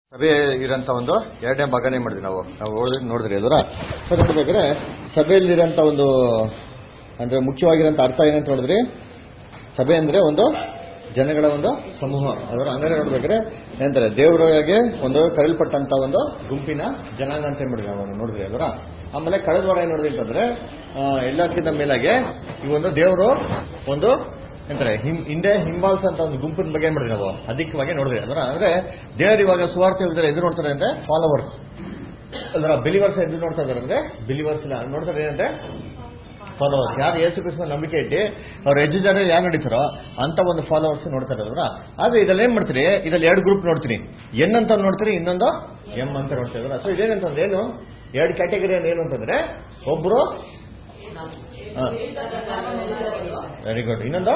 ಸಭೆ ಇರೋಂಥ ಒಂದು ಎರಡನೇ ಭಾಗನೇ ಮಾಡಿದ್ವಿ ನಾವು ನಾವು ಓದಿ- ನೋಡಿದ್ರಿ ಅದರ ಸೊ ನೋಡ್ಬೇಕಾದ್ರೆ ಸಭೆಯಲ್ಲಿರೋಂಥ ಒಂದು ಅಂದ್ರೆ ಮುಖ್ಯವಾಗಿರೋಂಥ ಅರ್ಥ ಏನಂತ ನೋಡಿದ್ರಿ ಸಭೆ ಅಂದ್ರೆ ಒಂದು ಜನಗಳ ಒಂದು ಸಮೂಹ ಅದರ ಹಂಗಾರೆ ನೋಡ್ಬೇಕಾದ್ರೆ ಏನಂತಾರೆ ದೇವರಿಗೆ ಒಂದು ಕರೆಯಲ್ಪಟ್ಟಂತ ಒಂದು ಗುಂಪಿನ ಜನಾಂಗ ಅಂತ ಹೇಳಿದ್ವಿ ನಾವು ನೋಡಿದ್ರಿ ಅದರ ಆಮೇಲೆ ಕಳೆದ ವಾರ ಏನ್ ನೋಡಿದ್ವಿ ಅಂತಂದ್ರೆ ಆ, ಎಲ್ಲಕ್ಕಿಂತ ಮೇಲಾಗೆ ಈ ಒಂದು ದೇವರು ಒಂದು ಎಂತಾರೆ ಹಿಂ- ಹಿಂದೆ ಹಿಂಬಾಲ್ಸ್ ಅಂತ ಒಂದು ಗುಂಪಿನ ಬಗ್ಗೆ ಏನ್ ಮಾಡಿದ್ವಿ ನಾವು ಅಧಿಕವಾಗಿ ನೋಡಿದ್ವಿ ಅದರ ಅಂದ್ರೆ ದೇವರು ಇವಾಗ ಸುವಾರ್ತೆ ಹೇಳಿದ್ರೆ ಎದುರು ನೋಡ್ತಾರೆ ಅಂದ್ರೆ ಫಾಲೋವರ್ಸ್ ಅದರ ಬಿಲಿವರ್ಸ್ ಎದುರು ನೋಡ್ತಾ ಇದಾರೆ ಅಂದ್ರೆ ಬಿಲಿವರ್ಸ್ ಇಲ್ಲ ನೋಡ್ತಾರೆ ಏನಂದ್ರೆ ಫಾಲೋವರ್ಸ್ ಯಾರು ಯೇಸು ಕೃಷ್ಣ ನಂಬಿಕೆ ಇಟ್ಟು ಅವ್ರ ಹೆಜ್ಜೆ ಜನ ಯಾರು ನಡೀತಾರೋ ಅಂತ ಒಂದು ಫಾಲೋವರ್ಸ್ ನೋಡ್ತಾ ಇರೋದ್ರ ಆದ್ರೆ ಇದ್ರಲ್ಲಿ ಏನ್ ಮಾಡ್ತೀರಿ ಇದ್ರಲ್ಲಿ ಎರಡು ಗ್ರೂಪ್ ನೋಡ್ತೀನಿ ಎನ್ ಅಂತ ನೋಡ್ತೀರಿ ಇನ್ನೊಂದು ಎಂ ಅಂತ ನೋಡ್ತಾ ಇದ್ರ ಸೊ ಇದೇನಂತಂದ್ರೆ ಏನು ಎರಡು ಕ್ಯಾಟಗರಿ ಏನು ಅಂತಂದ್ರೆ ಒಬ್ರು ವೆರಿ ಗುಡ್ ಇನ್ನೊಂದು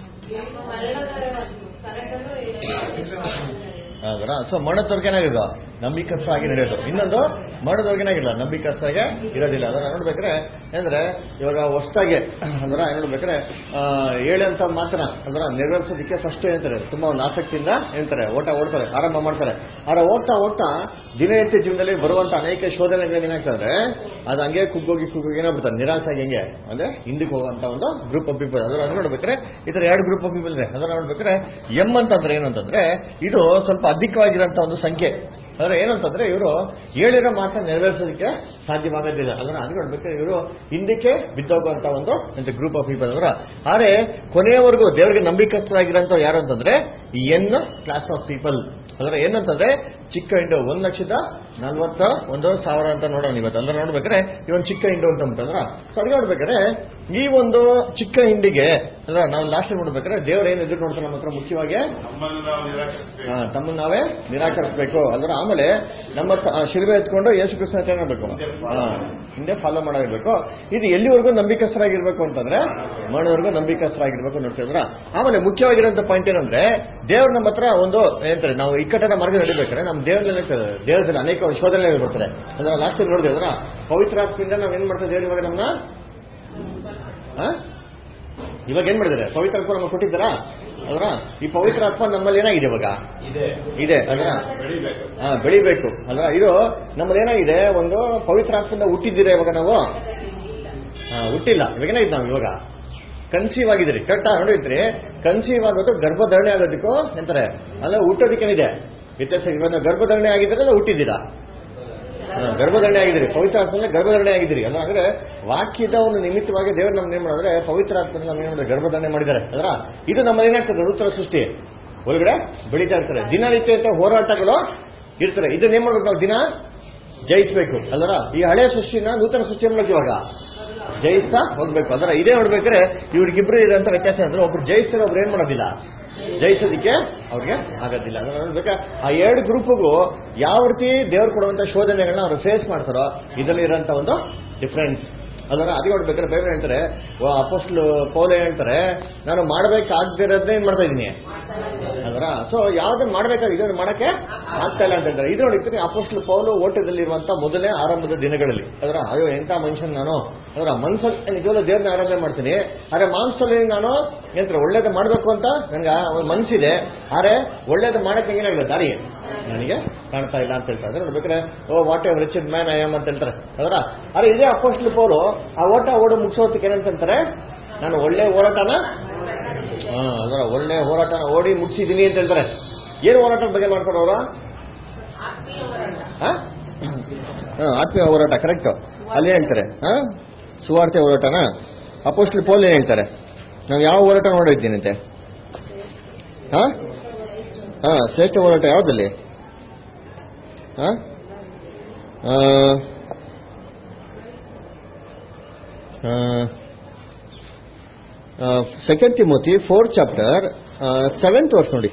ಹೌದಾ ಸೊ ಮರಣದವ್ರಿಗೆ ಏನಾಗಿಲ್ಲ ನಂಬಿಕಸ್ತಾಗಿ ನಡೆಯೋದು ಇನ್ನೊಂದು ಮರಣದವ್ರಿಗೆ ಏನಾಗಿಲ್ಲ ನಂಬಿಕಸ್ತಾಗೆ ಇರೋದಿಲ್ಲ ಅದನ್ನ ನೋಡ್ಬೇಕ್ರೆ ಅಂದ್ರೆ ಇವಾಗ ಹೊಸದಾಗಿ ಅಂದ್ರ ಏನ್ ನೋಡ್ಬೇಕ್ರೆ ಆ, ಹೇಳಂತ ಮಾತ್ರ ಅಂದ್ರ ನೆರವೇರಿಸೋದಕ್ಕೆ ಫಸ್ಟ್ ಹೇಳ್ತಾರೆ ತುಂಬಾ ಒಂದು ಆಸಕ್ತಿಯಿಂದ ಹೇಳ್ತಾರೆ ಓಟ ಓಡ್ತಾರೆ ಆರಂಭ ಮಾಡ್ತಾರೆ ಆದ್ರೆ ಹೋಗ್ತಾ ಹೋಗ್ತಾ ದಿನನಿತ್ಯ ಜೀವನದಲ್ಲಿ ಬರುವಂತ ಅನೇಕ ಶೋಧನೆಗಳು ಏನಾಗ್ತದೆ ಅದು ಹಂಗೆ ಕುಗ್ಗೋಗಿ ಕುಗ್ಗೋಗಿ ಏನಾಗ್ಬಿಡ್ತಾರೆ ನಿರಾಶಾಗಿ ಹೆಂಗೆ ಅಂದ್ರೆ ಹಿಂದಕ್ಕೆ ಹೋಗುವಂತ ಒಂದು ಗ್ರೂಪ್ ಆಫ್ ಪೀಪಲ್ ಅದರ ಅದು ನೋಡ್ಬೇಕ್ರೆ ಈ ತರ ಎರಡು ಗ್ರೂಪ್ ಆಫ್ ಪೀಪಲ್ ಇದೆ ಅದನ್ನ ನೋಡ್ಬೇಕ್ರೆ ಎಂ ಅಂತಂದ್ರೆ ಏನು ಅಂತಂದ್ರೆ ಇದು ಸ್ವಲ್ಪ ಅಧಿಕವಾಗಿರೋಂತ ಒಂದು ಸಂಖ್ಯೆ ಅಂದ್ರೆ ಏನಂತಂದ್ರೆ ಇವರು ಹೇಳಿರೋ ಮಾತನ್ನ ನೆರವೇರಿಸೋದಕ್ಕೆ ಸಾಧ್ಯವಾಗೋದಿಲ್ಲ ಅದನ್ನ ಅದು ನೋಡ್ಬೇಕಾದ್ರೆ ಇವರು ಹಿಂದಕ್ಕೆ ಬಿದ್ದೋಗುವಂತ ಒಂದು ಗ್ರೂಪ್ ಆಫ್ ಪೀಪಲ್ ಅವರ ಆದ್ರೆ ಕೊನೆಯವರೆಗೂ ದೇವರಿಗೆ ನಂಬಿಕಸ್ಥರಾಗಿರೋಂಥ ಯಾರು ಅಂತಂದ್ರೆ ಎನ್ ಕ್ಲಾಸ್ ಆಫ್ ಪೀಪಲ್ ಅದರ ಏನಂತಂದ್ರೆ ಚಿಕ್ಕ ಇಂಡು ಒಂದ್ ಲಕ್ಷದ ನಲ್ವತ್ತ ಒಂದು ಸಾವಿರ ಅಂತ ನೋಡೋಣ ಇವತ್ತು ಅಂದ್ರೆ ನೋಡ್ಬೇಕಾದ್ರೆ ಈ ಒಂದು ಚಿಕ್ಕ ಇಂಡು ಅಂತ ಅಂದ್ರ ಸೊ ಅದ್ ನೋಡ್ಬೇಕಾದ್ರೆ ಈ ಒಂದು ಚಿಕ್ಕ ಹಿಂಡಿಗೆ ಅಲ್ಲ ನಾವು ಲಾಸ್ಟ್ ನೋಡ್ಬೇಕಾದ್ರೆ ದೇವ್ರ ಏನ್ ಎದುರು ನೋಡ್ತಾರೆ ನಮ್ಮ ಹತ್ರ ಮುಖ್ಯವಾಗಿ ನಮ್ಮನ್ನು ನಾವು ನಿರಾಕರಿಸ್ತೇವೆ ಆ, ತಮ್ಮನ್ನ ನಾವೇ ನಿರಾಕರಿಸಬೇಕು ಅಂದ್ರೆ ಆಮೇಲೆ ನಮ್ಮ ತ- ಆ, ಶಿಲುಬೆ ಎತ್ಕೊಂಡು ಯೇಸು ಕೃಷ್ಣ ಅಂತ ಏನಾಗಬೇಕು ಹಿಂದೆ ಫಾಲೋ ಮಾಡಬೇಕು ಇದು ಎಲ್ಲಿವರೆಗೂ ನಂಬಿಕಸ್ಥರಾಗಿರ್ಬೇಕು ಅಂತಂದ್ರೆ ಮಾಡೋವರೆಗೂ ನಂಬಿಕಸ್ಥರಾಗಿರ್ಬೇಕು ನೋಡ್ತಿದ್ರ ಆಮೇಲೆ ಮುಖ್ಯವಾಗಿರೋಂಥ ಪಾಯಿಂಟ್ ಏನಂದ್ರೆ ದೇವ್ರ ನಮ್ಮ ಹತ್ರ ಒಂದು ಏನಂತಾರೆ ನಾವು ಇಕ್ಕಟ್ಟನ ಮಾರ್ಗ ನಡಿಬೇಕಾದ್ರೆ ನಮ್ಮ ದೇವರಲ್ಲಿ ಏನಾಗ್ತದೆ ದೇವರಲ್ಲಿ ಅನೇಕ ಶೋಧನೆಗಳು ಬರ್ತಾರೆ ಅಂದ್ರೆ ಲಾಸ್ಟ್ ನೋಡಿದೆ ಅದ್ರ ಪವಿತ್ರಾತ್ಮದಿಂದ ನಾವ್ ಏನ್ ಮಾಡ್ತಾ ದೇವ್ರು ಇವಾಗ ನಮ್ಮನ್ನ ಆ? ಇವಾಗ ಏನ್ ಮಾಡಿದ್ದಾರೆ ಪವಿತ್ರ ಆತ್ಮ ನಮಗೆ ಕೊಟ್ಟಿದ್ದಾರಾ ಅಲ್ವಾ ಈ ಪವಿತ್ರ ಆತ್ಮ ನಮ್ಮಲ್ಲಿ ಏನಾಗಿದೆ ಇವಾಗ ಇದೆ ಇದೆ ಅಲ್ವಾ ಬೆಳಿಬೇಕು ಹಾ ಬೆಳಿಬೇಕು ಅಲ್ವಾ ಇದು ನಮ್ಮಲ್ಲಿ ಏನಾಗಿದೆ ಒಂದು ಪವಿತ್ರ ಆತ್ಮದಿಂದ ಹುಟ್ಟಿದ್ದೀರಾ ಇವಾಗ ನಾವು ಹಾ ಹುಟ್ಟಿಲ್ಲ ಇವಾಗ ಏನಾಗಿದೆ ನಾವು ಇವಾಗ ಕನ್ಸೀವ್ ಆಗಿದ್ರಿ ಕರೆಕ್ಟಾ ನೋಡಿದ್ರಿ ಕನ್ಸೀವ್ ಆಗೋದು ಗರ್ಭಧಾರಣೆ ಆಗೋದಕ್ಕೂ ಎಂತಾರೆ ಅಲ್ಲ ಹುಟ್ಟೋದಕ್ಕೇನಿದೆ ವ್ಯತ್ಯಾಸ ಇವಾಗ ಗರ್ಭಧಾರಣೆ ಆಗಿದ್ರೆ ಅಲ್ಲ ಹುಟ್ಟಿದ್ದೀರಾ ಹಾ, ಗರ್ಭಧಾರಣೆ ಆಗಿದ್ದೀರಿ ಪವಿತ್ರ ಆತ್ಮದಲ್ಲಿ ಗರ್ಭಧಾರಣೆ ಆಗಿದ್ದೀರಿ ಅಲ್ಲ ಅಂದ್ರೆ ವಾಕ್ಯದ ಒಂದು ನಿಮಿತ್ತವಾಗಿ ದೇವರು ನಮ್ಗೆ ಏನ್ ಮಾಡಿದ್ರೆ ಪವಿತ್ರ ಆತ್ಮದಲ್ಲಿ ನಮ್ಗೆ ಏನ್ ಮಾಡಿದ್ರೆ ಗರ್ಭಧಾರಣೆ ಮಾಡಿದ್ದಾರೆ ಅದರ ಇದು ನಮ್ಮಲ್ಲಿ ಏನಾಗ್ತದೆ ನೂತನ ಸೃಷ್ಟಿ ಒಳಗಡೆ ಬೆಳೀತಾ ಇರ್ತಾರೆ ದಿನನಿತ್ಯ ಅಂತ ಹೋರಾಟಗಳು ಇರ್ತಾರೆ ಇದನ್ನ ಏನ್ ಮಾಡ್ಬೇಕು ನಾವು ದಿನ ಜಯಿಸ್ಬೇಕು ಅಲ್ವರ ಈ ಹಳೆ ಸೃಷ್ಟಿನ ನೂತನ ಸೃಷ್ಟಿ ಏನ್ ಮಾಡ್ಬೇಕು ಇವಾಗ ಜಯಿಸ್ತಾ ಹೋಗ್ಬೇಕು ಅದರ ಇದೇ ನೋಡ್ಬೇಕಾದ್ರೆ ಇವ್ರಿಗಿಬ್ರು ಇರೋಂಥ ವ್ಯತ್ಯಾಸ ಅಂದ್ರೆ ಒಬ್ರು ಜಯಿಸ್ತಾರೆ ಒಬ್ರು ಏನ್ ಮಾಡೋದಿಲ್ಲ ಜಯಿಸೋದಕ್ಕೆ ಅವ್ರಿಗೆ ಆಗೋದಿಲ್ಲ ಅದನ್ನ ನೋಡ್ಬೇಕಾ ಆ ಎರಡು ಗ್ರೂಪ್ಗೂ ಯಾವ ರೀತಿ ದೇವ್ರು ಕೊಡುವಂತ ಶೋಧನೆಗಳನ್ನ ಅವ್ರು ಫೇಸ್ ಮಾಡ್ತಾರೋ ಇದರಲ್ಲಿ ಇರೋಂಥ ಒಂದು ಡಿಫ್ರೆನ್ಸ್ ಅದರ ಅದೇ ನೋಡ್ಬೇಕಾದ್ರೆ ಬೇರೆ ಹೇಳ್ತಾರೆ ಅಪೋಸ್ಟ್ಲು ಪೌಲೆ ಹೇಳ್ತಾರೆ ನಾನು ಮಾಡ್ಬೇಕಾಗ್ದಿರೋದನ್ನೇ ಏನ್ ಮಾಡ್ತಾ ಇದ್ದೀನಿ ಅದರ ಸೊ ಯಾವ್ದನ್ನ ಮಾಡ್ಬೇಕಾಗಿದೆ ಅದನ್ನ ಮಾಡಕ್ಕೆ ಆಗ್ತಾ ಇಲ್ಲ ಅಂತ ಹೇಳ್ತಾರೆ ಇದು ನೋಡಿರ್ತೀನಿ ಅಪೋಸ್ಟ್ಲು ಪೌಲು ಓಟದಲ್ಲಿರುವಂತ ಮೊದಲೇ ಆರಂಭದ ದಿನಗಳಲ್ಲಿ ಅದರ ಅಯ್ಯೋ ಎಂತ ಮನುಷ್ಯನ್ ನಾನು ಅದರ ಮನ್ಸಲ್ಲಿ ನಿಜವಾಗ್ಲೂ ದೇವ್ರನ್ನ ಆರಾಧನೆ ಮಾಡ್ತೀನಿ ಆದ್ರೆ ಮಾಂಸದಲ್ಲಿ ನಾನು ಏನಂತಾರೆ ಒಳ್ಳೇದು ಮಾಡ್ಬೇಕು ಅಂತ ನನ್ಗೆ ಒಂದು ಮನ್ಸಿದೆ ಆದ್ರೆ ಒಳ್ಳೇದು ಮಾಡಕ್ಕೆ ಏನಾಗಲ್ಲ ದಾರಿ ನನಗೆ ಕಾಣ್ತಾ ಇಲ್ಲ ಅಂತ ಹೇಳ್ತಾರೆ ಅದ್ರ ನೋಡ್ಬೇಕಾದ್ರೆ oh what a rich man I am ಅಂತ ಹೇಳ್ತಾರೆ ಅದರ ಆದ್ರೆ ಇದೇ ಅಪೋಸ್ಟ್ಲು ಪೌಲು ಆ ಓಟ ಓಡು ಮುಗಿಸೋದಕ್ಕೆ ಏನಂತಾರೆ ನಾನು ಒಳ್ಳೆ ಹೋರಾಟನ ಹಾ ಅದರ ಒಳ್ಳೆ ಹೋರಾಟನ ಓಡಿ ಮುಗಿಸಿದೀನಿ ಅಂತ ಹೇಳ್ತಾರೆ ಏನು ಹೋರಾಟದ ಬಗ್ಗೆ ಮಾಡ್ತಾರೆ ಅವರು ಆತ್ಮೀಯ ಹೋರಾಟ ಕರೆಕ್ಟ್ ಅಲ್ಲಿ ಹೇಳ್ತಾರೆ ಹಾ ಸುವಾರ್ತೆ ಹೋರಾಟನ ಅಪೋಸ್ಟ್ಲಿ ಪೋಲ್ ಏನ್ ಹೇಳ್ತಾರೆ ನಾವು ಯಾವ ಹೋರಾಟ ನೋಡಿದ್ದೀನಂತೆ ಹಾ ಹಾ ಶ್ರೇಷ್ಠ ಹೋರಾಟ ಯಾವ್ದಲ್ಲಿ ಹಾ ಆ, ಆ, second Timothy fourth chapter seventh verse ನೋಡಿ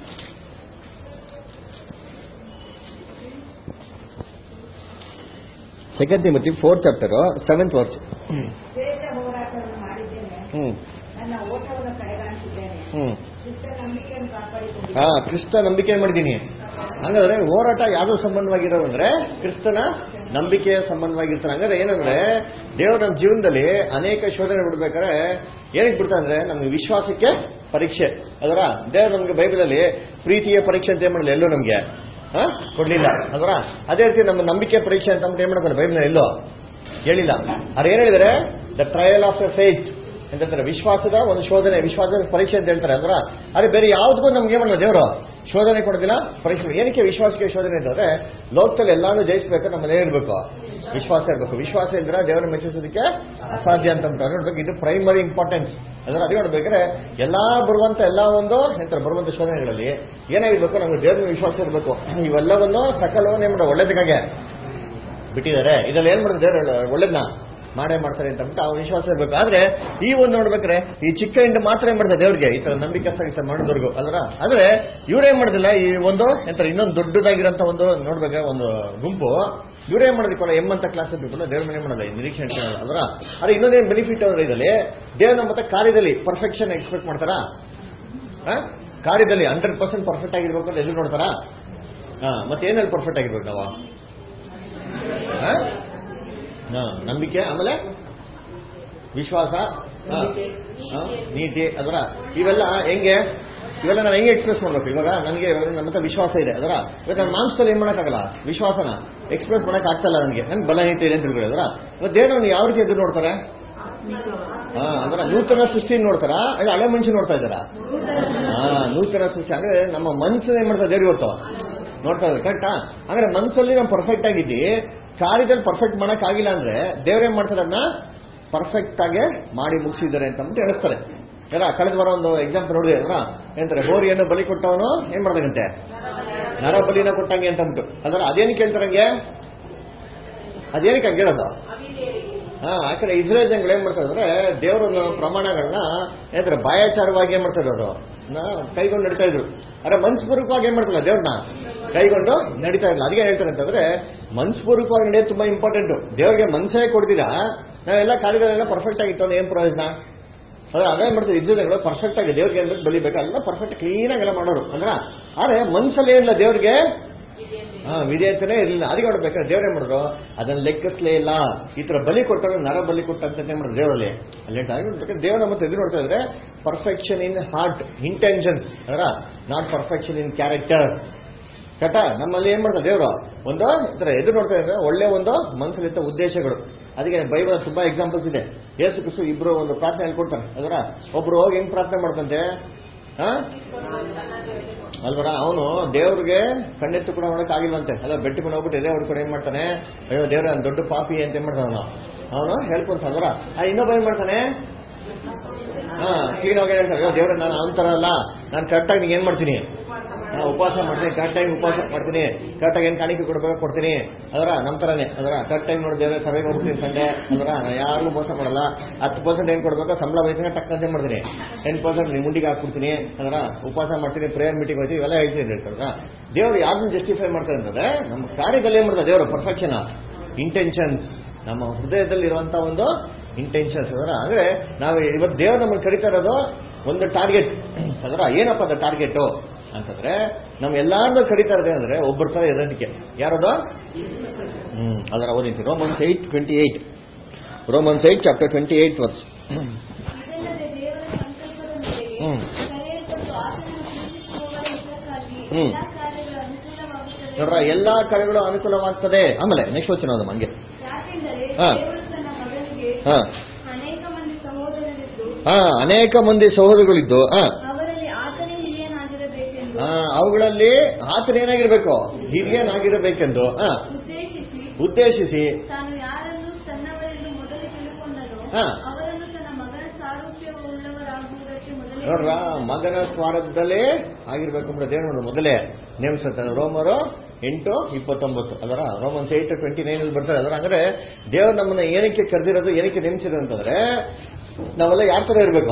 second Timothy fourth chapter seventh verse ಶ್ರೇಷ್ಠ ಹೋರಾಟವನ್ನು ಮಾಡಿದ್ದೇನೆ ಹ್ಮ್ ನನ್ನ ಓಟವನ್ನು ಕಡೆಗಾಣಿಸಿದ್ದೇನೆ ಹ್ಮ್ ಕ್ರಿಸ್ತ ನಂಬಿಕೆಯನ್ನು ಕಾಪಾಡಿಕೊಂಡಿದ್ದೇನೆ ಹಾ ಕ್ರಿಸ್ತ ನಂಬಿಕೆ ಏನ್ ಮಾಡಿದ್ದೀನಿ ಹಂಗಾದ್ರೆ ಹೋರಾಟ ಯಾವ್ದು ಸಂಬಂಧವಾಗಿರೋ ಅಂದ್ರೆ ಕ್ರಿಸ್ತನ ನಂಬಿಕೆಯ ಸಂಬಂಧವಾಗಿರ್ತಾನೆ ಹಂಗಾದ್ರೆ ಏನಂದ್ರೆ ದೇವರು ನಮ್ಮ ಜೀವನದಲ್ಲಿ ಅನೇಕ ಶೋಧನೆ ಬಿಡ್ಬೇಕಾದ್ರೆ ಏನಕ್ಕೆ ಬಿಡ್ತಾ ಅಂದ್ರೆ ನಮ್ಗೆ ವಿಶ್ವಾಸಕ್ಕೆ ಪರೀಕ್ಷೆ ಅದರ ದೇವರು ನಮ್ಗೆ ಬೈಬಲಲ್ಲಿ ಪ್ರೀತಿಯ ಪರೀಕ್ಷೆ ಅಂತ ಏನ್ ಮಾಡಲ್ಲ ಎಲ್ಲೂ ನಮ್ಗೆ ಆ? ಕೊಡ್ಲಿಲ್ಲ ಅಲ್ವಾ ಅದೇ ರೀತಿ ನಮ್ಮ ನಂಬಿಕೆ ಪರೀಕ್ಷೆ ಅಂತ ಅಂದ್ಬಿಟ್ಟು ಏನ್ ಮಾಡ್ತಾರೆ ಬೈಬಲ್ ಎಲ್ಲೋ ಹೇಳಿಲ್ಲ ಅವ್ರು ಏನ್ ಹೇಳಿದಾರೆ the trial of the faith ಅಂತ ಹೇಳ್ತಾರೆ ವಿಶ್ವಾಸದ ಒಂದು ಶೋಧನೆ ವಿಶ್ವಾಸದ ಪರೀಕ್ಷೆ ಅಂತ ಹೇಳ್ತಾರೆ ಅಲ್ವಾ ಅದೇ ಬೇರೆ ಯಾವ್ದಕ್ಕೂ ನಮ್ಗೆ ಏನ್ ಮಾಡಲ್ಲ ದೇವರು ಶೋಧನೆ ಕೊಡೋದಿಲ್ಲ ಪರೀಕ್ಷೆ ಏನಕ್ಕೆ ವಿಶ್ವಾಸಕ್ಕೆ ಶೋಧನೆ ಅಂತಂದ್ರೆ ಲೋಕದಲ್ಲಿ ಎಲ್ಲಾನು ಜಯಿಸಬೇಕು ನಮ್ಮ ಮನೆ ಇರಬೇಕು ವಿಶ್ವಾಸ ಇರಬೇಕು ವಿಶ್ವಾಸ ಇದ್ರೆ ದೇವರ ಮೆಚ್ಚಿಸೋದಕ್ಕೆ ಅಸಾಧ್ಯ ಅಂತ ಅಂದ್ಬಿಟ್ಟು ನೋಡ್ಬೇಕು ಇದು ಪ್ರೈಮರಿ ಇಂಪಾರ್ಟೆನ್ಸ್ ಅದರ ಅದೇ ನೋಡ್ಬೇಕಾದ್ರೆ ಎಲ್ಲಾ ಬರುವಂತ ಎಲ್ಲಾ ಒಂದು ಎಂತ ಬರುವಂತ ಶೋಧನೆಗಳಲ್ಲಿ ಏನಾಗಿರ್ಬೇಕು ನಮ್ಗೆ ದೇವರ ಮೇಲೆ ವಿಶ್ವಾಸ ಇರಬೇಕು ಇವೆಲ್ಲವನ್ನು ಸಕಲವನ್ನು ಏನ್ ಮಾಡೋದು ಒಳ್ಳೇದಕ್ಕಾಗೆ ಬಿಟ್ಟಿದ್ದಾರೆ ಇದ್ರಲ್ಲಿ ಏನ್ ಮಾಡಿದ್ರೆ ದೇವ್ರು ಒಳ್ಳೇದ್ನ ಮಾಡೇ ಮಾಡ್ತಾರೆ ಅಂತ ಅಂದ್ಬಿಟ್ಟು ಅವ್ರ ವಿಶ್ವಾಸ ಇರಬೇಕು ಆದ್ರೆ ಈ ಒಂದು ನೋಡ್ಬೇಕಾದ್ರೆ ಈ ಚಿಕ್ಕ ಹಿಂಡು ಮಾತ್ರ ಏನ್ ಮಾಡ್ತಾರೆ ದೇವ್ರಿಗೆ ಈ ತರ ನಂಬಿಕೆ ಈ ಮಾಡೋದವ್ರಿಗೂ ಅಲ್ರ ಆದ್ರೆ ಇವ್ರೇನ್ ಮಾಡೋದಿಲ್ಲ ಈ ಒಂದು ಎಂತ ಇನ್ನೊಂದು ದೊಡ್ಡದಾಗಿರೋಂತ ಒಂದು ನೋಡ್ಬೇಕಾ ಒಂದು ಗುಂಪು ಇವ್ರೇನ್ ಮಾಡೋದಕ್ಕಲ್ಲ ಎಮ್ ಅಂತ ಕ್ಲಾಸ್ ಬಿಟ್ಟು ದೇವ್ರ ಮನೆ ಮಾಡಲ್ಲ ಈ ನಿರೀಕ್ಷೆ ಇಟ್ಕೊಳ್ಳಲ್ಲ ಅಲ್ರ ಆದ್ರೆ ಇನ್ನೊಂದೇನು ಬೆನಿಫಿಟ್ ಅವ್ರ ಇದರಲ್ಲಿ ದೇವ್ರ ಮತ್ತೆ ಕಾರ್ಯದಲ್ಲಿ ಪರ್ಫೆಕ್ಷನ್ ಎಕ್ಸ್ಪೆಕ್ಟ್ ಮಾಡ್ತಾರಾ ಆ? ಕಾರ್ಯದಲ್ಲಿ ಹಂಡ್ರೆಡ್ ಪರ್ಸೆಂಟ್ ಪರ್ಫೆಕ್ಟ್ ಆಗಿರ್ಬೇಕು ಅಂತ ಎದುರು ನೋಡ್ತಾರಾ ಹಾ ಮತ್ತೆ ಏನಲ್ಲಿ ಪರ್ಫೆಕ್ಟ್ ಆಗಿರ್ಬೇಕು ನಾವು ಆ? ಹಾ, ನಂಬಿಕೆ ಆಮೇಲೆ ವಿಶ್ವಾಸ ಹಾ, ಹಾ, ನೀತಿ ಅದರ ಇವೆಲ್ಲ ಹೆಂಗೆ ಇವೆಲ್ಲ ನಾನು ಹೆಂಗೆ ಎಕ್ಸ್ಪ್ರೆಸ್ ಮಾಡ್ಬೇಕು ಇವಾಗ ನನಗೆ ಇವಾಗ ನನ್ನ ಹತ್ರ ವಿಶ್ವಾಸ ಇದೆ ಅದರ ಇವಾಗ ನಾನು ಮಾಂಸದಲ್ಲಿ ಏನ್ ಮಾಡೋಕ್ಕಾಗಲ್ಲ ವಿಶ್ವಾಸನ ಎಕ್ಸ್ಪ್ರೆಸ್ ಮಾಡಕ್ ಆಗ್ತಲ್ಲ ನನಗೆ ನನ್ಗೆ ಬಲ ನೀತಿ ಇದೆ ಅಂತ ತಿಳ್ಕೊಳ್ಳಿ ಅದರ ಇವಾಗ ದೇವ್ರನ್ನ ಯಾವ ರೀತಿ ಎದುರು ನೋಡ್ತಾರೆ ಹಾ ಅದರ ನೂತನ ಸೃಷ್ಟಿ ನೋಡ್ತಾರ ಇಲ್ಲ ಹಳೆ ಮನುಷ್ಯ ನೋಡ್ತಾ ಇದ್ದಾರಾ ಹಾ ನೂತನ ಸೃಷ್ಟಿ ಅಂದ್ರೆ ನಮ್ಮ ಮನ್ಸನ್ನ ಏನ್ ಮಾಡ್ತಾರೆ ದೇವ್ರು ಇವತ್ತು ನೋಡ್ತಾ ಇದ್ದಾರೆ ಕರೆಕ್ಟಾ ಅಂದ್ರೆ ಮನ್ಸಲ್ಲಿ ನಾವು ಪರ್ಫೆಕ್ಟ್ ಆಗಿದ್ದಿ ಕಾರ್ಯದಲ್ಲಿ ಪರ್ಫೆಕ್ಟ್ ಮಾಡಕ್ ಆಗಿಲ್ಲ ಅಂದ್ರೆ ದೇವ್ರೇನ್ ಮಾಡ್ತಾರೆ ಅದನ್ನ ಪರ್ಫೆಕ್ಟ್ ಆಗಿ ಮಾಡಿ ಮುಗಿಸಿದ್ದಾರೆ ಅಂತ ಅಂದ್ಬಿಟ್ಟು ಹೇಳಿಸ್ತಾರೆ ಎಲ್ಲ ಕಳೆದ ವಾರ ಒಂದು ಎಕ್ಸಾಂಪಲ್ ನೋಡಿದೆ ಅಲ್ರ ಏನಂತಾರೆ ಹೋರಿಯನ್ನು ಬಲಿ ಕೊಟ್ಟವನು ಏನ್ ಮಾಡ್ದಂತೆ ನರ ಬಲಿನ ಕೊಟ್ಟಂಗೆ ಅಂತ ಅಂದ್ಬಿಟ್ಟು ಅದರ ಅದೇನಕ್ಕೆ ಹೇಳ್ತಾರಂಗೆ ಅದೇನಕ್ಕೆ ಹಂಗೆ ಹೇಳೋದು ಹಾ ಯಾಕಂದ್ರೆ ಇಸ್ರೇಲ್ ಜನಗಳು ಏನ್ ಮಾಡ್ತಾರೆ ಅಂದ್ರೆ ದೇವರ ಪ್ರಮಾಣಗಳನ್ನ ಏನಂತಾರೆ ಬಾಯಾಚಾರವಾಗಿ ಏನ್ ಮಾಡ್ತಾರೆ ಅವರು ಕೈಗೊಂಡು ನಡೀತಾ ಇದ್ರು ಅರೆ ಮನ್ಸ್ಪೂರ್ವಕವಾಗಿ ಏನ್ ಮಾಡ್ತಿಲ್ಲ ದೇವ್ರನ್ನ ಕೈಗೊಂಡು ನಡೀತಾ ಇಲ್ಲ ಅದಕ್ಕೆ ಹೇಳ್ತಾರೆ ಅಂತಂದ್ರೆ ಮನ್ಸ್ಪೂರ್ವಕವಾಗಿ ನಡೆಯೋದು ತುಂಬಾ ಇಂಪಾರ್ಟೆಂಟ್ ದೇವ್ರಿಗೆ ಮನ್ಸೇ ಕೊಡ್ತೀರಾ ನಾವೆಲ್ಲ ಕಾರ್ಯಗಳೆಲ್ಲ ಪರ್ಫೆಕ್ಟ್ ಆಗಿತ್ತು ಅಂದ್ರೆ ಏನ್ ಪ್ರಯೋಜನ ಅದ್ರ ಅದೇ ಮಾಡ್ತೀವಿ ಇದ್ರಲ್ಲಿ ಪರ್ಫೆಕ್ಟ್ ಆಗಿ ದೇವ್ರಿಗೆ ಏನ್ ಬೇಕು ಬಲಿಬೇಕು ಎಲ್ಲ ಪರ್ಫೆಕ್ಟ್ ಕ್ಲೀನ್ ಆಗಿ ಎಲ್ಲ ಮಾಡೋರು ಅಂದ್ರ ಆದ್ರೆ ಮನ್ಸಲ್ಲಿ ಏನಿಲ್ಲ ದೇವ್ರಿಗೆ ಹಾ ವಿಧೇಯತನೇ ಇರಲಿಲ್ಲ ಅದಕ್ಕೆ ನೋಡ್ಬೇಕಾದ್ರೆ ದೇವ್ರೇ ಮಾಡಿದ್ರು ಅದನ್ನ ಲೆಕ್ಕಿಸ್ಲೇ ಇಲ್ಲ ಈ ತರ ಬಲಿ ಕೊಟ್ಟರು ನರ ಬಲಿ ಕೊಟ್ಟಂತ ಮಾಡಿದ್ರು ದೇವರಲ್ಲಿ ಅಲ್ಲಿ ಹೇಳ್ತಾರೆ ದೇವರ ಮತ್ತೆ ಎದುರು ನೋಡ್ತಾ ಇದ್ರೆ ಪರ್ಫೆಕ್ಷನ್ ಇನ್ ಹಾರ್ಟ್ ಇಂಟೆನ್ಷನ್ಸ್ ಅದರ ನಾಟ್ ಪರ್ಫೆಕ್ಷನ್ ಇನ್ ಕ್ಯಾರೆಕ್ಟರ್ ಕಟ ನಮ್ಮಲ್ಲಿ ಏನ್ ಮಾಡ್ತಾರೆ ದೇವರು ಒಂದು ಈ ತರ ಎದುರು ನೋಡ್ತಾ ಇದ್ರೆ ಒಳ್ಳೆ ಒಂದು ಮನಸ್ಸಲ್ಲಿದ್ದ ಉದ್ದೇಶಗಳು ಅದಕ್ಕೆ ಬೈಬಲ್ ತುಂಬಾ ಎಕ್ಸಾಂಪಲ್ಸ್ ಇದೆ ಯೇಸು ಕ್ರಿಸ್ತು ಇಬ್ರು ಒಂದು ಪ್ರಾರ್ಥನೆ ಹೇಳ್ಕೊಡ್ತಾರೆ ಅದರ ಒಬ್ರು ಹೋಗಿ ಹೆಂಗ್ ಪ್ರಾರ್ಥನೆ ಮಾಡ್ತಂತೆ ಹಾ ಅಲ್ವರ ಅವನು ದೇವ್ರಿಗೆ ಕಣ್ಣೆತ್ತು ಕೂಡ ಮಾಡಕ್ ಆಗಿಲ್ವಂತೆ ಅಲ್ಲ ಬೆಟ್ಟಿಕೊಂಡು ಹೋಗ್ಬಿಟ್ಟು ಎದೆ ಹೊಡ್ಕೊಂಡು ಏನ್ ಮಾಡ್ತಾನೆ ಅಯ್ಯೋ ದೇವ್ರ ನಾನ್ ದೊಡ್ಡ ಪಾಪಿ ಅಂತ ಏನ್ ಮಾಡ್ತಾನ ಅವನು ಅವನು ಹೇಳ್ಕೊಂತ ಅಲ್ವರ ಆ ಇನ್ನೊಬ್ಬ ಏನ್ ಮಾಡ್ತಾನೆ ಹಾ ಕ್ಲೀನ್ ಆಗಿ ಹೇಳ್ತಾರೆ ಅಯ್ಯೋ ದೇವ್ರ ನಾನು ಅವನ ತರ ಅಲ್ಲ ನಾನು ಕರೆಕ್ಟಾಗಿ ನೀನ್ ಏನ್ ಮಾಡ್ತೀನಿ ನಾ ಉಪವಾಸ ಮಾಡ್ತೀನಿ ಕರೆಕ್ಟಾಗಿ ಉಪವಾಸ ಮಾಡ್ತೀನಿ ಕರೆಕ್ಟಾಗಿ ಏನ್ ಕಾಣಿಕೆ ಕೊಡ್ಬೇಕು ಕೊಡ್ತೀನಿ ಅದರ ನಮ್ ತರನೇ ಅದರ ಕರೆಕ್ಟ್ ಟೈಮ್ ನೋಡಿ ದೇವ್ರ ಸಭೆಗೆ ಹೋಗ್ತೀನಿ ಸಂಡೆ ಅದರ ನಾ ಯಾರಿಗೂ ಮೋಸ ಮಾಡಲ್ಲ ಹತ್ತು ಪರ್ಸೆಂಟ್ ಏನ್ ಕೊಡ್ಬೇಕು ಸಂಬಳ ಬೈತೀನಿ ಟಕ್ ಅಂತ ಏನ್ ಮಾಡ್ತೀನಿ ಟೆನ್ ಪರ್ಸೆಂಟ್ ನಿಮ್ಮ ಮುಂಡಿಗೆ ಹಾಕ್ಬಿಡ್ತೀನಿ ಅದರ ಉಪವಾಸ ಮಾಡ್ತೀನಿ ಪ್ರೇಯರ್ ಮೀಟಿಂಗ್ ಹೋಗ್ತೀವಿ ಇವೆಲ್ಲ ಹೇಳ್ತೀನಿ ಹೇಳ್ತಾರ ದೇವ್ರು ಯಾರನ್ನ ಜಸ್ಟಿಫೈ ಮಾಡ್ತಾರೆ ಅಂತಂದ್ರೆ ನಮ್ಮ ಕಾರ್ಯದಲ್ಲಿ ಏನ್ ಮಾಡ್ತಾರೆ ದೇವರು ಪರ್ಫೆಕ್ಷನ್ ಇಂಟೆನ್ಷನ್ಸ್ ನಮ್ಮ ಹೃದಯದಲ್ಲಿರುವಂತ ಒಂದು ಇಂಟೆನ್ಷನ್ಸ್ ಅದರ ಅಂದ್ರೆ ನಾವು ಇವತ್ತು ದೇವ್ರು ನಮ್ಮನ್ನು ಕರಿತಾ ಇರೋದು ಒಂದು ಟಾರ್ಗೆಟ್ ಅದರ ಏನಪ್ಪ ಅದ ಟಾರ್ಗೆಟ್ ಅಂತಂದ್ರೆ ನಮ್ ಎಲ್ಲಾರ್ದು ಕರಿತಾ ಇರೋದೇ ಅಂದ್ರೆ ಒಬ್ಬರ ತರ ಇರೋದಕ್ಕೆ ಯಾರದು ಹ್ಮ್ ಅದರ ಓದಿಂತಿ Romans eight twenty eight Romans eight chapter twenty eight verse ಇದಲ್ಲದೆ ದೇವರ ಸಂಕಲ್ಪದ ಮೇರೆಗೆ ಹ್ಮ್. ಕರೆಯಲ್ಪಟ್ಟು ಆತನನ್ನು ಪ್ರೀತಿಸುವವರ ಹಿತಕ್ಕಾಗಿ ಹ್ಮ್. ಎಲ್ಲಾ ಕಾರ್ಯಗಳು ಅನುಕೂಲವಾಗುತ್ತವೆ ನೋಡ್ರ ಎಲ್ಲಾ ಕಾರ್ಯಗಳು ಅನುಕೂಲವಾಗ್ತದೆ ಆಮೇಲೆ ನೆಕ್ಸ್ಟ್ ವಚನ ಅದು ಹಂಗೆ ಯಾಕೆಂದರೆ ಹಾ. ದೇವರು ತನ್ನ ಮಗನಿಗೆ ಹಾ ಅನೇಕ ಮಂದಿ ಸಹೋದರರಿದ್ದು ಹಾ ಅನೇಕ ಮಂದಿ ಸಹೋದರಗಳಿದ್ದು ಹಾ ಅವರಲ್ಲಿ ಆತನೇ ಹಿರಿಯನಾಗಿರಬೇಕೆಂದು ಆ, ಅವುಗಳಲ್ಲಿ ಆತನ ಏನಾಗಿರ್ಬೇಕು ಹಿರಿಯನಾಗಿರಬೇಕೆಂದು ಹಾ ಉದ್ದೇಶಿಸಿ ಉದ್ದೇಶಿಸಿ ತಾನು ಯಾರನ್ನು ತನ್ನವರೆಂದು ಮೊದಲು ತಿಳುಕೊಂಡನೋ ಹಾ. ಅವರನ್ನು ತನ್ನ ಮಗನ ಸಾರೂಪ್ಯವುಳ್ಳವರಾಗುವುದಕ್ಕೆ ಮೊದಲೇ ನೋಡ್ರ ಮಗನ ಸ್ವಾರಥದಲ್ಲೇ ಆಗಿರ್ಬೇಕು ಅಂದ್ರೆ ದೇವ್ರು ನೋಡು ಮೊದಲೇ ನೇಮಿಸುತ್ತಾರೆ ರೋಮರು ಎಂಟು ಇಪ್ಪತ್ತೊಂಬತ್ತು ಅದರ ರೋಮನ್ಸ್ ಏಟ್ ಟ್ವೆಂಟಿ ನೈನ್ ಅಲ್ಲಿ ಬರ್ತಾರೆ ಅದರ ಅಂದ್ರೆ ದೇವ್ರು ನಮ್ಮನ್ನ ಏನಕ್ಕೆ ಕರೆದಿರೋದು ಏನಕ್ಕೆ ನೇಮಿಸಿರೋದು ಅಂತಂದ್ರೆ ನಾವೆಲ್ಲ ಯಾರ ತರ ಇರ್ಬೇಕು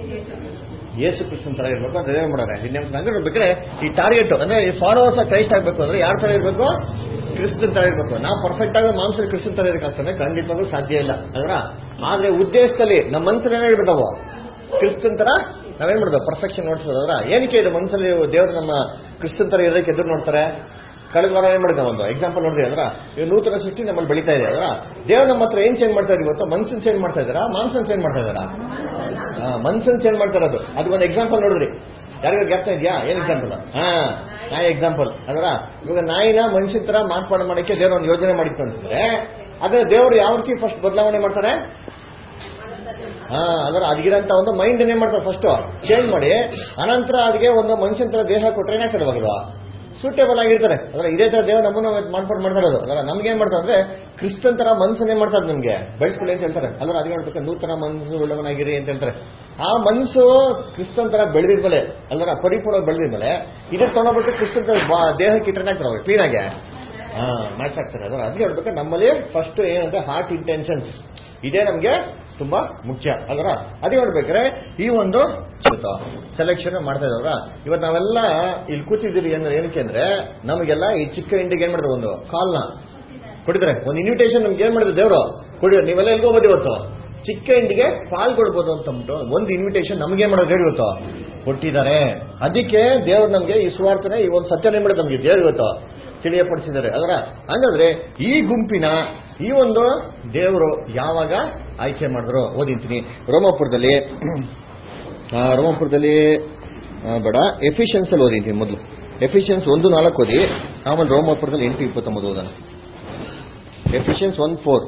ಯೇಸು ಕೃಷ್ಣನ್ ತರ ಇರ್ಬೇಕು ಅಂತ ದೇವ್ರು ಮಾಡೋರೆ ಈ ನೇಮಿಸ ಅಂದ್ರೆ ಬೇಕಾದ್ರೆ ಈ ಟಾರ್ಗೆಟ್ ಅಂದ್ರೆ ಈ ಫಾಲೋವರ್ಸ್ ಕ್ರೈಸ್ಟ್ ಆಗ್ಬೇಕು ಅಂದ್ರೆ ಯಾರ ತರ ಇರ್ಬೇಕು ಕ್ರಿಸ್ತನ್ ತರ ಇರ್ಬೇಕು ನಾವು ಪರ್ಫೆಕ್ಟ್ ಆಗಿ ಮಾಂಸದ ಕ್ರಿಸ್ತನ್ ತರ ಇರಕ್ಕಾಗ್ತಾನೆ ಖಂಡಿತವಾಗ್ಲೂ ಸಾಧ್ಯ ಇಲ್ಲ ಅದರ ಆದ್ರೆ ಉದ್ದೇಶದಲ್ಲಿ ನಮ್ಮ ಮನಸ್ಸಲ್ಲಿ ಏನಾಗಿರ್ತಾವ ಕ್ರಿಸ್ತನ್ ತರ ನಾವೇನ್ ಮಾಡೋದು ಪರ್ಫೆಕ್ಷನ್ ನೋಡ್ಸೋದು ಅದರ ಏನಕ್ಕೆ ಇದು ಮನಸ್ಸಲ್ಲಿ ದೇವರು ನಮ್ಮ ಕ್ರಿಸ್ತನ್ ತರ ಇರೋದಕ್ಕೆ ಎದುರು ನೋಡ್ತಾರೆ ಕಳೆದ ವಾರ ಏನ್ ಮಾಡಿದ ಒಂದು ಎಕ್ಸಾಂಪಲ್ ನೋಡಿದ್ರಿ ಅದ್ರ ಈ ನೂತನ ಸೃಷ್ಟಿ ನಮ್ಮಲ್ಲಿ ಬೆಳೀತಾ ಇದೆ ಅದರ ದೇವ್ರು ನಮ್ಮ ಹತ್ರ ಏನ್ ಚೇಂಜ್ ಮಾಡ್ತಾ ಇದ್ದೀವಿ ಇವತ್ತು ಮನ್ಸನ್ ಚೇಂಜ್ ಮಾಡ್ತಾ ಇದ್ದಾರಾ ಮಾಂಸನ್ ಚೇಂಜ್ ಮಾಡ್ತಾ ಇದ್ದಾರಾ ಮನ್ಸನ್ ಚೇಂಜ್ ಮಾಡ್ತಾ ಇರೋದು ಅದು ಒಂದು ಎಕ್ಸಾಂಪಲ್ ನೋಡಿದ್ರಿ ಯಾರಿಗೂ ಜ್ಞಾಪನ ಇದೆಯಾ ಏನ್ ಎಕ್ಸಾಂಪಲ್ ಹಾ ನಾಯಿ ಎಕ್ಸಾಂಪಲ್ ಅದರ ಇವಾಗ ನಾಯಿನ ಮನುಷ್ಯನ ತರ ಮಾರ್ಪಾಡು ಮಾಡಕ್ಕೆ ದೇವ್ರ ಒಂದು ಯೋಜನೆ ಮಾಡಿತ್ತು ಅಂತಂದ್ರೆ ಅದ್ರ ದೇವರು ಯಾವ ರೀತಿ ಫಸ್ಟ್ ಬದಲಾವಣೆ ಮಾಡ್ತಾರೆ ಹಾ ಅದರ ಅದಕ್ಕಿರಂತ ಒಂದು ಮೈಂಡ್ ಏನ್ ಮಾಡ್ತಾರೆ ಫಸ್ಟ್ ಚೇಂಜ್ ಮಾಡಿ ಅನಂತರ ಅದಕ್ಕೆ ಒಂದು ಮನುಷ್ಯನ ತರ ದೇಹ ಕೊಟ್ಟರೆ ಏನಾಗ್ತದೆ ಅವಾಗ ಸೂಟೇಬಲ್ ಆಗಿರ್ತಾರೆ ಅದರ ಇದೇ ತರ ದೇವ ನಮ್ಮನ್ನು ಮಾರ್ಪಾಡು ಮಾಡ್ತಾ ಇರೋದು ಅದರ ನಮ್ಗೆ ಏನ್ ಮಾಡ್ತಾರೆ ಅಂದ್ರೆ ಕ್ರಿಸ್ತನ್ ತರ ಮನ್ಸನ್ನೇ ಮಾಡ್ತಾರೆ ನಿಮ್ಗೆ ಬೆಳೆಸ್ಕೊಳ್ಳಿ ಅಂತ ಹೇಳ್ತಾರೆ ಅಲ್ರ ಅದಕ್ಕೆ ಹೇಳ್ಬೇಕು ನೂತನ ಮನಸ್ಸು ಉಳ್ಳವನಾಗಿರಿ ಅಂತ ಹೇಳ್ತಾರೆ ಆ ಮನಸ್ಸು ಕ್ರಿಸ್ತನ್ ತರ ಬೆಳೆದಿದ್ಮೇಲೆ ಅಲ್ರ ಪರಿಪೂರ್ಣ ಬೆಳೆದಿದ್ಮೇಲೆ ಇದೇ ತಗೊಂಡ್ಬಿಟ್ಟು ಕ್ರಿಸ್ತನ್ ತರ ಬಾ- ದೇಹಕ್ಕೆ ಇಟ್ಟರೆ ಆಗ್ತಾರೆ ಕ್ಲೀನ್ ಆಗಿ ಹಾ ಮ್ಯಾಚ್ ಆಗ್ತಾರೆ ಅದರ ಅದಕ್ಕೆ ಹೇಳ್ಬೇಕು ನಮ್ಮಲ್ಲಿ ಫಸ್ಟ್ ಏನಂದ್ರೆ ಹಾರ್ಟ್ ಇಂಟೆನ್ಷನ್ಸ್ ಇದೇ ನಮ್ಗೆ ತುಂಬಾ ಮುಖ್ಯ ಅಲ್ರ ಅದೇ ಹೇಳ್ಬೇಕಾದ್ರೆ ಈ ಒಂದು ಸೆಲೆಕ್ಷನ್ ಮಾಡ್ತಾ ಇದ್ದವ್ರ ಇವತ್ತು ನಾವೆಲ್ಲ ಇಲ್ಲಿ ಕೂತಿದ್ದೀರಿ ಅಂದ್ರೆ ಏನಕ್ಕೆ ಅಂದ್ರೆ ನಮಗೆಲ್ಲ ಈ ಚಿಕ್ಕ ಇಂಡಿಗೆ ಏನ್ ಮಾಡಿದ್ರು ಒಂದು ಕಾಲ್ನ ಕೊಟ್ಟಿದ್ದಾರೆ ಒಂದು ಇನ್ವಿಟೇಷನ್ ನಮ್ಗೆ ಏನ್ ಮಾಡಿದ್ರು ದೇವರು ಕೊಡಿ ನೀವೆಲ್ಲ ಎಲ್ಗೋ ಹೋಗೋದು ಇವತ್ತು ಚಿಕ್ಕ ಇಂಡಿಗೆ ಪಾಲ್ಗೊಳ್ಬೋದು ಅಂತ ಅಂದ್ಬಿಟ್ಟು ಒಂದು ಇನ್ವಿಟೇಷನ್ ನಮ್ಗೆ ಮಾಡೋದು ದೇವ್ರು ಇವತ್ತು ಕೊಟ್ಟಿದ್ದಾರೆ ಅದಕ್ಕೆ ದೇವ್ರು ನಮ್ಗೆ ಈ ಸುವಾರ್ತನೆ ಈ ಒಂದು ಸತ್ಯನ ಏನ್ ಮಾಡೋದು ನಮ್ಗೆ ದೇವ್ರು ಇವತ್ತು ತಿಳಿಯಪಡಿಸಿದ್ದಾರೆ ಅದರ ಹಂಗಂದ್ರೆ ಈ ಗುಂಪಿನ ಈ ಒಂದು ದೇವರು ಯಾವಾಗ ಆಯ್ಕೆ ಮಾಡಿದ್ರು ಓದಿಂತೀನಿ ರೋಮಾಪುರದಲ್ಲಿ ಆ, ರೋಮಾಪುರದಲ್ಲಿ ಆ, ಬೇಡ ಎಫಿಷಿಯನ್ಸ್ ಅಲ್ಲಿ ಓದಿಂತೀನಿ ಮೊದಲು ಎಫಿಷಿಯನ್ಸ್ ಒಂದು ನಾಲ್ಕು ಓದಿ ಆಮೇಲೆ ರೋಮಾಪುರದಲ್ಲಿ ಎಂಟು ಇಪ್ಪತ್ತೊಂಬತ್ತು ಓದೋಣ ಎಫಿಷಿಯನ್ಸ್ ಒನ್ ಫೋರ್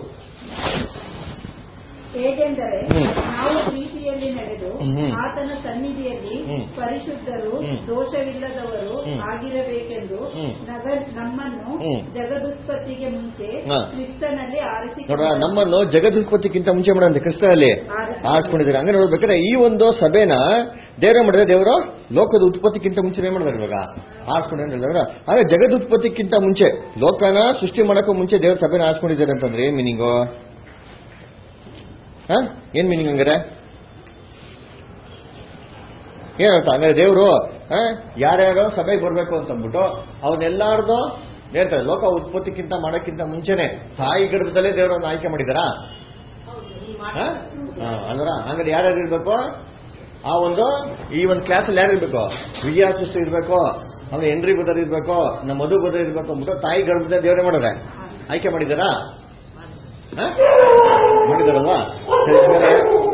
ಹೇಗೆಂದರೆ ಹ್ಮ್. ನಾವು ಪ್ರೀತಿಯಲ್ಲಿ ನಡೆದು ಹ್ಮ್. ಆತನ ಸನ್ನಿಧಿಯಲ್ಲಿ ಹ್ಮ್. ಪರಿಶುದ್ಧರು ಹ್ಮ್. ದೋಷವಿಲ್ಲದವರು ಹ್ಮ್. ಆಗಿರಬೇಕೆಂದು ಹ್ಮ್. ನಗ- ನಮ್ಮನ್ನು ಹ್ಮ್. ಜಗದುತ್ಪತ್ತಿಗೆ ಮುಂಚೆ ಹಾ. ಕ್ರಿಸ್ತನಲ್ಲಿ ನೋಡ್ರ ಆರಿಸಿಕೊಂಡರು. ನಮ್ಮನ್ನು ಜಗದುತ್ಪತ್ತಿಕ್ಕಿಂತ ಮುಂಚೆ ಮಾಡಂತೆ ಕ್ರಿಸ್ತನಲ್ಲಿ ಆರಿಸ್ಕೊಂಡಿದ್ದಾರೆ ಹಂಗೆ ನೋಡ್ಬೇಕಾದ್ರೆ ಈ ಒಂದು ಸಭೆನ ದೇವರ ಮಾಡಿದ್ರೆ ದೇವರು ಲೋಕದ ಉತ್ಪತ್ತಿಕ್ಕಿಂತ ಮುಂಚೆ ಏನ್ ಮಾಡಿದಾರೆ ಇವಾಗ ಆರಿಸ್ಕೊಂಡಿದ್ದಾರೆ ಹೇಳಿದ್ರ ಆಗ ಜಗದ್ ಉತ್ಪತ್ತಿಕ್ಕಿಂತ ಮುಂಚೆ ಲೋಕನ ಸೃಷ್ಟಿ ಮಾಡಕ್ಕೂ ಮುಂಚೆ ದೇವ್ರ ಸಭೆನ ಆರಿಸ್ಕೊಂಡಿದ್ದಾರೆ ಅಂತಂದ್ರೆ ಏನ್ ಮೀನಿಂಗು ಹ ಏನ್ ಮೀನಿಂಗ್ ಹಂಗಾರೆ ಏನಂತ ಹಂಗಾರೆ ದೇವರು ಯಾರ್ಯಾರೋ ಸಭೆಗೆ ಬರ್ಬೇಕು ಅಂತ ಅಂದ್ಬಿಟ್ಟು ಅವನ್ನೆಲ್ಲಾರ್ದು ಹೇಳ್ತಾರೆ ಲೋಕ ಉತ್ಪತ್ತಿಕ್ಕಿಂತ ಮಾಡೋಕ್ಕಿಂತ ಮುಂಚೆನೆ ತಾಯಿ ಗರ್ಭದಲ್ಲೇ ದೇವರನ್ನು ಆಯ್ಕೆ ಮಾಡಿದಾರಾ ಹ? ಹ, ಅಲ್ವರ ಹಂಗಾರೆ ಯಾರ್ಯಾರು ಇರ್ಬೇಕು ಆ ಒಂದು ಈ ಒಂದು ಕ್ಲಾಸಲ್ಲಿ ಯಾರು ಇರ್ಬೇಕು ವಿಜಯ ಸೃಷ್ಟಿ ಇರ್ಬೇಕು ಆಮೇಲೆ ಹೆನ್ರಿ ಬದರ್ ಇರ್ಬೇಕು ನಮ್ಮ ಮಧು ಬದರ್ ಇರ್ಬೇಕು ಅಂದ್ಬಿಟ್ಟು ತಾಯಿ ಗರ್ಭದ ದೇವರೇ ಮಾಡಿದ್ರೆ ಆಯ್ಕೆ ಮಾಡಿದಾರಾ ಹ? ಮಾಡಿದಾರಲ್ವಾ ಸರಿ ಹಂಗಾರೆ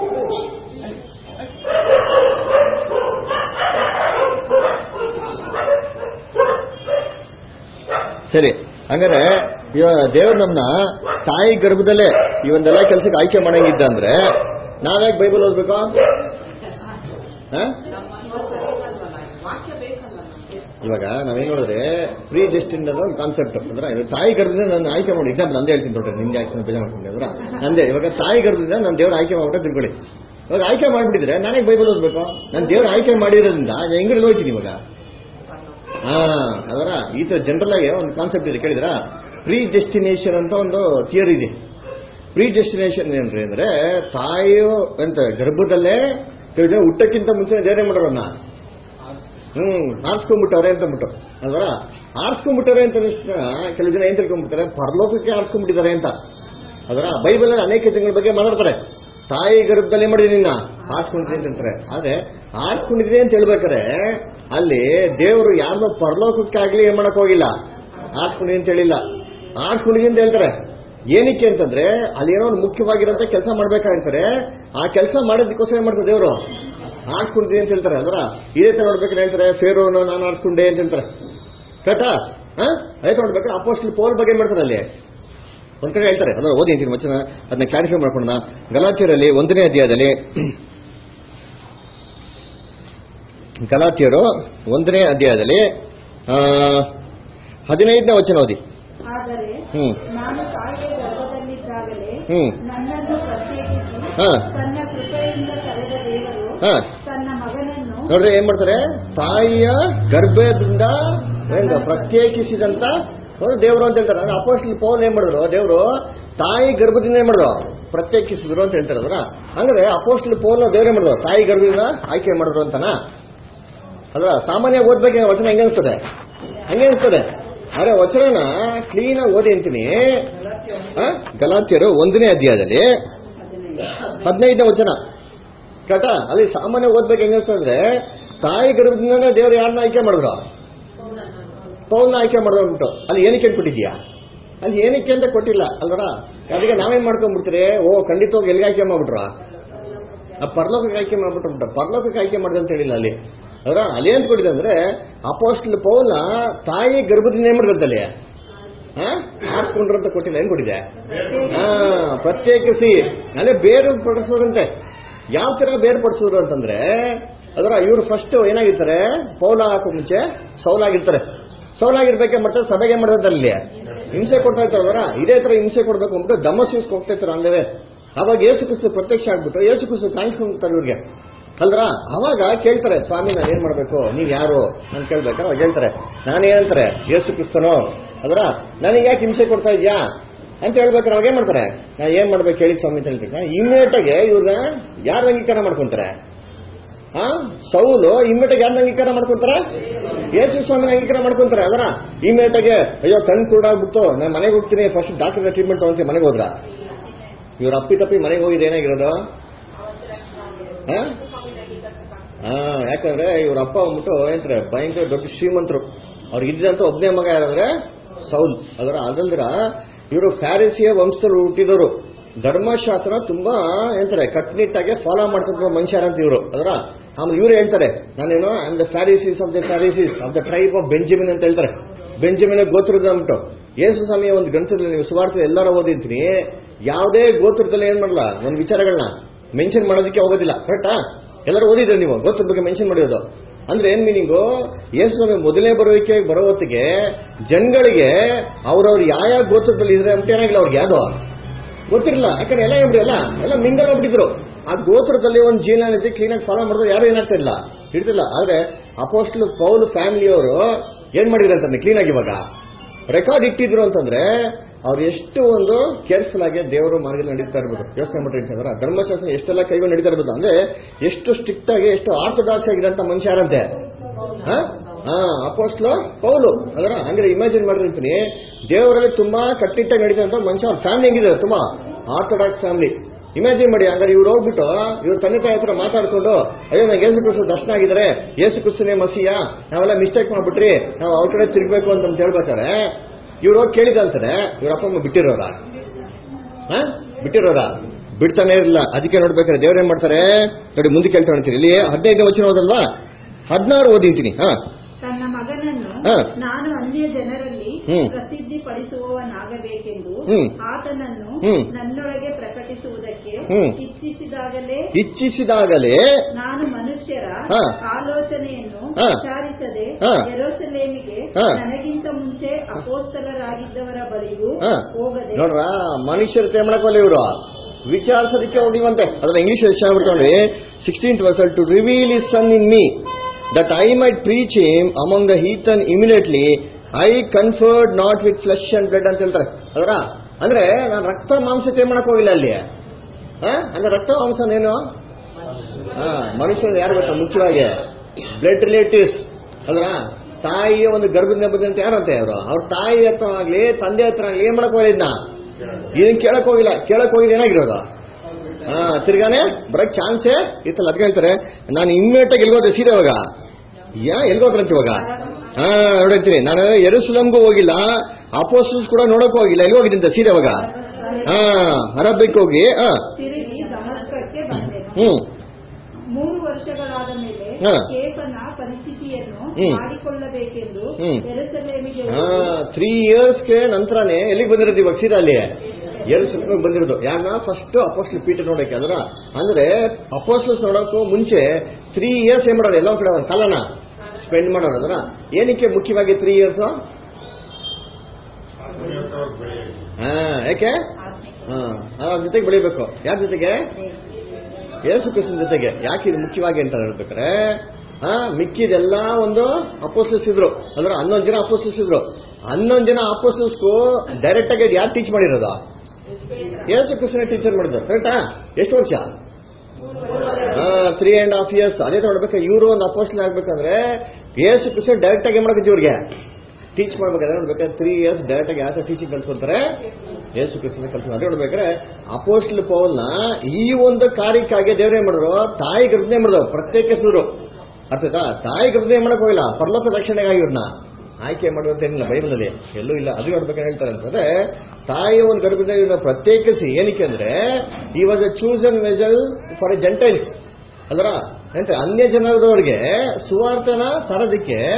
ಸರಿ ಹಂಗಾರೆ ಇವಾಗ ದೇವ್ರು ನಮ್ನ ತಾಯಿ ಗರ್ಭದಲ್ಲೇ ಈ ಒಂದೆಲ್ಲ ಕೆಲಸಕ್ಕೆ ಆಯ್ಕೆ ಮಾಡಂಗಿದ್ದ ಅಂದ್ರೆ ನಾವ್ಯಾಕೆ ಬೈಬಲ್ ಓದ್ಬೇಕು ಹ? ಇವಾಗ ನಾವೇನ್ ನೋಡಿದ್ರೆ ಪ್ರೀ ಡೆಸ್ಟಿನ್ ಅನ್ನೋ ಒಂದು ಕಾನ್ಸೆಪ್ಟ್ ಅಂದ್ರೆ ಇವಾಗ ತಾಯಿ ಗರ್ಭದಿಂದ ನಾನು ಆಯ್ಕೆ ಮಾಡಿ ಎಕ್ಸಾಂಪಲ್ ನಂದೇ ಹೇಳ್ತೀನಿ ನೋಡ್ರಿ ನಿಮ್ಗೆ ಆಯ್ಕೆ ಬೇಜಾರ್ ಮಾಡ್ಕೊಂಡೆ ಅಂದ್ರೆ ನಂದೇ ಇವಾಗ ತಾಯಿ ಗರ್ಭದಿಂದ ನಾನು ದೇವ್ರ ಆಯ್ಕೆ ಮಾಡ್ಬಿಟ್ಟು ತಿಳ್ಕೊಳ್ಳಿ ಇವಾಗ ಆಯ್ಕೆ ಮಾಡ್ಬಿಟ್ಟಿದ್ರೆ ನಾನೇ ಬೈಬಲ್ ಓದ್ಬೇಕು ನಾನು ದೇವ್ರ ಆಯ್ಕೆ ಮಾಡಿರೋದ್ರಿಂದ ನಾನು ಹೆಂಗಡೆ ಹೋಗ್ತೀನಿ ಇವಾಗ ಹಾ ಅದರ ಈ ತರ ಜನರಲ್ ಆಗಿ ಒಂದು ಕಾನ್ಸೆಪ್ಟ್ ಇದೆ ಕೇಳಿದ್ರ ಪ್ರೀ ಡೆಸ್ಟಿನೇಷನ್ ಅಂತ ಒಂದು ಥಿಯರಿ ಇದೆ ಪ್ರೀ ಡೆಸ್ಟಿನೇಷನ್ ಏನ್ರಿ ಅಂದ್ರೆ ತಾಯಿಯು ಎಂತ ಗರ್ಭದಲ್ಲೇ ಕೆಲವು ಜನ ಹುಟ್ಟಕ್ಕಿಂತ ಮುಂಚೆ ದೇವರೇ ಮಾಡೋರನ್ನ ಹ್ಮ್ ಆರ್ಸ್ಕೊಂಡ್ಬಿಟ್ಟವ್ರೆ ಅಂತ ಅಂದ್ಬಿಟ್ಟು ಅದರ ಆರ್ಸ್ಕೊಂಡ್ಬಿಟ್ಟವ್ರೆ ಅಂತ ಅನಿಸ್ತಾ ಕೆಲವು ಜನ ಏನ್ ತಿಳ್ಕೊಂಡ್ಬಿಡ್ತಾರೆ ಪರಲೋಕಕ್ಕೆ ಆರ್ಸ್ಕೊಂಡ್ಬಿಟ್ಟಿದ್ದಾರೆ ಅಂತ ಅದರ ಬೈಬಲ್ ಅನೇಕ ಜನಗಳ ಬಗ್ಗೆ ಮಾತಾಡ್ತಾರೆ ತಾಯಿ ಗರ್ಭದಲ್ಲಿ ಮಾಡಿದೀನಿ ನಿನ್ನ ಆರ್ಸ್ಕೊಂಡಿದ್ದೀನಿ ಅಂತ ಹೇಳ್ತಾರೆ ಆದ್ರೆ ಆರ್ಸ್ಕೊಂಡಿದ್ದೀನಿ ಅಂತ ಹೇಳ್ಬೇಕಾರೆ ಅಲ್ಲಿ ದೇವರು ಯಾರನ್ನೋ ಪರಲೋಕಕ್ಕಾಗ್ಲಿ ಏನ್ ಮಾಡಕ್ ಹೋಗಿಲ್ಲ ಆರ್ಸ್ಕೊಂಡಿದ್ದೀನಿ ಅಂತ ಹೇಳಿಲ್ಲ ಆರ್ಸ್ಕೊಂಡಿದ್ದೀನಿ ಅಂತ ಹೇಳ್ತಾರೆ ಏನಕ್ಕೆ ಅಂತಂದ್ರೆ ಅಲ್ಲಿ ಏನೋ ಒಂದು ಮುಖ್ಯವಾಗಿರೋಂಥ ಕೆಲಸ ಮಾಡ್ಬೇಕಾಗಿರ್ತಾರೆ ಆ ಕೆಲಸ ಮಾಡೋದಕ್ಕೋಸ್ಕರ ಏನ್ ಮಾಡ್ತಾರೆ ದೇವರು ಆಡ್ಸ್ಕೊಂಡಿದ್ದೀನಿ ಅಂತ ಹೇಳ್ತಾರೆ ಅದರ ಇದೇ ತರ ನೋಡ್ಬೇಕಾದ್ರೆ ಹೇಳ್ತಾರೆ ಫೇರೋನು ನಾನು ಆಡ್ಸ್ಕೊಂಡೆ ಅಂತ ಹೇಳ್ತಾರೆ ಕರೆಕ್ಟಾ ಹಾ ಅದೇ ನೋಡ್ಬೇಕಾದ್ರೆ ಅಪೋಸ್ಟಲ್ ಪೋಲ್ ಬಗ್ಗೆ ಏನ್ ಮಾಡ್ತಾರೆ ಅಲ್ಲಿ ಒಂದ್ ಕಡೆ ಹೇಳ್ತಾರೆ ಅದರ ಓದಿ ಅಂತೀನಿ ವಚನ ಅದನ್ನ ಕ್ಲಾರಿಫೈ ಮಾಡ್ಕೊಳ್ಳೋಣ ಗಲಾತಿಯರಲ್ಲಿ ಒಂದನೇ ಅಧ್ಯಾಯದಲ್ಲಿ ಗಲಾತಿಯರು ಒಂದನೇ ಅಧ್ಯಾಯದಲ್ಲಿ ಆ, ಹದಿನೈದನೇ ವಚನ ಓದಿ ಆದರೆ ಹ್ಮ್ ನಾನು ತಾಯಿಯ ಗರ್ಭದಲ್ಲಿದ್ದಾಗಲೇ ಹ್ಮ್ ನನ್ನನ್ನು ಪ್ರತ್ಯೇಕಿಸಿ ಹಾ. ತನ್ನ ಕೃಪೆಯಿಂದ ಕರೆದ ದೇವರು ಹಾ ತನ್ನ ಮಗನನ್ನು ನೋಡ್ರಿ ಏನ್ ಮಾಡ್ತಾರೆ ತಾಯಿಯ ಗರ್ಭದಿಂದ ಏನು ಪ್ರತ್ಯೇಕಿಸಿದಂತ ನೋಡ್ರಿ ದೇವರು ಅಂತ ಹೇಳ್ತಾರೆ ಅಂದ್ರೆ ಅಪೋಸ್ಟಲ್ ಪೌಲ್ ಏನ್ ಮಾಡಿದ್ರು ದೇವರು ತಾಯಿ ಗರ್ಭದಿಂದ ಏನ್ ಮಾಡಿದ್ರು ಪ್ರತ್ಯೇಕಿಸಿದ್ರು ಅಂತ ಹೇಳ್ತಾರೆ ಅದರ ಹಂಗಾದ್ರೆ ಅಪೋಸ್ಟಲ್ ಪೌಲ್ ದೇವ್ರೇ ಮಾಡಿದ್ರು ತಾಯಿ ಗರ್ಭದಿಂದ ಆಯ್ಕೆ ಮಾಡಿದ್ರು ಅಂತನ ಅದ್ರ ಸಾಮಾನ್ಯ ಓದ್ಬೇಕು ವಚನ ಹೆಂಗೆ ಅನಿಸ್ತದೆ ಹಂಗೆ ಅನಿಸ್ತದೆ ಆದ್ರೆ ವಚನನ ಕ್ಲೀನ್ ಆಗಿ ಓದಿ ಅಂತೀನಿ ಆ? ಗಲಾತ್ಯರು ಒಂದನೇ ಅಧ್ಯಾಯದಲ್ಲಿ ಹದಿನೈದನೇ ವಚನ ಕಟ ಅಲ್ಲಿ ಸಾಮಾನ್ಯ ಓದ್ಬೇಕು ಹೆಂಗ ಅಂದ್ರೆ ತಾಯಿ ಗರ್ಭದಿಂದನೇ ದೇವ್ರು ಯಾರನ್ನ ಆಯ್ಕೆ ಮಾಡಿದ್ರು ಪೌಲ್ನ ಆಯ್ಕೆ ಮಾಡಿದ್ರು ಅಂದ್ಬಿಟ್ಟು ಅಲ್ಲಿ ಏನಕ್ಕೆ ಕೊಟ್ಟಿದ್ಯಾ ಅಲ್ಲಿ ಏನಕ್ಕೆ ಅಂತ ಕೊಟ್ಟಿಲ್ಲ ಅಲ್ವರ ಅದಕ್ಕೆ ನಾವೇನ್ ಮಾಡ್ಕೊಂಡ್ಬಿಡ್ತೀರಿ ಓ ಖಂಡಿತವಾಗಿ ಎಲ್ಲಿಗೆ ಆಯ್ಕೆ ಮಾಡ್ಬಿಟ್ರ ಆ ಪರಲೋಕಕ್ಕೆ ಆಯ್ಕೆ ಮಾಡ್ಬಿಟ್ಟು ಪರಲೋಕಕ್ಕೆ ಆಯ್ಕೆ ಮಾಡಿದೆ ಅಂತ ಹೇಳಿಲ್ಲ ಅಲ್ಲಿ ಅದರ ಅಲ್ಲಿ ಅಂತ ಕೊಟ್ಟಿದೆ ಅಂದ್ರೆ ಅಪೋಸ್ಟ್ಲ್ ಪೌಲ ತಾಯಿ ಗರ್ಭದಿಂದ ಏನ್ ಮಾಡಿದಂತಲ್ಲಿ ಆರಿಸ್ಕೊಂಡ್ರು ಅಂತ ಕೊಟ್ಟಿಲ್ಲ ಏನ್ ಕೊಟ್ಟಿದೆ ಹಾ ಪ್ರತ್ಯೇಕಿಸಿ ಅಲ್ಲೇ ಬೇರೆ ಪಡಿಸೋದಂತೆ ಯಾವ ತರ ಬೇರ್ಪಡಿಸಿದ್ರು ಅಂತಂದ್ರೆ ಅದರ ಇವ್ರು ಫಸ್ಟ್ ಏನಾಗಿರ್ತಾರೆ ಪೌಲ ಹಾಕೋ ಮುಂಚೆ ಸೌಲಾಗಿರ್ತಾರೆ ಸೌಲಾಗಿರ್ಬೇಕೆ ಮತ್ತೆ ಸಭೆಗೆ ಮಾಡಿದ್ರೆ ಅಲ್ಲಿ ಹಿಂಸೆ ಕೊಡ್ತಾ ಇರ್ತಾರೆ ಅದರ ಇದೇ ತರ ಹಿಂಸೆ ಕೊಡ್ಬೇಕು ಅಂದ್ಬಿಟ್ಟು ದಮಸ್ಯೂಸ್ಗೆ ಹೋಗ್ತಾ ಇರ್ತಾರೆ ಅಂದೇವೆ ಅವಾಗ ಏಸು ಕ್ರಿಸ್ತು ಪ್ರತ್ಯಕ್ಷ ಆಗ್ಬಿಟ್ಟು ಏಸು ಕ್ರಿಸ್ತು ಕಾಣಿಸ್ಕೊಂತಾರೆ ಇವ್ರಿಗೆ ಅಲ್ರ ಅವಾಗ ಕೇಳ್ತಾರೆ ಸ್ವಾಮಿ ನಾನು ಏನ್ ಮಾಡ್ಬೇಕು ನೀವ್ ಯಾರು ಅಂತ ಕೇಳ್ಬೇಕಾದ್ರೆ ಅವಾಗ ಹೇಳ್ತಾರೆ ನಾನೇನಂತಾರೆ ಏಸು ಕ್ರಿಸ್ತನೋ ಅದರ ನನಗೆ ಯಾಕೆ ಹಿಂಸೆ ಕೊಡ್ತಾ ಇದ್ಯಾ ಅಂತ ಹೇಳ್ಬೇಕಾದ್ರೆ ಅವಾಗ ಏನ್ ಮಾಡ್ತಾರೆ ನಾ ಏನ್ ಮಾಡ್ಬೇಕು ಹೇಳಿ ಸ್ವಾಮಿ ಅಂತ ಹೇಳ್ತೀನಿ ಇಮ್ಮಿಡಿಯೇಟ್ ಆಗಿ ಇವ್ರನ್ನ ಯಾರು ಅಂಗೀಕಾರ ಮಾಡ್ಕೊಂತಾರೆ ಆ ಸೌಲು ಇಮ್ಮಿಡಿಯೇಟ್ ಯಾರನ್ನ ಅಂಗೀಕಾರ ಮಾಡ್ಕೊಂತಾರೆ ಯೇಸು ಸ್ವಾಮಿನ ಅಂಗೀಕಾರ ಮಾಡ್ಕೊಂತಾರೆ ಅದರ ಇಮ್ಮಿಡಿಯೇಟ್ ಆಗಿ ಅಯ್ಯೋ ಕಣ್ ಕುರುಡಾಗ್ಬಿಟ್ಟು ನಾನು ಮನೆಗೆ ಹೋಗ್ತೀನಿ ಫಸ್ಟ್ ಡಾಕ್ಟರ್ ಟ್ರೀಟ್ಮೆಂಟ್ ತಗೊಂತೀನಿ ಮನೆಗೆ ಹೋದ್ರ ಇವ್ರ ಅಪ್ಪಿ ತಪ್ಪಿ ಮನೆಗೆ ಹೋಗಿದ್ದು ಏನಾಗಿರೋದು ಆ? ಆ, ಯಾಕಂದ್ರೆ ಇವ್ರ ಅಪ್ಪ ಅಂದ್ಬಿಟ್ಟು ಏನಂತಾರೆ ಭಯಂಕರ ದೊಡ್ಡ ಶ್ರೀಮಂತರು ಅವ್ರಿಗೆ ಇದ್ದಂತ ಒಬ್ಬನೇ ಮಗ ಯಾರಂದ್ರೆ ಸೌಲ್ ಅದರ ಅದಲ್ದ್ರ ಇವರು ಫ್ಯಾರಿಸಿಯ ವಂಶದಲ್ಲಿ ಹುಟ್ಟಿದವರು ಧರ್ಮಶಾಸ್ತ್ರ ತುಂಬಾ ಏನಂತಾರೆ ಕಟ್ನಿಟ್ಟಾಗಿ ಫಾಲೋ ಮಾಡ್ತಿದ್ರು ಮನುಷ್ಯರ ಅಂತ ಇವರು ಅದರ ಆಮೇಲೆ ಇವ್ರು ಹೇಳ್ತಾರೆ ನಾನೇನು I the Pharisees of the Pharisees of the tribe of Benjamin ಅಂತ ಹೇಳ್ತಾರೆ ಬೆಂಜಮಿನ್ ಗೋತ್ರದ ಅಂದ್ಬಿಟ್ಟು ಯೇಸು ಸ್ವಾಮಿಯ ಒಂದು ಗ್ರಂಥದಲ್ಲಿ ನೀವು ಸುವಾರ್ಥ ಎಲ್ಲರ ಓದಿದ್ರಿ ಯಾವುದೇ ಗೋತ್ರದಲ್ಲಿ ಏನ್ ಮಾಡಲ್ಲ ಒಂದು ವಿಚಾರಗಳನ್ನ ಮೆನ್ಷನ್ ಮಾಡೋದಕ್ಕೆ ಹೋಗೋದಿಲ್ಲ ಕರೆಕ್ಟಾ ಎಲ್ಲರೂ ಓದಿದ್ರೆ ನೀವು ಗೋತ್ರದ ಬಗ್ಗೆ ಮೆನ್ಷನ್ ಮಾಡಿರೋದು ಅಂದ್ರೆ ಏನ್ ಮೀನಿಂಗು ಯೇಸು ಸ್ವಾಮಿ ಮೊದಲನೇ ಬರೋದಕ್ಕೆ ಬರೋ ಹೊತ್ತಿಗೆ ಜನಗಳಿಗೆ ಅವ್ರವ್ರು ಯಾವ ಯಾವ ಗೋತ್ರದಲ್ಲಿ ಇದ್ರೆ ಅಂತ ಏನಾಗಿಲ್ಲ ಅವ್ರಿಗೆ ಯಾವ್ದೋ ಗೊತ್ತಿರಲಿಲ್ಲ ಯಾಕಂದ್ರೆ ಎಲ್ಲ ಏನ್ರಿ ಎಲ್ಲ ಎಲ್ಲ ಮಿಂಗಲ್ ಆಗ್ಬಿಟ್ಟಿದ್ರು ಆ ಗೋತ್ರದಲ್ಲಿ ಒಂದು ಜೀವನ ಕ್ಲೀನ್ ಆಗಿ ಫಾಲೋ ಮಾಡಿದ್ರೆ ಯಾರು ಏನಾಗ್ತಾ ಇಲ್ಲ ಹಿಡ್ತಿಲ್ಲ ಆದ್ರೆ ಅಪೋಸ್ಟ್ಲ್ ಪೌಲ್ ಫ್ಯಾಮಿಲಿಯವರು ಏನ್ ಮಾಡಿದ್ರು ಅಂತಂದ್ರೆ ಕ್ಲೀನ್ ಆಗಿ ಇವಾಗ ರೆಕಾರ್ಡ್ ಇಟ್ಟಿದ್ರು ಅಂತಂದ್ರೆ ಅವ್ರು ಎಷ್ಟು ಒಂದು ಕೇರ್ಫುಲ್ ಆಗಿ ದೇವರು ಮಾರ್ಗದಲ್ಲಿ ನಡೀತಾ ಇರ್ಬೋದು ಯೋಚನೆ ಮಾಡಿ ಅಂತಂದ್ರೆ ಧರ್ಮಶಾಸ್ತ್ರ ಎಷ್ಟೆಲ್ಲ ಕೈಗೊಂಡು ನಡೀತಾ ಇರ್ಬೋದು ಅಂದ್ರೆ ಎಷ್ಟು ಸ್ಟ್ರಿಕ್ಟ್ ಆಗಿ ಎಷ್ಟು ಆರ್ಥೋಡಾಕ್ಸ್ ಆಗಿರೋಂಥ ಮನುಷ್ಯ ಯಾರಂತೆ ಹಾ ಅಪೋಸ್ಟ್ಲು ಪೌಲು ಅದರ ಹಂಗಾರೆ ಇಮ್ಯಾಜಿನ್ ಮಾಡಿರ್ತೀನಿ ದೇವರಲ್ಲಿ ತುಂಬಾ ಕಟ್ಟಿಟ್ಟಾಗಿ ನಡೀತಂತ ಮನುಷ್ಯ ಅವ್ರ ಫ್ಯಾಮಿಲಿ ಹೆಂಗಿದೆ ತುಂಬಾ ಆರ್ಥೋಡಾಕ್ಸ್ ಫ್ಯಾಮಿಲಿ ಇಮ್ಯಾಜಿನ್ ಮಾಡಿ ಹಂಗಾರೆ ಇವ್ರು ಹೋಗ್ಬಿಟ್ಟು ಇವ್ರ ತಂದೆ ತಾಯಿ ಹತ್ರ ಮಾತಾಡ್ಕೊಂಡು ಅಯ್ಯೋ ನಂಗೆ ಯೇಸು ಕ್ರಿಸ್ತು ದರ್ಶನ ಆಗಿದ್ದಾರೆ ಯೇಸು ಕ್ರಿಸ್ತನೇ ಮಸಿಯ ನಾವೆಲ್ಲ ಮಿಸ್ಟೇಕ್ ಮಾಡ್ಬಿಟ್ರಿ ನಾವು ಅವ್ರ ಕಡೆ ತಿರ್ಬೇಕು ಅಂತ ಹೇಳ್ಬೇಕಾರೆ ಇವ್ರು ಹೋಗಿ ಕೇಳಿದಂತಾರೆ ಇವ್ರ ಅಪ್ಪ ಅಮ್ಮ ಬಿಟ್ಟಿರೋರ ಬಿಟ್ಟಿರೋರ ಬಿಡ್ತಾನೆ ಇರಲಿಲ್ಲ ಅದಕ್ಕೆ ನೋಡ್ಬೇಕಾದ್ರೆ ದೇವ್ರ ಏನ್ ಮಾಡ್ತಾರೆ ನೋಡಿ ಮುಂದೆ ಕೇಳ್ತಾ ನೋಡ್ತೀರಿ ಇಲ್ಲಿ ಹದಿನೈದನೇ ವಚನ ಓದಲ್ವಾ ಹದಿನಾರು ಓದಿಂತೀನಿ ಹಾ ತನ್ನ ಮಗನನ್ನು ಹಾ. ನಾನು ಅನ್ಯ ಜನರಲ್ಲಿ ಹ್ಮ್. ಪ್ರಸಿದ್ಧಿ ಪಡಿಸುವವನಾಗಬೇಕೆಂದು ಹ್ಮ್. ಆತನನ್ನು ಹ್ಮ್. ನನ್ನೊಳಗೆ ಪ್ರಕಟಿಸುವುದಕ್ಕೆ ಹ್ಮ್. ಇಚ್ಛಿಸಿದಾಗಲೇ ಇಚ್ಛಿಸಿದಾಗಲೇ ನಾನು ಮನುಷ್ಯರ ಹಾ. ಆಲೋಚನೆಯನ್ನು ಹಾ. ವಿಚಾರಿಸದೆ ಹಾ. ಯೆರೂಸಲೇಮಿಗೆ ಹಾ. ನನಗಿಂತ ಮುಂಚೆ ಅಪೋಸ್ತಲರಾಗಿದ್ದವರ ಬಳಿಗೂ ಹಾ. ಹೋಗದೆ ನೋಡ್ರ ಮನುಷ್ಯರ ಮಾಡಕೋಲ್ಲ ಇವರು ವಿಚಾರಿಸೋದಕ್ಕೆ ಹೋಗಿವಂತೆ ಅದರ ಇಂಗ್ಲಿಷ್ ಹೇಳ್ಬಿಡ್ತಾರೆ ಸಿಕ್ಸ್ಟೀನ್ತ್ ವರ್ಸಲ್ to reveal his son in me that I might preach him among the heathen immediately I conferred not with flesh and blood ಅಂತ ಹೇಳ್ತಾರೆ ಅದರ ಅಂದ್ರೆ ನಾನು ರಕ್ತ ಮಾಂಸ ತೇ ಮಾಡಕ್ ಹೋಗಿಲ್ಲ ಅಲ್ಲಿ ಆ? ಅಂದ್ರೆ ರಕ್ತ ಮಾಂಸನೇನು ಹಾ ಮನುಷ್ಯರು ಯಾರು ಗೊತ್ತಾ ಮುಖ್ಯವಾಗಿ ಬ್ಲಡ್ ರಿಲೇಟಿವ್ಸ್ ಅಲ್ರ ತಾಯಿಯ ಒಂದು ಗರ್ಭದಿಂದ ಬಂದಂತ ಯಾರಂತೆ ಅವರು ಅವ್ರ ತಾಯಿ ಹತ್ರ ಆಗ್ಲಿ ತಂದೆ ಹತ್ರ ಆಗ್ಲಿ ಏನ್ ಮಾಡಕ್ ಹೋಗಿದ್ನ ಇದನ್ ಕೇಳಕ್ ಹೋಗಿಲ್ಲ ಕೇಳಕ್ ಹೋಗಿದ್ ಏನಾಗಿರೋದು ಹಾ ತಿರ್ಗಾನೆ ಬರಕ್ ಚಾನ್ಸೇ ಇತ್ತಲ್ಲ ಅದಕ್ಕೆ ಹೇಳ್ತಾರೆ ನಾನು ಇಮ್ಮಿಡಿಯೇಟ್ ಆಗಿ ಎಲ್ಗೋದೆ ಸೀದಾ ಇವಾಗ ಯಾ ಎಲ್ಗೋದ್ರಂತ ಇವಾಗ ಹಾ ನೋಡಂತೀನಿ ನಾನು ಎರುಸಲಂಗೂ ಹೋಗಿಲ್ಲ ಅಪೋಸಲ್ಸ್ ಕೂಡ ನೋಡಕ್ ಹೋಗಿಲ್ಲ ಎಲ್ಲಿ ಹೋಗಿದ್ದಂತ ಸೀದಾ ಇವಾಗ ಹಾ ಅರಬ್ಬಕ್ಕೆ ಹೋಗಿ ಹಾ ತಿರುಗಿ ದಮಸ್ಕಕ್ಕೆ ಬಂದೆನು ಹ್ಮ್ ಮೂರು ವರ್ಷಗಳಾದ ಮೇಲೆ ಹಾ. ಕೇಫನ ಪರಿಸ್ಥಿತಿಯನ್ನು ಹ್ಮ್. ಮಾಡಿಕೊಳ್ಳಬೇಕೆಂದು ಹ್ಮ್. ಯೆರೂಸಲೇಮಿಗೆ ಹಾ ಹೋಗಿ ತ್ರೀ ಇಯರ್ಸ್ಗೆ ನಂತರನೇ ಎಲ್ಲಿಗೆ ಬಂದಿರೋದು ಇವಾಗ ಸೀದಾ ಅಲ್ಲಿ ಎರಡು ಸ್ವಲ್ಪ ಬಂದಿರೋದು ಯಾರನ್ನ ಫಸ್ಟ್ ಅಪೋಸ್ಟಲ್ ಪೀಠ ನೋಡಕ್ಕೆ ಅದ್ರ ಅಂದ್ರೆ ಅಪೋಸ್ಟಲ್ಸ್ ನೋಡೋಕ್ಕೂ ಮುಂಚೆ ತ್ರೀ ಇಯರ್ಸ್ ಏನ್ ಮಾಡೋದು ಎಲ್ಲ ಒಂದ್ ಕಡೆ ಒಂದು ಕಾಲನ ಸ್ಪೆಂಡ್ ಮಾಡೋದು ಅದರ ಏನಕ್ಕೆ ಮುಖ್ಯವಾಗಿ ತ್ರೀ ಇಯರ್ಸ್ ಆತ್ಮೀಯತವ್ರು ಬೆಳೆಯಲಿ ಹಾ ಯಾಕೆ ಹಾ ಅದ್ರ ಜೊತೆಗೆ ಬೆಳಿಬೇಕು ಯಾರ ಜೊತೆಗೆ ಯೇಸು ಕ್ರಿಸ್ತನ ಜೊತೆಗೆ ಯಾಕೆ ಇದು ಮುಖ್ಯವಾಗಿ ಅಂತ ಹೇಳ್ಬೇಕಾರೆ ಹಾ ಮಿಕ್ಕಿದೆಲ್ಲ ಒಂದು ಅಪೋಸಲ್ಸ್ ಇದ್ರು ಅಂದ್ರೆ ಹನ್ನೊಂದು ಜನ ಅಪೋಸಲ್ಸ್ ಇದ್ರು ಹನ್ನೊಂದು ಜನ ಅಪೋಸಲ್ಸ್ಗೂ ಡೈರೆಕ್ಟ್ ಆಗಿ ಯಾರು ಟೀಚ್ ಮಾಡಿರೋದು ಯೇಸು ಕ್ರಿಸ್ತನ ಟೀಚರ್ ಮಾಡಿದ್ರು ಕರೆಕ್ಟಾ ಎಷ್ಟು ವರ್ಷ ತ್ರೀ ಅಂಡ್ ಹಾಫ್ ಇಯರ್ಸ್ ಅದೇ ನೋಡ್ಬೇಕು ಇವರು ಒಂದು ಅಪೋಸ್ಟಲ್ ಆಗ್ಬೇಕಂದ್ರೆ ಯೇಸು ಕ್ರಿಸ್ತ ಡೈರೆಕ್ಟ್ ಆಗಿ ಏನ್ ಮಾಡ್ಬೇಕು ಇವ್ರಿಗೆ ಟೀಚ್ ಮಾಡ್ಬೇಕಾದ್ರೆ ನೋಡ್ಬೇಕಾದ್ರೆ ತ್ರೀ ಇಯರ್ಸ್ ಡೈರೆಕ್ಟ್ ಆಗಿ ಯಾವ ಟೀಚಿಂಗ್ ಕಲ್ತ್ಕೊಂತಾರೆ ಯೇಸು ಕ್ರಿಸ್ತನ ಕಲ್ತ್ಕೊಂಡು ಅದೇ ನೋಡ್ಬೇಕಾದ್ರೆ ಅಪೋಸ್ಟಲ್ ಪೌಲ್ನ ಈ ಒಂದು ಕಾರ್ಯಕ್ಕಾಗಿ ದೇವ್ರ ಏನ್ ಮಾಡಿದ್ರು ತಾಯಿ ಗರ್ಭನೆ ಮಾಡಿದ್ರು ಪ್ರತ್ಯೇಕಿಸಿದ್ರು ಅರ್ಥಾಯ್ತಾ ತಾಯಿ ಗರ್ಭನೆ ಮಾಡಕ್ ಹೋಗಿಲ್ಲ ಪರಲೋಕ ರಕ್ಷಣೆಗಾಗಿ ಇವ್ರನ್ನ ಆಯ್ಕೆ ಮಾಡೋದು ಏನಿಲ್ಲ ಬೈಬಲಲ್ಲಿ ಎಲ್ಲೂ ಇಲ್ಲ ಅದು ನೋಡ್ಬೇಕಾದ್ರೆ ಹೇಳ್ತಾರೆ ಅಂತಂದ್ರೆ ತಾಯಿಯ ಒಂದು ಗರ್ಭದಿಂದ ಇವ್ರನ್ನ ಪ್ರತ್ಯೇಕಿಸಿ ಏನಕ್ಕೆ ಅಂದ್ರೆ ಈ was a chosen vessel for a Gentiles ಅಲ್ರ ಎಂತ ಅನ್ಯ ಜನರದವರಿಗೆ ಸುವಾರ್ತನ ಸಾರೋದಕ್ಕೆ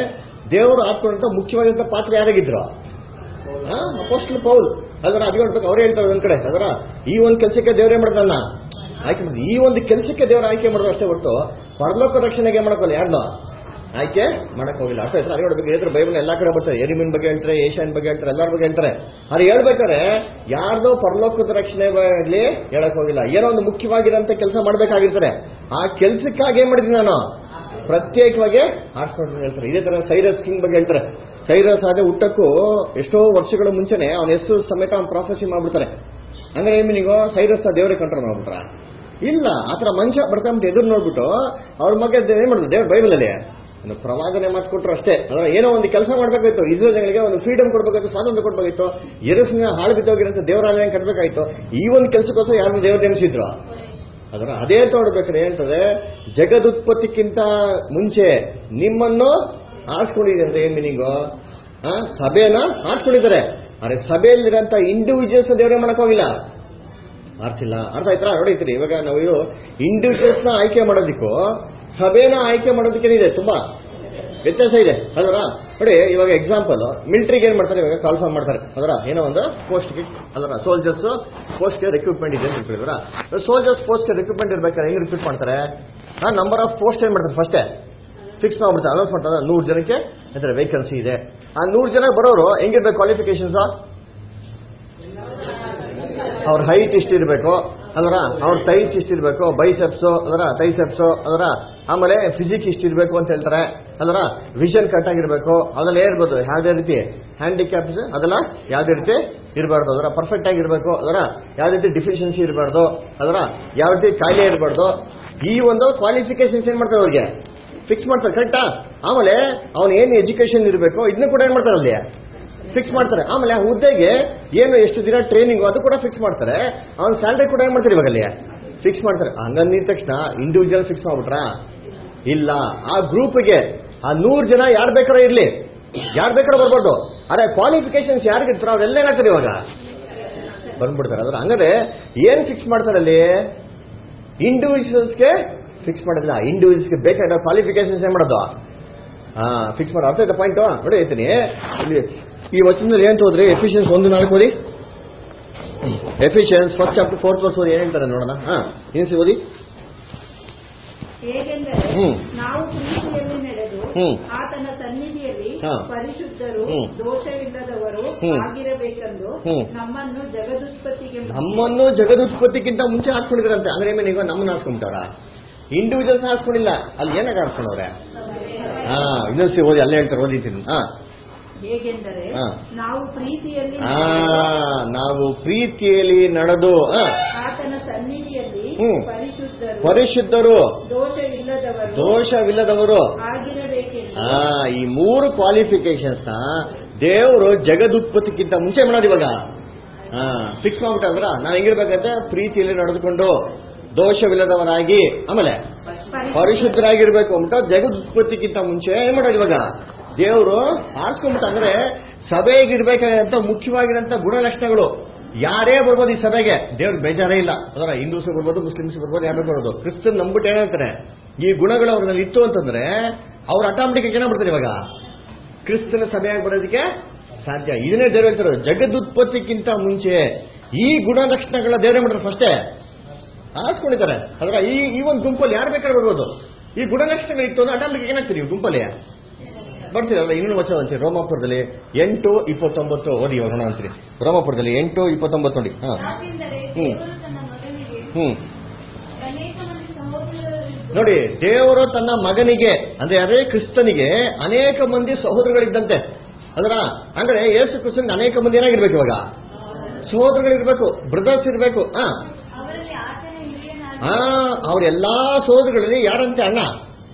ದೇವರು ಹಾಕೊಂಡಂತ ಮುಖ್ಯವಾದಂತ ಪಾತ್ರ ಯಾರಾಗಿದ್ರು ಅಪೋಸ್ಟಲ್ ಪೌಲ್ ಅದರ ಅದು ಹೇಳ್ಬೇಕು ಅವ್ರು ಹೇಳ್ತಾರೆ ಒಂದ್ ಕಡೆ ಅದರ ಈ ಒಂದು ಕೆಲಸಕ್ಕೆ ದೇವರೇ ಮಾಡ್ದನ್ನ ಆಯ್ಕೆ ಮಾಡಿದ್ರು ಈ ಒಂದು ಕೆಲಸಕ್ಕೆ ದೇವರು ಆಯ್ಕೆ ಮಾಡೋದು ಅಷ್ಟೇ ಹೊರತು ಪರಲೋಕ ರಕ್ಷಣೆಗೆ ಮಾಡಕ್ಕಲ್ಲ ಯಾರನ್ನ ಆಯ್ಕೆ ಮಾಡಕ್ ಹೋಗಿಲ್ಲ ಅರ್ಥ ಆಯ್ತು ಅದು ಹೇಳ್ಬೇಕು ಹೇಳಿದ್ರೆ ಬೈಬಲ್ ಎಲ್ಲಾ ಕಡೆ ಬರ್ತಾರೆ ಎರಿಮಿನ್ ಬಗ್ಗೆ ಹೇಳ್ತಾರೆ ಏಷ್ಯನ್ ಬಗ್ಗೆ ಹೇಳ್ತಾರೆ ಎಲ್ಲರ ಬಗ್ಗೆ ಹೇಳ್ತಾರೆ ಅದು ಹೇಳ್ಬೇಕಾದ್ರೆ ಯಾರ್ದೋ ಪರಲೋಕದ ರಕ್ಷಣೆ ಆಗ್ಲಿ ಹೇಳಕ್ ಹೋಗಿಲ್ಲ ಏನೋ ಒಂದು ಮುಖ್ಯವಾಗಿರೋಂಥ ಕೆಲಸ ಮಾಡ್ಬೇಕಾಗಿರ್ತಾರೆ ಆ ಕೆಲ್ಸಕ್ಕಾಗಿ ಏನ್ ಮಾಡಿದ್ವಿ ನಾನು ಪ್ರತ್ಯೇಕವಾಗಿ ಆರಿಸ್ಕೊಂಡು ಹೇಳ್ತಾರೆ ಇದೇ ತರ ಸೈರಸ್ ಕಿಂಗ್ ಬಗ್ಗೆ ಹೇಳ್ತಾರೆ ಸೈರಸ್ ಆದ್ರೆ ಹುಟ್ಟಕ್ಕೂ ಎಷ್ಟೋ ವರ್ಷಗಳ ಮುಂಚೆನೆ ಅವನ ಹೆಸರು ಸಮೇತ ಅವ್ನು ಪ್ರಾಫೆಸಿ ಮಾಡ್ಬಿಡ್ತಾರೆ ಅಂದ್ರೆ ಏನ್ ನೀವು ಸೈರಸ್ ದೇವರೇ ಕಂಟ್ರೋಲ್ ಮಾಡ್ಬಿಟ್ರ ಇಲ್ಲ ಆತರ ಮನುಷ್ಯ ಬರ್ಕೊಂಬಿಟ್ಟು ಎದುರು ನೋಡ್ಬಿಟ್ಟು ಅವ್ರ ಮಗ ಏನ್ ಮಾಡಿದ್ರು ದೇವ್ರ ಬೈಬಲ್ ಅಲ್ಲಿ ಒಂದು ಪ್ರವಾದನೆ ಮಾತು ಕೊಟ್ರು ಅಷ್ಟೇ ಅಂದ್ರೆ ಏನೋ ಒಂದು ಕೆಲಸ ಮಾಡ್ಬೇಕಾಯ್ತು ಇಸ್ರೇಲ್ಗಳಿಗೆ ಒಂದು ಫ್ರೀಡಮ್ ಕೊಡ್ಬೇಕಾಯ್ತು ಸ್ವಾತಂತ್ರ್ಯ ಕೊಡ್ಬೇಕಾಯ್ತು ಎರಸ್ನ ಹಾಳು ಬಿದ್ದೋಗಿರೋಂಥ ದೇವರಾಲಯ ಕಟ್ಟಬೇಕಾಯ್ತು ಈ ಒಂದು ಕೆಲಸಕ್ಕೋಸ್ಕರ ಯಾರನ್ನ ದೇವ್ರ ನೇಮಿಸಿದ್ರು ಅದರ ಅದೇ ನೋಡ್ಬೇಕಾದ್ರೆ ಹೇಳ್ತದೆ ಜಗದುತ್ಪತ್ತಿಕ್ಕಿಂತ ಮುಂಚೆ ನಿಮ್ಮನ್ನು ಆಡ್ಸ್ಕೊಂಡಿದೆ ಅಂತ ಏನ್ ಮೀನಿಂಗು ಆ, ಸಭೆನ ಆಡ್ಸ್ಕೊಂಡಿದ್ದಾರೆ ಅರೆ ಸಭೆಯಲ್ಲಿರೋಂಥ ಇಂಡಿವಿಜುವಲ್ಸ್ ದೇವರೇ ಮಾಡಕ್ ಹೋಗಿಲ್ಲ ಆರ್ಸಿಲ್ಲ ಅರ್ಥ ಆಯ್ತಾ ನೋಡಿರ್ತೀರಿ ಇವಾಗ ನಾವು ಇದು ಇಂಡಿವಿಜುವಲ್ಸ್ ನ ಆಯ್ಕೆ ಮಾಡೋದಕ್ಕೂ ಸಭೆನ ಆಯ್ಕೆ ಮಾಡೋದಕ್ಕೇನಿದೆ ತುಂಬಾ ವ್ಯತ್ಯಾಸ ಇದೆ ಅದರ ನೋಡಿ ಇವಾಗ ಎಕ್ಸಾಂಪಲ್ ಮಿಲಿಟರಿಗೆ ಏನ್ ಮಾಡ್ತಾರೆ ಇವಾಗ ಕಾಲ್ ಫಾರ್ಮ್ ಮಾಡ್ತಾರೆ ಅದರ ಏನೋ ಒಂದು ಪೋಸ್ಟ್ಗೆ ಅದರ ಸೋಲ್ಜರ್ಸ್ ಪೋಸ್ಟ್ಗೆ ರಿಕ್ರೂಟ್ಮೆಂಟ್ ಇದೆ ಅಂತ ಹೇಳ್ತಿದ್ರ ಸೋಲ್ಜರ್ಸ್ ಪೋಸ್ಟ್ಗೆ ರಿಕ್ರೂಟ್ಮೆಂಟ್ ಇರ್ಬೇಕಾದ್ರೆ ಹೆಂಗ್ ರಿಕ್ರೂಟ್ ಮಾಡ್ತಾರೆ ಆ ನಂಬರ್ ಆಫ್ ಪೋಸ್ಟ್ ಏನ್ ಮಾಡ್ತಾರೆ ಫಸ್ಟೇ ಫಿಕ್ಸ್ ಮಾಡ್ಬಿಡ್ತಾರೆ ಅನೌನ್ಸ್ ಮಾಡ್ತಾರೆ ನೂರು ಜನಕ್ಕೆ ಅಂದ್ರೆ ವೇಕೆನ್ಸಿ ಇದೆ ಆ ನೂರು ಜನ ಬರೋರು ಹೆಂಗಿರ್ಬೇಕು ಕ್ವಾಲಿಫಿಕೇಶನ್ಸ್ ಅವ್ರ ಹೈಟ್ ಇಷ್ಟಿರ್ಬೇಕು ಅದರ ಅವ್ರ ಟೈಸ್ ಇಷ್ಟಿರ್ಬೇಕು ಬೈಸೆಪ್ಸ್ ಅದರ ಟೈಸೆಪ್ಸ್ ಅದರ ಆಮೇಲೆ ಫಿಸಿಕ್ ಇಷ್ಟಿರ್ಬೇಕು ಅಂತ ಹೇಳ್ತಾರೆ ಅದರ ವಿಷನ್ ಕಟ್ ಆಗಿರ್ಬೇಕು ಅದೆಲ್ಲ ಇರ್ಬೋದು ಯಾವ್ದೇ ರೀತಿ ಹ್ಯಾಂಡಿಕ್ಯಾಪ್ಸ್ ಅದೆಲ್ಲ ಯಾವ್ದೇ ರೀತಿ ಇರಬಾರ್ದು ಅದರ ಪರ್ಫೆಕ್ಟ್ ಆಗಿರ್ಬೇಕು ಅದರ ಯಾವ್ದೇ ರೀತಿ ಡಿಫಿಷಿಯನ್ಸಿ ಇರಬಾರ್ದು ಅದರ ಯಾವ ರೀತಿ ಕಾಯಿಲೆ ಇರಬಾರ್ದು ಈ ಒಂದು ಕ್ವಾಲಿಫಿಕೇಶನ್ಸ್ ಏನ್ ಮಾಡ್ತಾರೆ ಅವ್ರಿಗೆ ಫಿಕ್ಸ್ ಮಾಡ್ತಾರೆ ಕರೆಕ್ಟಾ ಆಮೇಲೆ ಅವನು ಏನು ಎಜುಕೇಶನ್ ಇರಬೇಕು ಇದನ್ನ ಕೂಡ ಏನ್ ಮಾಡ್ತಾರೆ ಅಲ್ಲಿ ಫಿಕ್ಸ್ ಮಾಡ್ತಾರೆ ಆಮೇಲೆ ಆ ಹುದ್ದೆಗೆ ಏನು ಎಷ್ಟು ದಿನ ಟ್ರೈನಿಂಗ್ ಅದು ಕೂಡ ಫಿಕ್ಸ್ ಮಾಡ್ತಾರೆ ಅವನ ಸ್ಯಾಲ್ರಿ ಕೂಡ ಏನ್ ಮಾಡ್ತಾರೆ ಇವಾಗ ಅಲ್ಲಿ ಫಿಕ್ಸ್ ಮಾಡ್ತಾರೆ ಹಂಗಂದಿದ ತಕ್ಷಣ ಇಂಡಿವಿಜುವಲ್ ಫಿಕ್ಸ್ ಮಾಡ್ಬಿಟ್ರಾ ಇಲ್ಲ ಆ ಗ್ರೂಪ್ಗೆ ಆ ನೂರು ಜನ ಯಾರು ಬೇಕಾರೋ ಇರ್ಲಿ ಯಾರು ಬೇಕಾರೋ ಬರ್ಬಾರ್ದು ಅರೆ ಕ್ವಾಲಿಫಿಕೇಶನ್ಸ್ ಯಾರಿಗಿರ್ತಾರೋ ಅವ್ರೆಲ್ಲ ಏನಾಗ್ತಾರೆ ಇವಾಗ ಬಂದ್ಬಿಡ್ತಾರೆ ಅದ್ರ ಹಂಗಾದ್ರೆ ಏನ್ ಫಿಕ್ಸ್ ಮಾಡ್ತಾರೆ ಅಲ್ಲಿ ಇಂಡಿವಿಜುವಲ್ಸ್ಗೆ ಫಿಕ್ಸ್ ಮಾಡೋದಿಲ್ಲ ಇಂಡಿವಿಜುವಲ್ಸ್ಗೆ ಬೇಕಾಗಿರೋ ಕ್ವಾಲಿಫಿಕೇಶನ್ಸ್ ಏನ್ ಮಾಡೋದು ಹಾ ಫಿಕ್ಸ್ ಮಾಡೋ ಅರ್ಥ ಆಯ್ತಾ ಪಾಯಿಂಟ್ ನೋಡಿ ಹೇಳ್ತೀನಿ ಇಲ್ಲಿ ಈ ವಚನದಲ್ಲಿ ಏನ್ ಹೋದ್ರಿ ಎಫಿಷಿಯನ್ಸ್ ಒಂದು ನಾಲ್ಕು ಓದಿ Ephesians first chapter fourth verse ಓದಿ ಏನ್ ಹೇಳ್ತಾರೆ ನೋಡೋಣ ಹಾ ಏನ್ಸಿ ಓದಿ ಹೇಗೆಂದರೆ ಹ್ಮ್. ನಾವು ಪ್ರೀತಿಯಲ್ಲಿ ನಡೆದು ಹ್ಮ್. ಆತನ ಸನ್ನಿಧಿಯಲ್ಲಿ ಹಾ. ಪರಿಶುದ್ಧರು ಹ್ಮ್. ದೋಷವಿಲ್ಲದವರು ಹ್ಮ್. ಆಗಿರಬೇಕೆಂದು ಹ್ಮ್. ನಮ್ಮನ್ನು ಜಗದುತ್ಪತ್ತಿಗೆ ಮುಂಚೆ ನಮ್ಮನ್ನು ಜಗದುತ್ಪತ್ತಿಗಿಂತ ಮುಂಚೆ ಹಾಕ್ಕೊಂಡಿದ್ರಂತೆ ಅಂದ್ರೆ ಏನ್ ಈಗ ನಮ್ಮನ್ನ ಹಾಕ್ಕೊಂಬಿಟ್ಟವ್ರ ಇಂಡಿವಿಜುವಲ್ಸ್ ಹಾಕ್ಸ್ಕೊಂಡಿಲ್ಲ ಅಲ್ಲಿ ಏನಾಗ ಹಾಕ್ಸ್ಕೊಂಡವ್ರೆ ಹಾ ಇನ್ನೊಂದ್ಸಿ ಓದಿ ಅಲ್ಲೇ ಹೇಳ್ತಾರೆ ಓದಿತೀನಿ ಹಾ ಹೇಗೆಂದರೆ ಹಾ. ನಾವು ಪ್ರೀತಿಯಲ್ಲಿ ಆ ನಾವು ಪ್ರೀತಿಯಲ್ಲಿ ನಡೆದು ಆ, ಆತನ ಸನ್ನಿಧಿಯಲ್ಲಿ ಹ್ಮ್. ಪರಿಶುದ್ಧರು ಪರಿಶುದ್ಧರು ದೋಷವಿಲ್ಲದವರು ದೋಷವಿಲ್ಲದವರು ಆಗಿರಬೇಕೆಂದು ಆ ಈ ಮೂರು ಕ್ವಾಲಿಫಿಕೇಶನ್ಸ್ ನ ದೇವರು ಜಗದುತ್ಪತ್ತಿಕ್ಕಿಂತ ಮುಂಚೆ ಮಾಡೋದು ಇವಾಗ ಫಿಕ್ಸ್ ಮಾಡ್ಬಿಟ್ಟಂದ್ರ ನಾವು ಹೆಂಗಿರ್ಬೇಕಂತೆ ಪ್ರೀತಿಯಲ್ಲಿ ನಡೆದುಕೊಂಡು ದೋಷವಿಲ್ಲದವರಾಗಿ ಆಮೇಲೆ ಪರಿಶುದ್ಧರಾಗಿರ್ಬೇಕು ಅಂದ್ಬಿಟ್ಟು ಜಗದುತ್ಪತ್ತಿಕ್ಕಿಂತ ಮುಂಚೆ ಏನ್ ಮಾಡೋದು ಇವಾಗ ದೇವರು ಆರಿಸ್ಕೊಂಡ್ಬಿಟ್ಟು ಅಂದ್ರೆ ಸಭೆಗಿರ್ಬೇಕಾದಂತ ಮುಖ್ಯವಾಗಿರೋಂಥ ಗುಣಲಕ್ಷಣಗಳು ಯಾರೇ ಬರ್ಬೋದು ಈ ಸಭೆಗೆ ದೇವ್ರ ಬೇಜಾರೇ ಇಲ್ಲ ಅದರ ಹಿಂದೂಸ್ ಬರ್ಬೋದು ಮುಸ್ಲಿಮ್ಸ್ ಬರ್ಬೋದು ಯಾರು ಬರ್ಬೋದು ಕ್ರಿಸ್ತನ್ ನಂಬಿಟ್ಟು ಏನಂತಾರೆ ಈ ಗುಣಗಳು ಅವ್ರಲ್ಲಿ ಇತ್ತು ಅಂತಂದ್ರೆ ಅವ್ರು ಆಟೋಮೆಟಿಕ್ ಏನಾಗ್ಬಿಡ್ತಾರೆ ಇವಾಗ ಕ್ರಿಸ್ತನ ಸಭೆಯಾಗಿ ಬರೋದಕ್ಕೆ ಸಾಧ್ಯ ಇದನ್ನೇ ದೇವ್ರು ಹೇಳ್ತಾರೆ ಜಗದುತ್ಪತ್ತಿಕ್ಕಿಂತ ಮುಂಚೆ ಈ ಗುಣಲಕ್ಷಣಗಳ ದೇವರೇ ಮಾಡ್ತಾರೆ ಫಸ್ಟೇ ಆರಿಸ್ಕೊಂಡಿದ್ದಾರೆ ಅದರ ಈ ಈ ಒಂದು ಗುಂಪಲ್ಲಿ ಯಾರು ಬೇಕಾದ್ರೆ ಬರ್ಬೋದು ಈ ಗುಣಲಕ್ಷಣಗಳು ಇತ್ತು ಅಂದ್ರೆ ಆಟೋಮೆಟಿಕ್ ಏನಾಗ್ತೀರಿ ಈ ಗುಂಪಲ್ಲಿ ಬರ್ತೀರಲ್ಲ ಇನ್ನೊಂದು ವಚನ ಅಂತೀರಿ ರೋಮಾಪುರದಲ್ಲಿ ಎಂಟು ಇಪ್ಪತ್ತೊಂಬತ್ತು ಓದಿ ಹೋಗೋಣ ಅಂತೀರಿ ರೋಮಾಪುರದಲ್ಲಿ ಎಂಟು ಇಪ್ಪತ್ತೊಂಬತ್ತು ನೋಡಿ ಹಾ ಯಾಕೆಂದರೆ ಹ್ಮ್. ದೇವರು ತನ್ನ ಮಗನಿಗೆ ಹ್ಮ್ ಅನೇಕ ಮಂದಿ ಸಹೋದರರಿದ್ದು ನೋಡಿ ದೇವರು ತನ್ನ ಮಗನಿಗೆ ಅಂದ್ರೆ ಯಾರೇ ಕ್ರಿಸ್ತನಿಗೆ ಅನೇಕ ಮಂದಿ ಸಹೋದರಗಳಿದ್ದಂತೆ ಅದರ ಅಂದ್ರೆ ಯೇಸು ಕ್ರಿಸ್ತನಿಗೆ ಅನೇಕ ಮಂದಿ ಏನಾಗಿರ್ಬೇಕು ಇವಾಗ ಸಹೋದರಗಳಿರ್ಬೇಕು ಬ್ರದರ್ಸ್ ಇರ್ಬೇಕು ಆ ಅವರಲ್ಲಿ ಆತನ ಹಿರಿಯನಾದ ಆ ಅವರೆಲ್ಲಾ ಸಹೋದರಗಳಲ್ಲಿ ಯಾರಂತೆ ಅಣ್ಣ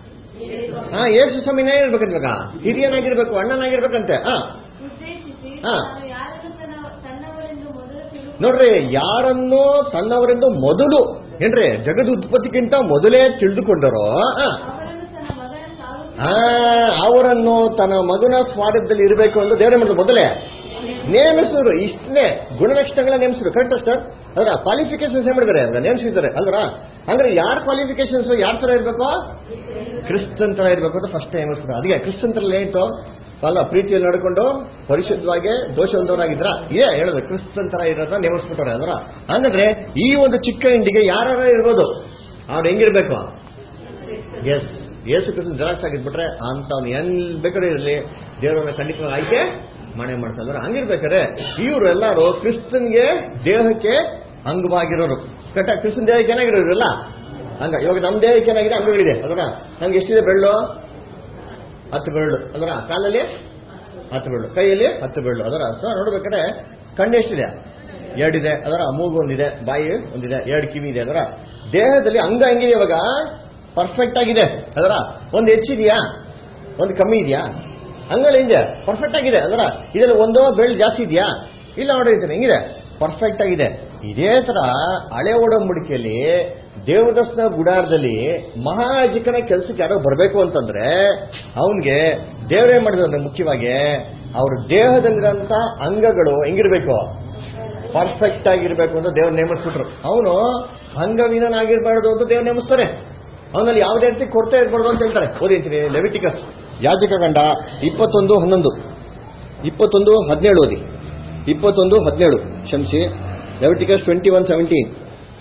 ಹಾ ಯೇಸು ಸ್ವಾಮಿನೇ ಇರ್ಬೇಕಂತ ಇವಾಗ ಹಿರಿಯನಾಗಿರ್ಬೇಕು ಅಣ್ಣನಾಗಿರ್ಬೇಕಂತೆ ಆ ಉದ್ದೇಶಿಸಿ ಹಾ. ತಾನು ಯಾರನ್ನು ತನ್ನ ತನ್ನವರೆಂದು ಮೊದಲು ತಿಳುಕು ನೋಡ್ರಿ ಯಾರನ್ನು ತನ್ನವರೆಂದು ಮೊದಲು ಏನ್ರಿ ಜಗದ ಉತ್ಪತ್ತಿಗಿಂತ ಮೊದಲೇ ತಿಳಿದುಕೊಂಡರೋ ಆ, ಅವರನ್ನು ತನ್ನ ಮಗನ ಸಾವು ಆ, ಅವರನ್ನು ತನ್ನ ಮಗನ ಸ್ವಾರಥ್ಯದಲ್ಲಿ ಇರಬೇಕು ಅಂತ ದೇವರೇ ಮಾಡಿದ್ರು ಮೊದಲೇ ನೇಮಿಸಿದ್ರು ಇಷ್ಟೇ ಗುಣಲಕ್ಷಣಗಳ ನೇಮಿಸಿದ್ರು ಕರೆಕ್ಟ್ ಸರ್ ಅದರ ಕ್ವಾಲಿಫಿಕೇಶನ್ಸ್ ಏನ್ ಮಾಡಿದ್ದಾರೆ ಅದನ್ನ ನೇಮಿಸಿದ್ದಾರೆ ಅಲ್ರ ಅಂದ್ರೆ ಯಾರ ಕ್ವಾಲಿಫಿಕೇಶನ್ಸ್ ಯಾರ ತರ ಇರ್ಬೇಕು ಕ್ರಿಸ್ತನ್ ತರ ಇರ್ಬೇಕು ಅಂತ ಫಸ್ಟ್ ನೇಮಿಸ್ತಾರೆ ಅದಕ್ಕೆ ಕ್ರಿಸ್ತನ್ ತರ ಏನಿತ್ತು ಅಲ್ಲ ಪ್ರೀತಿಯಲ್ಲಿ ನಡ್ಕೊಂಡು ಪರಿಶುದ್ಧವಾಗಿ ದೋಷವಂತವರಾಗಿದ್ರ ಇದೆ ಹೇಳೋದು ಕ್ರಿಸ್ತನ್ ತರ ಇರೋದನ್ನ ನೇಮಿಸ್ಬಿಟ್ಟವ್ರೆ ಅದರ ಹಂಗಂದ್ರೆ ಈ ಒಂದು ಚಿಕ್ಕ ಇಂಡಿಗೆ ಯಾರು ಇರ್ಬೋದು ಅವ್ರು ಹೆಂಗಿರ್ಬೇಕು ಎಸ್ ಯೇಸು ಕ್ರಿಸ್ತನ್ ಜೆರಾಕ್ಸ್ ಆಗಿದ್ಬಿಟ್ರೆ ಅಂತವ್ನು ಎಲ್ ಬೇಕಾದ್ರೆ ಇರಲಿ ದೇವರನ್ನ ಖಂಡಿತವಾಗಿ ಆಯ್ಕೆ ಮನೆ ಮಾಡ್ತಾ ಇದ್ದಾರೆ ಹಂಗಿರ್ಬೇಕಾದ್ರೆ ಇವರು ಎಲ್ಲರೂ ಕ್ರಿಸ್ತನ್ಗೆ ದೇಹಕ್ಕೆ ಅಂಗವಾಗಿರೋರು ಕರೆಕ್ಟಾ ಕ್ರಿಸ್ತನ್ ದೇಹಕ್ಕೆ ಏನಾಗಿರೋರು ಇವರೆಲ್ಲ ಹಂಗ ಇವಾಗ ನಮ್ಮ ದೇಹಕ್ಕೆ ಏನಾಗಿದೆ ಅಂಗಗಳಿದೆ ಅದರ ನಮ್ಗೆ ಎಷ್ಟಿದೆ ಬೆಳ್ಳು ಹತ್ತು ಬೆರಳು ಅದರ ಕಾಲಲ್ಲಿ ಹತ್ತು ಬೆರಳು ಕೈಯಲ್ಲಿ ಹತ್ತು ಬೆರಳು ಅದರ ಸೊ ನೋಡ್ಬೇಕಾದ್ರೆ ಕಣ್ಣು ಎಷ್ಟಿದೆ ಎರಡಿದೆ ಅದರ ಮೂಗು ಒಂದಿದೆ ಬಾಯಿ ಒಂದಿದೆ ಎರಡು ಕಿವಿ ಇದೆ ಅದರ ದೇಹದಲ್ಲಿ ಅಂಗ ಹೆಂಗಿದೆ ಇವಾಗ ಪರ್ಫೆಕ್ಟ್ ಆಗಿದೆ ಅದರ ಒಂದು ಹೆಚ್ಚಿದೆಯಾ ಒಂದು ಕಮ್ಮಿ ಇದೆಯಾ ಅಂಗಳ ಹಿಂದೆ ಪರ್ಫೆಕ್ಟ್ ಆಗಿದೆ ಅದರ ಇದರಲ್ಲಿ ಒಂದೋ ಬೆಳ್ಳು ಜಾಸ್ತಿ ಇದೆಯಾ ಇಲ್ಲ ನೋಡಿರ್ತೀನಿ ಹೆಂಗಿದೆ ಪರ್ಫೆಕ್ಟ್ ಆಗಿದೆ ಇದೇ ತರ ಹಳೆ ಒಡಂಬಡಿಕೆಯಲ್ಲಿ ದೇವದರ್ಶನ ಗುಡಾರದಲ್ಲಿ ಮಹಾಯಾಜಕನ ಕೆಲಸಕ್ಕೆ ಯಾರೋ ಬರಬೇಕು ಅಂತಂದ್ರೆ ಅವನ್ಗೆ ದೇವರೇ ಮಾಡಿದ್ರು ಅಂದ್ರೆ ಮುಖ್ಯವಾಗಿ ಅವ್ರ ದೇಹದಲ್ಲಿರೋಂಥ ಅಂಗಗಳು ಹೆಂಗಿರ್ಬೇಕು ಪರ್ಫೆಕ್ಟ್ ಆಗಿರ್ಬೇಕು ಅಂತ ದೇವ್ರು ನೇಮಿಸ್ಬಿಟ್ರು ಅವನು ಅಂಗವೀನನಾಗಿರ್ಬಾರ್ದು ಅಂತ ದೇವ್ರು ನೇಮಿಸ್ತಾರೆ ಅವನಲ್ಲಿ ಯಾವುದೇ ರೀತಿ ಕೊರತೆ ಇರಬಾರ್ದು ಅಂತ ಹೇಳ್ತಾರೆ ಓದಿರ್ತೀನಿ ಲೆವಿಟಿಕಸ್ ಯಾಜಕ ಗಂಡ ಇಪ್ಪತ್ತೊಂದು ಹನ್ನೊಂದು ಇಪ್ಪತ್ತೊಂದು ಹದಿನೇಳು ಓದಿ ಇಪ್ಪತ್ತೊಂದು ಹದಿನೇಳು ಕ್ಷಮಿಸಿ ಲೆವಿಟಿಕಸ್ ಟ್ವೆಂಟಿ ಒನ್ ಸೆವೆಂಟೀನ್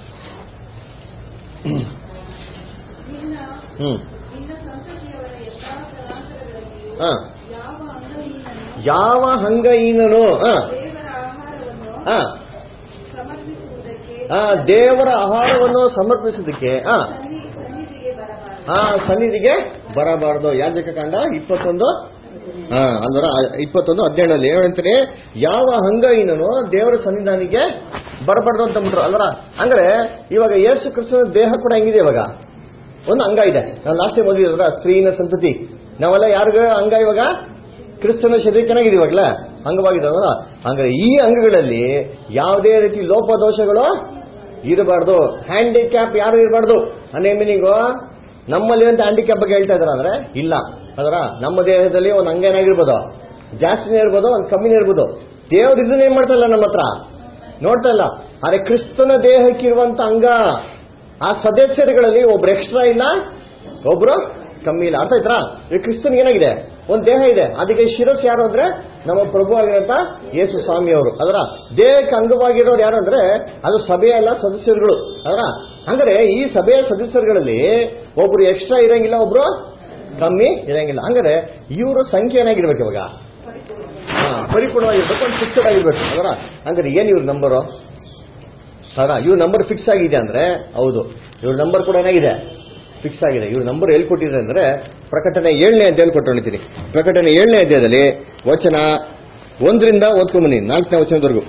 ನಿನ್ನ ಹ್ಮ್ ನಿನ್ನ ಸಂತತಿಯವರ ಎಲ್ಲಾ ತಲಾಂತರಗಳಲ್ಲಿಯೂ ಹಾ ಯಾವ ಅಂಗಹೀನನು ಯಾವ ಹಂಗಹೀನನು ಹಾ ದೇವರ ಆಹಾರವನ್ನು ಹಾ ಸಮರ್ಪಿಸುವುದಕ್ಕೆ ಆ ದೇವರ ಆಹಾರವನ್ನು ಸಮರ್ಪಿಸೋದಕ್ಕೆ ಆ ಸನ್ನಿ ಸನ್ನಿಧಿಗೆ ಬರಬಾರದು ಆ ಸನ್ನಿಧಿಗೆ ಬರಬಾರದು ಯಾಜಕ ಕಾಂಡ ಇಪ್ಪತ್ತೊಂದು ಹಾ ಅಲ್ವರ ಇಪ್ಪತ್ತೊಂದು ಹದಿನೇಳಲ್ಲಿ ಏನಂತಾರೆ ಯಾವ ಅಂಗಹೀನನು ದೇವರ ಸನ್ನಿಧಾನಿಗೆ ಬರಬಾರ್ದು ಅಂತ ಅಂದ್ಬಿಟ್ರು ಅಲ್ವರ ಅಂದ್ರೆ ಇವಾಗ ಯೇಸು ಕ್ರಿಸ್ತನ ದೇಹ ಕೂಡ ಹೆಂಗಿದೆ ಇವಾಗ ಒಂದು ಅಂಗ ಇದೆ ನಾವು ಲಾಸ್ಟ್ ಟೈಮ್ ಓದಿದ್ರ ಸ್ತ್ರೀನ ಸಂತತಿ ನಾವೆಲ್ಲ ಯಾರಿಗ ಅಂಗ ಇವಾಗ ಕ್ರಿಸ್ತನ ಶರೀರಕ್ಕೆ ಏನಾಗಿದೆ ಇವಾಗಲ ಅಂಗವಾಗಿದಾವಲ್ಲ ಅಂದ್ರೆ ಈ ಅಂಗಗಳಲ್ಲಿ ಯಾವುದೇ ರೀತಿ ಲೋಪದೋಷಗಳು ಇರಬಾರ್ದು ಹ್ಯಾಂಡಿಕ್ಯಾಪ್ ಯಾರು ಇರಬಾರ್ದು ಅನ್ನೇ ಮೀನಿಂಗು ನಮ್ಮಲ್ಲಿ ಅಂತ ಹ್ಯಾಂಡಿಕ್ಯಾಪ್ ಬಗ್ಗೆ ಹೇಳ್ತಾ ಇದಾರೆ ಅಂದ್ರೆ ಇಲ್ಲ ಅದರ ನಮ್ಮ ದೇಹದಲ್ಲಿ ಒಂದು ಅಂಗ ಏನಾಗಿರ್ಬೋದು ಜಾಸ್ತಿನೇ ಇರ್ಬೋದು ಒಂದು ಕಮ್ಮಿನೇ ಇರ್ಬೋದು ದೇವ್ರು ಇದನ್ನ ಏನ್ ಮಾಡ್ತಾ ಇಲ್ಲ ನಮ್ಮ ಹತ್ರ ನೋಡ್ತಾ ಇಲ್ಲ ಆದ್ರೆ ಕ್ರಿಸ್ತನ ದೇಹಕ್ಕಿರುವಂತ ಅಂಗ ಆ ಸದಸ್ಯರುಗಳಲ್ಲಿ ಒಬ್ರು ಎಕ್ಸ್ಟ್ರಾ ಇಲ್ಲ ಒಬ್ರು ಕಮ್ಮಿ ಇಲ್ಲ ಅರ್ಥ ಆಯ್ತಾ ಈ ಕ್ರಿಸ್ತನ್ ಏನಾಗಿದೆ ಒಂದು ದೇಹ ಇದೆ ಅದಕ್ಕೆ ಶಿರಸ್ ಯಾರು ಅಂದ್ರೆ ನಮ್ಮ ಪ್ರಭು ಆಗಿರಂತ ಯೇಸು ಸ್ವಾಮಿ ಅವರು ಅದರ ದೇಹಕ್ಕೆ ಅಂಗವಾಗಿರೋರು ಯಾರು ಅಂದ್ರೆ ಅದು ಸಭೆಯ ಎಲ್ಲ ಸದಸ್ಯರುಗಳು ಅದರ ಅಂದ್ರೆ ಈ ಸಭೆಯ ಸದಸ್ಯರುಗಳಲ್ಲಿ ಒಬ್ರು ಎಕ್ಸ್ಟ್ರಾ ಇರಂಗಿಲ್ಲ ಒಬ್ರು ಕಮ್ಮಿ ಇರಂಗಿಲ್ಲ ಹಂಗಾರೆ ಇವರು ಸಂಖ್ಯೆ ಏನಾಗಿರ್ಬೇಕು ಇವಾಗ ಹಾ, ಪರಿಪೂರ್ಣವಾಗಿರ್ಬೇಕು ಒಂದು ಫಿಕ್ಸ್ಡ್ ಆಗಿರ್ಬೇಕು ಅದರ ಹಂಗಾರೆ ಏನ್ ಇವ್ರ ನಂಬರು ಅದರ ಇವ್ರ ನಂಬರ್ ಫಿಕ್ಸ್ ಆಗಿದೆ ಅಂದ್ರೆ ಹೌದು ಇವ್ರ ನಂಬರ್ ಕೂಡ ಏನಾಗಿದೆ ಫಿಕ್ಸ್ ಆಗಿದೆ ಇವ್ರ ನಂಬರ್ ಎಲ್ಲಿ ಕೊಟ್ಟಿದೆ ಅಂದ್ರೆ ಪ್ರಕಟಣೆ ಏಳನೇ ಅಧ್ಯಾಯ ಕೊಟ್ಟಿರ್ತೀನಿ ಪ್ರಕಟಣೆ ಏಳನೇ ಅಧ್ಯಾಯದಲ್ಲಿ ವಚನ ಒಂದರಿಂದ ಓದ್ಕೊಂಬನಿ ನಾಲ್ಕನೇ ವಚನದವರೆಗೂ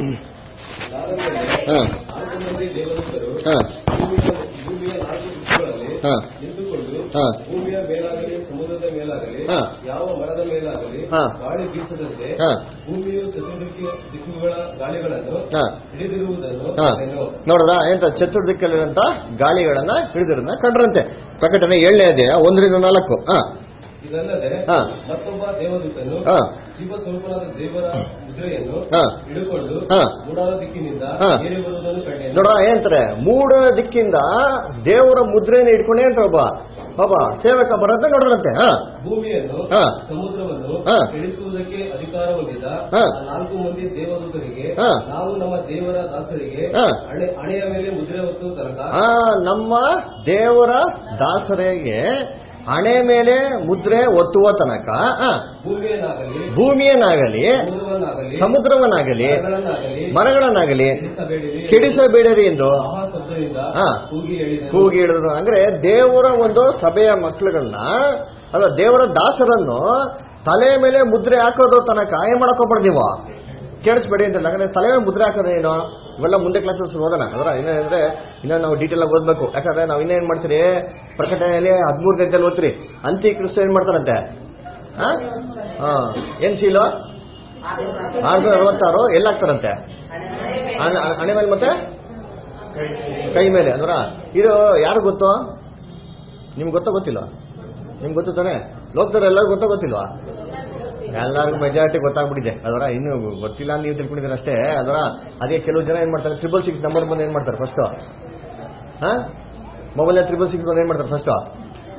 ಹಾ ನಾಲ್ಕು ಮಂದಿ ದೇವದೂತರು ಹಾ ಭೂಮಿಯ ಭೂಮಿಯ ನಾಲ್ಕು ದಿಕ್ಕುಗಳಲ್ಲಿ ಹಾ ನಿಂತುಕೊಂಡು ಹಾ ಭೂಮಿಯ ಮೇಲಾಗಲಿ ಸಮುದ್ರದ ಮೇಲಾಗಲಿ ಹಾ. ಯಾವ ಮರದ ಮೇಲಾಗಲಿ ಹಾ. ಗಾಳಿ ಬೀಸದಂತೆ ಹಾ ಭೂಮಿಯು ಚತುರ್ದಿಕ್ಕಿ ದಿಕ್ಕುಗಳ ಗಾಳಿಗಳನ್ನು ಹಾ ಹಿಡಿದಿರುವುದನ್ನು ಹಾ ಕಂಡೆನು. ನೋಡ್ರ ಎಂತ ಚತುರ್ದಿಕ್ಕಲ್ಲಿರಂತ ಗಾಳಿಗಳನ್ನ ಹಿಡಿದಿರೋದನ್ನ ಕಂಡ್ರಂತೆ ಪ್ರಕಟಣೆ ಏಳನೇ ಅಧ್ಯಾಯ ಒಂದರಿಂದ ನಾಲ್ಕು ಹಾ ಇದಲ್ಲದೆ ಹಾ. ಮತ್ತೊಬ್ಬ ದೇವದೂತನು ಹಾ ಜೀವ ಸ್ವರೂಪನಾದ ದೇವರ ಮುದ್ರೆಯನ್ನು ಹಾ. ಹಿಡಿದುಕೊಂಡು ಹಾ. ಮೂಡಾದ ದಿಕ್ಕಿನಿಂದ ಹಾ. ಏರಿ ಬರುವುದನ್ನು ಕಂಡೆನು ನೋಡ್ರ ಏನಂತಾರೆ ಮೂಡ ದಿಕ್ಕಿಂದ ದೇವರ ಮುದ್ರೆನ ಇಟ್ಕೊಂಡೆ ಅಂತ ಒಬ್ಬ ಒಬ್ಬ ಸೇವಕ ಬರೋದ ನೋಡ್ರಂತೆ ಹಾ ಭೂಮಿಯನ್ನು ಹಾ. ಸಮುದ್ರವನ್ನು ಹಾ. ಇಳಿಸುವುದಕ್ಕೆ ಅಧಿಕಾರ ಹೊಂದಿದ ಹಾ. ಆ ನಾಲ್ಕು ಮಂದಿ ದೇವದೂತರಿಗೆ ಹಾ. ನಾವು ನಮ್ಮ ದೇವರ ದಾಸರಿಗೆ ಹಾ. ಹಣೆ ಹಣೆಯ ಮೇಲೆ ಮುದ್ರೆ ಹೊತ್ತು ತನಕ ಆ ನಮ್ಮ ದೇವರ ದಾಸರಿಗೆ ಹಣೆ ಮೇಲೆ ಮುದ್ರೆ ಒತ್ತುವ ತನಕ ಆ, ಭೂಮಿಯನ್ನಾಗಲಿ ಭೂಮಿಯನ್ನಾಗಲಿ ಸಮುದ್ರವನ್ನಾಗಲಿ ಸಮುದ್ರವನ್ನಾಗಲಿ ಮರಗಳನ್ನಾಗಲಿ ಮರಗಳನ್ನಾಗಲಿ ಕೆಡಿಸಬೇಡಿರಿ ಕೆಡಿಸಬೇಡರಿ ಎಂದು ಮಹಾ ಶಬ್ದದಿಂದ ಹಾ. ಕೂಗಿ ಹೇಳಿದನು ಕೂಗಿ ಹೇಳಿದ್ರು ಅಂದ್ರೆ ದೇವರ ಒಂದು ಸಭೆಯ ಮಕ್ಕಳುಗಳನ್ನ ಅಲ್ಲ ದೇವರ ದಾಸರನ್ನು ತಲೆ ಮೇಲೆ ಮುದ್ರೆ ಹಾಕೋದು ತನಕ ಏನ್ ಮಾಡಕೋಬಾರ್ದು ನೀವು ಕೇಳಿಸ್ಬೇಡಿ ಅಂತ ಯಾಕಂದ್ರೆ ತಲೆ ಮೇಲೆ ಮುದ್ರೆ ಹಾಕೋದು ಏನು ಇವೆಲ್ಲ ಮುಂದೆ ಕ್ಲಾಸಸ್ ಓದೋಣ ಅದರ ಏನಂದ್ರೆ ಇನ್ನ ನಾವು ಡೀಟೇಲ್ ಆಗಿ ಓದ್ಬೇಕು ಯಾಕಂದ್ರೆ ನಾವು ಇನ್ನೇನ್ ಮಾಡ್ತೀರಿ ಪ್ರಕಟಣೆಯಲ್ಲಿ ಹದಿಮೂರು ಗಂಟೆಲಿ ಓದ್ತೀರಿ ಅಂತಿ ಕ್ರಿಸ್ತ ಏನ್ ಮಾಡ್ತಾರಂತೆ ಹಾ ಹಾ ಏನ್ ಶೀಲು ಆರ್ನೂರ ಅರವತ್ತಾರು ಎಲ್ಲಾಗ್ತಾರಂತೆ ಹಣೆ ಹಣೆ ಮೇಲೆ ಮತ್ತೆ ಕೈ ಮೇಲೆ ಅಂದ್ರ ಇದು ಯಾರು ಗೊತ್ತು ನಿಮ್ಗೆ ಗೊತ್ತೋ ಗೊತ್ತಿಲ್ಲ ನಿಮ್ಗೆ ಗೊತ್ತು ತಾನೆ ಲೋಕದವ್ರು ಎಲ್ಲರೂ ಗೊತ್ತೋ ಗೊತ್ತಿಲ್ವಾ ಎಲ್ಲರಿಗೂ ಮೆಜಾರಿಟಿ ಗೊತ್ತಾಗ್ಬಿಟ್ಟಿದೆ ಅದರ ಇನ್ನು ಗೊತ್ತಿಲ್ಲ ಅಂತ ನೀವು ತಿಳ್ಕೊಂಡಿದ್ರೆ ಅಷ್ಟೇ ಅದರ ಅದೇ ಕೆಲವು ಜನ ಏನ್ ಮಾಡ್ತಾರೆ ಟ್ರಿಬಲ್ ಸಿಕ್ಸ್ ನಂಬರ್ ಬಂದು ಏನ್ ಮಾಡ್ತಾರೆ ಫಸ್ಟ್ ಹಾ ಮೊಬೈಲ್ ತ್ರಿಬಲ್ ಸಿಕ್ಸ್ ಬಂದು ಏನ್ ಮಾಡ್ತಾರೆ ಫಸ್ಟ್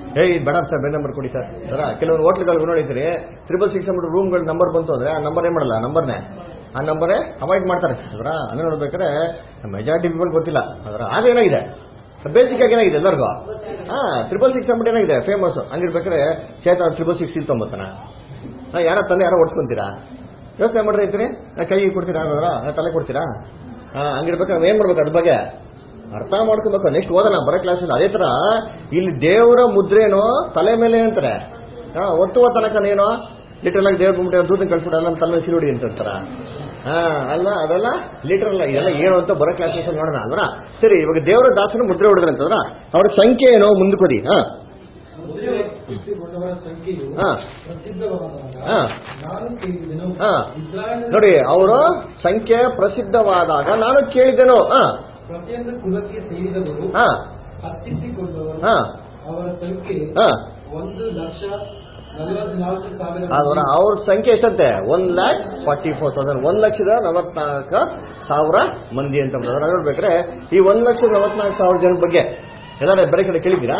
ಏ ಇದು ಬೇಡ ಸರ್ ಬೇರೆ ನಂಬರ್ ಕೊಡಿ ಸರ್ ಅದರ ಕೆಲವೊಂದು ಹೋಟ್ಲ್ಗಳು ನೋಡಿದ್ರಿ ತ್ರಿಬಲ್ ಸಿಕ್ಸ್ ಅಂದ್ಬಿಟ್ಟು ರೂಮ್ಗಳ ನಂಬರ್ ಬಂತು ಅಂದ್ರೆ ಆ ನಂಬರ್ ಏನ್ ಮಾಡಲ್ಲ ಆ ನಂಬರ್ನೇ ಆ ನಂಬರೇ ಅವಾಯ್ಡ್ ಮಾಡ್ತಾರೆ ಅದರ ಅಂದ್ರೆ ನೋಡ್ಬೇಕಾದ್ರೆ ಮೆಜಾರಿಟಿ ಪೀಪಲ್ ಗೊತ್ತಿಲ್ಲ ಅದರ ಅದೇನಾಗಿದೆ ಬೇಸಿಕ್ ಆಗಿ ಏನಾಗಿದೆ ಎಲ್ಲರಿಗೂ ಹಾ ತ್ರಿಬಲ್ ಸಿಕ್ಸ್ ಅಂದ್ಬಿಟ್ಟು ಏನಾಗಿದೆ ಫೇಮಸ್ ಹಂಗಿರ್ಬೇಕಾದ್ರೆ ಚೇತನ ತ್ರಿಬಲ್ ಸಿಕ್ಸ್ ಇಲ್ಲಿ ತೊಂಬತ್ತಾನ ಯಾರ ತಂದೆ ಯಾರೋ ಓಡಿಸ್ಕೊಂತೀರಾ ಯೋಚನೆ ಮಾಡ್ರಿ ಐತ್ರಿ ಕೈ ಕೊಡ್ತೀರಾ ಅದರ ತಲೆ ಕೊಡ್ತೀರಾ ಹಾ ಹಂಗಿರ್ಬೇಕಾದ್ರೆ ನಾವ್ ಏನ್ ಮಾಡ್ಬೇಕು ಅದ್ರ ಬಗ್ಗೆ ಅರ್ಥ ಮಾಡ್ಕೋಬೇಕು ನೆಕ್ಸ್ಟ್ ಓದೋಣ ಬರೋ ಕ್ಲಾಸಲ್ಲಿ ಅದೇ ತರ ಇಲ್ಲಿ ದೇವರ ಮುದ್ರೇನೋ ತಲೆ ಮೇಲೆ ಅಂತಾರೆ ಹಾ ಒತ್ತುವ ತನಕನೇನೋ ಲಿಟರಲ್ ಆಗಿ ದೇವ್ರ ಬಂದ್ಬಿಟ್ಟು ದೂತನ ಕಳ್ಸ್ಬಿಟ್ಟು ಎಲ್ಲ ತಲೆ ಮೇಲೆ ಸಿಲುಡಿ ಅಂತ ಅಂತಾರ ಹಾ ಅಲ್ಲ ಅದೆಲ್ಲ ಲಿಟರಲ್ ಅಲ್ಲ ಇದೆಲ್ಲ ಏನು ಅಂತ ಬರೋ ಕ್ಲಾಸಸ್ ನೋಡೋಣ ಅಲ್ವಾ ಸರಿ ಇವಾಗ ದೇವರ ದಾಸನ ಮುದ್ರೆ ಹೊಡೆದ್ರಂತಂದ್ರ ಅವ್ರ ಸಂಖ್ಯೆ ಏನೋ ಮುಂದಕ್ಕೋದಿ ಹಾ ಮುದ್ರೆ ಹೊತ್ತಿಸಿಕೊಂಡವರ ಸಂಖ್ಯೆಯು ಹಾ ಪ್ರಸಿದ್ಧವಾದಾಗ ಹಾ ನಾನು ಕೇಳಿದೆನು ಹಾ. ಇಸ್ರಾಯೇಲ್ ನೋಡಿ ಅವರು ಸಂಖ್ಯೆ ಪ್ರಸಿದ್ಧವಾದಾಗ ನಾನು ಕೇಳಿದೆನು ಹಾ ಪ್ರತಿಯೊಂದು ಕುಲಕ್ಕೆ ಸೇರಿದವರು ಹಾ ಹತ್ತಿಸಿಕೊಂಡವರು ಹಾ ಅವರ ಸಂಖ್ಯೆ ಹಾ ಒಂದು ಲಕ್ಷ ನಲವತ್ನಾಲ್ಕು ಸಾವಿರ ಅದರ ಅವ್ರ ಸಂಖ್ಯೆ ಎಷ್ಟಂತೆ one lakh forty four thousand ಒಂದ್ ಲಕ್ಷದ ನಲವತ್ನಾಲ್ಕು ಸಾವಿರ ಮಂದಿ ಅಂತ ಅದರ ನೋಡ್ಬೇಕ್ರೆ ಈ ಒಂದ್ ಲಕ್ಷದ ನಲವತ್ನಾಲ್ಕು ಸಾವಿರ ಜನ ಬಗ್ಗೆ ಎಲ್ಲಾರ ಬೇರೆ ಕಡೆ ಕೇಳಿದ್ದೀರಾ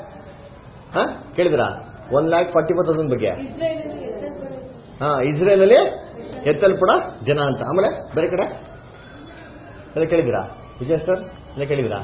ಹಾ ಕೇಳಿದಿರಾ one lakh forty four thousand ಬಗ್ಗೆ ಇಸ್ರೇಲಲ್ಲಿ ಎತ್ತಲ್ಪಡುವುದು. ಹಾ ಇಸ್ರೇಲ್ ಅಲ್ಲಿ ಎತ್ತಲ್ಪಡ ಜನ ಅಂತ ಆಮೇಲೆ ಬೇರೆ ಕಡೆ ಎಲ್ಲ ಕೇಳಿದಿರಾ ವಿಜಯ ಸರ್ ಎಲ್ಲ ಕೇಳಿದಿರಾ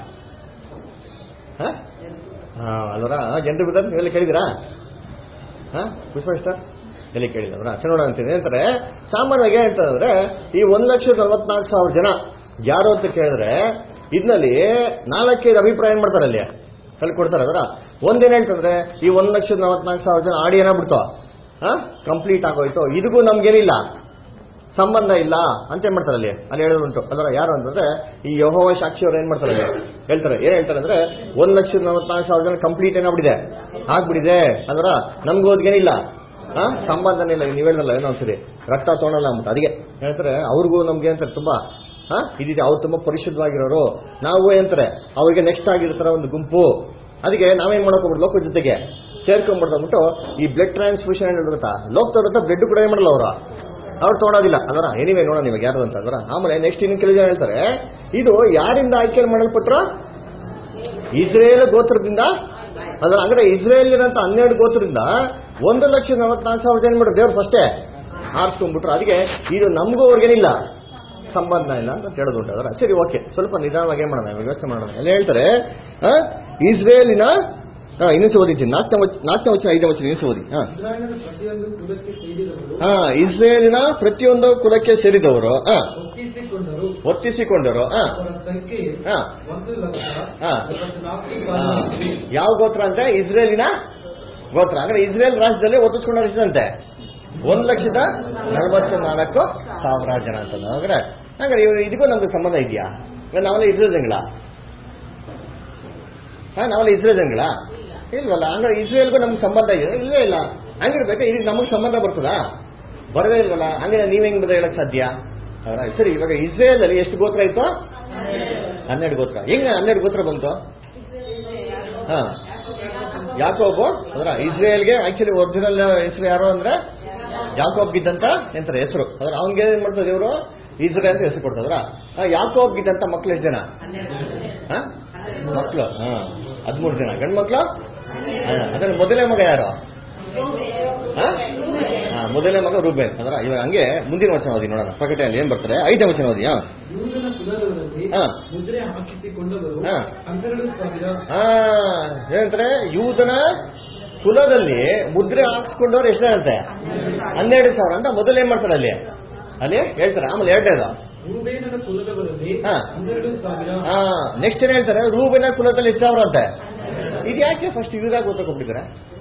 ಹಾ ಹಾ ಅಲ್ವರ ಜನರು ಬಿಡ್ತಾರೆ ಎಲ್ಲ ಕೇಳಿದಿರಾ ಹಾ ಪುಷ್ಪ ಸರ್ ಎಲ್ಲಿ ಕೇಳಿದವ್ರ ನೋಡೋಣ ಅಂತೀನಿ ಅಂತಾರೆ ಸಾಮಾನ್ಯವಾಗಿ ಹೇಳ್ತಾರೆ ಈ ಒಂದ್ ಲಕ್ಷದ ನಲವತ್ನಾಲ್ಕು ಸಾವಿರ ಜನ ಯಾರು ಅಂತ ಕೇಳಿದ್ರೆ ಇದ್ನಲ್ಲಿ ನಾಲ್ಕೈದು ಅಭಿಪ್ರಾಯ ಏನ್ ಮಾಡ್ತಾರೆ ಅಲ್ಲಿ ಅಲ್ಲಿ ಕೊಡ್ತಾರೆ ಅದರ ಒಂದೇನ್ ಹೇಳ್ತಂದ್ರೆ ಈ ಒಂದ್ ಲಕ್ಷದ ನಲವತ್ನಾಲ್ಕು ಸಾವಿರ ಜನ ಆಡಿ ಏನಾಗ್ಬಿಡ್ತು ಹಾ ಕಂಪ್ಲೀಟ್ ಆಗೋಯ್ತು ಇದಕ್ಕೂ ನಮ್ಗೇನಿಲ್ಲ ಸಂಬಂಧ ಇಲ್ಲ ಅಂತ ಏನ್ ಮಾಡ್ತಾರೆ ಅಲ್ಲಿ ಅಲ್ಲಿ ಹೇಳೋದುಂಟು ಅದರ ಯಾರು ಅಂತಂದ್ರೆ ಈ ಯಹೋವ ಸಾಕ್ಷಿ ಅವ್ರು ಏನ್ ಮಾಡ್ತಾರೆ ಅಲ್ಲಿ ಹೇಳ್ತಾರೆ ಏನ್ ಹೇಳ್ತಾರೆ ಅಂದ್ರೆ ಒಂದ್ ಲಕ್ಷದ ನಲವತ್ನಾಲ್ಕು ಸಾವಿರ ಜನ ಕಂಪ್ಲೀಟ್ ಏನಾಗ್ಬಿಡಿದೆ ಆಗ್ಬಿಡಿದೆ ಅದರ ನಮ್ಗೂ ಅದ್ಗೇನಿಲ್ಲ ಹಾ ಸಂಬಂಧನೇ ಇಲ್ಲ ನೀವು ಹೇಳಿದ್ರಲ್ಲ ಏನೋ ಒಂದ್ಸರಿ ರಕ್ತ ತೊಗೊಳಲ್ಲ ಅಂದ್ಬಿಟ್ಟು ಅದಕ್ಕೆ ಹೇಳ್ತಾರೆ ಅವ್ರಿಗೂ ನಮ್ಗೆ ಅಂತಾರೆ ತುಂಬಾ ಹಾ ಇದಿದೆ ಅವ್ರು ತುಂಬಾ ಪರಿಶುದ್ಧವಾಗಿರೋರು ನಾವು ಏನಂತಾರೆ ಅವ್ರಿಗೆ ನೆಕ್ಸ್ಟ್ ಆಗಿರ್ತಾರ ಒಂದು ಗುಂಪು ಅದಕ್ಕೆ ನಾವೇನ್ ಮಾಡಕ್ ಹೋಗ್ಬಿಟ್ಟು ಲೋಕ ಜೊತೆಗೆ ಸೇರ್ಕೊಂಡ್ಬಿಡ್ತು ಈ ಬ್ಲಡ್ ಟ್ರಾನ್ಸ್ಫ್ಯೂಷನ್ ಏನ್ ಗೊತ್ತಾ ಲೋಕ ತಗೊಳ್ತಾ ಬ್ಲಡ್ ಕೂಡ ಏನ್ ಮಾಡಲ್ಲ ಅವರು ಅವ್ರು ತೊಗೊಳೋದಿಲ್ಲ ಅದರ ಎನಿವೆ ನೋಡೋಣ ನಿಮಗೆ ಯಾರು ಅಂತ ಅದರ ಆಮೇಲೆ ನೆಕ್ಸ್ಟ್ ಇನ್ನು ಕೆಲವು ಜನ ಹೇಳ್ತಾರೆ ಇದು ಯಾರಿಂದ ಆಯ್ಕೆ ಮಾಡಲ್ಪಟ್ರು ಇಸ್ರೇಲ್ ಗೋತ್ರದಿಂದ ಅದರ ಅಂದ್ರೆ ಇಸ್ರೇಲಿನಂತ ಹನ್ನೆರಡು ಗೋತ್ರದಿಂದ ಒಂದು ಲಕ್ಷ ನಲವತ್ನಾಲ್ಕು ಸಾವಿರ ಜನ ಮಾಡ್ರು ದೇವ್ರು ಫಸ್ಟೇ ಆರಿಸ್ಕೊಂಡ್ಬಿಟ್ರು ಅದಕ್ಕೆ ಇದು ನಮಗೂ ಅವ್ರಿಗೇನಿಲ್ಲ ಸಂಬಂಧ ಇಲ್ಲ ಅಂತ ಹೇಳೋದುಂಟು ಅದರ ಸರಿ ಓಕೆ ಸ್ವಲ್ಪ ನಿಧಾನವಾಗಿ ಏನ್ ಮಾಡೋಣ ಇವಾಗ ಯೋಚನೆ ಮಾಡೋಣ ಎಲ್ಲ ಹೇಳ್ತಾರೆ ಆ, ಇಸ್ರೇಲಿನ ಹಾ ಇನ್ನೊಂದು ಓದಿದ್ದೀನಿ ನಾಲ್ಕನೇ ವಚ ನಾಲ್ಕನೇ ವಚನ ಐದನೇ ವಚನ ಇನ್ನೊಂದು ಓದಿ ಹಾ ಇಸ್ರಾಯೇಲರ ಪ್ರತಿಯೊಂದು ಕುಲಕ್ಕೆ ಸೇರಿದವರು ಹಾ ಇಸ್ರೇಲಿನ ಪ್ರತಿಯೊಂದು ಕುಲಕ್ಕೆ ಸೇರಿದವರು ಹಾ ಒಪ್ಪಿಸಿಕೊಂಡರು ಒತ್ತಿಸಿಕೊಂಡರು ಹಾ ಅವರ ಸಂಖ್ಯೆ ಹಾ ಒಂದು ಲಕ್ಷ ಹಾ. ನಲವತ್ನಾಲ್ಕು ಹಾ. ಸಾವಿರ ಯಾವ ಗೋತ್ರ ಅಂದ್ರೆ ಇಸ್ರೇಲಿನ ಗೋತ್ರ ಅಂದ್ರೆ ಇಸ್ರೇಲ್ ರಾಜ್ಯದಲ್ಲಿ ಒತ್ತಿಸ್ಕೊಂಡವ್ರು ಎಷ್ಟಂತೆ ಒಂದ್ ಲಕ್ಷದ ನಲವತ್ತು ನಾಲ್ಕು ಸಾವಿರ ಜನ ಅಂತ ಅಂದ್ರೆ ಹಂಗಾರೆ ಇವ್ರು ಇದಕ್ಕೂ ನಮ್ಗೆ ಸಂಬಂಧ ಇದೆಯಾ ಇವಾಗ ನಾವೆಲ್ಲ ಇಸ್ರೇಲ್ ಜನಗಳ ಹಾ ನಾವೆಲ್ಲ ಇಸ್ರೇಲ್ ಜನಗಳ ಇಲ್ವಲ್ಲ ಹಂಗಾರೆ ಇಸ್ರೇಲ್ಗೂ ನಮ್ಗೆ ಸಂಬಂಧ ಇದೆ ಇಲ್ವೇ ಇಲ್ಲ ಹಂಗಿರ್ಬೇಕು ಇದಕ್ಕೆ ನಮಗೆ ಸಂಬಂಧ ಬರ್ತದಾ ಬರದೇ ಇಲ್ವಲ್ಲ ಹಂಗಾರೆ ನೀವ್ ಹೆಂಗ್ ಬದ ಹೇಳಕ್ ಸಾಧ್ಯ ಹೌದಾ? ಸರಿ ಇವಾಗ ಇಸ್ರೇಲ್ ಅಲ್ಲಿ ಎಷ್ಟು ಗೋತ್ರ ಇತ್ತು ಹನ್ನೆರಡು ಗೋತ್ರ ಹೆಂಗ ಹನ್ನೆರಡು ಗೋತ್ರ ಬಂತು ಹಾ ಯಾಕೋಬು ಅದರ ಇಸ್ರೇಲ್ಗೆ ಆಕ್ಚುಲಿ ಒರಿಜಿನಲ್ ಹೆಸರು ಯಾರು ಅಂದ್ರೆ ಯಾಕೋಬ್ಗಿದ್ದಂತ ಎಂತಾರೆ ಹೆಸರು ಅದ್ರ ಅವ್ನಿಗೆ ಏನ್ ಮಾಡ್ತಾರೆ ಇವರು ಇಸ್ರೇಲ್ ಅಂತ ಹೆಸರು ಕೊಡ್ತದ್ರ ಯಾಕೋಬ್ಗಿದ್ದಂತ ಮಕ್ಳು ಎಷ್ಟು ಜನ ಹಾ? ಮಕ್ಳು ಹಾ ಹದ್ಮೂರು ಜನ ಗಂಡ್ ಮಕ್ಳು ಅದ್ರ ಮೊದಲನೇ ಮಗ ಯಾರು ಹಾ? ಹಾ, ಮೊದಲನೇ ಮಗ ರೂಬೇನ್ ಅದರ ಇವಾಗ ಹಂಗೆ ಮುಂದಿನ ವಚನ ಓದಿ ನೋಡೋಣ ಪ್ರಕಟಣೆಯಲ್ಲಿ ಏನ್ ಬರ್ತಾರೆ ಐದನೇ ವಚನ ಓದಿ ಹಾ ಯೂದನ ಕುಲದವರಲ್ಲಿ ಹಾ. ಮುದ್ರೆ ಹಾಕಿಸಿಕೊಂಡವರು ಹಾ. ಹನ್ನೆರಡು ಸಾವಿರ ಆ, ಏನಂತಾರೆ ಯೂದನ ಕುಲದಲ್ಲಿ ಮುದ್ರೆ ಹಾಕ್ಸ್ಕೊಂಡವ್ರು ಎಷ್ಟು ಅಂತೆ ಹನ್ನೆರಡು ಸಾವಿರ ಅಂತ ಮೊದಲು ಏನ್ ಮಾಡ್ತಾರೆ ಅಲ್ಲಿ ಅಲ್ಲಿ ಹೇಳ್ತಾರೆ ಆಮೇಲೆ ಎರಡನೇದು ರೂಬೇನನ ಕುಲದವರಲ್ಲಿ ಹಾ. ಹನ್ನೆರಡು ಸಾವಿರ ಹಾ ನೆಕ್ಸ್ಟ್ ಏನ್ ಹೇಳ್ತಾರೆ ರೂಬಿನ ಕುಲದಲ್ಲಿ ಎಷ್ಟು ಸಾವಿರ ಅಂತೆ ಇದು ಯಾಕೆ ಫಸ್ಟ್ ಯೂದಾಗ ಗೊತ್ತಾಗ್ಬಿಟ್ಟಿದ್ದಾರೆ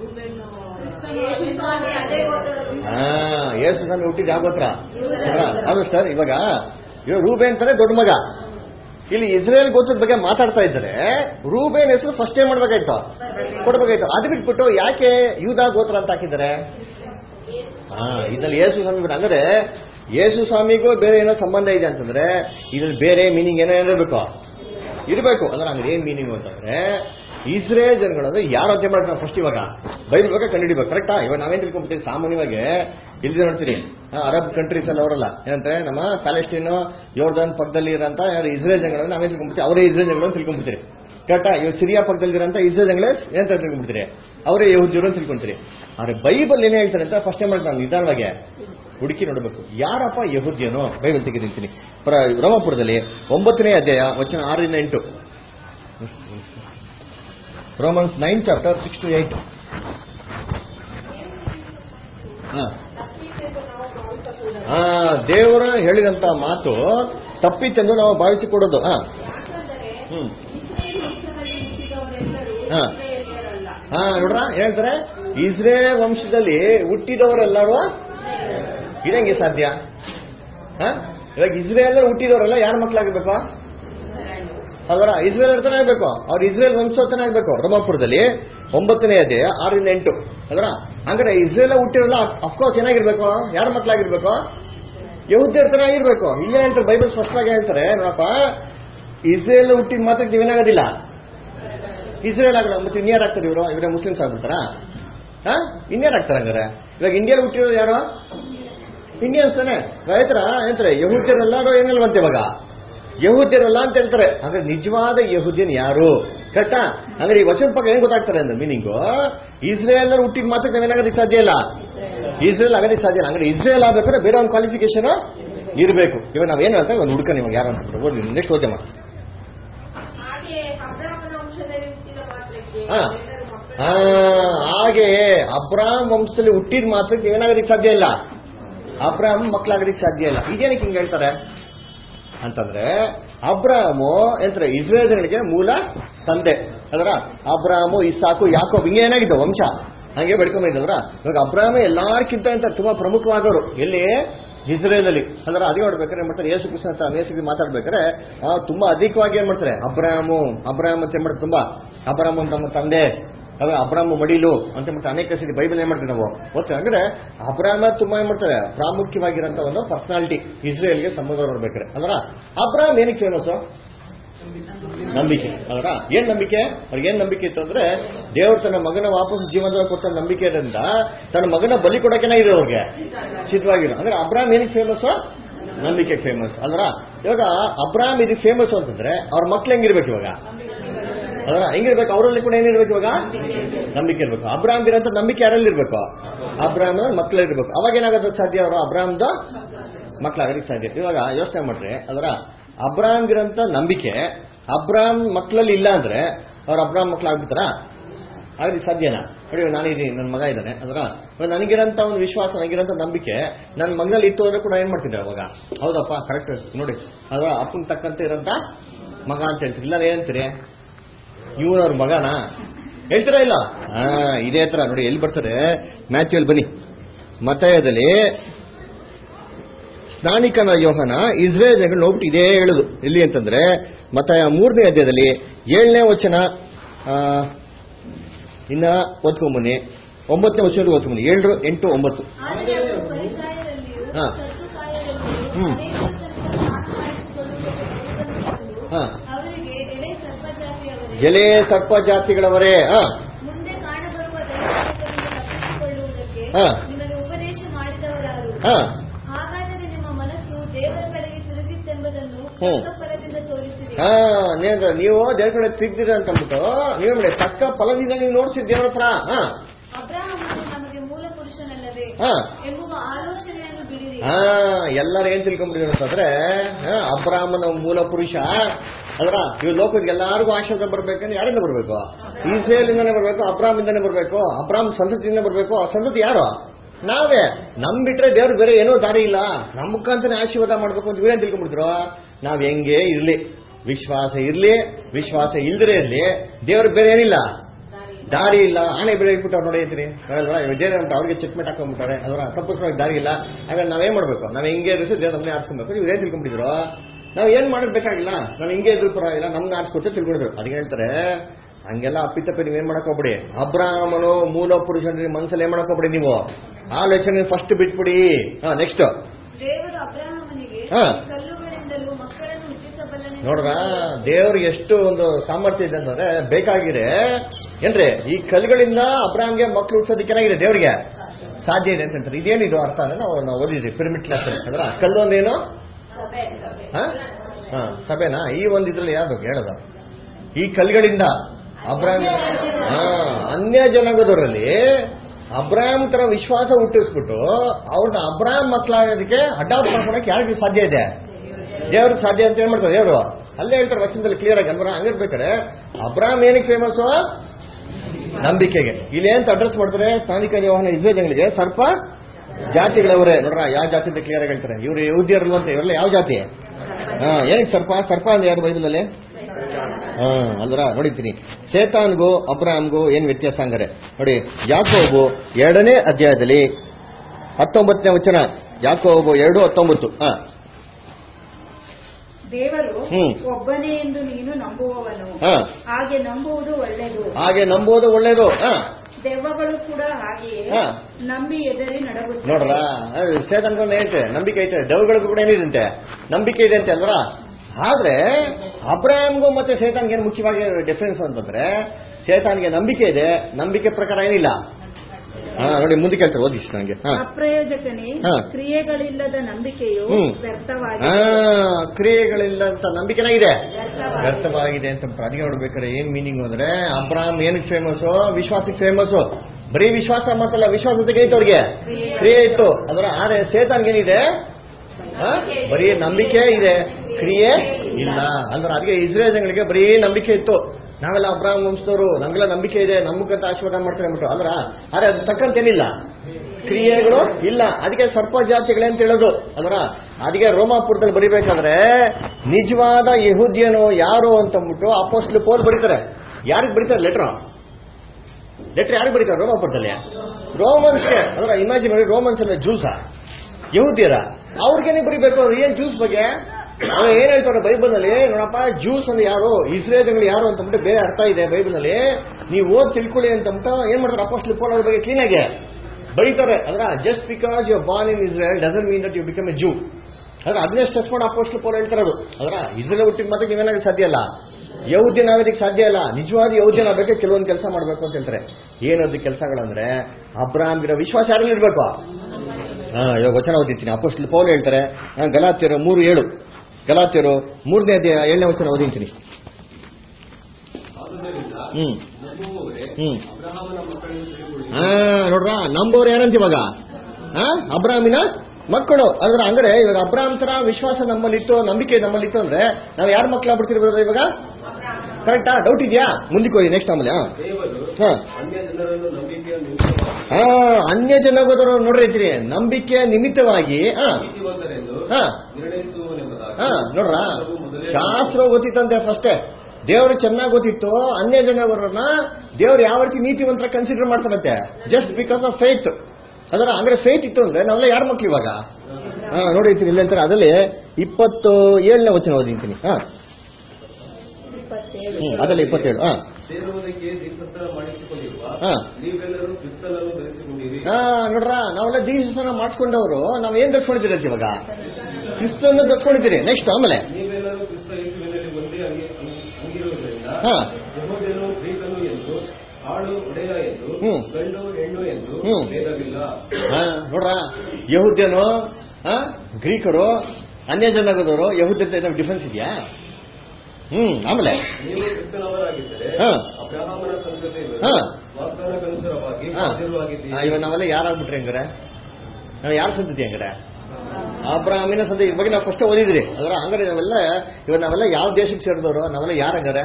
ಅದೇ ಗೋತ್ರದಲ್ಲಿ ಹಾ ಯೇಸು ಸ್ವಾಮಿ ಹುಟ್ಟಿದ ಯಾವ ಗೋತ್ರ ಹೌದಾ? ಅದು ಸರ್ ಇವಾಗ ಇವಾಗ ರೂಬೆ ಅಂತಾನೆ ದೊಡ್ಡ ಮಗ ಇಲ್ಲಿ ಇಸ್ರೇಲ್ ಗೋತ್ರದ ಬಗ್ಗೆ ಮಾತಾಡ್ತಾ ಇದ್ದಾರೆ ರೂಬೇನ್ ಹೆಸರು ಫಸ್ಟ್ ಏನ್ ಮಾಡ್ಬೇಕಾಯ್ತು ಕೊಡ್ಬೇಕಾಯ್ತು ಅದು ಬಿಟ್ಬಿಟ್ಟು ಯಾಕೆ ಯೂದಾ ಗೋತ್ರ ಅಂತ ಹಾಕಿದ್ದಾರೆ ಹಾ ಇದ್ರಲ್ಲಿ ಯೇಸು ಸ್ವಾಮಿ ಬಿಟ್ಟು ಅಂದ್ರೆ ಯೇಸು ಸ್ವಾಮಿಗೂ ಬೇರೆ ಏನೋ ಸಂಬಂಧ ಇದೆ ಅಂತಂದ್ರೆ ಇದ್ರಲ್ಲಿ ಬೇರೆ ಮೀನಿಂಗ್ ಏನೋ ಇರಬೇಕು ಇರಬೇಕು ಅಂದ್ರೆ ಅಂದ್ರೆ ಏನ್ ಮೀನಿಂಗ್ ಅಂತಂದ್ರೆ ಇಸ್ರೇಲ್ ಜನಗಳು ಅಂದ್ರೆ ಯಾರು ಅಧ್ಯಯನ ಮಾಡ್ತಾರೆ ಫಸ್ಟ್ ಇವಾಗ ಬೈಬಲ್ ಬಗ್ಗೆ ಕಂಡುಹಿಡಿಬೇಕು ಕರೆಕ್ಟಾ ಇವಾಗ ನಾವೇನ್ ತಿಳ್ಕೊಂಡ್ಬಿಡ್ತೀವಿ ಸಾಮಾನ್ಯವಾಗಿ ಇಲ್ಲಿ ನೋಡ್ತೀರಿ ಆ, ಅರಬ್ ಕಂಟ್ರೀಸ್ ಅಲ್ಲಿ ಅವರಲ್ಲ ಏನಂತಾರೆ ನಮ್ಮ ಪ್ಯಾಲೆಸ್ಟೀನ್ ಯೋರ್ದನ್ ಪಕ್ಕದಲ್ಲಿ ಇರೋಂತ ಯಾರು ಇಸ್ರೇಲ್ ಜನಗಳನ್ನ ನಾವೇನ್ ತಿಳ್ಕೊಂಡ್ಬಿಡ್ತೀವಿ ಅವರೇ ಇಸ್ರೇಲ್ ಜನಗಳು ಅಂತ ತಿಳ್ಕೊಂಡ್ಬಿಡ್ತೀರಿ ಕರೆಕ್ಟಾ ಇವ್ ಸಿರಿಯಾ ಪಕ್ಕದಲ್ಲಿರೋಂಥ ಇಸ್ರೇಲ್ ಅಂಗ್ಲೇಸ್ ಏನ್ ತಿಳ್ಕೊಂಡ್ಬಿಡ್ತೀರಿ ಅವರೇ ಯಹೂದ್ಯರು ಅಂತ ತಿಳ್ಕೊಂತೀರಿ ಆದ್ರೆ ಬೈಬಲ್ ಏನ್ ಹೇಳ್ತಾರೆ ಅಂತ ಫಸ್ಟ್ ಟೈಮ್ ನಾನು ನಿಧಾನವಾಗಿ ಹುಡುಕಿ ನೋಡಬೇಕು ಯಾರಪ್ಪ ಯಹೂದ್ಯನು ಬೈಬಲ್ ತೆಗೆದಿರ್ತೀನಿ ಪರ ರೋಮಪುರದಲ್ಲಿ ಒಂಬತ್ತನೇ ಅಧ್ಯಾಯ ವಚನ ಆರರಿಂದ ಎಂಟು Romans nine chapter six to eight ಹಾ ದೇವರ ಹೇಳಿದಂತ ಮಾತು ತಪ್ಪಿತ್ತೆಂದು ನಾವು ಭಾವಿಸಿಕೊಡೋದು ಹಾ ಯಾಕಂದರೆ ಹ್ಮ್ ಇಸ್ರೇಲ್ ವಂಶದಲ್ಲಿ ಹುಟ್ಟಿದವರೆಲ್ಲರೂ ಹಾ. ಇಸ್ರಾಯೇಲ್ಯರಲ್ಲ. ಹಾ ನೋಡ್ರ ಹೇಳ್ತಾರೆ ಇಸ್ರೇಲ್ ವಂಶದಲ್ಲಿ ಹುಟ್ಟಿದವರೆಲ್ಲರೂ ಇದಂಗೆ ಸಾಧ್ಯ ಹಾ ಇವಾಗ ಇಸ್ರೇಲ್ ಹುಟ್ಟಿದವರೆಲ್ಲ ಯಾರ ಮಕ್ಕಳಾಗಬೇಕು ಅದರ ಇಸ್ರೇಲ್ ಹತ್ರನೇ ಆಗ್ಬೇಕು ಅವ್ರು ಇಸ್ರೇಲ್ ವಂಶೋತ್ತನೇ ಆಗ್ಬೇಕು ರೋಮಾಪುರದಲ್ಲಿ ಒಂಬತ್ತನೇ ಅಧ್ಯಾಯ ಆರರಿಂದ ಎಂಟು ಅದರ ಹಂಗಾರೆ ಇಸ್ರೇಲ್ ಹುಟ್ಟಿರಲ್ಲ ಅಫ್ಕೋರ್ಸ್ ಏನಾಗಿರ್ಬೇಕು ಯಾರ ಮಕ್ಕಳಾಗಿರ್ಬೇಕು ಯಹುದ್ಯರ ತರ ಆಗಿರ್ಬೇಕು ಇಲ್ಲೇ ಹೇಳ್ತಾರೆ ಬೈಬಲ್ ಸ್ಪಷ್ಟವಾಗಿ ಹೇಳ್ತಾರೆ ನೋಡಪ್ಪ ಇಸ್ರೇಲ್ ಹುಟ್ಟಿದ ಮಾತ್ರಕ್ಕೆ ನೀವೇನಾಗೋದಿಲ್ಲ ಇಸ್ರೇಲ್ ಆಗಲ್ಲ ಮತ್ತೆ ಇನ್ನೇರ್ ಆಗ್ತಾರೆ ಇವರು ಇವರೇ ಮುಸ್ಲಿಮ್ಸ್ ಆಗ್ಬಿಡ್ತಾರಾ ಹಾ ಇನ್ನೇರ್ ಆಗ್ತಾರೆ ಹಂಗಾರೆ ಇವಾಗ ಇಂಡಿಯಾಲ್ ಹುಟ್ಟಿರೋರು ಯಾರು ಇಂಡಿಯನ್ಸ್ ತಾನೆ ರೈತರ ಹೇಳ್ತಾರೆ ಯಹೂದ್ಯರೆಲ್ಲರೂ ಏನಲ್ವಂತೆ ಇವಾಗ ಯಹೂದ್ಯರಲ್ಲ ಅಂತ ಹೇಳ್ತಾರೆ ಅಂದ್ರೆ ನಿಜವಾದ ಯಹೂದ್ಯನ್ ಯಾರು ಕರೆಕ್ಟಾ ಅಂದ್ರೆ ಈ ವಚನ ಪಕ್ಕ ಏನ್ ಗೊತ್ತಾಗ್ತಾರೆ ಅಂದ್ರೆ ಮೀನಿಂಗು ಇಸ್ರೇಲ್ ಹುಟ್ಟಿದ ಮಾತ್ರ ಏನಾಗೋದಕ್ಕೆ ಸಾಧ್ಯ ಇಲ್ಲ ಇಸ್ರೇಲ್ ಆಗೋದಕ್ಕೆ ಸಾಧ್ಯ ಇಲ್ಲ ಅಂದ್ರೆ ಇಸ್ರೇಲ್ ಆಗ್ಬೇಕಾದ್ರೆ ಬೇರೆ ಒಂದು ಕ್ವಾಲಿಫಿಕೇಶನ್ ಇರಬೇಕು ಇವಾಗ ನಾವೇನು ಹೇಳ್ತಾ ಒಂದು ಹುಡುಕ ನಿಮಗೆ ಯಾರು ಅಂತ ಓದಿ ನೆಕ್ಸ್ಟ್ ಓದ್ಯಮ್ಮ ಹಾಗೆ ಅಬ್ರಾಹ್ಮನ ವಂಶದಲ್ಲಿ ಹುಟ್ಟಿದ ಮಾತ್ರಕ್ಕೆ ಹಾ. ಎಲ್ಲರೂ ಮಕ್ಕಳು ಆ, ಹಾಗೆ ಅಬ್ರಾಹಂ ವಂಶದಲ್ಲಿ ಹುಟ್ಟಿದ ಮಾತ್ರಕ್ಕೆ ಏನಾಗೋದಕ್ಕೆ ಸಾಧ್ಯ ಇಲ್ಲ ಅಬ್ರಾಹಂ ಮಕ್ಕಳಾಗೋದಕ್ಕೆ ಸಾಧ್ಯ ಇಲ್ಲ ಇದೇನಕ್ಕೆ ಹಿಂಗೆ ಹೇಳ್ತಾರೆ ಅಂತಂದ್ರೆ ಅಬ್ರಾಹಮು ಎಂತಾರೆ ಇಸ್ರೇಲ್ಗಳಿಗೆ ಮೂಲ ತಂದೆ ಅದರ ಅಬ್ರಾಹಮು ಇಸಾಕು ಯಾಕೋ ಹಿಂಗೆ ಏನಾಗಿದ್ದು ವಂಶ ಹಂಗೆ ಬೆಳ್ಕೊಂಬಂದಿದ್ದವ್ರ ಇವಾಗ ಅಬ್ರಾಹಮ ಎಲ್ಲಾರ್ಕಿಂತ ಅಂತ ತುಂಬಾ ಪ್ರಮುಖವಾದವರು ಎಲ್ಲಿ ಇಸ್ರೇಲ್ ಅಲ್ಲಿ ಅದರ ಅದೇ ನೋಡ್ಬೇಕಾದ್ರೆ ಏನ್ ಮಾಡ್ತಾರೆ ಯೇಸು ಕೃಷ್ಣ ಅಂತ ಯೇಸು ಕ್ರಿಸ್ತ ಮಾತಾಡ್ಬೇಕಾದ್ರೆ ಆ, ತುಂಬಾ ಅಧಿಕವಾಗಿ ಏನ್ ಮಾಡ್ತಾರೆ ಅಬ್ರಾಹಮು ಅಬ್ರಾಹಮ್ ಅಂತ ಏನ್ ಮಾಡ್ತಾರೆ ತುಂಬಾ ಅಬ್ರಾಹಮ್ ತಮ್ಮ ತಂದೆ ಅದ್ರ ಅಬ್ರಾಹ್ಮ ಮಡಿಲು ಅಂತ ಮಾಡ್ತಾರೆ ಅನೇಕ ಸರಿ ಬೈಬಲ್ ಏನ್ ಮಾಡ್ತೀವಿ ನಾವು ಓದ್ತೀವಿ ಅಂದ್ರೆ ಅಬ್ರಾಹ್ಮ ತುಂಬಾ ಏನ್ ಮಾಡ್ತಾರೆ ಪ್ರಾಮುಖ್ಯವಾಗಿರೋಂಥ ಒಂದು ಪರ್ಸನಾಲಿಟಿ ಇಸ್ರೇಲ್ಗೆ ಸಂಬಂಧ ನೋಡ್ಬೇಕಾರೆ ಅಂದ್ರ ಅಬ್ರಾಹ್ಮ್ ಏನಕ್ಕೆ ಫೇಮಸ್ ನಂಬಿಕೆ ಅದರ ಏನ್ ನಂಬಿಕೆ ಅವ್ರಿಗೆ ಏನ್ ನಂಬಿಕೆ ಇತ್ತು ಅಂದ್ರೆ ದೇವರು ತನ್ನ ಮಗನ ವಾಪಸ್ ಜೀವನದಲ್ಲಿ ಕೊಟ್ಟ ನಂಬಿಕೆ ಇರೋದ್ರಿಂದ ತನ್ನ ಮಗನ ಬಲಿ ಕೊಡೋಕೆನ ಇದೆ ಅವ್ರಿಗೆ ಸಿದ್ಧವಾಗಿರೋ ಅಂದ್ರೆ ಅಬ್ರಾಹ್ಮ್ ಏನಕ್ಕೆ ಫೇಮಸ್ ನಂಬಿಕೆ ಫೇಮಸ್ ಅಲ್ರ ಇವಾಗ ಅಬ್ರಾಹ್ಮ್ ಇದಕ್ಕೆ ಫೇಮಸ್ ಅಂತಂದ್ರೆ ಅವ್ರ ಮಕ್ಳು ಹೆಂಗಿರ್ಬೇಕು ಇವಾಗ ಅದರ ಹೆಂಗಿರ್ಬೇಕು ಅವರಲ್ಲಿ ಕೂಡ ಏನಿರ್ಬೇಕು ಇವಾಗ ನಂಬಿಕೆ ಇರ್ಬೇಕು ಅಬ್ರಾಹ್ಮ್ ಇರೋಂಥ ನಂಬಿಕೆ ಯಾರಲ್ಲಿ ಇರ್ಬೇಕು ಅಬ್ರಾಹ್ಮ್ ಮಕ್ಳು ಇರ್ಬೇಕು ಅವಾಗ ಏನಾಗೋದಕ್ಕೆ ಸಾಧ್ಯ ಅವರು ಅಬ್ರಾಹ್ಮ್ದ ಮಕ್ಕಳಾಗೋದಕ್ಕೆ ಸಾಧ್ಯ ಇವಾಗ ಯೋಚನೆ ಮಾಡ್ರಿ ಅದರ ಅಬ್ರಾಹ್ಮ್ಗಿರಂತ ನಂಬಿಕೆ ಅಬ್ರಾಹ್ಮ್ ಮಕ್ಕಳಲ್ಲಿ ಇಲ್ಲ ಅಂದ್ರೆ ಅವ್ರ ಅಬ್ರಾಹ್ಮ್ ಮಕ್ಕಳಾಗ್ಬಿಡ್ತಾರ ಆಗೋದಕ್ಕೆ ಸಾಧ್ಯನಾ ನೋಡಿ ಇವಾಗ ನಾನಿದ್ದೀನಿ ನನ್ನ ಮಗ ಇದ್ದಾನೆ ಅದರ ಇವಾಗ ನನಗಿರಂತ ಒಂದು ವಿಶ್ವಾಸ ನನಗಿರಂತ ನಂಬಿಕೆ ನನ್ನ ಮಗನಲ್ಲಿ ಇತ್ತು ಅಂದ್ರೆ ಕೂಡ ಏನ್ ಮಾಡ್ತಿದ್ದೆ ಅವಾಗ ಹೌದಪ್ಪ ಕರೆಕ್ಟ್ ನೋಡಿ ಅದರ ಅಪ್ಪನ ತಕ್ಕಂತೆ ಇರೋಂಥ ಮಗ ಅಂತ ಹೇಳ್ತೀರಿ ಇಲ್ಲ ಏನಂತೀರಿ ಇವನವ್ರ ಮಗನಾ ಹೇಳ್ತೀರಾ ಇಲ್ಲ ಹಾ ಇದೇ ತರ ನೋಡಿ ಎಲ್ಲಿ ಬರ್ತಾರೆ ಮ್ಯಾಥ್ಯೂಲ್ ಬನ್ನಿ ಮತಯದಲ್ಲಿ ಸ್ನಾನಿಕನ ಯೋಹನ ಇಸ್ರೇಲ್ ಜನಗಳು ನೋಡ್ಬಿಟ್ಟು ಇದೇ ಹೇಳುದು ಎಲ್ಲಿ ಅಂತಂದ್ರೆ ಮತ ಮೂರನೇ ಅಧ್ಯಾಯದಲ್ಲಿ ಏಳನೇ ವಚನ ಆ, ಇನ್ನ ಓದ್ಕೊಂಬನ್ನಿ ಒಂಬತ್ತನೇ ವಚನ ಓದ್ಕೊಂಬನ್ನಿ ಏಳು ಎಂಟು ಒಂಬತ್ತು ಆದರೆ ಅವರು ಪರಿಸಾಯರಲ್ಲಿಯೂ ಹಾ. ಸದ್ದುಕಾಯರಲ್ಲಿಯೂ ಹ್ಮ್. ಅನೇಕರನ್ನು ಮಾತನಾಡಿಸಿಕೊಳ್ಳುವುದನ್ನು ಹಾ. ಅವರಿಗೆ ಎಳೆ ಸರ್ಪಜಾತಿಯವರೇ ಎಲೆ ಸರ್ಪ ಜಾತಿಗಳವರೇ ಆ, ಮುಂದೆ ಕಾಣಬರುವ ದೈವತ್ವದಿಂದ ತಪ್ಪಿಸಿಕೊಳ್ಳುವುದಕ್ಕೆ ಹಾ. ನಿಮಗೆ ಉಪದೇಶ ಮಾಡಿದವರಾರು ಆ, ಹಾಗಾದರೆ ನಿಮ್ಮ ಮನಸ್ಸು ದೇವರ ಕಡೆಗೆ ತಿರುಗಿತ್ತೆಂಬುದನ್ನು ಹ್ಮ್. ತಕ್ಕ ಫಲದಿಂದ ತೋರಿಸಿದೆ ಆ, ನೀವು ನೀವು ದೇವ್ರ ಕಡೆ ತಿರ್ಗಿರ ಅಂತ ಅಂದ್ಬಿಟ್ಟು ನೀವೇ ಮಾಡಿ ತಕ್ಕ ಫಲದಿಂದ ನೀವು ನೋಡ್ಸಿದ್ ದೇವ್ರ ಹತ್ರ ಹಾ ಅಬ್ರಹಾಮನು ನಮಗೆ ಮೂಲ ಪುರುಷನಲ್ಲವೇ ಹಾ ಎಂಬುವ ಆಲೋಚನೆಯನ್ನು ಬಿಡಿರಿ ಹಾ ಎಲ್ಲರೂ ಏನ್ ತಿಳ್ಕೊಂಡ್ಬಿಟ್ಟಿದ್ರು ಅಂತಂದ್ರೆ ಆ, ಅಬ್ರಾಹ್ಮನ ಮೂಲ ಪುರುಷ ಅದರ ಇವ್ ಲೋಕದ ಎಲ್ಲಾರಿಗೂ ಆಶೀರ್ವಾದ ಬರ್ಬೇಕಂದ್ರೆ ಯಾರಿಂದ ಬರ್ಬೇಕು ಇಸ್ರೇಲಿಂದಾನೇ ಬರ್ಬೇಕು ಅಬ್ರಾಮಿಂದಾನೇ ಬರ್ಬೇಕು ಅಬ್ರಾಮ್ ಸಂತತಿಯಿಂದ ಬರ್ಬೇಕು ಆ ಸಂತತಿ ಯಾರು ನಾವೇ ನಮ್ ಬಿಟ್ರೆ ದೇವ್ರು ಬೇರೆ ಏನೋ ದಾರಿ ಇಲ್ಲ ನಮ್ ಮುಖಾಂತನೇ ಆಶೀರ್ವಾದ ಮಾಡ್ಬೇಕು ಅಂತ ಇವ್ರೇನ್ ತಿಳ್ಕೊಂಡ್ಬಿಟ್ರು ನಾವ್ ಹೆಂಗೆ ಇರ್ಲಿ ವಿಶ್ವಾಸ ಇರ್ಲಿ ವಿಶ್ವಾಸ ಇಲ್ದಿರೇ ಇರ್ಲಿ ದೇವ್ರು ಬೇರೆ ಏನಿಲ್ಲ ದಾರಿ ಇಲ್ಲ ಆಣೆ ಬೆಳೆ ಇಟ್ಬಿಟ್ಟು ಅವ್ರು ನೋಡಿ ಅಂತೀನಿ ಅಲ್ವಾ ವಿಜಯ ಅಂತ ಅವ್ರಿಗೆ ಚೆಕ್ಮೆಟ್ ಹಾಕೊಂಡ್ಬಿಟ್ಟಾರೆ ಅದರ ತಪ್ಪಿಸ್ಕೊಳಕ್ ದಾರಿ ಇಲ್ಲ ಹಾಗಾದ್ರೆ ನಾವೇನ್ ಮಾಡ್ಬೇಕು ನಾವ್ ಹೆಂಗೆ ಇರಿಸಿ ದೇವ್ರ ನಮ್ಮನೆ ಆರಿಸ್ಕೊಬೇಕು ಇವ್ರು ಏನ್ ತಿಳ್ಕೊಂಡ್ಬಿಟ್ಟಿದ್ರು ನಾವ್ ಏನ್ ಮಾಡೋದ್ ಬೇಕಾಗಿಲ್ಲ ನಾವ್ ಹಿಂಗೆ ಇದ್ರು ಪರವಾಗಿಲ್ಲ ನಮ್ಗೆ ಆರಿಸ್ಕೊಟ್ಟು ತಿಳ್ಕೊಂಡಿದ್ರು ಅದಕ್ಕೆ ಹೇಳ್ತಾರೆ ಹಂಗೆಲ್ಲ ಅಪ್ಪಿತಪ್ಪಿ ನೀವೇನ್ ಮಾಡಕ್ ಹೋಗ್ಬಿಡಿ ಅಬ್ರಾಹ್ಮನು ಮೂಲ ಪುರುಷನ ಮನ್ಸಲ್ಲಿ ಏನ್ ಮಾಡಕ್ ಹೋಗ್ಬಿಡಿ ನೀವು ಆಲೋಚನೆ ಫಸ್ಟ್ ಬಿಟ್ಬಿಡಿ ಹಾ ನೆಕ್ಸ್ಟ್ ದೇವರು ಅಬ್ರಹಾಮನಿಗೆ ಹಾ. ಕಲ್ಲುಗಳಿಂದಲೂ ಮಕ್ಕಳನ್ನು ಹುಟ್ಟಿಸಬಲ್ಲನೆ ನೋಡ್ರ ದೇವ್ರಿಗೆ ಎಷ್ಟು ಒಂದು ಸಾಮರ್ಥ್ಯ ಇದೆ ಅಂತಂದ್ರೆ ಬೇಕಾಗಿದೆ ಏನ್ರಿ ಈ ಕಲ್ಗಳಿಂದ ಅಬ್ರಾಮ್ಗೆ ಮಕ್ಳು ಹುಡ್ಸೋದಕ್ಕೆ ಏನಾಗಿದೆ ದೇವ್ರಿಗೆ ಸಾಧ್ಯ ಇದೆ ಅಂತ ಹೇಳ್ತಾರೆ ಇದೇನಿದು ಅರ್ಥ ಅಂದ್ರೆ ನಾವು ನಾವು ಓದಿದ್ವಿ ಪಿರಮಿಡ್ ಕ್ಲಾಸ್ ಅದ್ರ ಕಲ್ಲು ಅಂದ್ರೇನು ಹಾ? ಹಾ, ಸಭೆನಾ ಈ ಒಂದು ಇದ್ರಲ್ಲಿ ಯಾವ್ದು ಹೇಳೋದು ಈ ಕಲ್ಗಳಿಂದ ಅಬ್ರಾಮ್ ಹಾ ಅನ್ಯ ಜನಾಂಗದವರಲ್ಲಿ ಅಬ್ರಾಮ್ ತರ ವಿಶ್ವಾಸ ಹುಟ್ಟಿಸ್ಬಿಟ್ಟು ಅವ್ರನ್ನ ಅಬ್ರಾಮ್ ಮಕ್ಕಳಾಗೋದಕ್ಕೆ ಅಡಾಪ್ಟ್ ಮಾಡ್ಕೊಳಕ್ಕೆ ಯಾರಿಗೆ ಸಾಧ್ಯ ಇದೆ ದೇವ್ರಿಗೆ ಸಾಧ್ಯ ಅಂತ ಏನ್ ಮಾಡ್ತಾರೆ ದೇವರು ಅಲ್ಲೇ ಹೇಳ್ತಾರೆ ವಚನದಲ್ಲಿ ಕ್ಲಿಯರ್ ಆಗಿ ಅಲ್ವರ ಹಂಗಿರ್ಬೇಕಾರೆ ಅಬ್ರಾಮ್ ಏನಕ್ಕೆ ಫೇಮಸ್ ನಂಬಿಕೆಗೆ ಇಲ್ಲಿ ಅಂತ ಅಡ್ರೆಸ್ ಮಾಡ್ತಾರೆ ಸ್ಥಾನಿಕ ಯೋಹನ ಇಸ್ರೇಜಗಳಿಗೆ ಸರ್ಪ ಜಾತಿಗಳವರೇ ನೋಡ್ರ ಯಾವ ಜಾತಿ ಅಂತ ಕ್ಲಿಯರ್ ಆಗಿ ಹೇಳ್ತಾರೆ ಇವ್ರು ಯಹೂದಿಯರಲ್ವಂತೆ ಇವರೆಲ್ಲ ಯಾವ ಜಾತಿ ಹಾ ಏನಕ್ಕೆ ಸರ್ಪ ಸರ್ಪ ಅಂದ್ರೆ ಯಾರು ಬೈಬಲಲ್ಲಿ ಹಾ ಅಲ್ವರ ನೋಡಿದ್ದೀನಿ ಸೇತಾನ್ಗೂ ಅಬ್ರಾಮ್ಗೂ ಏನ್ ವ್ಯತ್ಯಾಸ ಹಂಗಾರೆ ನೋಡಿ ಯಾಕೋಬು ಎರಡನೇ ಅಧ್ಯಾಯದಲ್ಲಿ ಹತ್ತೊಂಬತ್ತನೇ ವಚನ ಯಾಕೋಬು ಎರಡು ಹತ್ತೊಂಬತ್ತು ಹಾ ದೇವರು ಹ್ಮ್. ಒಬ್ಬನೇ ಎಂದು ನೀನು ನಂಬುವವನು ಹಾ ಹಾಗೆ ನಂಬುವುದು ಒಳ್ಳೆಯದು ಹಾಗೆ ನಂಬೋದು ಒಳ್ಳೇದು ಹಾ ದೆವ್ವಗಳು ಕೂಡ ಹಾಗೆಯೇ ಹಾ. ನಂಬಿ ಎದರಿ ನಡಗುತ್ತವೆ ನೋಡ್ರ ಸೇತನ್ಗೊಂದು ಐತೆ ನಂಬಿಕೆ ಐತೆ ದೆವ್ಗಳಿಗೂ ಕೂಡ ಏನಿದಂತೆ ನಂಬಿಕೆ ಇದೆ ಅಂತೆ ಅಲ್ವರ ಆದ್ರೆ ಅಬ್ರಾಮ್ಗೂ ಮತ್ತೆ ಸೇತಾನ್ಗೆ ಏನು ಮುಖ್ಯವಾಗಿ ಡಿಫ್ರೆನ್ಸ್ ಅಂತಂದ್ರೆ ಸೇತಾನ್ಗೆ ನಂಬಿಕೆ ಇದೆ ನಂಬಿಕೆ ಪ್ರಕಾರ ಏನಿಲ್ಲ ಹಾ ನೋಡಿ ಮುಂದಕ್ಕೆ ಹೇಳ್ತಾರೆ ಓದಿಸ್ ನಂಗೆ ಹಾ ಅಪ್ರಯೋಜಕನೇ ಹಾ. ಕ್ರಿಯೆಗಳಿಲ್ಲದ ನಂಬಿಕೆಯು ಹ್ಮ್. ವ್ಯರ್ಥವಾಗಿದೆ ಆ, ಕ್ರಿಯೆಗಳಿಲ್ಲ ಅಂತ ನಂಬಿಕೆನ ಇದೆ ವ್ಯರ್ಥವಾಗಿದೆ. ವ್ಯರ್ಥವಾಗಿದೆ ಅಂತ ಅದಕ್ಕೆ ನೋಡ್ಬೇಕಾದ್ರೆ ಏನ್ ಮೀನಿಂಗ್ ಅಂದ್ರೆ ಅಬ್ರಾಮ್ ಏನಕ್ಕೆ ಫೇಮಸ್ ವಿಶ್ವಾಸಕ್ಕೆ ಫೇಮಸ್ ಬರೀ ವಿಶ್ವಾಸ ಮಾತಲ್ಲ ವಿಶ್ವಾಸ ಜೊತೆಗೆ ಐತೆ ಅವ್ರಿಗೆ ಕ್ರಿಯೆ ಇತ್ತು ಅದರ ಆದ್ರೆ ಸೇತಾನ್ಗೆ ಏನಿದೆ ಆ? ಬರೀ ನಂಬಿಕೆ ಇದೆ ಕ್ರಿಯೆ ಇಲ್ಲ ಅಂದ್ರೆ ಅದಕ್ಕೆ ಇಸ್ರೇಲ್ ಜನಗಳಿಗೆ ಬರೀ ನಂಬಿಕೆ ಇತ್ತು ನಾವೆಲ್ಲ ಅಬ್ರಾಮ್ ವಂಶದವರು ನಮ್ಗೆಲ್ಲ ನಂಬಿಕೆ ಇದೆ ನಮ್ಮಕ್ಕಂತ ಆಶೀರ್ವಾದ ಮಾಡ್ತಾರೆ ಅಂದ್ಬಿಟ್ಟು ಅದ್ರ ಆದ್ರೆ ಅದು ತಕ್ಕಂತೇನಿಲ್ಲ ಕ್ರಿಯೆಗಳು ಇಲ್ಲ ಅದಕ್ಕೆ ಸರ್ಪ ಜಾತಿಗಳೇ ಅಂತ ಹೇಳೋದು ಅದರ ಅದಕ್ಕೆ ರೋಮಾಪುರದಲ್ಲಿ ಬರಿಬೇಕಾದ್ರೆ ನಿಜವಾದ ಯಹೂದ್ಯನು ಯಾರು ಅಂತಂದ್ಬಿಟ್ಟು ಅಪೋಸ್ಟ್ಲು ಪೋಲ್ ಬರೀತಾರೆ ಯಾರಿಗೆ ಬರೀತಾರೆ ಲೆಟ್ರ್ ಲೆಟ್ರ್ ಯಾರಿಗೆ ಬರೀತಾರೆ ರೋಮಾಪುರದಲ್ಲಿ ರೋಮನ್ಸ್ಗೆ ಅದರ ಇಮ್ಯಾಜಿನ್ ಮಾಡಿ ರೋಮನ್ಸ್ ಅಂದ್ರೆ ಜೂಸ ಯಹೂದ್ಯರ ಅವ್ರಿಗೇನೆ ಬರೀಬೇಕು ಅವ್ರು ಏನ್ ಜ್ಯೂಸ್ ಬಗ್ಗೆ ಅವ್ರು ಏನ್ ಹೇಳ್ತಾರೆ ಬೈಬಲ್ ನಲ್ಲಿ ನೋಡಪ್ಪ ಜ್ಯೂಸ್ ಅಂದ್ರೆ ಯಾರು ಇಸ್ರೇಲ್ಗಳು ಯಾರು ಅಂತಂದ್ಬಿಟ್ಟು ಬೇರೆ ಅರ್ಥ ಇದೆ ಬೈಬಲ್ ನಲ್ಲಿ ನೀವು ಓದ್ ತಿಳ್ಕೊಳ್ಳಿ ಅಂತಂದ್ಬಿಟ್ಟು ಏನ್ ಮಾಡ್ತಾರೆ ಅಪೋಸ್ಟ್ಲ್ ಪೋಲ್ ಅವ್ರ ಬಗ್ಗೆ ಕ್ಲೀನ್ ಆಗಿ ಬರೀತಾರೆ ಅದ್ರ just because you born in Israel doesn't mean that you become a Jew ಅದ್ರ ಅದನ್ನೇ ಸ್ಟ್ರೆಸ್ ಮಾಡಿ ಅಪೋಸ್ಟ್ಲ್ ಪೋಲ್ ಹೇಳ್ತಾರೆ ಅದು ಅದ್ರ ಇಸ್ರೇಲ್ ಹುಟ್ಟಿದ ಮಾತ್ರ ನೀವೇನಾಗ ಸಾಧ್ಯ ಇಲ್ಲ ಯೌದ್ಯನ ಆಗೋದಕ್ಕೆ ಸಾಧ್ಯ ಇಲ್ಲ ನಿಜವಾದ ಯೌದ್ಯನ ಆಗಕ್ಕೆ ಕೆಲವೊಂದು ಕೆಲಸ ಮಾಡಬೇಕು ಅಂತ ಹೇಳ್ತಾರೆ ಏನದು ಕೆಲಸಗಳಂದ್ರೆ ಅಬ್ರಾಮ್ಗಿರೋ ವಿಶ್ವಾಸ ಯಾರಲ್ಲಿ ಇರಬೇಕು ಹಾ ಇವಾಗ ವಚನ ಓದಿದ್ದೀನಿ ಅಪೋಸ್ಟ್ಲ್ ಪೌಲ್ ಹೇಳ್ತಾರೆ ಆ, ಗಲಾತ್ಯರು ಮೂರು ಏಳು ಗಲಾತ್ಯರು ಮೂರನೇ ಅಧ್ಯಾಯ ಏಳನೇ ವಚನ ಓದಿದ್ದೀನಿ ಆದುದರಿಂದ ಹ್ಮ್ ನಂಬುವವರೇ ಹ್ಮ್ ಅಬ್ರಹಾಮನ ಮಕ್ಕಳನ್ನು ತಿಳುಕೊಳ್ಳಿ ಹಾ ನೋಡ್ರ ನಂಬೋರು ಏನಂತ ಇವಾಗ ಹಾ ಅಬ್ರಾಮಿನ ಮಕ್ಕಳು ಅದ್ರ ಅಂದ್ರೆ ಇವಾಗ ಅಬ್ರಾಮ್ ತರ ವಿಶ್ವಾಸ ನಮ್ಮಲ್ಲಿತ್ತು ನಂಬಿಕೆ ನಮ್ಮಲ್ಲಿತ್ತು ಅಂದ್ರೆ ನಾವು ಯಾರ ಮಕ್ಕಳಾಗ್ಬಿಡ್ತಿರ್ಬೋದು ಇವಾಗ ಕರೆಕ್ಟಾ ಡೌಟ್ ಇದೆಯಾ ಮುಂದಕ್ಕೆ ಹೋಗಿ ನೆಕ್ಸ್ಟ್ ಆಮೇಲೆ ಹಾ ದೇವರು ಹಾ ಅನ್ಯ ಜನರನ್ನು ನಂಬಿಕೆಯ ನಿಮಿತ್ತವಾಗಿ ಹಾ ಅನ್ಯ ಜನಗೋದರು ನೋಡ್ರಿ ಇದ್ರಿ ನಂಬಿಕೆಯ ನಿಮಿತ್ತವಾಗಿ ಹಾ ನೀತಿವಂತರೆಂದು ಹಾ ನಿರ್ಣಯಿಸುವನೆಂಬುದಾಗಿ ಹಾ ನೋಡ್ರ ಶಾಸ್ತ್ರವು ಮೊದಲೇ ಶಾಸ್ತ್ರ ಗೊತ್ತಿತ್ತಂತೆ ಫಸ್ಟೇ ದೇವರು ಚೆನ್ನಾಗಿ ಗೊತ್ತಿತ್ತು ಅನ್ಯ ಜನವರನ್ನ ದೇವ್ರು ಯಾವ ರೀತಿ ನೀತಿವಂತರ ಕನ್ಸಿಡರ್ ಮಾಡ್ತಾರಂತೆ ಜಸ್ಟ್ ಬಿಕಾಸ್ ಆಫ್ ಫೇತ್ ಅದರ ಅಂದ್ರೆ ಫೇತ್ ಇತ್ತು ಅಂದ್ರೆ ನಾವೆಲ್ಲ ಯಾರ ಮಕ್ಳು ಇವಾಗ ಹಾ ನೋಡಿ ಇಲ್ಲ ಅಂತಾರೆ ಅದರಲ್ಲಿ ಇಪ್ಪತ್ತು ಏಳನೇ ವಚನ ಓದಿಂತೀನಿ ಹಾ ಇಪ್ಪತ್ತೇಳು ಹ್ಮ್ ಅದರಲ್ಲಿ ಇಪ್ಪತ್ತೇಳು ಹಾ ಸೇರುವುದಕ್ಕೆ ದೀಪಸ್ತರ ಮಾಡಿಸಿಕೊಂಡಿರುವ ಹಾ. ನೀವೆಲ್ಲರೂ ಕ್ರಿಸ್ತನನ್ನು ಧರಿಸಿಕೊಂಡಿರಿ ಹಾ ನೋಡ್ರ ನಾವೆಲ್ಲ ದೀಕ್ಷಾಸನ ಮಾಡಿಸ್ಕೊಂಡವರು ನಾವ್ ಏನ್ ಧರಿಸ್ಕೊಂಡಿದ್ದೀರಿ ಅಂತ ಇವಾಗ ಕ್ರಿಸ್ತನ್ನು ಧರಿಸ್ಕೊಂಡಿದ್ದೀರಿ ನೆಕ್ಸ್ಟ್ ಆಮೇಲೆ ನೀವೆಲ್ಲರೂ ಕ್ರಿಸ್ತ ಯೇಸುವಿನಲ್ಲಿ ಒಂದೇ ಅಂಗಿ ಅಂಗಿ- ಅಂಗಿರುವುದರಿಂದ ಹಾ. ಯಹೂದ್ಯನು ಗ್ರೀಕನು ಎಂದು ಆಳು ಒಡೆಯ ಎಂದು ಹ್ಮ್. ಗಂಡು ಹೆಣ್ಣು ಎಂದು ಹ್ಮ್. ಭೇದವಿಲ್ಲ ಹಾ, ನೋಡ್ರ ಯಹೂದ್ಯನು ಹಾ, ಗ್ರೀಕರು ಅನ್ಯ ಜನಾಂಗದವರು ಯಹೂದ್ಯ ಡಿಫ್ರೆನ್ಸ್ ಇದೆಯಾ ಹ್ಮ್ ಆಮೇಲೆ ನೀವು ಕ್ರಿಸ್ತನವರಾಗಿದ್ದರೆ ಹಾ. ಅಬ್ರಹಾಮನ ಸಂತತಿಯವರು ಹಾ. ವಾಗ್ದಾನಕ್ಕನುಸಾರವಾಗಿ ಹಾ. ಬಾಧ್ಯರಾಗಿದ್ದೀರಿ. ಹಾ, ಇವಾಗ ನಾವೆಲ್ಲ ಯಾರಾಗ್ಬಿಟ್ರಿ ಹಂಗಾರೆ ನಾವು ಯಾರ ಸಂತತಿ ಹಂಗಾರೆ ಅಬ್ರಾಹ್ಮಿನ ಸಂತತಿ ಇದ್ರ ಬಗ್ಗೆ ನಾವು ಫಸ್ಟ್ ಓದಿದ್ರಿ ಅದರ ಹಂಗಾರೆ ನಾವೆಲ್ಲ ಇವಾಗ ನಾವೆಲ್ಲ ಯಾವ ದೇಶಕ್ಕೆ ಸೇರಿದವರು ನಾವೆಲ್ಲ ಯಾರಂಗಾರೆ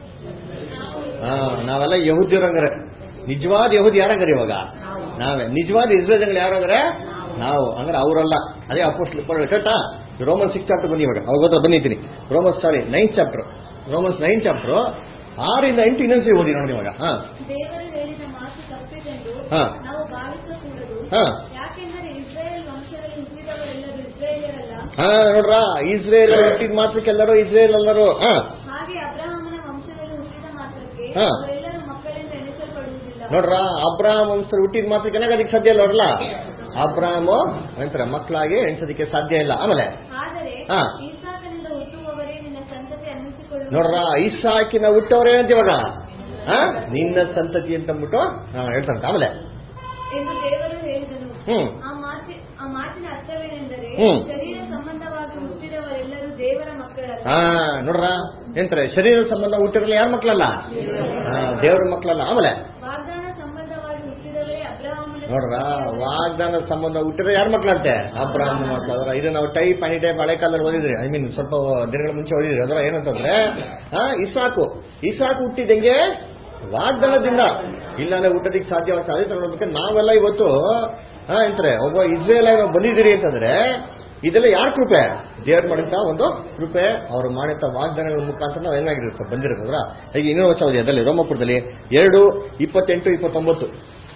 ಹಾ ನಾವೆಲ್ಲ ಯಹೂದ್ಯರು ಹಂಗಾರೆ ನಿಜವಾದ ಯಹೂದಿ ಯಾರಂಗಾರೆ ಇವಾಗ ನಾವೇ ನಿಜವಾದ ಇಸ್ರೇಲ್ ಯಾರಂಗಾರೆ ನಾವು ಅಂದ್ರೆ ಅವರಲ್ಲ ಅದೇ ಅಪೋಸ್ಟ್ ಕರೆಕ್ಟಾ ರೋಮನ್ ಸಿಕ್ಸ್ ಚಾಪ್ಟರ್ ಬನ್ನಿ ಇವಾಗ ಅವಾಗ ಗೊತ್ತಾ ಬಂದಿದ್ದೀನಿ Romans sorry ninth chapter Romans nine chapter ಆರಿಂದ ಎಂಟು ಇನ್ನೊಂದ್ಸರಿ ಓದಿ ನೋಡಿ ಇವಾಗ ಹಾ ದೇವರು ಹೇಳಿದ ಮಾತು ತಪ್ಪಿದೆಂದು ಹಾ. ನಾವು ಭಾವಿಸಕೂಡದು ಹಾ. ಯಾಕೆಂದರೆ ಇಸ್ರೇಲ್ ವಂಶದಲ್ಲಿ ಹುಟ್ಟಿದವರೆಲ್ಲರೂ ಇಸ್ರೇಲಿಯರಲ್ಲ ಹಾ ನೋಡ್ರ ಇಸ್ರೇಲ್ ಹುಟ್ಟಿದ ಮಾತ್ರಕ್ಕೆಲ್ಲರೂ ಇಸ್ರೇಲ್ ಎಲ್ಲರೂ ಹಾ ಹಾಗೆ ಅಬ್ರಹಾಮನ ವಂಶದಲ್ಲಿ ಹುಟ್ಟಿದ ಮಾತ್ರಕ್ಕೆ ಹಾ. ಅವರೆಲ್ಲರೂ ಮಕ್ಕಳೆಂದು ಎಣಿಸಲ್ಪಡುವುದಿಲ್ಲ ನೋಡ್ರ ಅಬ್ರಾಹಂ ವಂಶರು ಹುಟ್ಟಿದ ಮಾತ್ರಕ್ಕೆ ಅದಕ್ಕೆ ಸಾಧ್ಯ ಇಲ್ಲ ಅವ್ರಲ್ಲ ಅಬ್ರಾಹಮು ಅಂತಾರೆ ಮಕ್ಕಳಾಗಿ ಎಣಿಸೋದಕ್ಕೆ ಸಾಧ್ಯ ಇಲ್ಲ ಆಮೇಲೆ ಆದರೆ ಹಾ. ಈಸಾಕನಿಂದ ಹುಟ್ಟುವವರೇ ನಿನ್ನ ಸಂತತಿ ಅನ್ನಿಸಿಕೊಳ್ಳುವ ನೋಡ್ರ ಇಸಾಕಿನ ಹುಟ್ಟವ್ರೆ ಅಂತ ಇವಾಗ ಹಾ ನಿನ್ನ ಸಂತತಿ ಅಂತ ಅಂದ್ಬಿಟ್ಟು ಹಾ, ಹೇಳ್ತಾರಂತ ಆಮೇಲೆ ಎಂದು ದೇವರು ಹೇಳಿದನು ಹ್ಮ್ ಆ ಮಾತಿ ಆ ಮಾತಿನ ಅರ್ಥವೇನೆಂದರೆ ಹ್ಮ್. ಶರೀರ ಸಂಬಂಧವಾಗಿ ಹುಟ್ಟಿದವರೆಲ್ಲರೂ ದೇವರ ದೇವರ ಮಕ್ಕಳಲ್ಲ ಹಾ ನೋಡ್ರ ಎಂತಾರೆ ಶರೀರ ಸಂಬಂಧ ಹುಟ್ಟಿರಲ್ಲ ಯಾರ ಮಕ್ಕಳಲ್ಲ ಹಾ, ದೇವ್ರ ಮಕ್ಕಳಲ್ಲ ಆಮೇಲೆ ವಾಗ್ದಾನ ಸಂಬಂಧವಾಗಿ ಹುಟ್ಟಿದವರೇ ಅಬ್ರಹಾಮನ ನೋಡ್ರ ವಾಗ್ದಾನ ಸಂಬಂಧ ಹುಟ್ಟಿದ್ರೆ ಯಾರ ಮಕ್ಕಳಂತೆ ಅಬ್ರಾಹ್ಮ ಮಕ್ಕಳು ಅದರ ಇದು ನಾವು ಟೈಪ್ ಅನಿ ಟೈಪ್ ಹಳೆ ಕಾಲದಲ್ಲಿ ಓದಿದ್ರಿ ಐ ಮೀನ್ ಸ್ವಲ್ಪ ದಿನಗಳ ಮುಂಚೆ ಓದಿದ್ರಿ ಅದರ ಏನಂತಂದ್ರೆ ಹಾ ಇಸಾಕು ಇಸಾಕು ಹುಟ್ಟಿದಂಗೆ ವಾಗ್ದಾನದಿಂದ ಇಲ್ಲಾಂದ್ರೆ ಹುಟ್ಟೋದಿಕ್ ಸಾಧ್ಯವಾಗ್ತದೆ ಅದೇ ತರ ನೋಡ್ಬೇಕು ನಾವೆಲ್ಲ ಇವತ್ತು ಹಾ ಎಂತಾರೆ ಒಬ್ಬ ಇಸ್ರೇಲ್ ನಾವು ಬಂದಿದ್ದೀರಿ ಅಂತಂದ್ರೆ ಇದೆಲ್ಲ ಯಾರ ಕೃಪೆ ದೇವ್ರು ಮಾಡಿದಂತ ಒಂದು ಕೃಪೆ ಅವ್ರು ಮಾಡಿದಂತ ವಾಗ್ದಾನಗಳ ಮುಖಾಂತರ ನಾವು ಹೆಂಗಾಗಿರುತ್ತೆ ಬಂದಿರೋದ್ರ ಈಗ ಇನ್ನೊಂದು ವರ್ಷ ಓದಿ ಅದರಲ್ಲಿ ರೋಮಪುರದಲ್ಲಿ ಎರಡು ಇಪ್ಪತ್ತೆಂಟು ಇಪ್ಪತ್ತೊಂಬತ್ತು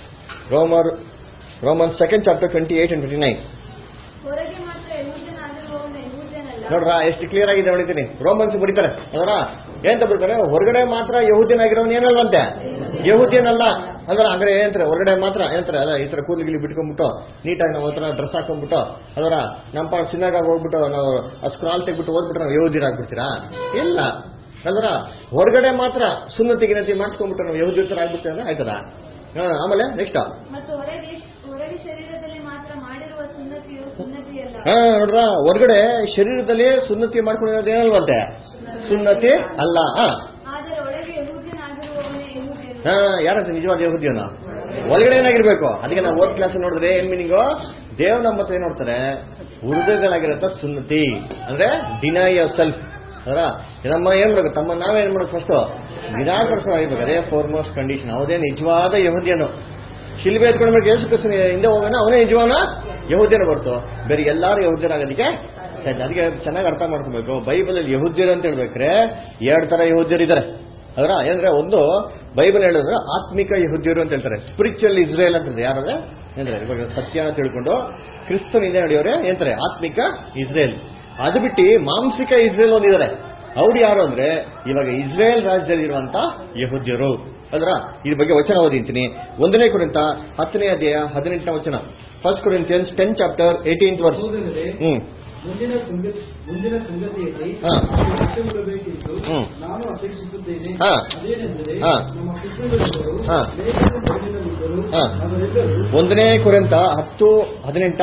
ರೋಮರ್ Roman second chapter twenty eight and twenty nine ಹೊರಗೆ ಮಾತ್ರ ಯಹೂದನಾಗಿರುವವನು ಯಹೂದ್ಯನಲ್ಲ ನೋಡ್ರ ಎಷ್ಟು ಕ್ಲಿಯರ್ ಆಗಿದೆ ಹೊಡಿತೀನಿ ರೋಮನ್ಸ್ ಬರೀತಾರೆ ಅದರ ಏನಂತ ಬರ್ತಾರೆ ಹೊರಗಡೆ ಮಾತ್ರ ಯಹೂದ್ಯನಾಗಿರೋನ್ ಏನಲ್ವಂತೆ ಯಹೂದ್ಯನಲ್ಲ ಅದರ ಅಂದ್ರೆ ಏನಂತಾರೆ ಹೊರಗಡೆ ಮಾತ್ರ ಏನಂತಾರೆ ಅಲ್ಲ ಈ ತರ ಕೂದಲಿಗಿಲಿ ಬಿಟ್ಕೊಂಡ್ಬಿಟ್ಟು ನೀಟಾಗಿ ನಾವು ಹತ್ರ ಡ್ರೆಸ್ ಹಾಕೊಂಡ್ಬಿಟ್ಟು ಅದರ ನಮ್ಮ ಪಾಡ್ ಚಿನ್ನಾಗ ಹೋಗ್ಬಿಟ್ಟು ನಾವು ಸ್ಕ್ರಾಲ್ ತೆಗ್ಬಿಟ್ಟು ಓದ್ಬಿಟ್ರೆ ನಾವು ಯಹೂದ್ಯರಾಗ್ಬಿಡ್ತೀರಾ ಇಲ್ಲ ಅದರ ಹೊರಗಡೆ ಮಾತ್ರ ಸುನ್ನತಿ ಗಿನತಿ ಮಾಡಿಸ್ಕೊಂಡ್ಬಿಟ್ಟು ನಾವು ಯಹೂದ್ಯತರ ಆಗ್ಬಿಡ್ತೀವಿ ಅಂದ್ರೆ ಆಯ್ತದ ಹಾ, ಆಮೇಲೆ ನೆಕ್ಸ್ಟ್ ಮತ್ತು ಹೊರಗೆ ಹೊರಗೆ ಶರೀರದಲ್ಲಿ ಮಾತ್ರ ಮಾಡಿರುವ ಸುನ್ನತಿಯು ಸುನ್ನತಿಯಲ್ಲ ಹಾ ನೋಡ್ರ ಹೊರಗಡೆ ಶರೀರದಲ್ಲಿ ಸುನ್ನತಿ ಮಾಡ್ಕೊಂಡಿರೋದು ಏನಲ್ವಂತೆ ಸುನ್ನತಿ ಅಲ್ಲ ಹಾ ಆದರೆ ಒಳಗೆ ಯಹೂದ್ಯನಾಗಿರುವವನೇ ಯಹೂದ್ಯನು ಹಾ ಯಾರಂತ ನಿಜವಾದ ಯಹೂದ್ಯನ ಒಳಗಡೆ ಏನಾಗಿರ್ಬೇಕು ಅದಕ್ಕೆ ನಾವು ಓದ್ ಕ್ಲಾಸ್ ನೋಡಿದ್ರೆ ಏನ್ ಮೀನಿಂಗು ದೇವ್ ನಮ್ಮ ಹತ್ರ ಏನ್ ನೋಡ್ತಾರೆ ಹೃದಯಗಳಾಗಿರತ್ತ ಸುನ್ನತಿ ಅಂದ್ರೆ ಡಿನೈ ಯೋರ್ ಸೆಲ್ಫ್ ಅದರ ನಮ್ಮ ಏನ್ ಮಾಡ್ಬೇಕು ತಮ್ಮ ನಾವೇನ್ ಮಾಡ್ಬೇಕು ಫಸ್ಟ್ ನಿರಾಕರಿಸಬೇಕು ಅದೇ ಫೋರ್ ಮೋಸ್ಟ್ ಕಂಡೀಷನ್ ಅವದೇ ನಿಜವಾದ ಯಹೂದ್ಯನು ಶಿಲ್ಬೆ ಎತ್ಕೊಂಡ್ಬೇಕು ಯೇಸು ಕ್ರಿಸ್ತನ ಹಿಂದೆ ಹೋಗೋಣ ಅವನೇ ನಿಜವಾನ ಯಹೂದ್ಯನ ಬರ್ತು ಬೇರೆ ಎಲ್ಲಾರು ಯಹೂದ್ಯರಾಗೋದಕ್ಕೆ ಸಾಧ್ಯ. ಅದಕ್ಕೆ ಚೆನ್ನಾಗಿ ಅರ್ಥ ಮಾಡ್ಕೋಬೇಕು ಬೈಬಲ್ ಅಲ್ಲಿ ಯಹೂದ್ಯರು ಅಂತ ಹೇಳ್ಬೇಕ್ರೆ ಎರಡ್ ತರ ಯಹೂದ್ಯರು ಇದ್ದಾರೆ ಅದರ ಏನಂದ್ರೆ ಒಂದು ಬೈಬಲ್ ಹೇಳಿದ್ರೆ ಆತ್ಮಿಕ ಯಹೂದ್ಯರು ಅಂತ ಹೇಳ್ತಾರೆ ಸ್ಪಿರಿಚುವಲ್ ಇಸ್ರೇಲ್ ಅಂತ ಯಾರಂದ್ರೆ ಏನಂದ್ರೆ ಇವಾಗ ಸತ್ಯನ ತಿಳ್ಕೊಂಡು ಕ್ರಿಸ್ತನಿಂದ ನಡೆಯೋರೆ ಏನಂತಾರೆ ಆತ್ಮಿಕ ಇಸ್ರೇಲ್ ಅದು ಬಿಟ್ಟು ಮಾಂಸಿಕ ಇಸ್ರೇಲ್ ಒಂದಿದ್ದಾರೆ ಅವ್ರು ಯಾರು ಅಂದ್ರೆ ಇವಾಗ ಇಸ್ರೇಲ್ ರಾಜ್ಯದಲ್ಲಿರುವಂತ ಯಹೂದ್ಯರು ಅದರ ಇದ್ರ ಬಗ್ಗೆ ವಚನ ಓದಿಂತೀನಿ ಒಂದನೇ ಕುರಿತ ಹತ್ತನೇ ಅಧ್ಯಾಯ ಹದಿನೆಂಟನೇ ವಚನ first Corinthians ten chapter eighteenth verse ಸಹೋದರರೇ, ಹ್ಮ್ ಮುಂದಿನ ಸಂಗ- ಮುಂದಿನ ಸಂಗತಿಯಲ್ಲಿ ಹಾ. ಲಕ್ಷ್ಯವಿಡಬೇಕೆಂದು ಹ್ಮ್. ನಾನು ಅಪೇಕ್ಷಿಸುತ್ತೇನೆ ಹಾ. ಅದೇನೆಂದರೆ ಹಾ. ನಮ್ಮ ಪಿತೃಗಳಿದ್ದರು ಹಾ. ಲೇಖನ ಬಂದಿನಲ್ಲಿದ್ದರು ಹಾ. ಅವರೆಲ್ಲರೂ ಒಂದನೇ ಕುರಿತ ಹತ್ತು ಹದಿನೆಂಟ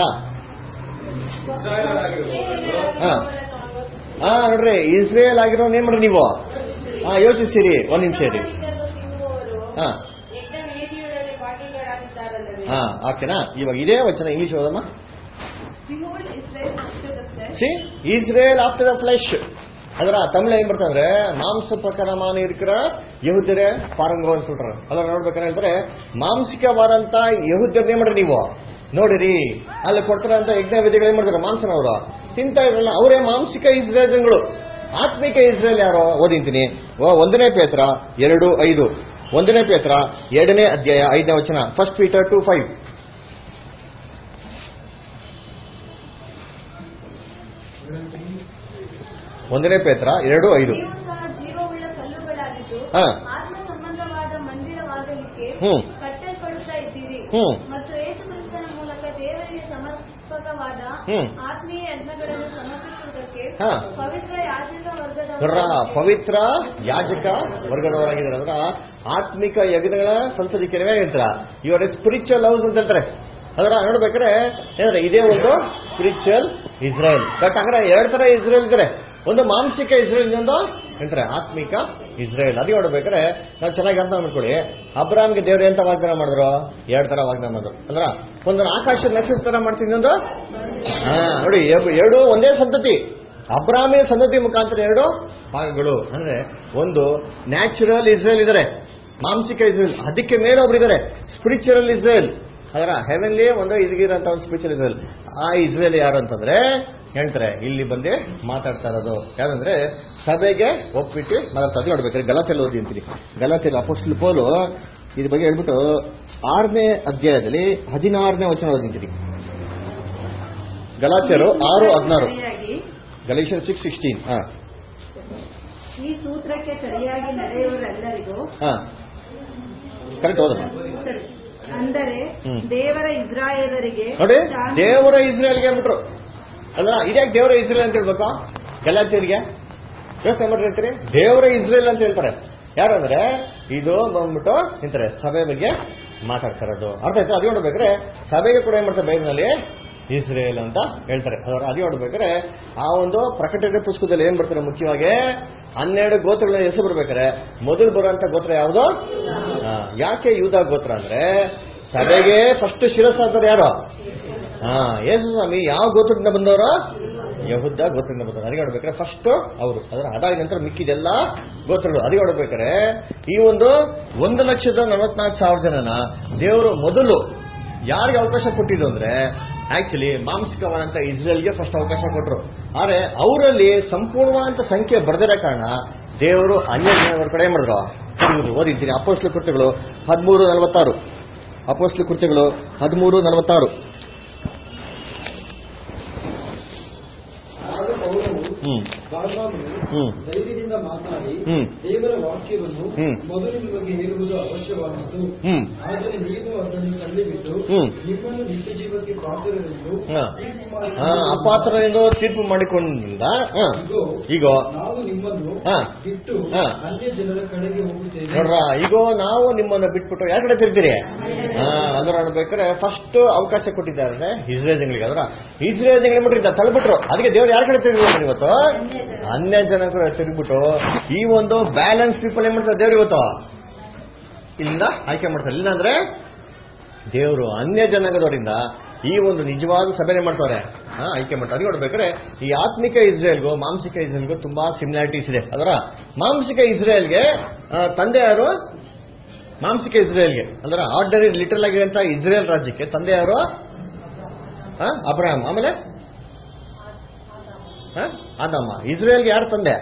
ಹಾ ಹಾ ನೋಡ್ರಿ ಇಸ್ರೇಲ್ ಆಗಿರೋ ಏನ್ ಮಾಡ್ರಿ ನೀವು ಹಾ ಯೋಚಿಸಿರಿ ಒಂದ್ ನಿಮಿಷ ಇರಿ ತಿನ್ನುವವರು ಹಾ ಯಜ್ಞ ವೇದಿಗಳಲ್ಲಿ ಭಾಗಿಗಳಾಗಿದ್ದಾರಲ್ಲವೇ ಹಾ ಓಕೆನಾ ಇವಾಗ ಇದೇ ವಚನ ಇಂಗ್ಲಿಷ್ ಓದಮ್ಮ Behold Israel after the flesh, see Israel after the flesh ಅದರ ತಮಿಳ ಏನ್ ಬರ್ತಂದ್ರೆ ಮಾಂಸ ಪ್ರಕಾರಮಾನ ಇರ್ಕಿರ ಯಹುದ್ಯರೇ ಪಾರಂಗೋ ಅಂತ சொல்றாரு ಅದರ ನೋಡ್ಬೇಕಾದ್ರೆ ಹೇಳ್ತಾರೆ ಮಾಂಸಿಕವಾದಂತ ಯಹುದ್ಯರ್ ಏನ್ ಮಾಡ್ರಿ ನೀವು ನೋಡಿರಿ ಅಲ್ಲಿ ಕೊಡ್ತಾರಂತ ಯಜ್ಞ ವಿಧಿಗಳು ಏನ್ ಮಾಡ್ತಾರೆ ಮಾಂಸನವರು ತಿಂತಾ ಇರಲ್ಲ ಅವರೇ ಮಾಂಸಿಕ ಇಸ್ರೇಲ್ ಜನಗಳು ಆತ್ಮಿಕ ಇಸ್ರೇಲ್ ಯಾರು ಓದಿಂತೀನಿ ಓ, ಒಂದನೇ ಪೇತ್ರ ಎರಡು ಐದು ಒಂದನೇ ಪೇತ್ರ ಎರಡನೇ ಅಧ್ಯಾಯ ಐದನೇ ವಚನ ಫಸ್ಟ್ ಪೀಟರ್ ಟು ಫೈವ್ ಒಂದನೇ ಪೇತ್ರ ಎರಡು ಐದು ನೀವು ಸಹ ಜೀವವುಳ್ಳ ಕಲ್ಲುಗಳಾಗಿದ್ದು ಹಾ. ಆತ್ಮ ಸಂಬಂಧವಾದ ಮಂದಿರವಾಗಲಿಕ್ಕೆ ಹ್ಮ್. ಕಟ್ಟಲ್ಪಡುತ್ತಾ ಇದ್ದೀರಿ ಹ್ಮ್. ಮತ್ತು ಯೇಸು ಕ್ರಿಸ್ತನ ಮೂಲಕ ದೇವರಿಗೆ ಸಮರ್ಪಕವಾದ ಹ್ಮ್. ಆತ್ಮೀಯ ಯಜ್ಞಗಳನ್ನು ಸಮರ್ಪಿಸುವುದಕ್ಕೆ ಹಾ. ಪವಿತ್ರ ಯಾಜಕ ನೋಡ್ರ ವರ್ಗದ ಪವಿತ್ರ ಯಾಜಕ ವರ್ಗದವರಾಗಿದ್ದಾರೆ ಅಂದ್ರ ಆತ್ಮಿಕ ಯಜ್ಞಗಳ ಸಂಸದಿಕೆ ಹೇಳ್ತಾರ ಇವರ ಸ್ಪಿರಿಚುವಲ್ ಹೌಸ್ ಅಂತ ಹೇಳ್ತಾರೆ ಅದರ ನೋಡ್ಬೇಕಾದ್ರೆ ಏನಂದ್ರೆ ಇದೇ ಒಂದು ಸ್ಪಿರಿಚುವಲ್ ಇಸ್ರೇಲ್ ಬಟ್ ಹಂಗಾರೆ ಎರಡ್ ತರ ಇಸ್ರೇಲ್ ಇದ್ದಾರೆ ಒಂದು ಮಾಂಸಿಕ ಇಸ್ರೇಲ್ ಇನ್ನೊಂದು ಹೇಳ್ತಾರೆ ಆತ್ಮಿಕ ಇಸ್ರೇಲ್ ಅದೇ ನೋಡ್ಬೇಕಾದ್ರೆ ನಾವು ಚೆನ್ನಾಗಿ ಅರ್ಥ ಮಾಡ್ಕೊಳ್ಳಿ ಅಬ್ರಾಮ್ಗೆ ದೇವ್ರು ಎಂತ ವಾಗ್ದಾನ ಮಾಡಿದ್ರು ಎರಡ್ ತರ ವಾಗ್ದಾನ ಮಾಡಿದ್ರು ಅಂದ್ರ ಒಂದು ಆಕಾಶ ನಕ್ಷತ್ರ ಮಾಡ್ತೀನಿ ಇನ್ನೊಂದು ಹಾ ನೋಡಿ ಎಬ್- ಎರಡು ಒಂದೇ ಸಂತತಿ ಅಬ್ರಾಮಿನ ಸಂತತಿ ಮುಖಾಂತರ ಎರಡು ಭಾಗಗಳು ಅಂದ್ರೆ ಒಂದು ನ್ಯಾಚುರಲ್ ಇಸ್ರೇಲ್ ಇದಾರೆ ಮಾಂಸಿಕ ಇಸ್ರೇಲ್ ಅದಕ್ಕೆ ಮೇಲೆ ಒಬ್ರು ಇದಾರೆ ಸ್ಪಿರಿಚುವಲ್ ಇಸ್ರೇಲ್ ಅದರ ಹೆವೆನ್ಲಿ ಒಂದು ಇದಗಿರಂತ ಒಂದು ಸ್ಪಿರಿಚುವಲ್ ಇಸ್ರೇಲ್ ಆ ಇಸ್ರೇಲ್ ಯಾರು ಅಂತಂದ್ರೆ ಹೇಳ್ತಾರೆ ಇಲ್ಲಿ ಬಂದು ಮಾತಾಡ್ತಾ ಇರೋದು ಯಾಕಂದ್ರೆ ಸಭೆಗೆ ಒಪ್ಪಿಟ್ಟು ಮಾತಾಡ್ತಾ ನೋಡ್ಬೇಕಾದ್ರೆ ಗಲಾತೆಲ್ಲ ಓದಿ ಅಂತೀನಿ ಗಲಾತೆಲ್ಲ ಅಪೋಸ್ಟಲ್ ಪೋಲು ಇದ್ರ ಬಗ್ಗೆ ಹೇಳ್ಬಿಟ್ಟು ಆರನೇ ಅಧ್ಯಾಯದಲ್ಲಿ ಹದಿನಾರನೇ ವಚನ ಓದಿಂತೀನಿ ಗಲಾತ್ಯರು ಆರು ಹದಿನಾರು ಸರಿಯಾಗಿ ಗಲೇಷನ್ ಸಿಕ್ಸ್ ಸಿಕ್ಸ್ಟೀನ್ ಹಾ ಈ ಸೂತ್ರಕ್ಕೆ ಸರಿಯಾಗಿ ನಡೆಯುವರೆಲ್ಲರಿಗೂ ಹಾ ಕರೆಕ್ಟ್ ಓದಮ್ಮ ಸರಿ. ಅಂದರೆ ಹ್ಮ್. ದೇವರ ಇಸ್ರಾಯೇಲರಿಗೆ ನೋಡಿ ಶಾಂತಿ- ದೇವರ ಇಸ್ರೇಲ್ಗೆ ಅಂದ್ಬಿಟ್ರು ಅಲ್ಲ ಇದ್ಯಾಕೆ ದೇವರ ಇಸ್ರೇಲ್ ಅಂತ ಹೇಳ್ಬೇಕು ಗಲಾತಿಯರಿಗೆ ಯೋಚನೆ ಮಾಡಿ ಹೇಳ್ತೀರಿ ದೇವರ ಇಸ್ರೇಲ್ ಅಂತ ಹೇಳ್ತಾರೆ ಯಾರು ಅಂದ್ರೆ ಇದು ಬಂದ್ಬಿಟ್ಟು ನಿಂತಾರೆ ಸಭೆ ಬಗ್ಗೆ ಮಾತಾಡ್ತಾ ಇರೋದು ಅರ್ಥ ಆಯ್ತಾ ಅದು ನೋಡ್ಬೇಕ್ರೆ ಸಭೆಗೆ ಕೂಡ ಏನ್ ಮಾಡ್ತಾರೆ ಬೈಬಲ್ನಲ್ಲಿ ಇಸ್ರೇಲ್ ಅಂತ ಹೇಳ್ತಾರೆ ಅದರ ಅದೇ ನೋಡ್ಬೇಕಾದ್ರೆ ಆ ಒಂದು ಪ್ರಕಟಣೆ ಪುಸ್ತಕದಲ್ಲಿ ಏನ್ ಬರ್ತಾರೆ ಮುಖ್ಯವಾಗಿ ಹನ್ನೆರಡು ಗೋತ್ರಗಳ ಹೆಸರು ಬರ್ಬೇಕಾದ್ರೆ ಮೊದಲು ಬರುವಂತ ಗೋತ್ರ ಯಾವುದು ಆ, ಯಾಕೆ ಯೂದ ಗೋತ್ರ ಅಂದ್ರೆ ಸಭೆಗೆ ಫಸ್ಟ್ ಶಿರಸ್ಸಾದವ್ರು ಯಾರು ಹಾ ಯೇಸು ಸ್ವಾಮಿ ಯಾವ ಗೋತ್ರದಿಂದ ಬಂದವರು ಯಹುದ್ದ ಗೋತ್ರದಿಂದ ಬಂದವರು ಅದಕ್ಕೆ ನೋಡ್ಬೇಕಾದ್ರೆ ಫಸ್ಟ್ ಅವರು ಅದರ ಅದಾದ ನಂತರ ಮಿಕ್ಕಿದೆಲ್ಲ ಗೋತ್ರಗಳು ಅದಕ್ಕೆ ನೋಡ್ಬೇಕಾದ್ರೆ ಈ ಒಂದು ಒಂದು ಲಕ್ಷದ ನಲವತ್ನಾಲ್ಕು ಸಾವಿರ ಜನನ ದೇವರು ಮೊದಲು ಯಾರಿಗೆ ಅವಕಾಶ ಕೊಟ್ಟಿದ್ದು ಅಂದ್ರೆ ಆಕ್ಚುಲಿ ಮಾಂಸಿಕವಾದಂತ ಇಸ್ರೇಲ್ಗೆ ಫಸ್ಟ್ ಅವಕಾಶ ಕೊಟ್ಟರು ಆದ್ರೆ ಅವರಲ್ಲಿ ಸಂಪೂರ್ಣವಾದಂತ ಸಂಖ್ಯೆ ಬರೆದಿರೋ ಕಾರಣ ದೇವರು ಅನ್ಯ ಜನರ ಕಡೆ ಏನ್ ಮಾಡಿದ್ರು ತಿರುಗಿದ್ರು ಓದಿದ್ದೀನಿ ಅಪೋಸ್ಲ ಕೃತ್ಯಗಳು ಹದಿಮೂರು ನಲವತ್ತಾರು ಅಪೋಸ್ಲ ಕೃತ್ಯಗಳು ಹದಿಮೂರು ನಲವತ್ತಾರು ಆಗ ಪೌಲವು ಹ್ಮ್ ಬಾರ್ನಾಬನು ಹ್ಮ್ ಧೈರ್ಯದಿಂದ ಮಾತನಾಡಿ ಹ್ಮ್. ದೇವರ ವಾಕ್ಯವನ್ನು ಹ್ಮ್. ಮೊದಲು ನಿಮಗೆ ಹೇಳುವುದು ಅವಶ್ಯವಾಗಿತ್ತು ಹ್ಮ್ ಆದರೆ ನೀವು ಅದನ್ನು ತಳ್ಳಿಬಿಟ್ಟು ಹ್ಮ್. ನಿಮ್ಮನ್ನು ನಿತ್ಯ ಜೀವಕ್ಕೆ ಪಾತ್ರರೆಂದು ಹಾ. ತೀರ್ಪು ಮಾಡಿ ಆ, ಅಪಾತ್ರ ಎಂದು ತೀರ್ಪು ಮಾಡಿಕೊಂಡ್ರಿಂದ ಹಾ. ಇಗೋ, ಈಗ ನಾವು ನಿಮ್ಮನ್ನು ಹಾ. ಬಿಟ್ಟು ಹಾ. ಅನ್ಯ ಜನರ ಕಡೆಗೆ ಹೋಗುತ್ತೇವೆ ನೋಡ್ರ ಈಗ ನಾವು ನಿಮ್ಮನ್ನ ಬಿಟ್ಬಿಟ್ಟು ಯಾರ ಕಡೆ ತಿರ್ತೀರಿ ಹಾ ಅದರ ನೋಡ್ಬೇಕಾದ್ರೆ ಫಸ್ಟ್ ಅವಕಾಶ ಕೊಟ್ಟಿದ್ದಾರೆ ಇಸ್ರೇಲ್ ಜನಗಳಿಗೆ ಅದರ ಇಸ್ರೇಲ್ ಜನಗಳಿಗೆ ಬಿಟ್ಟಿದ್ದ ತಳ್ಬಿಟ್ರು ಅದಕ್ಕೆ ದೇವ್ರು ಯಾರ ಕಡೆ ತಿರುಗಿದ್ರು ಇವತ್ತು ಅನ್ಯ ಜನ ಕಡೆ ತಿರುಗ್ಬಿಟ್ಟು ಈ ಒಂದು ಬ್ಯಾಲೆನ್ಸ್ ಪೀಪಲ್ ಏನ್ ಮಾಡ್ತಾರೆ ದೇವ್ರು ಇವತ್ತು ಇಲ್ಲಿಂದ ಆಯ್ಕೆ ಮಾಡ್ತಾರೆ ಇಲ್ಲಾಂದ್ರೆ ದೇವರು ಅನ್ಯ ಜನಾಂಗದವರಿಂದ ಈ ಒಂದು ನಿಜವಾದ ಸಭೆನೆ ಮಾಡ್ತಾರೆ ಹಾ, ಆಯ್ಕೆ ಮಾಡ್ತಾರೆ ಅದಕ್ಕೆ ನೋಡ್ಬೇಕಾದ್ರೆ ಈ ಆತ್ಮಿಕ ಇಸ್ರೇಲ್ಗೂ ಮಾಂಸಿಕ ಇಸ್ರೇಲ್ಗೂ ತುಂಬಾ ಸಿಮಿಲಾರಿಟೀಸ್ ಇದೆ ಅದರ ಮಾಂಸಿಕ ಇಸ್ರೇಲ್ಗೆ ಆ, ತಂದೆ ಯಾರು ಮಾಂಸಿಕ ಇಸ್ರೇಲ್ಗೆ ಅಂದ್ರೆ ಆರ್ಡಿನರಿ ಲಿಟರಲ್ ಆಗಿರುವಂತ ಇಸ್ರೇಲ್ ರಾಜ್ಯಕ್ಕೆ ತಂದೆ ಯಾರು ಆ, ಅಬ್ರಾಹಂ ಆಮೇಲೆ ಆ, ಆದಮ್ಮ ಇಸ್ರೇಲ್ಗೆ ಯಾರು ತಂದೆ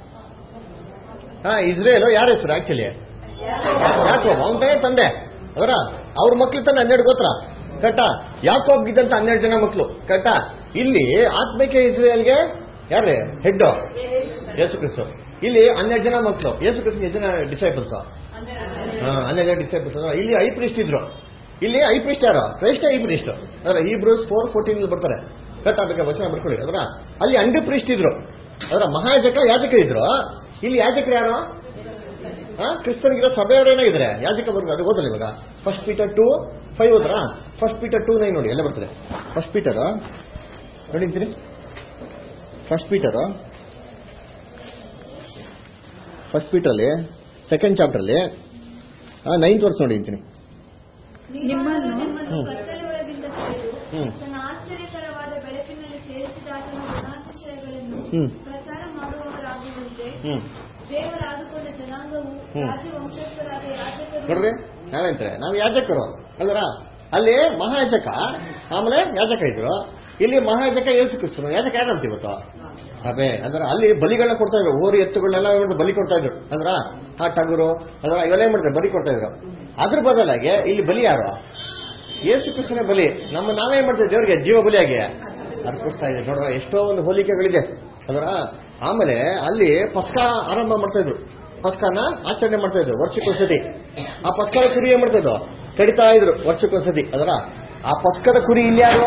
ಹಾ ಇಸ್ರೇಲ್ ಯಾರ ಹೆಸರು ಆಕ್ಚುಲಿ ಯಾಕೋಬ್ ಅವನ ತಾನೇ ತಂದೆ ಅದರ ಅವ್ರ ಮಕ್ಳು ತಾನೆ ಹನ್ನೆರಡು ಗೋತ್ರ ಕಟ್ಟ ಯಾಕೋಬ್ಗಿದ್ದಂತ ಹನ್ನೆರಡು ಜನ ಮಕ್ಕಳು ಕಟ್ಟ ಇಲ್ಲಿ ಆತ್ಮಿಕ ಇಸ್ರೇಲ್ಗೆ ಯಾರೇ ಹೆಡ್ ಯೇಸು ಕ್ರಿಸ್ತು ಇಲ್ಲಿ ಹನ್ನೆರಡು ಜನ ಮಕ್ಕಳು ಯೇಸು ಕ್ರಿಸ್ತು ಎಷ್ಟು ಜನ ಡಿಸೈಪಲ್ಸ್ ಹನ್ನೆರಡು ಜನ ಡಿಸೈಪಲ್ಸ್ ಇಲ್ಲಿ ಐ ಪ್ರಿಸ್ಟ್ ಇದ್ರು ಇಲ್ಲಿ ಐ ಪ್ರಿಸ್ಟ್ ಯಾರು ಕ್ರೈಸ್ಟ್ ಐ ಪ್ರಿಸ್ಟ್ ಅದರ ಈ ಬ್ರೂಸ್ ಫೋರ್ ಫೋರ್ಟೀನ್ ಬರ್ತಾರೆ ಕಟ್ಟ ಬೇಕಾ ವಚನ ಬರ್ಕೊಳ್ಳಿ ಅದರ ಅಲ್ಲಿ ಅಂಡು ಪ್ರಿಸ್ಟ್ ಇದ್ರು ಅದರ ಮಹಾಯಾಜಕ ಯಾಜಕ ಇದ್ರು ಇಲ್ಲಿ ಯಾಜಕರು ಯಾರು ಆ, ಕ್ರಿಸ್ತನಿಗಿರೋ ಸಭೆಯವರೇನಾಗಿದ್ರೆ ಯಾಜಕ ವರ್ಗ ಅದು ಓದಲ್ಲ ಇವಾಗ ಫಸ್ಟ್ ಪೀಟರ್ ಟೂ ಫೈವ್ ಓದ್ರಾ ಫಸ್ಟ್ ಪೀಟರ್ ಟೂ ನೈನ್ ನೋಡಿ ಎಲ್ಲ ಬರ್ತದೆ ಫಸ್ಟ್ ಪೀಟರ್ ನೋಡಿಂತೀನಿ ಫಸ್ಟ್ ಪೀಟರ್ ಫಸ್ಟ್ ಪೀಟರಲ್ಲಿ ಸೆಕೆಂಡ್ ಚಾಪ್ಟರ್ಲಿ ನೈನ್ತ್ ವರ್ಸ್ ನೋಡಿ ಅಂತೀನಿ ನಿಮ್ಮನ್ನು ನಿಮ್ಮನ್ನು ಹ್ಮ್. ಕತ್ತಲೆ ಒಳಗಿಂದ ತೆಗೆದು ಹ್ಮ್. ತನ್ನ ಆಶ್ಚರ್ಯಕರವಾದ ಬೆಳಕಿನಲ್ಲಿ ಸೇರಿಸಿದ ಆತನ ಗುಣಾತಿಶಯಗಳನ್ನು ಹ್ಮ್. ಪ್ರಚಾರ ಮಾಡುವವರಾಗುವಂತೆ ಹ್ಮ್ ದೇವರ ಆದುಕೊಂಡ ಜನಾಂಗವು ಹ್ಮ್. ರಾಜ್ಯ ವಂಶಸ್ಥರಾದ ಯಾಜಕರು ನೋಡ್ರಿ ನಾವೇಂತಾರೆ ನಾವು ಯಾಜಕರು ಅಲ್ವರ ಅಲ್ಲಿ ಮಹಾಯಾಜಕ ಆಮೇಲೆ ಯಾಜಕ ಇದ್ರು ಇಲ್ಲಿ ಮಹಾಯಾಜಕ ಯೇಸು ಕ್ರಿಸ್ತನು ಯಾಜಕ ಯಾರಂತ ಇವತ್ತು ಸಭೆ ಅಂದ್ರೆ ಅಲ್ಲಿ ಬಲಿಗಳನ್ನ ಕೊಡ್ತಾ ಇದ್ರು ಓರಿ ಎತ್ತುಗಳನ್ನೆಲ್ಲ ಇವ್ರು ಬಲಿ ಕೊಡ್ತಾ ಇದ್ರು ಅಂದ್ರ ಆ ಟಗರು ಅದರ ಇವೆಲ್ಲ ಏನ್ ಮಾಡ್ತಾರೆ ಬಲಿ ಕೊಡ್ತಾ ಇದ್ರು ಅದ್ರ ಬದಲಾಗಿ ಇಲ್ಲಿ ಬಲಿ ಯಾರು ಯೇಸು ಕ್ರಿಸ್ತನ ಬಲಿ ನಮ್ಮ ನಾವೇನ್ ಮಾಡ್ತೇವೆ ದೇವರಿಗೆ ಜೀವ ಬಲಿಯಾಗಿ ಅರ್ಪಿಸ್ತಾ ಇದೆ ನೋಡ್ರ ಎಷ್ಟೋ ಒಂದು ಹೋಲಿಕೆಗಳಿದೆ ಅದರ ಆಮೇಲೆ ಅಲ್ಲಿ ಪಸ್ಕ ಆರಂಭ ಮಾಡ್ತಾ ಇದ್ರು ಪಸ್ಕನ ಆಚರಣೆ ಮಾಡ್ತಾ ಇದ್ರು ವರ್ಷಕ್ಕೊಂದ್ಸತಿ ಆ ಪಸ್ಕದ ಕುರಿ ಏನ್ ಮಾಡ್ತಾ ಇದ್ರು ಕಡಿತಾ ಇದ್ರು ವರ್ಷಕ್ಕೊಂದ್ಸತಿ ಅದರ ಆ ಪಸ್ಕದ ಕುರಿ ಇಲ್ಲಿ ಯಾರು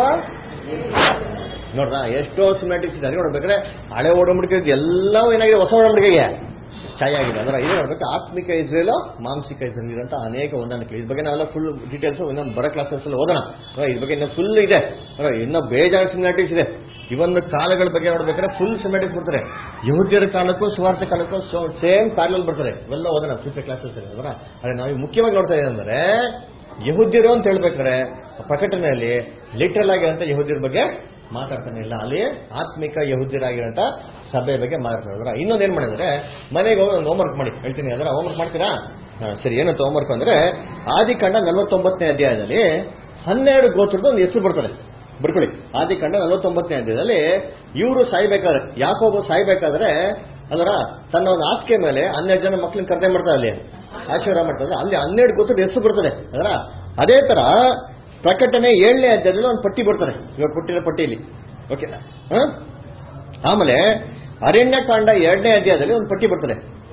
ನೋಡ್ರ ಎಷ್ಟೋ ಸಿಮ್ಯಾಟಿಕ್ಸ್ ಇದೆ ಅದೇ ನೋಡ್ಬೇಕಾದ್ರೆ ಹಳೆ ಓಡಂಬಡಿಕೆ ಎಲ್ಲವೂ ಏನಾಗಿದೆ ಹೊಸ ಓಡಂಬಡಿಕೆಗೆ ಛಾಯೆ ಆಗಿದೆ ಅಂದ್ರೆ ಇದು ನೋಡ್ಬೇಕು ಆತ್ಮಿಕ ಇಸ್ರೇಲು ಮಾಂಸಿಕ ಇಸ್ರೇಲ್ ಇರೋಂಥ ಅನೇಕ ಹೊಂದಾಣಿಕೆ ಇದ್ರ ಬಗ್ಗೆ ನಾವೆಲ್ಲ ಫುಲ್ ಡೀಟೇಲ್ಸ್ ಇನ್ನೊಂದು ಬರೋ ಕ್ಲಾಸಸ್ ಅಲ್ಲಿ ಓದೋಣ ಅಂದ್ರೆ ಇದ್ರ ಬಗ್ಗೆ ಇನ್ನೂ ಫುಲ್ ಇದೆ ಅಂದ್ರೆ ಇನ್ನೂ ಬೇಜಾರು ಸಿಮ್ಯಾಟಿಕ್ಸ್ ಇದೆ ಇವೊಂದು ಕಾಲಗಳ ಬಗ್ಗೆ ನೋಡ್ಬೇಕಾದ್ರೆ ಫುಲ್ ಸಿಮ್ಯಾಟಿಕ್ಸ್ ಬರ್ತಾರೆ ಯಹೂದ್ಯರ ಕಾಲಕ್ಕೂ ಸುವಾರ್ಥ ಕಾಲಕ್ಕೂ ಸೇಮ್ ಪ್ಯಾರಲ್ ಬರ್ತಾರೆ ಇವೆಲ್ಲ ಓದೋಣ ಫ್ಯೂಚರ್ ಕ್ಲಾಸಸ್ ಅಲ್ವಾ ಅದೇ ನಾವು ಮುಖ್ಯವಾಗಿ ನೋಡ್ತಾ ಇದ್ದೀವಿ ಅಂದ್ರೆ ಯಹೂದ್ಯರು ಅಂತ ಹೇಳ್ಬೇಕಾದ್ರೆ ಪ್ರಕಟಣೆಯಲ್ಲಿ ಲಿಟ್ರಲ್ ಆಗಿರೋಂಥ ಯಹೂದ್ಯರ ಬಗ್ಗೆ ಮಾತಾಡ್ತಾನೆ ಇಲ್ಲ ಅಲ್ಲಿ ಆತ್ಮಿಕ ಯಹೂದ್ಯರಾಗಿರೋಂಥ ಸಭೆ ಬಗ್ಗೆ ಮಾತಾಡ್ತಾರೆ ಇನ್ನೊಂದು ಏನ್ ಮಾಡಿದ್ರೆ ಮನೆಗೆ ಹೋಗಿ ಒಂದು ಹೋಮ್ವರ್ಕ್ ಮಾಡಿ ಹೇಳ್ತೀನಿ ಅದರ ಹೋಮ್ವರ್ಕ್ ಮಾಡ್ತೀರಾ ಹಾ, ಸರಿ ಏನಂತ ಹೋಮ್ವರ್ಕ್ ಅಂದ್ರೆ ಆದಿಕಾಂಡ ನಲವತ್ತೊಂಬತ್ತನೇ ಅಧ್ಯಾಯದಲ್ಲಿ ಹನ್ನೆರಡು ಗೋತ್ರದ ಒಂದು ಹೆಸರು ಬರ್ತದೆ ಬರ್ಕೊಳ್ಳಿ ಆದಿಕಾಂಡ ನಲವತ್ತೊಂಬತ್ತನೇ ಅಧ್ಯಾಯದಲ್ಲಿ ಇವರು ಸಾಯ್ಬೇಕಾದ್ರೆ ಯಾಕೊಬ್ಬ ಸಾಯ್ಬೇಕಾದ್ರೆ ಅದರ ತನ್ನ ಒಂದು ಹಾಸಿಗೆ ಮೇಲೆ ಹನ್ನೆರಡು ಜನ ಮಕ್ಳನ್ನ ಕರ್ದೆ ಮಾಡ್ತಾರೆ ಅಲ್ಲಿ ಆಶೀರ್ವಾದ ಮಾಡ್ತಾರೆ ಅಲ್ಲಿ ಹನ್ನೆರಡು ಗೊತ್ತು ಹೆಸರು ಬರ್ತದೆ ಅದರ ಅದೇ ತರ ಪ್ರಕಟಣೆ ಏಳನೇ ಅಧ್ಯಾಯದಲ್ಲಿ ಒಂದು ಪಟ್ಟಿ ಬರ್ತಾರೆ ಇವಾಗ ಕೊಟ್ಟಿರೋ ಪಟ್ಟಿಯಲ್ಲಿ ಓಕೆ ಆಮೇಲೆ ಅರಣ್ಯಕಾಂಡ ಎರಡನೇ ಅಧ್ಯಾಯದಲ್ಲಿ ಒಂದು ಪಟ್ಟಿ ಬರ್ತದೆ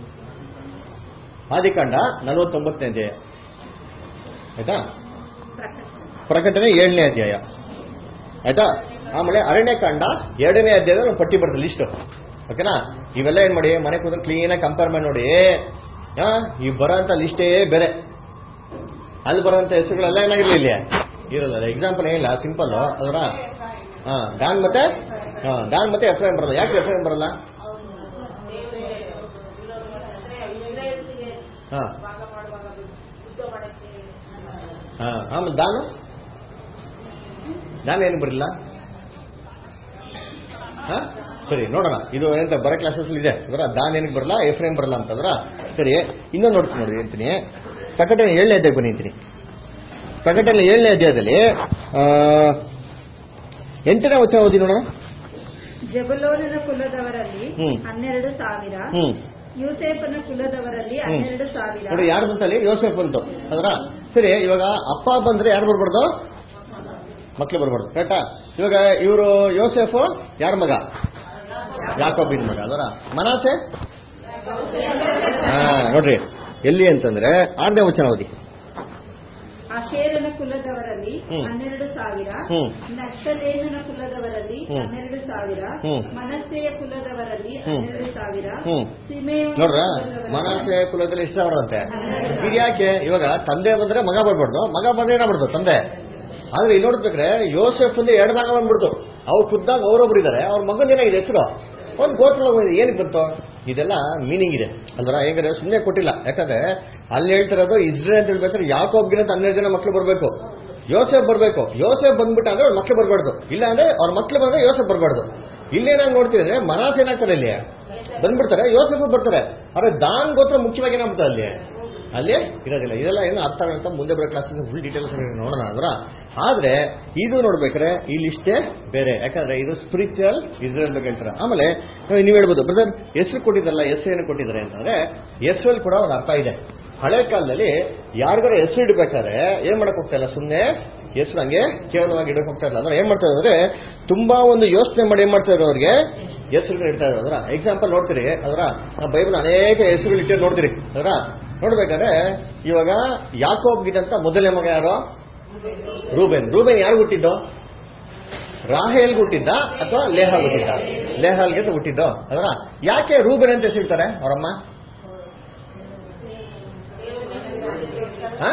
ಆದಿಕಾಂಡ ನಲವತ್ತೊಂಬತ್ತನೇ ಅಧ್ಯಾಯ ಆಯ್ತಾ ಪ್ರಕಟಣೆ ಏಳನೇ ಅಧ್ಯಾಯ ಆಯ್ತಾ ಆಮೇಲೆ ಅರಣ್ಯಕಾಂಡ ಎರಡನೇ ಅಧ್ಯಾಯದಲ್ಲಿ ಒಂದು ಪಟ್ಟಿ ಬರ್ತದೆ ಲಿಸ್ಟ್ ಓಕೆನಾ ಇವೆಲ್ಲ ಏನ್ ಮಾಡಿ ಮನೆ ಕೂತ್ಕೊಂಡು ಕ್ಲೀನಾಗಿ ಕಂಪೇರ್ ಮಾಡಿ ನೋಡಿ ಆ, ಈ ಬರೋಂಥ ಲಿಸ್ಟೇ ಬೇರೆ ಅಲ್ಲಿ ಬರೋಂಥ ಹೆಸರುಗಳೆಲ್ಲ ಏನಾಗಿರ್ಲಿ ಇಲ್ಲಿ ಇರೋಲ್ಲ ಎಕ್ಸಾಂಪಲ್ ಏನಿಲ್ಲ ಸಿಂಪಲ್ ಅದರ ಹಾ ದಾನ್ ಮತ್ತೆ ಹಾ ದಾನ್ ಮತ್ತೆ ಎಫ್ರಾಯಿಂ ಬರಲ್ಲ ಯಾಕೆ ಎಫ್ರಾಯಿಂ ಬರಲ್ಲ ದೇವರೇ ವಿರೋಧ ಮಾಡಿದ್ರೆ ಇಸ್ರಾಯೇಲ್ಸಿಗೆ ಹಾ ಭಾಗ ಮಾಡುವಾಗ ಯುದ್ಧ ಮಾಡಕ್ಕೆ ಹಾ ಆಮೇಲೆ ದಾನು ದಾನ ಏನು ಬರಲಿಲ್ಲ ಹಾ ಸರಿ ನೋಡೋಣ ಇದು ಏನಂತ ಬರೋ ಕ್ಲಾಸಸ್ ಇದೆ ಅದರ ದಾನ್ ಏನಕ್ಕೆ ಬರಲ್ಲ ಎಫ್ರೇಮ್ ಬರಲ್ಲ ಅಂತಂದ್ರ ಸರಿ ಇನ್ನೊಂದು ನೋಡ್ತೀನಿ ನೋಡಿ ಅಂತೀನಿ ಪ್ರಕಟಣೆ ಏಳನೇ ಅಧ್ಯಾಯ ಬನ್ನಿ ಅಂತೀನಿ ಪ್ರಕಟಣೆ ಏಳನೇ ಅಧ್ಯಾಯದಲ್ಲಿ ಆ, ಎಂಟನೇ ವಚನ ಓದಿ ನೋಡೋಣ ಜಬಲೋನನ ಕುಲದವರಲ್ಲಿ ಹ್ಮ್. ಹನ್ನೆರಡು ಸಾವಿರ ಹ್ಮ್ ಯೂಸೇಫನ ಕುಲದವರಲ್ಲಿ ಹ್ಮ್. ಹನ್ನೆರಡು ಸಾವಿರ ನೋಡಿ ಯಾರು ಬಂತಲ್ಲಿ ಯೋಸೆಫ್ ಬಂತು ಅದರ ಸರಿ ಇವಾಗ ಅಪ್ಪ ಬಂದ್ರೆ ಯಾರು ಬರ್ಬಾರ್ದು ಮಕ್ಳು ಬರ್ಬಾರ್ದು ಕರೆಕ್ಟಾ ಇವಾಗ ಇವರು ಯೋಸೆಫ್ ಯಾರ ಮಗ ಯಾಕೋಬಿನ ಮಗ ಅದರ ಮನಾಸೆ ಹಾ ನೋಡ್ರಿ ಎಲ್ಲಿ ಅಂತಂದ್ರೆ ಆರನೇ ವಚನ ಓದಿ ಅಶೇರನ ಕುಲದವರಲ್ಲಿ ಹ್ಮ್. ಹನ್ನೆರಡು ಸಾವಿರ ಹ್ಮ್. ನಕ್ಸಲೇನನ ಕುಲದವರಲ್ಲಿ ಹ್ಮ್. ಹನ್ನೆರಡು ಸಾವಿರ ಹ್ಮ್. ಮನಸ್ಸೆಯ ಕುಲದವರಲ್ಲಿ ಹ್ಮ್. ಹನ್ನೆರಡು ಸಾವಿರ ಹ್ಮ್. ಸಿಮೆಯೋನ ನೋಡ್ರ ಕುಲದವರಲ್ಲಿ ಮನಾಸೆ ಕುಲದಲ್ಲಿ ಇಷ್ಟ ಮಾಡೋದಂತೆ ಇದು ಯಾಕೆ ಇವಾಗ ತಂದೆ ಬಂದ್ರೆ ಮಗ ಬರ್ಬಾರ್ದು ಮಗ ಬಂದ್ರೆ ಏನಾಗ್ಬಿಡ್ತು ತಂದೆ ಆದ್ರೆ ಇಲ್ಲಿ ನೋಡ್ಬೇಕ್ರೆ ಯೋಸೆಫ್ ಅಂದ್ರೆ ಎರಡು ಭಾಗ ಬಂದ್ಬಿಡ್ತು ಅವ್ರು ಖುದ್ದಾಗ ಅವರೊಬ್ರು ಇದಾರೆ ಅವ್ರ ಮಗನ ಏನಾಗಿದೆ ಹೆಸರು ಒಂದು ಗೋತ್ರ ಏನಕ್ಕೆ ಬಂತು ಇದೆಲ್ಲ ಮೀನಿಂಗ್ ಇದೆ ಅಲ್ವರ ಹೇಗಾದ್ರೆ ಸುಮ್ಮನೆ ಕೊಟ್ಟಿಲ್ಲ ಯಾಕಂದ್ರೆ ಅಲ್ಲಿ ಹೇಳ್ತಿರೋದು ಇಸ್ರೇಲ್ ಅಂತ ಹೇಳ್ಬೇಕಾದ್ರೆ ಯಾಕೋಬ್ಗಿನ ಹನ್ನೆರಡು ಜನ ಮಕ್ಳು ಬರ್ಬೇಕು ಯೋಸೆಫ್ ಬರ್ಬೇಕು ಯೋಸೆಫ್ ಬಂದ್ಬಿಟ್ಟ ಅಂದ್ರೆ ಅವ್ರ ಮಕ್ಳು ಬರ್ಬಾರ್ದು ಇಲ್ಲ ಅಂದ್ರೆ ಅವ್ರ ಮಕ್ಳು ಬಂದ್ರೆ ಯೋಸೆಫ್ ಬರ್ಬಾರ್ದು ಇಲ್ಲೇನಾಗಿ ನೋಡ್ತೀವಿ ಅಂದ್ರೆ ಮನಾಸ್ ಏನಾಗ್ತಾರೆ ಇಲ್ಲಿ ಬಂದ್ಬಿಡ್ತಾರೆ ಯೋಸೆಫ್ ಬರ್ತಾರೆ ಆದ್ರೆ ದಾನ್ ಗೋತ್ರ ಮುಖ್ಯವಾಗಿ ಏನಾಗ್ಬಿಡ್ತಾರೆ ಅಲ್ಲಿ ಅಲ್ಲಿ ಇರೋದಿಲ್ಲ ಇದೆಲ್ಲ ಏನು ಅರ್ಥ ಅಂತ ಮುಂದೆ ಬರೋ ಕ್ಲಾಸ್ ಫುಲ್ ಡೀಟೇಲ್ಸ್ ನೋಡೋಣ ಅಂದ್ರ ಆದ್ರೆ ಇದು ನೋಡ್ಬೇಕಾದ್ರೆ ಈ ಲಿಸ್ಟೇ ಬೇರೆ ಯಾಕಂದ್ರೆ ಇದು ಸ್ಪಿರಿಚುವಲ್ ಇಸ್ರೇಲ್ ಬಗ್ಗೆ ಹೇಳ್ತಾರೆ ಆಮೇಲೆ ನೀವು ಹೇಳ್ಬೋದು ಬ್ರದರ್ ಹೆಸರು ಕೊಟ್ಟಿದ್ದಲ್ಲ ಹೆಸರು ಏನು ಕೊಟ್ಟಿದ್ದಾರೆ ಅಂತಂದ್ರೆ ಹೆಸರಲ್ಲಿ ಕೂಡ ಒಂದು ಅರ್ಥ ಇದೆ ಹಳೆ ಕಾಲದಲ್ಲಿ ಯಾರಿಗಾರ ಹೆಸರು ಇಡಬೇಕಾದ್ರೆ ಏನ್ ಮಾಡಕ್ ಹೋಗ್ತಾ ಇಲ್ಲ ಸುಮ್ಮನೆ ಹೆಸರು ಹಂಗೆ ಕೇವಲವಾಗಿ ಇಡಕ್ ಹೋಗ್ತಾ ಇಲ್ಲ ಅಂದ್ರೆ ಏನ್ ಮಾಡ್ತಾ ಇದ್ದಾರೆ ತುಂಬಾ ಒಂದು ಯೋಚನೆ ಮಾಡಿ ಏನ್ ಮಾಡ್ತಾ ಇದ್ರು ಅವ್ರಿಗೆ ಹೆಸರುಗಳು ಇಡ್ತಾ ಇದ್ರು ಅದರ ಎಕ್ಸಾಂಪಲ್ ನೋಡ್ತೀರಿ ಅದರ ಬೈಬಲ್ ಅನೇಕ ಹೆಸರುಗಳು ಇಟ್ಟು ನೋಡ್ತೀರಿ ಅದರ ನೋಡ್ಬೇಕಾದ್ರೆ ಇವಾಗ ಯಾಕೋಬ್ಗಿದಂತ ಮೊದಲನೇ ಮಗ ಯಾರು ರೂಬೆನ್ ರೂಬೆನ್ ಯಾರು ಹುಟ್ಟಿದ್ದು ರಾಹೇಲ್ ಹುಟ್ಟಿದ್ದ ಅಥವಾ ಲೇಹಾಲ್ ಹುಟ್ಟಿದ್ದ ಲೇಹಾಲ್ಗೆ ಅಂತ ಹುಟ್ಟಿದ್ದು ಅದರ ಯಾಕೆ ರೂಬೆನ್ ಅಂತ ಹೆಸರಿಡ್ತಾರೆ ಅವರಮ್ಮ ಹಾ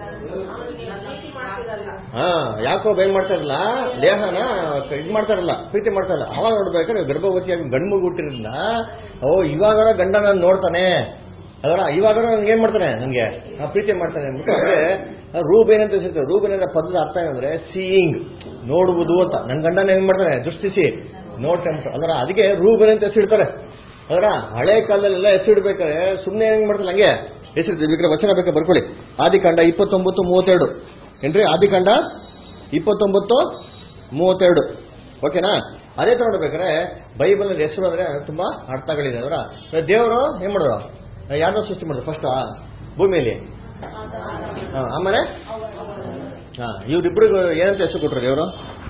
ಹಾ ಯಾಕೋಬ್ ಏನ್ ಮಾಡ್ತಾರಲ್ಲ ಲೇಹನ ಇದ್ ಮಾಡ್ತಾರಲ್ಲ ಪ್ರೀತಿ ಮಾಡ್ತಾರಲ್ಲ ಅವಾಗ ನೋಡ್ಬೇಕಾದ್ರೆ ಗರ್ಭವತಿಯಾಗಿ ಗಂಡು ಮಗು ಹುಟ್ಟಿದ್ರಿಂದ ಓ ಇವಾಗಾರ ಗಂಡ ನಾನು ನೋಡ್ತಾನೆ ಅದರ ಇವಾಗಾರ ನನ್ಗೆ ಏನ್ ಮಾಡ್ತಾನೆ ನನಗೆ ಪ್ರೀತಿ ಮಾಡ್ತಾನೆ ಅಂದ್ಬಿಟ್ಟು ಅಂದ್ರೆ ರೂಬೇನ್ ಅಂತ ಹೆಸರು ರೂಬೇನ್ ಅನ್ನೋ ಪದದ ಅರ್ಥ ಏನಂದ್ರೆ ಸೀಯಿಂಗ್ ನೋಡುವುದು ಅಂತ ನನ್ನ ಗಂಡನ ಏನ್ ಮಾಡ್ತಾನೆ ದೃಷ್ಟಿಸಿ ನೋಡ್ತಾನೆ ಅಂತ ಅದರ ಅದಕ್ಕೆ ರೂಬೇನ್ ಅಂತ ಹೆಸರಿಡ್ತಾರೆ ಅದರ ಹಳೆ ಕಾಲದಲ್ಲೆಲ್ಲ ಹೆಸರಿಡ್ಬೇಕಾದ್ರೆ ಸುಮ್ಮನೆ ಹೆಂಗ್ ಮಾಡ್ತಾರೆ ಹಂಗೆ ಹೆಸರು ಬೇಕಾದ್ರೆ ವಚನ ಬೇಕಾ ಬರ್ಕೊಳ್ಳಿ ಆದಿಕಾಂಡ ಇಪ್ಪತ್ತೊಂಬತ್ತು ಮೂವತ್ತೆರಡು ಏನ್ರಿ ಆದಿಕಾಂಡ ಇಪ್ಪತ್ತೊಂಬತ್ತು ಮೂವತ್ತೆರಡು ಓಕೆನಾ ಅದೇ ತರ ನೋಡ್ಬೇಕಾದ್ರೆ ಬೈಬಲ್ ಹೆಸರು ಅಂದ್ರೆ ತುಂಬಾ ಅರ್ಥಗಳಿದೆ ಅವರ ದೇವರು ಏನ್ ಮಾಡೋರು ಯಾರನ್ನ ಸೃಷ್ಟಿ ಮಾಡಿದ್ರು ಫಸ್ಟ್ ಭೂಮಿಯಲ್ಲಿ ಹಾ, ಆಮೇಲೆ ಹಾ ಇವ್ರಿಬ್ರಿಗೂ ಏನಂತ ಹೆಸರು ಕೊಟ್ರು ದೇವರು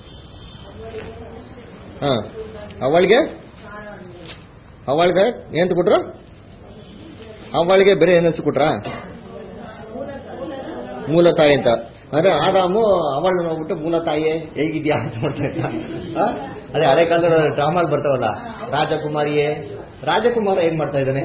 ಹಾ ಅವಳಿಗೆ ಅವಳಿಗೆ ಏನಂತ ಕೊಟ್ರು ಅವಳಿಗೆ ಬೇರೆ ಏನು ಹೆಸರು ಕೊಟ್ರಾ ಮೂಲ ತಾಯಿ ಅಂತ ಅಂದ್ರೆ ಆರಾಮು ಅವಳನ್ನ ನೋಡ್ಬಿಟ್ಟು ಮೂಲ ತಾಯಿ ಹೇಗಿದ್ಯಾ ಅಂತ ಮಾಡ್ತಾ ಇದ್ದ. ಆ? ಅದೇ ಹಳೆ ಕಾಲದ ಡ್ರಾಮಾಲ್ ಬರ್ತಾವಲ್ಲ ರಾಜಕುಮಾರಿಯೇ ರಾಜಕುಮಾರ ಏನ್ ಮಾಡ್ತಾ ಇದ್ದಾನೆ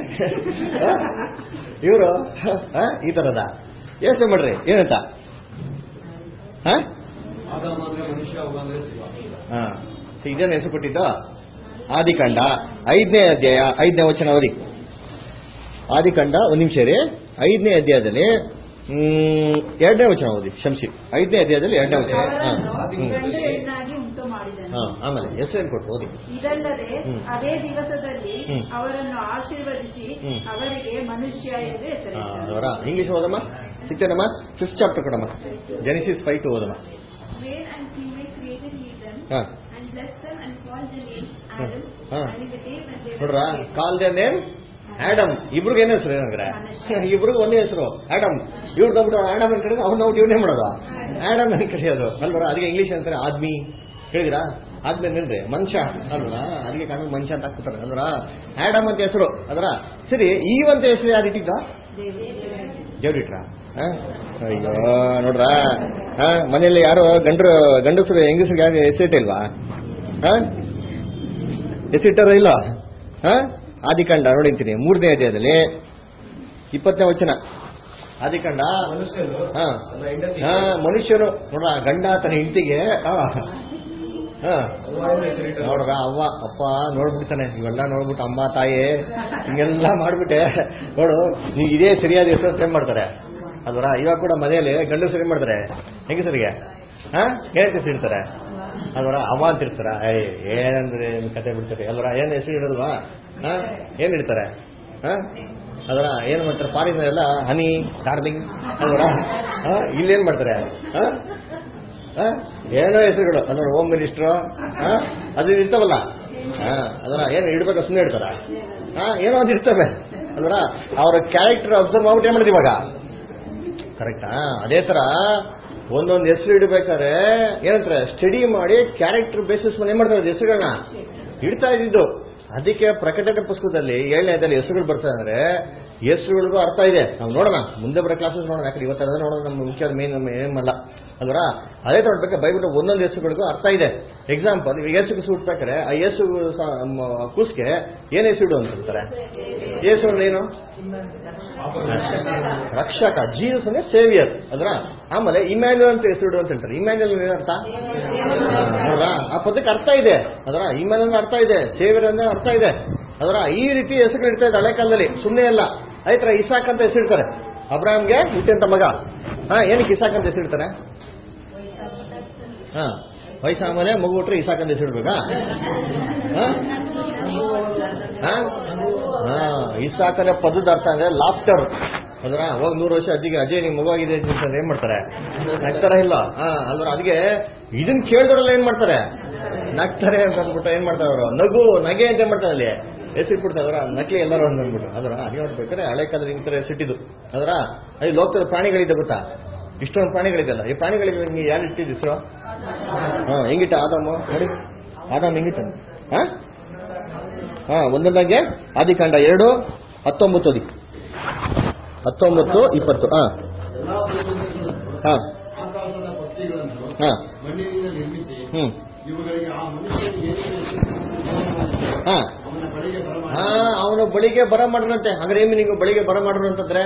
ಇವರು ಈ ತರದ ಯೋಚನೆ ಮಾಡ್ರಿ ಏನಂತ ಹಾ ಆದಾಮ ಅಂದ್ರೆ ಮನುಷ್ಯ ಅವ ಅಂದ್ರೆ ಜೀವ ಹಾ ಸೊ ಇದೇನು ಹೆಸರು ಕೊಟ್ಟಿದ್ದು ಆದಿಕಾಂಡ ಐದನೇ ಅಧ್ಯಾಯ ಐದನೇ ವಚನ ಓದಿ ಆದಿಕಾಂಡ ಒಂದ್ ನಿಮಿಷ ರೀ ಐದನೇ ಅಧ್ಯಾಯದಲ್ಲಿ ಹ್ಮ್, ಎರಡನೇ ವಚನ ಓದಿ ಶಂಸಿ ಐದನೇ ಅಧ್ಯಾಯದಲ್ಲಿ ಎರಡನೇ ವಚನ ಹಾ ಅವರನ್ನು ಹ್ಮ್. ಗಂಡು ಹೆಣ್ಣಾಗಿ ಉಂಟು ಮಾಡಿದನು ಹಾ ಆಮೇಲೆ ಹೆಸರೇನು ಕೊಟ್ಟು ಓದಿ ಇದಲ್ಲದೆ ಹ್ಮ್. ಅದೇ ದಿವಸದಲ್ಲಿ ಹ್ಮ್. ಅವರನ್ನು ಆಶೀರ್ವದಿಸಿ ಹ್ಮ್. ಅವರಿಗೆ ಮನುಷ್ಯ ಎಂದು ಹಾ, ಹೆಸರಿಟ್ಟನು ಅವರ ಇಂಗ್ಲಿಷ್ ಓದಮ್ಮ ಸಿಗ್ತೇನಮ್ಮ ಫಿಫ್ತ್ ಚಾಪ್ಟರ್ ಕೊಡಮ್ಮ ಜೆನಿಸಿಸ್ ಫೈವ್ ಟು ಓದಮ್ಮ Male and female created he them, ಹಾ and blessed them, and called their name Adam. ಹಾ. And in the day when they were ನೋಡ್ರ created, call the name Adam ಇಬ್ರಿಗೆ ಏನ್ ಹೆಸರು ಏನಂದ್ರೆ ಇಬ್ರಿಗೆ ಒಂದೇ ಹೆಸರು ಆಡಮ್ ಇವ್ರು ತಗೊಂಡ್ಬಿಟ್ಟು ಆಡಮ್ ಅಂತ ಕರೆದು ಅವ್ರನ್ನ ಅವ್ರು ಇವನೇ ಮಾಡೋದು ಆಡಮ್ ಅಂತ ಕರೆಯೋದು ಅಲ್ವರ ಅದಕ್ಕೆ ಇಂಗ್ಲಿಷ್ ಅಂತಾರೆ ಆದ್ಮಿ ಹೇಳಿದಿರಾ ಆದ್ಮಿ ಏನ್ರಿ ಮನುಷ್ಯ ಅಲ್ವಾ ಅದಕ್ಕೆ ಕಾರಣ ಮನುಷ್ಯ ಅಂತ ಹಾಕ್ಬಿಟ್ಟಾರೆ ಅಲ್ವರ ಆಡಮ್ ಅಂತ ಹೆಸರು ಅದರ ಸರಿ ಈ ಅಂತ ಹೆಸರು ಯಾರು ಇಟ್ಟಿದ್ದ ದೇವ್ರಿಟ್ರ ಅಯ್ಯೋ ನೋಡ್ರ ಹಾ ಮನೆಯಲ್ಲಿ ಯಾರು ಗಂಡ್ರು ಗಂಡಸರು ಹೆಂಗಸರಿಗೆ ಯಾರು ಹೆಸರಿಟ್ಟಿಲ್ವಾ ಹಾ ಹೆಸರಿಟ್ಟಾರ ಇಲ್ಲ ಹಾ ಆದಿಕಾಂಡ ನೋಡಿಂತೀನಿ ಮೂರನೇ ಅಧ್ಯಾಯದಲ್ಲಿ ಇಪ್ಪತ್ತನೇ ವಚನ ಆದಿಕಾಂಡ ಮನುಷ್ಯನು ಹಾ ತನ್ನ ಹೆಂಡತಿ ಹಾ ಮನುಷ್ಯನು ನೋಡ್ರ ಗಂಡ ತನ್ನ ಹೆಂಡತಿಗೆ ಹಾ ಅವ್ವ ಹೆಸರಿಟ್ಟರು. ನೋಡ್ರ ಅವ್ವ ಅಪ್ಪ ನೋಡ್ಬಿಡ್ತಾನೆ ಇವೆಲ್ಲ ನೋಡ್ಬಿಟ್ಟು ಅಮ್ಮ ತಾಯಿ ಹಿಂಗೆಲ್ಲ ಮಾಡ್ಬಿಟ್ಟೆ ನೋಡು ನೀ ಇದೇ ಸರಿಯಾದ ಹೆಸರು ಅಂತ ಏನ್ ಮಾಡ್ತಾರೆ ಅಲ್ವರ ಇವಾಗ ಕೂಡ ಮನೆಯಲ್ಲಿ ಗಂಡು ಸರಿ ಮಾಡ್ತಾರೆ ಹೆಂಗಸರಿಗೆ ಹಾ ಏನ್ ಹೆಸರು ಇಡ್ತಾರೆ ಅಲ್ವರ ಅವ್ವ ಅಂತ ಇರ್ತಾರ ಏಯ್ ಏನಂದ್ರೆ ಏನ್ ಕತೆ ಬಿಡ್ತಾರೆ ಅಲ್ವರ ಏನ್ ಹೆಸರು ಇಡಲ್ವಾ ಹಾ ಏನ್ ಇಡ್ತಾರೆ ಹಾ ಅದರ ಏನ್ ಮಾಡ್ತಾರೆ ಫಾರಿನ್ ಎಲ್ಲ ಹನಿ ಡಾರ್ಲಿಂಗ್ ಅಲ್ವರ ಹಾ ಇಲ್ಲೇನ್ ಮಾಡ್ತಾರೆ ಹಾ ಆ? ಏನೋ ಹೆಸರುಗಳು ಅದರ ಹೋಮ್ ಮಿನಿಸ್ಟ್ರು ಅದು ಇರ್ತಾವಲ್ಲ ಆ, ಅದರ ಏನು ಇಡ್ಬೇಕು ಸುಮ್ಮನೆ ಇಡ್ತಾರ ಹಾ ಏನೋ ಅದು ಇರ್ತವೆ ಅಲ್ವರ ಅವರ ಕ್ಯಾರೆಕ್ಟರ್ ಅಬ್ಸರ್ವ್ ಮಾಡ್ಬಿಟ್ಟು ಏನ್ ಮಾಡಿದ್ವಿ ಇವಾಗ ಕರೆಕ್ಟಾ ಅದೇ ತರ ಒಂದೊಂದು ಹೆಸರು ಇಡಬೇಕಾದ್ರೆ ಏನಂತಾರೆ ಸ್ಟಡಿ ಮಾಡಿ ಕ್ಯಾರೆಕ್ಟರ್ ಬೇಸಿಸ್ ಮೇಲೆ ಏನ್ ಮಾಡ್ತಾರೆ ಹೆಸರುಗಳನ್ನ ಇಡ್ತಾ ಇದ್ದಿದ್ದು ಅದಕ್ಕೆ ಪ್ರಕಟಣೆ ಪುಸ್ತಕದಲ್ಲಿ ಏಳನೇದಲ್ಲಿ ಹೆಸರುಗಳು ಬರ್ತಾ ಅಂದ್ರೆ ಹೆಸರುಗಳಿಗೂ ಅರ್ಥ ಇದೆ ನಾವು ನೋಡೋಣ ಮುಂದೆ ಬರೋ ಕ್ಲಾಸಸ್ ನೋಡೋಣ ಯಾಕಂದ್ರೆ ಇವತ್ತೆಲ್ಲ ನೋಡೋಣ ನಮ್ಮ ಮುಖ್ಯ ಮೇನ್ ನಮ್ಮ ಏಮಲ್ಲ ಅಲ್ವರ ಅದೇ ತರ ನೋಡ್ಬೇಕು ಬೈಬಲ್ ಒಂದೊಂದು ಹೆಸರುಗಳಿಗೂ ಅರ್ಥ ಇದೆ ಎಕ್ಸಾಂಪಲ್ ಈಗ ಹೆಸರು ಸುಟ್ಬೇಕಾದ್ರೆ ಆ ಯೇಸು ಸ- ಮ- ಕೂಸ್ಗೆ ಏನ್ ಹೆಸರು ಅಂತಾರೆ ಯೇಸು ಅಂದ್ರೆ ಏನು ರಕ್ಷಕ ಜೀಸಸ್ ಅಂದ್ರೆ ಸೇವಿಯರ್ ಅದ್ರ ಆಮೇಲೆ ಇಮ್ಯಾನ್ಯಲ್ ಅಂತ ಹೆಸರು ಅಂತ ಹೇಳ್ತಾರೆ ಇಮ್ಯಾನ್ಯಲ್ ಏನರ್ಥ ನೋಡ್ರ ಆ ಪದಕ್ಕೆ ಅರ್ಥ ಇದೆ ಅದರ ಇಮ್ಯಾನ್ಯಲ್ ಅರ್ಥ ಇದೆ ಸೇವಿಯರ್ ಅಂದ್ರೆ ಅರ್ಥ ಇದೆ ಅದರ ಈ ರೀತಿ ಹೆಸರು ಇಡ್ತಾ ಇದೆ ಹಳೆ ಕಾಲದಲ್ಲಿ ಸುಮ್ಮನೆ ಅಲ್ಲ ಆಯ್ತರ ಇಸಾಕ್ ಅಂತ ಹೆಸರಿಡ್ತಾರೆ ಅಬ್ರಾಮ್ಗೆ ಹುಟ್ಟಿದಂತ ಮಗ ಹಾ ಏನಕ್ಕೆ ಇಸಾಕ್ ಅಂತ ಹೆಸರಿಡ್ತಾರೆ ಹಾ ವಯಸ್ಸಾದ್ಮೇಲೆ ಮಗು ಹುಟ್ರೆ ಇಸಾಕ್ ಅಂತ ಹೆಸರಿಡ್ಬೇಕಾ ಹಾ ಹಾ? ಹಾ, ಇಸಾಕನ ಪದದ ಅರ್ಥ ಅಂದ್ರೆ ಲಾಫ್ಟರ್ ಅದರ ಹೋಗ್ ನೂರು ವರ್ಷ ಅಜ್ಜಿಗೆ ಅಜಯ್ ನಿಮ್ ಮಗುವಾಗಿದೆ ಅಂತ ಏನ್ ಮಾಡ್ತಾರೆ ನಗ್ತಾರ ಇಲ್ಲ ಹಾ ಅಲ್ವರ ಅದಕ್ಕೆ ಇದನ್ ಕೇಳಿದ್ರಲ್ಲ ಏನ್ ಮಾಡ್ತಾರೆ ನಗ್ತಾರೆ ಅಂತ ಅಂದ್ಬಿಟ್ಟು ಏನ್ ಮಾಡ್ತಾರೆ ಅವರು ನಗು ನಗೆ ಅಂತ ಏನ್ ಮಾಡ್ತಾರೆ ಅಲ್ಲಿ ಹೆಸರಿಟ್ಬಿಡ್ತಾರೆ ಅದರ ನಕಲಿ ಎಲ್ಲರೂ ಅಂತ ಅಂದ್ಬಿಟ್ಟು ಅದರ ಅದೇ ನೋಡ್ಬೇಕಾದ್ರೆ ಹಳೆ ಕಾಲದ ಈ ತರ ಹೆಸರಿಟ್ಟಿದ್ದು ಅದರ ಅಲ್ಲಿ ಲೋಕದ ಪ್ರಾಣಿಗಳಿದೆ ಗೊತ್ತಾ ಇಷ್ಟೊಂದು ಪ್ರಾಣಿಗಳಿದೆಲ್ಲ ಈ ಪ್ರಾಣಿಗಳಿಗೆ ನಿಮ್ಗೆ ಯಾರು ಇಟ್ಟಿದ್ದು ಹೆಸರು ಹಾ ಹೆಂಗಿಟ್ಟ ಆದಾಮ ನೋಡಿ ಆದಾಮ್ ಹೆಂಗಿಟ್ಟ ಹಾ ಹಾ ಒಂದೊಂದಾಗೆ ಆದಿಕಾಂಡ ಎರಡು ಹತ್ತೊಂಬತ್ತು ಅದಿ ಹತ್ತೊಂಬತ್ತು ಇಪ್ಪತ್ತು ಹಾ ಎಲ್ಲಾ ಪುರುಷರನ್ನು ಹಾ ಆಕಾಶದ ಪಕ್ಷಿಗಳನ್ನು ಹಾ ಮಣ್ಣಿನಿಂದ ನಿರ್ಮಿಸಿ ಹ್ಮ್ ಇವುಗಳಿಗೆ ಆ ಮನುಷ್ಯನಿಗೆ ಏನು ಹಾ ಅವನ ಬಳಿಗೆ ಹಾ ಬರಮಾಡಿ ಅವನು ಬಳಿಗೆ ಬರ ಮಾಡ್ರಂತೆ ಹಾಗಾದ್ರೆ ಏಮಿ ನೀವು ಬಳಿಗೆ ಬರ ಮಾಡ್ರು ಅಂತಂದ್ರೆ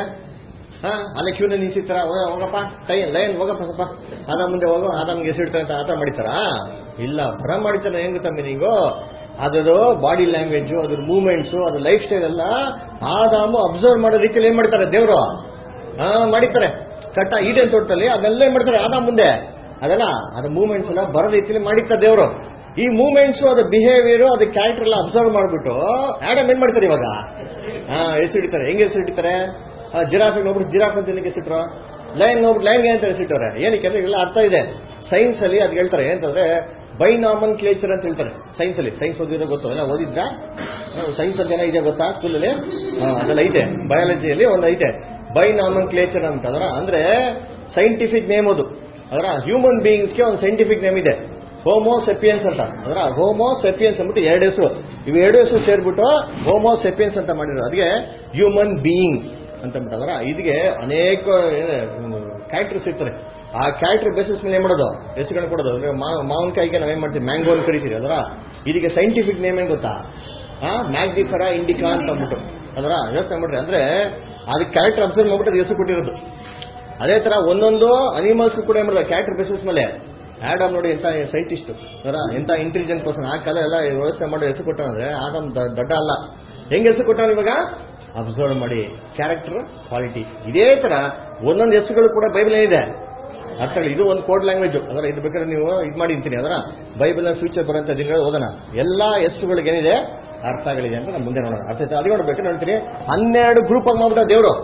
ಹಾ ಅಲ್ಲೇ ಕ್ಯೂನ ನಿಲ್ಸಿರ್ತಾರ ಹೋಗ- ಹೋಗಪ್ಪ ಕೈ ಲೈನ್ ಹೋಗಪ್ಪ ಸ್ವಲ್ಪ ಆದ ಮುಂದೆ ಹೋಗೋ ಆದಮ್ಗೆ ಹೆಸರಿಡ್ತಾರೆ ಅಂತ ಆತರ ಮಾಡಿತಾರ ಇಲ್ಲ ಬರ ಮಾಡಿತಾನೆ ಹೆಂಗ್ ಗೊತ್ತಾ ಮೀನಿಂಗು ಅದ್ರದ್ದು ಬಾಡಿ ಲ್ಯಾಂಗ್ವೇಜ್ ಅದ್ರ ಮೂವ್ಮೆಂಟ್ಸ್ ಅದ್ರ ಲೈಫ್ ಸ್ಟೈಲ್ ಎಲ್ಲ ಆದಾಮು ಅಬ್ಸರ್ವ್ ಮಾಡೋ ರೀತಿಯಲ್ಲಿ ಏನ್ ಮಾಡ್ತಾರೆ ದೇವ್ರು ಹಾ ಮಾಡಿರ್ತಾರೆ ಕಟ್ಟ ಈಡೇನ್ ತೋಟದಲ್ಲಿ ಅದೆಲ್ಲ ಏನ್ ಮಾಡ್ತಾರೆ ಆದಾಮ್ ಮುಂದೆ ಅದೆಲ್ಲ ಅದ್ರ ಮೂವ್ಮೆಂಟ್ಸ್ ಎಲ್ಲ ಬರೋ ರೀತಿಯಲ್ಲಿ ಮಾಡಿರ್ತಾರೆ ದೇವ್ರು ಈ ಮೂವ್ಮೆಂಟ್ಸ್ ಅದ್ರ ಬಿಹೇವಿಯರ್ ಅದ್ರ ಕ್ಯಾರೆಕ್ಟರ್ ಎಲ್ಲ ಅಬ್ಸರ್ವ್ ಮಾಡ್ಬಿಟ್ಟು ಆಡಮ್ ಏನ್ ಮಾಡ್ತಾರೆ ಇವಾಗ ಹಾ ಹೆಸರು ಹಿಡಿತಾರೆ ಹೆಂಗೆ ಹೆಸರು ಹಿಡಿತಾರೆ ಜಿರಾಫ್ ನೋಡ್ಬಿಟ್ಟು ಜಿರಾಫ್ ಅಂತ ಏನಕ್ಕೆ ಹೆಸರಿಟ್ರು ಲೈನ್ ನೋಡ್ಬಿಟ್ಟು ಲೈನ್ಗೆ ಅಂತ ಹೆಸರಿಟ್ಟವ್ರೆ ಏನಕ್ಕೆ ಅಂದ್ರೆ ಎಲ್ಲ ಅರ್ಥ ಇದೆ ಸೈನ್ಸ್ ಅಲ್ಲಿ ಅದ್ ಹೇಳ್ತಾರೆ ಏನಂತಂದ್ರೆ ಬೈನಾಮನ್ ಕ್ಲೇಚರ್ ಅಂತ ಹೇಳ್ತಾರೆ ಸೈನ್ಸ್ ಅಲ್ಲಿ ಸೈನ್ಸ್ ಓದಿರೋ ಗೊತ್ತು ಎಲ್ಲ ಓದಿದ್ರ ಸೈನ್ಸ್ ಅಂತ ಏನೋ ಇದೆ ಗೊತ್ತಾ ಸ್ಕೂಲಲ್ಲಿ ಅದೆಲ್ಲ ಐತೆ ಬಯಾಲಜಿಯಲ್ಲಿ ಒಂದು ಐತೆ ಬೈನಾಮನ್ ಕ್ಲೇಚರ್ ಅಂತ ಅದರ ಅಂದ್ರೆ ಸೈಂಟಿಫಿಕ್ ನೇಮ್ ಅದು ಅದರ ಹ್ಯೂಮನ್ ಬೀಯಿಂಗ್ಸ್ಗೆ ಒಂದು ಸೈಂಟಿಫಿಕ್ ನೇಮ್ ಇದೆ ಹೋಮೋ ಸೆಪಿಯನ್ಸ್ ಅಂತ ಅದರ ಹೋಮೋ ಸೆಪಿಯನ್ಸ್ ಅಂದ್ಬಿಟ್ಟು ಎರಡು ಹೆಸರು ಇವು ಎರಡು ಹೆಸರು ಸೇರ್ಬಿಟ್ಟು ಹೋಮೋ ಸೆಪಿಯನ್ಸ್ ಅಂತ ಮಾಡಿದ್ರು ಅದಕ್ಕೆ ಹ್ಯೂಮನ್ ಬೀಯಿಂಗ್ ಅಂತ ಅದರ ಇದಕ್ಕೆ ಅನೇಕ ಕ್ಯಾರೆಕ್ಟರ್ಸ್ ಇರ್ತಾರೆ ಆ ಕ್ಯಾರೆಕ್ಟರ್ ಬೇಸಿಸ್ ಮೇಲೆ ಏನ್ ಮಾಡೋದು ಹೆಸರುಗಳನ್ನ ಕೊಡೋದು ಅಂದ್ರೆ ಮಾ- ಮಾವಿನಕಾಯಿಗೆ ನಾವೇನ್ ಮಾಡ್ತೀವಿ ಮ್ಯಾಂಗೋ ಅಂತ ಕರಿತೀವಿ ಅದರ ಇದಕ್ಕೆ ಸೈಂಟಿಫಿಕ್ ನೇಮ್ ಏನ್ ಗೊತ್ತಾ ಮ್ಯಾಗ್ನಿಫರ ಇಂಡಿಕಾ ಅಂತ ಅಂದ್ಬಿಟ್ಟು ಅದರ ಯೋಚನೆ ಮಾಡ್ರಿ ಅಂದ್ರೆ ಅದಕ್ಕೆ ಕ್ಯಾರೆಕ್ಟರ್ ಅಬ್ಸರ್ವ್ ಮಾಡ್ಬಿಟ್ಟು ಅದು ಹೆಸರು ಕೊಟ್ಟಿರೋದು ಅದೇ ತರ ಒಂದೊಂದು ಅನಿಮಲ್ಸ್ ಕೂಡ ಏನ್ ಮಾಡೋದು ಕ್ಯಾರೆಕ್ಟರ್ ಬೇಸಿಸ್ ಮೇಲೆ ಆಡಮ್ ನೋಡಿ ಎಂತ ಸೈಂಟಿಸ್ಟ್ ಅವರ ಎಂತ ಇಂಟೆಲಿಜೆಂಟ್ ಪರ್ಸನ್ ಆ ಕಾಲ ಎಲ್ಲ ವ್ಯವಸ್ಥೆ ಮಾಡೋ ಹೆಸರು ಕೊಟ್ಟಾನಂದ್ರೆ ಆಡಮ್ ದ- ದೊಡ್ಡ ಅಲ್ಲ ಹೆಂಗ್ ಹೆಸರು ಕೊಟ್ಟಾನ ಇವಾಗ ಅಬ್ಸರ್ವ್ ಮಾಡಿ ಕ್ಯಾರೆಕ್ಟರ್ ಕ್ವಾಲಿಟಿ ಇದೇ ತರ ಒಂದೊಂದು ಹೆಸರುಗಳು ಕೂಡ ಬೈಬಲ್ ಏನಿದೆ ಅರ್ಥಗಳು ಇದು ಒಂದು ಕೋಡ್ ಲ್ಯಾಂಗ್ವೇಜ್ ಅದರ ಇದು ಬೇಕಾದ್ರೆ ನೀವು ಇದು ಮಾಡಿ ಅಂತೀನಿ ಅದರ ಬೈಬಲ್ ಫ್ಯೂಚರ್ ಬರೋಂಥ ದಿನಗಳು ಓದೋಣ ಎಲ್ಲಾ ಹೆಸರುಗಳಿಗೆ ಏನಿದೆ ಅರ್ಥಗಳಿದೆ ಅಂತ ನಾನು ಮುಂದೆ ನೋಡೋಣ ಅರ್ಥ ಆಯ್ತಾ ಅದು ನೋಡ್ಬೇಕು ನೋಡ್ತೀನಿ ಹನ್ನೆರಡು ಗ್ರೂಪ್ ಆಗಿ ಮಾಡ್ಬಿಟ್ಟ ದೇವರು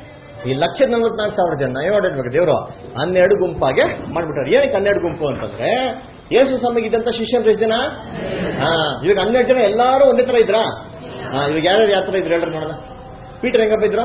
ಈ ಲಕ್ಷ ನಲವತ್ನಾಲ್ಕು ಸಾವಿರ ಜನ ಏನ್ ಮಾಡಿರ್ಬೇಕು ದೇವರು ಹನ್ನೆರಡು ಗುಂಪಾಗೆ ಮಾಡ್ಬಿಟ್ಟಾರೆ ಏನಕ್ಕೆ ಹನ್ನೆರಡು ಗುಂಪು ಅಂತಂದ್ರೆ ಯೇಸು ಸಮಗಿದ್ದಂತ ಶಿಷ್ಯರು ಎಷ್ಟು ಜನ ಹಾ ಇವಾಗ ಹನ್ನೆರಡು ಜನ ಎಲ್ಲಾರು ಒಂದೇ ತರ ಇದ್ರಾ ಹಾ ಇವಾಗ ಯಾರ್ಯಾರು ಯಾವ ತರ ಇದ್ರು ಹೇಳ್ರಿ ನೋಡೋಣ ಪೀಟರ್ ಹೆಂಗಪ್ಪ ಇದ್ರು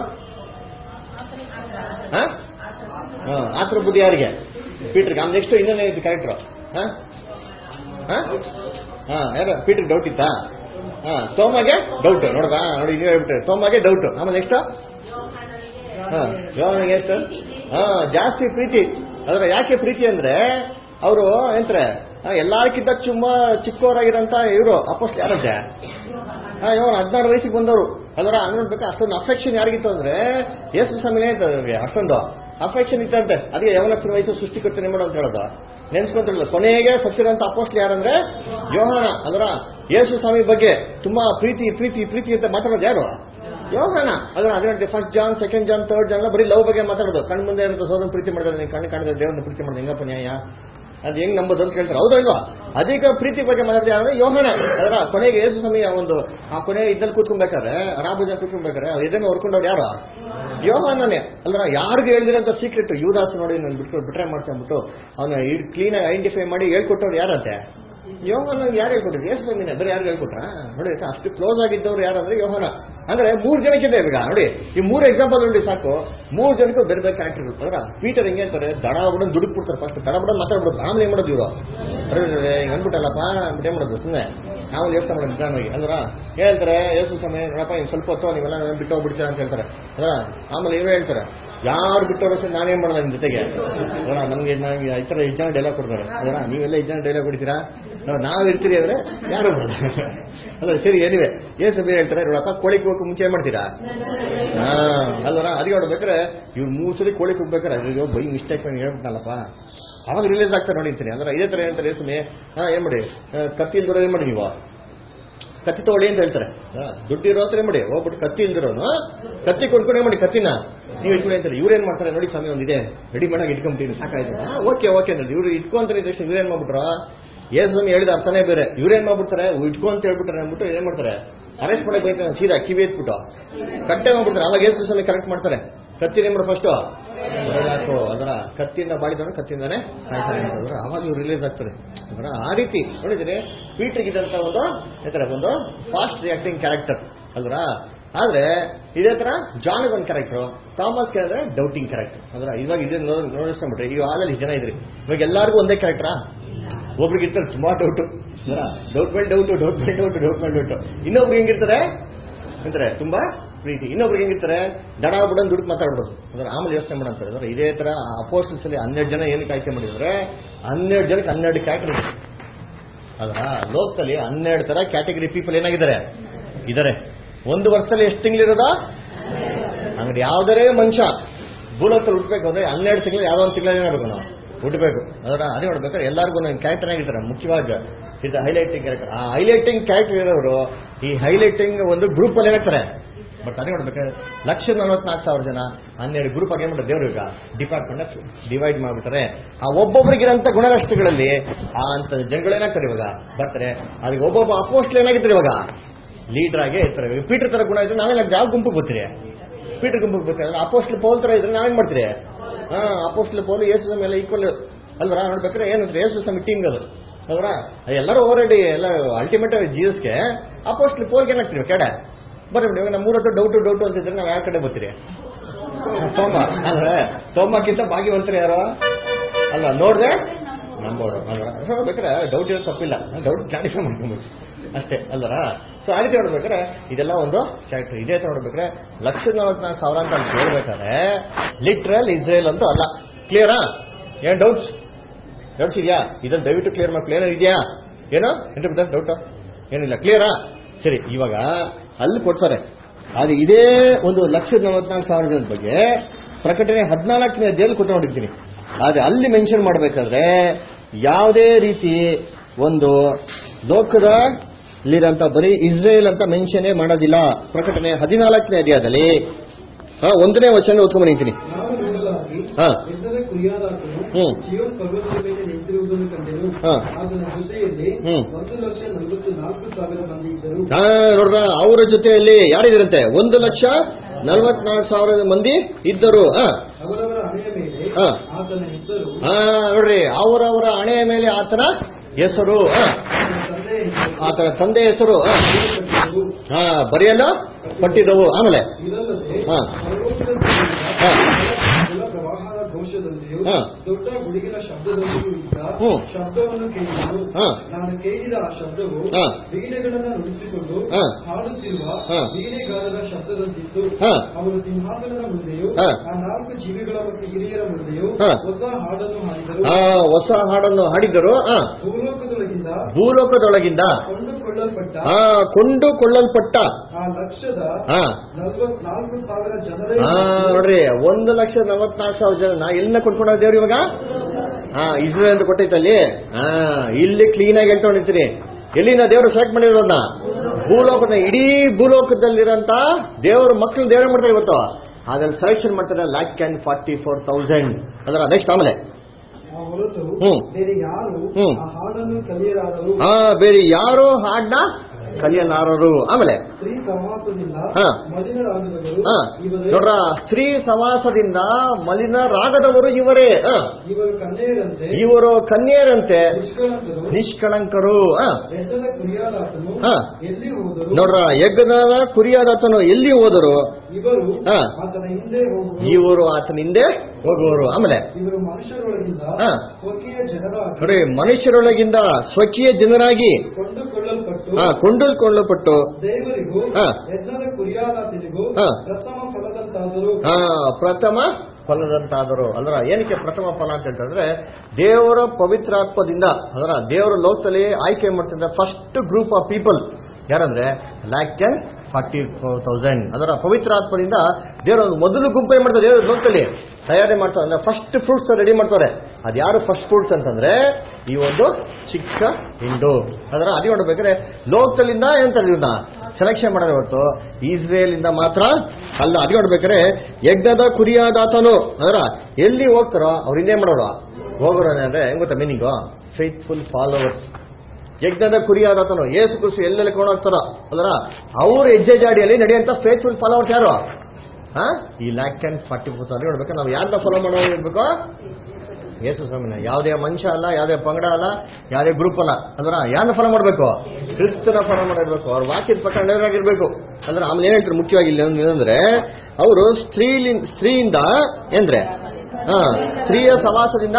ಹಾ ಹಾ ಆತರ ಬುದ್ಧಿ ಯಾರಿಗೆ ಪೀಟರ್ಗೆ ಆಮೇಲೆ ನೆಕ್ಸ್ಟ್ ಇನ್ನೊಂದೇ ಇತ್ತು ಕ್ಯಾರೆಕ್ಟರ್ ಹಾ ಹಾ ಹಾ ಯಾರು ಪೀಟರ್ ಡೌಟ್ ಇತ್ತಾ ಹಾ ತೋಮಗೆ ಡೌಟ್ ನೋಡ್ದಾ ನೋಡಿ ನೀವು ಹೇಳ್ಬಿಟ್ಟೆ ತೋಮಗೆ ಡೌಟ್ ಆಮೇಲೆ ನೆಕ್ಸ್ಟ್ ಹಾ ಯೋವನಿಗೆ ಎಷ್ಟು ಹಾ ಜಾಸ್ತಿ ಪ್ರೀತಿ ಅದ್ರ ಯಾಕೆ ಪ್ರೀತಿ ಅಂದ್ರೆ ಅವರು ಎಂತಾರೆ ಎಲ್ಲಾರ್ಕಿಂತ ಚುಮ್ಮ ಚಿಕ್ಕವರಾಗಿರಂತ ಇವರು ಅಪೋಸ್ಟ್ ಯಾರಂತೆ ಹಾ ಇವರು ಹದಿನಾರು ವಯಸ್ಸಿಗೆ ಬಂದವರು ಅದರ ನೋಡ್ಬೇಕು ಅಷ್ಟೊಂದು ಅಫೆಕ್ಷನ್ ಯಾರಿಗಿತ್ತು ಅಂದ್ರೆ ಯೇಸು ಸಮಯ ಅಷ್ಟೊಂದು ಅಫೆಕ್ಷನ್ ಇತ್ತಂತೆ ಅದಕ್ಕೆ ಯವನಸ್ತ್ರ ವಯಸ್ಸು ಸೃಷ್ಟಿಕರ್ತನೆ ಮಾಡೋ ಅಂತ ಹೇಳೋದು ನೆನ್ಸ್ಕೊಂತಿರಲ್ಲ ಕೊನೆಗೆ ಸತ್ತಿರೋಂಥ ಅಪೋಸ್ಟ್ಲ್ ಯಾರಂದ್ರೆ ಯೋಹಾನ ಅದರ ಯೇಸು ಸ್ವಾಮಿ ಬಗ್ಗೆ ತುಂಬಾ ಪ್ರೀತಿ ಪ್ರೀತಿ ಪ್ರೀತಿ ಅಂತ ಮಾತಾಡೋದು ಯಾರು ಯೋಹಾನ ಅದರ ಅದೇ first John second John third John ಎಲ್ಲ ಬರೀ ಲವ್ ಬಗ್ಗೆ ಮಾತಾಡೋದು ಕಣ್ಣು ಮುಂದೆ ಇರುತ್ತೆ ಸೋದರ ಪ್ರೀತಿ ಮಾಡಿದ್ರೆ ನೀನು ಕಣ್ಣು ಕಾಣಿದ್ರೆ ದೇವ್ರನ್ನ ಪ್ರೀತಿ ಮಾಡಿದ್ರೆ ಹೆಂಗಪ್ಪ ನ್ಯಾಯ ಅದು ಹೆಂಗ್ ನಂಬೋದು ಅಂತ ಕೇಳ್ತಾರೆ ಹೌದಾ ಇಲ್ವಾ ಅಧಿಕ ಪ್ರೀತಿ ಬಗ್ಗೆ ಮಾತಾಡಿದ ಯಾರಂದ್ರೆ ಯೋಹಾನ ಅದರ ಕೊನೆಗೆ ಯೇಸು ಸಮಯ ಒಂದು ಆ ಕೊನೆ ಇದ್ದಲ್ಲಿ ಕೂತ್ಕೊಬೇಕಾದ್ರೆ ರಾಬುಜ ಕೂತ್ಕೊಬೇಕಾದ್ರೆ ಇದನ್ನು ಹೊರ್ಕೊಂಡವ್ರು ಯಾರು ಯೋಹಾನನೇ ಅಲ್ರ ಯಾರಿಗೆ ಹೇಳಿದಿರಂತ ಸೀಕ್ರೆಟ್ ಯುವದಾಸ್ ನೋಡಿ ನಾನು ಬಿಟ್ಟು ಬಿಟ್ರೆ ಮಾಡ್ಕೊಂಡ್ಬಿಟ್ಟು ಅವನ ಕ್ಲೀನ್ ಆಗಿ ಐಡೆಂಟಿಫೈ ಮಾಡಿ ಹೇಳ್ಕೊಟ್ಟವ್ರು ಯಾರಂತೆ ಯೋಹಾನ ಯಾರು ಹೇಳ್ಕೊಟ್ಟಿದ್ರು ಯೇಸು ಸ್ವಾಮಿನೇ ಬರೀ ಯಾರು ಹೇಳ್ಕೊಟ್ರ ನೋಡಿ ಅಷ್ಟು ಕ್ಲೋಸ್ ಆಗಿದ್ದವ್ರು ಯಾರಂದ್ರೆ ಯೋಹಾನ ಅಂದ್ರೆ ಮೂರ್ ಜನಕ್ಕಿದೆ ಈಗ ನೋಡಿ ಈ ಮೂರು ಎಕ್ಸಾಂಪಲ್ ನೋಡಿ ಸಾಕು ಮೂರ್ ಜನಕ್ಕೂ ಬೇರೆ ಬೇರೆ ಕ್ಯಾರೆಕ್ಟರ್ ಇರ್ತಾರ ಪೀಟರ್ ಹೆಂಗೆ ಅಂತಾರೆ ದಡ ಬಿಡೋದು ದುಡುಕ್ ಬಿಡ್ತಾರೆ ಫಸ್ಟ್ ದಡ ಬಿಡೋದು ಮಾತಾಡ್ಬಿಡೋದು ಆಮೇಲೆ ಏನ್ ಮಾಡೋದು ಇವರು ಹಿಂಗ್ ಅಂದ್ಬಿಟ್ಟಲ್ಲಪ್ಪ ಅಂದ್ಬಿಟ್ಟು ಏನ್ ಮಾಡೋದು ಸುಮ್ಮನೆ ನಾವು ಯೋಚನೆ ಮಾಡೋದು ನಿಧಾನವಾಗಿ ಅಂದ್ರ ಹೇಳ್ತಾರೆ ಯೇಸು ಸಮಯ ನೋಡಪ್ಪ ಇನ್ ಸ್ವಲ್ಪ ಹೊತ್ತು ನೀವೆಲ್ಲ ನನ್ನ ಬಿಟ್ಟು ಹೋಗ್ಬಿಡ್ತೀರಾ ಅಂತ ಹೇಳ್ತಾರೆ ಅದ್ರ ಆಮೇಲೆ ಇವೇ ಹೇಳ್ತಾರೆ ಯಾರು ಬಿಟ್ಟವರು ಸಹ ನಾನೇನ್ ಮಾಡೋಣ ನಿಮ್ ಜೊತೆಗೆ ಅದರ ನಮ್ಗೆ ನಮ್ಗೆ ಈ ತರ ಐದು ಜನ ಡೈಲಾಗ್ ಕೊಡ್ತಾರೆ ಅದರ ನೀವೆಲ್ಲ ಐದು ಜನ ಡೈಲಾಗ್ ಕೊಡ್ತೀರಾ ನಾವು ನಾವ್ ಇರ್ತೀರಿ ಅಂದ್ರೆ ಯಾರು ಬರಲ್ಲ ಅಲ್ಲ ಸರಿ ಏನಿವೆ ಏಸು ಬೇರೆ ಹೇಳ್ತಾರೆ ನೋಡಪ್ಪ ಕೋಳಿ ಕೂಗಕ್ಕೆ ಮುಂಚೆ ಏನ್ ಮಾಡ್ತೀರಾ ಹಾ ಅಲ್ವರ ಅದಕ್ಕೆ ನೋಡ್ಬೇಕಾರೆ ಇವ್ರು ಮೂರ್ ಸರಿ ಕೋಳಿ ಕೂಗ್ಬೇಕಾರೆ ಅಯ್ಯೋ ಬೈ ಮಿಸ್ಟೇಕ್ ಮಾಡಿ ಹೇಳ್ಬಿಟ್ನಲ್ಲಪ್ಪ ಅವಾಗ ರಿಲೀಸ್ ಆಗ್ತಾರೆ ನೋಡಿ ಅಂತೀನಿ ಅಂದ್ರೆ ಇದೇ ತರ ಹೇಳ್ತಾರೆ ಏಸುಮೆ ಹಾ ಏನ್ ಮಾಡಿ ಆ, ಕತ್ತಿ ಇಲ್ದಿರೋ ಏನ್ ಮಾಡಿ ನೀವು ಕತ್ತಿ ತಗೊಳ್ಳಿ ಅಂತ ಹೇಳ್ತಾರೆ ಹಾ, ದುಡ್ಡು ಇರೋ ಹತ್ರ ಏನ್ ಮಾಡಿ ಹೋಗ್ಬಿಟ್ಟು ಕತ್ತಿ ಇಲ್ದಿರೋನು ಕತ್ತಿ ಕೊಡ್ಕೊಂಡು ಏನ್ ಮಾಡಿ ಕತ್ತಿನ ನೀವು ಇಟ್ಕೊಳ್ಳಿ ಅಂತಾರೆ ಇವ್ರೇನ್ ಮಾಡ್ತಾರೆ ನೋಡಿ ಸ್ವಾಮಿ ಒಂದಿದೆ ರೆಡಿ ಮಾಡಾಗ ಇಟ್ಕೊಂಬಿಟ್ಟಿನಿ ಸಾಕಾಯ್ತು ಓಕೆ ಓಕೆ ಅಂದ್ರೆ ಇವ್ರು ಇಟ್ಕೊಂತಾರೆ ತಕ್ಷಣ ಇವ್ರೇನ್ ಮಾಡ್ಬಿಟ್ರ ಏಸು ಸ್ವಾಮಿ ಹೇಳಿದ ಅರ್ಥನೇ ಬೇರೆ ಇವ್ರೇನ್ ಮಾಡ್ಬಿಡ್ತಾರೆ ಇಟ್ಕೊ ಅಂತ ಹೇಳ್ಬಿಟ್ರೆ ಅಂದ್ಬಿಟ್ಟು ಏನ್ ಮಾಡ್ತಾರೆ ಅರೆಸ್ಟ್ ಮಾಡಕ್ ಬೈತಾರೆ ಸೀದಾ ಕಿವಿ ಎತ್ಬಿಟ್ಟು ಕಟ್ಟೆ ಮಾಡ್ಬಿಡ್ತಾರೆ ಅವಾಗ ಏಸು ಸ್ವಾಮಿ ಕರೆಕ್ಟ್ ಮಾಡ್ತಾರೆ ಕತ್ತಿನ ಏನ್ ಫಸ್ಟ್ ಹಾಕು ಅದರ ಕತ್ತಿಯಿಂದ ಬಾಳಿದವನು ಕತ್ತಿಯಿಂದಾನೆ ಸಾಯ್ತಾನೆ ಅಂತಂದ್ರೆ ಅವಾಗ ಇವ್ರು ರಿಲೀಸ್ ಆಗ್ತಾರೆ ಅದರ ಆ ರೀತಿ ನೋಡಿದ್ರೆ ಪೀಟರ್ಗೆ ಇದಂತ ಒಂದು ಈ ತರ ಒಂದು ಫಾಸ್ಟ್ ರಿಯಾಕ್ಟಿಂಗ್ ಕ್ಯಾರೆಕ್ಟರ್ ಅಲ್ವರ ಆದ್ರೆ ಇದೇ ತರ ಜಾನ್ ಒಂದು ಕ್ಯಾರೆಕ್ಟರ್ ಥಾಮಸ್ ಕೇಳಿದ್ರೆ ಡೌಟಿಂಗ್ ಕ್ಯಾರೆಕ್ಟರ್ ಅಂದ್ರೆ ಇವಾಗ ಇದೇ ನೋಡಿಸ್ಕೊಂಡ್ಬಿಟ್ರೆ ಈಗ ಹಾಲಲ್ಲಿ ಜನ ಇದ್ರಿ ಇವಾಗ ಎಲ್ಲರಿಗೂ ಒಂದೇ ಕ್ಯಾರೆಕ್ಟರಾ ಒಬ್ರಿಗೆ ಇರ್ತಾರೆ ಸುಮಾರು ಡೌಟು ಡೌಟ್ ಮೇಲೆ ಡೌಟು ಡೌಟ್ ಮೇಲೆ ಡೌಟು ಡೌಟ್ ಮೇಲೆ ಡೌಟು ಇನ್ನೊಬ್ರು ಹೆಂಗಿರ್ತಾರೆ ಅಂತಾರೆ ತುಂಬಾ ಪ್ರೀತಿ ಇನ್ನೊಬ್ರಿಗೆ ಹೆಂಗಿರ್ತಾರೆ ದಡ ಬಿಡೋದು ದುಡ್ಡು ಮಾತಾಡ್ಬಿಡೋದು ಅಂದ್ರೆ ಆಮೇಲೆ ಯೋಚನೆ ಮಾಡಂತಾರೆ ಅಂದ್ರೆ ಇದೇ ತರ ಅಪೋಸ್ಟಲ್ಸ್ ಅಲ್ಲಿ ಹನ್ನೆರಡು ಜನ ಏನಕ್ಕೆ ಆಯ್ಕೆ ಮಾಡಿದ್ರೆ ಹನ್ನೆರಡು ಜನಕ್ಕೆ ಹನ್ನೆರಡು ಕ್ಯಾಟಗರಿ ಅದರ ಲೋಕದಲ್ಲಿ ಹನ್ನೆರಡು ತರ ಕ್ಯಾಟಗರಿ ಪೀಪಲ್ ಏನಾಗಿದ್ದಾರೆ ಇದಾರೆ ಒಂದು ವರ್ಷದಲ್ಲಿ ಎಷ್ಟು ತಿಂಗಳಿರೋದ ಹಂಗ್ರೆ ಯಾವ್ದಾರೇ ಮನುಷ್ಯ ಭೂಲೋಕದಲ್ಲಿ ಹುಟ್ಟಬೇಕು ಅಂದ್ರೆ ಹನ್ನೆರಡು ತಿಂಗಳು ಯಾವ್ದೋ ಒಂದು ತಿಂಗಳಲ್ಲಿ ಏನಾಗಬೇಕು ನಾವು ಹುಟ್ಟಬೇಕು ಅದರ ಅದೇ ನೋಡ್ಬೇಕಾದ್ರೆ ಎಲ್ಲರಿಗೂ ಒಂದು ಕ್ಯಾರೆಕ್ಟರ್ ಆಗಿರ್ತಾರೆ ಮುಖ್ಯವಾಗಿ ಇದು ಹೈಲೈಟಿಂಗ್ ಕ್ಯಾರೆಕ್ಟರ್ ಆ ಹೈಲೈಟಿಂಗ್ ಕ್ಯಾರೆಕ್ಟರ್ ಇರೋರು ಈ ಹೈಲೈಟಿಂಗ್ ಒಂದು ಗ್ರೂಪ್ ಅಲ್ಲಿ ಏನಾಗ್ತಾರೆ ಬಟ್ ಅದೇ ನೋಡ್ಬೇಕಾದ್ರೆ ಲಕ್ಷ ನಲವತ್ನಾಲ್ಕು ಸಾವಿರ ಜನ ಹನ್ನೆರಡು ಗ್ರೂಪ್ ಆಗಿ ಏನ್ಬಿಟ್ರೆ ದೇವ್ರು ಈಗ ಡಿಪಾರ್ಟ್ಮೆಂಟ್ ಡಿವೈಡ್ ಮಾಡ್ಬಿಟ್ರೆ ಆ ಒಬ್ಬೊಬ್ಬರಿಗಿರಂತ ಗುಣಲಕ್ಷಣಗಳಲ್ಲಿ ಆ ಅಂತ ಜನಗಳೇನಾಗ್ತಾರೆ ಇವಾಗ ಬರ್ತಾರೆ ಅದಕ್ಕೆ ಒಬ್ಬೊಬ್ಬ ಅಪೋಸ್ಟ್ಲ್ ಏನಾಗಿರ್ತಾರೆ ಇವಾಗ ಲೀಡರ್ ಆಗೇ ಇರ್ತಾರೆ ಇವಾಗ ಪೀಟರ್ ತರ ಗುಣ ಇದ್ರೆ ನಾವೆಲ್ಲ ಯಾವ ಗುಂಪಿಗೆ ಬರ್ತೀರಿ ಪೀಟರ್ ಗುಂಪಿಗೆ ಬರ್ತಾರೆ ಅಪೋಸ್ಟ್ಲ್ ಪೌಲ್ ತರ ಇದ್ರೆ ನಾವೇನ್ ಮಾಡ್ತೀರಿ ಹಾ ಅಪೋಸ್ಟ್ಲ್ ಪೌಲ್ ಯೇಸು ಸ್ವಾಮಿ ಎಲ್ಲ ಈಕ್ವಲ್ ಅಲ್ವರ ನೋಡ್ಬೇಕಾದ್ರೆ ಏನಂದ್ರೆ ಯೇಸು ಸ್ವಾಮಿ ಟೀಮ್ ಅದು ಅಲ್ವರ ಎಲ್ಲರೂ ಆಲ್ರೆಡಿ ಎಲ್ಲ ಅಲ್ಟಿಮೇಟ್ ಜೀಸಸ್ಗೆ ಅಪೋಸ್ಟ್ಲ್ ಪೋಲ್ಗೆ ಏನಾಗ್ತೀವಿ ಕೆಡೆ ಬರ್ರಿ ಬಿಡಿ ನಮ್ಮ ಮೂರತ್ತು ಡೌಟು ಡೌಟು ಅಂತಿದ್ರೆ ನಾವು ಯಾವ ಕಡೆ ಬರ್ತೀರಿ ತೋಮ ಅಂದ್ರೆ ತೋಮಕ್ಕಿಂತ ಭಾಗ್ಯವಂತರು ಯಾರು ಅಲ್ಲ ನೋಡ್ದೆ ನಂಬೋರು ಅಲ್ವರ ಬೇಕಾರೆ ಡೌಟ್ ಇರೋ ತಪ್ಪಿಲ್ಲ ಡೌಟ್ ಕ್ಲಾರಿಫೈ ಮಾಡ್ಕೊಂಬೋದು ಅಷ್ಟೇ ಅಲ್ವರ ಸೊ ಆ ರೀತಿ ನೋಡ್ಬೇಕಾದ್ರೆ ಇದೆಲ್ಲ ಒಂದು ಕ್ಯಾರೆಕ್ಟರ್ ಇದೇ ತರ ನೋಡ್ಬೇಕಾದ್ರೆ ಲಕ್ಷ ನಲವತ್ನಾಲ್ಕು ಸಾವಿರ ಅಂತ ಅಲ್ಲಿ ಹೇಳ್ಬೇಕಾದ್ರೆ ಲಿಟ್ರಲ್ ಇಸ್ರೇಲ್ ಅಂತೂ ಅಲ್ಲ ಕ್ಲಿಯರಾ ಏನ್ ಡೌಟ್ಸ್ ಡೌಟ್ಸ್ ಇದೆಯಾ ಇದನ್ನ ದಯವಿಟ್ಟು ಕ್ಲಿಯರ್ ಮಾಡ್ಕೊಳ್ಳಿ ಏನಾರು ಇದೆಯಾ ಏನೋ ಎಂಟ್ರಿ ಬಿದ್ದ ಡೌಟ್ ಏನಿಲ್ಲ ಕ್ಲಿಯರಾ ಸರಿ ಇವಾಗ ಅಲ್ಲಿ ಕೊಡ್ತಾರೆ ಆದ್ರೆ ಇದೇ ಒಂದು ಲಕ್ಷದ ನಲವತ್ನಾಲ್ಕು ಸಾವಿರ ಜನದ ಬಗ್ಗೆ ಪ್ರಕಟಣೆ ಹದಿನಾಲ್ಕನೇ ಅಧ್ಯಾಯದಲ್ಲಿ ಕೊಟ್ಟು ನೋಡಿರ್ತೀನಿ ಆದ್ರೆ ಅಲ್ಲಿ ಮೆನ್ಷನ್ ಮಾಡಬೇಕಾದ್ರೆ ಯಾವುದೇ ರೀತಿ ಒಂದು ಲೋಕದ ಇಲ್ಲಿರಂತ ಬರೀ ಇಸ್ರೇಲ್ ಅಂತ ಮೆನ್ಷನ್ ಮಾಡೋದಿಲ್ಲ ಪ್ರಕಟಣೆ ಹದಿನಾಲ್ಕನೇ ಅಧ್ಯಾಯದಲ್ಲಿ ಹಾ ಒಂದನೇ ವಚನ ಓದ್ಕೊಂಡ್ ಬಂದಿದ್ದೀನಿ ನಾವು ನೋಡಲಾಗಿ ಹಾ. ಎದ್ದರ ಕುರಿಯಾದಾತನು ಹ್ಮ್. ಜೀವನ್ ಪರ್ವತದ ಮೇಲೆ ನಿಂತಿರುವುದನ್ನು ಕಂಡೆನು ಹಾ. ಆತನ ಜೊತೆಯಲ್ಲಿ ಹ್ಮ್. ಒಂದು ಲಕ್ಷ ನಲವತ್ತು ನಾಲ್ಕು ಸಾವಿರ ಮಂದಿ ಇದ್ದರು ಹಾ ನೋಡ್ರ ಅವರ ಜೊತೆಯಲ್ಲಿ ಯಾರಿದ್ರಂತೆ ಒಂದು ಲಕ್ಷ ನಲವತ್ನಾಲ್ಕು ಸಾವಿರ ಮಂದಿ ಇದ್ದರು ಹಾ ಅವರವರ ಹಣೆಯ ಮೇಲೆ ಹಾ. ಆತನ ಹೆಸರು ಹಾ ನೋಡ್ರಿ ಅವರವರ ಹಣೆಯ ಮೇಲೆ ಆತನ ಹೆಸರು ಹಾ. ಆತನ ತಂದೆಯ ಹೆಸರು ಆತನ ತಂದೆ ಹೆಸರು ಹಾ. ಬರೆಯಲ್ಪಟ್ಟಿದ್ದವು. ಹಾ ಬರೆಯಲು ಪಟ್ಟಿದ್ದವು ಆಮೇಲೆ ಇದಲ್ಲದೆ ಹಾ. ಪರ್ವತದ ಹಾ. ಜಲ ಪ್ರವಾಹದ ಘೋಷದಲ್ಲಿಯೂ ಹಾ. ದೊಡ್ಡ ಗುಡುಗಿನ ಶಬ್ದದಲ್ಲಿಯೂ ಇದ್ದ ಹ್ಮ್. ಶಬ್ದವನ್ನು ಕೇಳಿದನು ಹಾ. ನಾನು ಕೇಳಿದ ಆ ಶಬ್ದವು ಹಾ. ವೀಣೆಗಳನ್ನು ನುಡಿಸಿಕೊಂಡು ಹಾ. ಹಾಡುತ್ತಿರುವ ಹಾ. ವೀಣೆಗಾರರ ಶಬ್ದದಂತಿತ್ತು ಹಾ. ಅವರು ಸಿಂಹಾಸನದ ಮುಂದೆಯೂ ಹಾ. ಆ ನಾಲ್ಕು ಜೀವಿಗಳ ಮತ್ತು ಹಿರಿಯರ ಮುಂದೆಯೂ ಹಾ. ಹೊಸ ಹಾಡನ್ನು ಹಾಡಿದರು ಆ ಹೊಸ ಹಾಡನ್ನು ಹಾಡಿದ್ದರು ಹಾ ಭೂಲೋಕದೊಳಗಿಂದ ಭೂಲೋಕದೊಳಗಿಂದ ಕೊಂಡುಕೊಳ್ಳಲ್ಪಟ್ಟ ಆ ಕೊಂಡುಕೊಳ್ಳಲ್ಪಟ್ಟ ಆ ಲಕ್ಷದ ಹಾ ನಲವತ್ನಾಲ್ಕು ಸಾವಿರ ಜನರೇ ಆ ನೋಡ್ರಿ ಒಂದು ಲಕ್ಷ ನಲವತ್ನಾಲ್ಕು ಸಾವಿರ ಜನ ಎಲ್ಲಿಂದ ಕೊಂಡ್ಕೊಂಡ ದೇವ್ರು ಇವಾಗ ಹಾ ಇಸ್ರೇಲ್ ಅಂತ ಕೊಟ್ಟೈತಲ್ಲಿ ಹಾ ಇಲ್ಲಿ ಕ್ಲೀನ್ ಆಗಿ ಹೇಳ್ಕೊಂಡಿರ್ತೀನಿ ಎಲ್ಲಿಂದ ದೇವರು ಸೆಲೆಕ್ಟ್ ಮಾಡಿರೋದನ್ನ ಭೂಲೋಕದ ಇಡೀ ಭೂಲೋಕದಲ್ಲಿರಂತ ದೇವ್ರ ಮಕ್ಕಳು ದೇವ್ರ ಮಾಡ್ತಾರೆ ಇವತ್ತು ಅದ್ರಲ್ಲಿ ಸೆಲೆಕ್ಷನ್ ಮಾಡ್ತಾರೆ lakh and forty four thousand ಅದರ ನೆಕ್ಸ್ಟ್ ಆಮೇಲೆ ಆ ಹೊರತು ಹ್ಮ್. ಬೇರೆ ಯಾರು ಹ್ಮ್. ಆ ಹಾಡನ್ನು ಕಲಿಯಲಾರರು ಹಾ ಬೇರೆ ಯಾರೋ ಹಾಡ್ನ ಕಲಿಯಲಾರರು ಆಮೇಲೆ ಸ್ತ್ರೀ ಸಮಾಸದಿಂದ ಹಾ. ಮಲಿನರಾಗುವವರು ಹಾ ಇವರೇ ನೋಡ್ರ ಸ್ತ್ರೀ ಸಮಾಸದಿಂದ ಮಲಿನರಾಗದವರು ಇವರೇ ಹಾ. ಇವರು ಕನ್ಯೆಯರಂತೆ ಇವರು ಕನ್ಯೆಯರಂತೆ ನಿಷ್ಕಳಂಕರು ನಿಷ್ಕಳಂಕರು ಹಾ. ಎದ್ದದ ಕುರಿಯಾದಾತನು ಹಾ. ಎಲ್ಲಿ ಹೋದರು ನೋಡ್ರ ಯಜ್ಞದ ಕುರಿಯಾದಾತನು ಎಲ್ಲಿ ಹೋದರು ಇವರು ಹಾ. ಆತನ ಹಿಂದೆ ಹೋಗುವರು ಇವರು ಆತನ ಹಿಂದೆ ಹೋಗುವರು ಆಮೇಲೆ ಇವರು ಮನುಷ್ಯರೊಳಗಿಂದ ಹಾ. ಸ್ವಕೀಯ ಜನರಾಗಿ ನೋಡಿ ಮನುಷ್ಯರೊಳಗಿಂದ ಸ್ವಕೀಯ ಜನರಾಗಿ ಕೊಂಡುಕೊಳ್ಳಲ್ಪಟ್ಟು ಹಾ ಕೊಂಡಲ್ಕೊಳ್ಳಲ್ಪಟ್ಟು ದೇವರಿಗೂ ಹಾ. ಯಜ್ಞದ ಕುರಿಯಾದಾತನಿಗೂ ಹಾ. ಪ್ರಥಮ ಫಲದಂತಾದರು ಹಾ ಪ್ರಥಮ ಫಲದಂತಾದರು ಅದರ ಏನಕ್ಕೆ ಪ್ರಥಮ ಫಲ ಅಂತ ಹೇಳ್ತಾರೆ ದೇವರ ಪವಿತ್ರಾತ್ಮದಿಂದ ಅದರ ದೇವರ ಲೋಕದಲ್ಲಿ ಆಯ್ಕೆ ಮಾಡ್ತಿದ್ದ ಫಸ್ಟ್ ಗ್ರೂಪ್ ಆಫ್ ಪೀಪಲ್ ಯಾರಂದ್ರೆ lakh and forty four thousand ಅದರ ಪವಿತ್ರಾತ್ಮದಿಂದ ದೇವರ ಒಂದು ಮೊದಲು ಗುಂಪು ಏನ್ ಮಾಡ್ತಾರೆ ದೇವರ ಲೋಕದಲ್ಲಿ ತಯಾರಿ ಮಾಡ್ತಾರೆ ಅಂದ್ರೆ ಫಸ್ಟ್ ಫ್ರೂಟ್ಸ್ ರೆಡಿ ಮಾಡ್ತಾರೆ ಅದು ಯಾರು ಫಸ್ಟ್ ಫ್ರೂಟ್ಸ್ ಅಂತಂದ್ರೆ ಈ ಒಂದು ಚಿಕ್ಕ ಹಿಂಡು ಅದರ ಅದೇ ನೋಡ್ಬೇಕಾದ್ರೆ ಲೋಕದಲ್ಲಿಂದ ಏನಂತಾರೆ ಇವನ್ನ ಸೆಲೆಕ್ಷನ್ ಮಾಡೋದು ಹೊರತು ಇಸ್ರೇಲ್ ಇಂದ ಮಾತ್ರ ಅಲ್ಲ ಅದೇ ನೋಡ್ಬೇಕಾದ್ರೆ ಯಜ್ಞದ ಕುರಿಯಾದಾತನು ಅದರ ಎಲ್ಲಿ ಹೋಗ್ತಾರೋ ಅವ್ರು ಇನ್ನೇನ್ ಮಾಡೋರು ಹೋಗೋರು ಅಂದ್ರೆ ಹೆಂಗ್ ಗೊತ್ತಾ ಮೀನಿಂಗು ಫೇತ್ಫುಲ್ ಫಾಲೋವರ್ಸ್ ಯಜ್ಞದ ಕುರಿಯಾದಾತನು ಏಸು ಕುಸು ಎಲ್ಲೆಲ್ಲಿ ಕೊಂಡೋಗ್ತಾರೋ ಅದರ ಅವ್ರ ಹೆಜ್ಜೆ ಜಾಡಿಯಲ್ಲಿ ನಡೆಯುವಂತ ಫೇತ್ಫುಲ್ ಫಾಲೋವರ್ಸ್ ಯಾರು ಹಾ ಈ ಲ್ಯಾಕ್ ಅಂಡ್ ಫಾರ್ಟಿ ಫೋರ್ ಅದೇ ನೋಡ್ಬೇಕು ನಾವು ಯಾರನ್ನ ಫಾಲೋ ಮಾಡೋದಿರ್ಬೇಕು ಯೇಸು ಸ್ವಾಮಿನ ಯಾವುದೇ ಮನುಷ್ಯ ಅಲ್ಲ ಯಾವುದೇ ಪಂಗಡ ಅಲ್ಲ ಯಾವುದೇ ಗ್ರೂಪ್ ಅಲ್ಲ ಅದರ ಯಾರನ್ನ ಫಾಲೋ ಮಾಡಬೇಕು ಕ್ರಿಸ್ತನ ಫಾಲೋ ಮಾಡಿರ್ಬೇಕು ಅವ್ರ ವಾಕ್ಯದ ಪ್ರಕಾರ ನಡೆಯೋರಾಗಿರ್ಬೇಕು ಅಂದ್ರೆ ಆಮೇಲೆ ಏನ್ ಹೇಳ್ತಾರೆ ಮುಖ್ಯವಾಗಿ ಇಲ್ಲಿ ಒಂದು ಏನಂದ್ರೆ ಅವರು ಸ್ತ್ರೀ ಸ್ತ್ರೀಯಿಂದ ಏನ್ರೆ ಹಾ ಸ್ತ್ರೀಯ ಸವಾಸದಿಂದ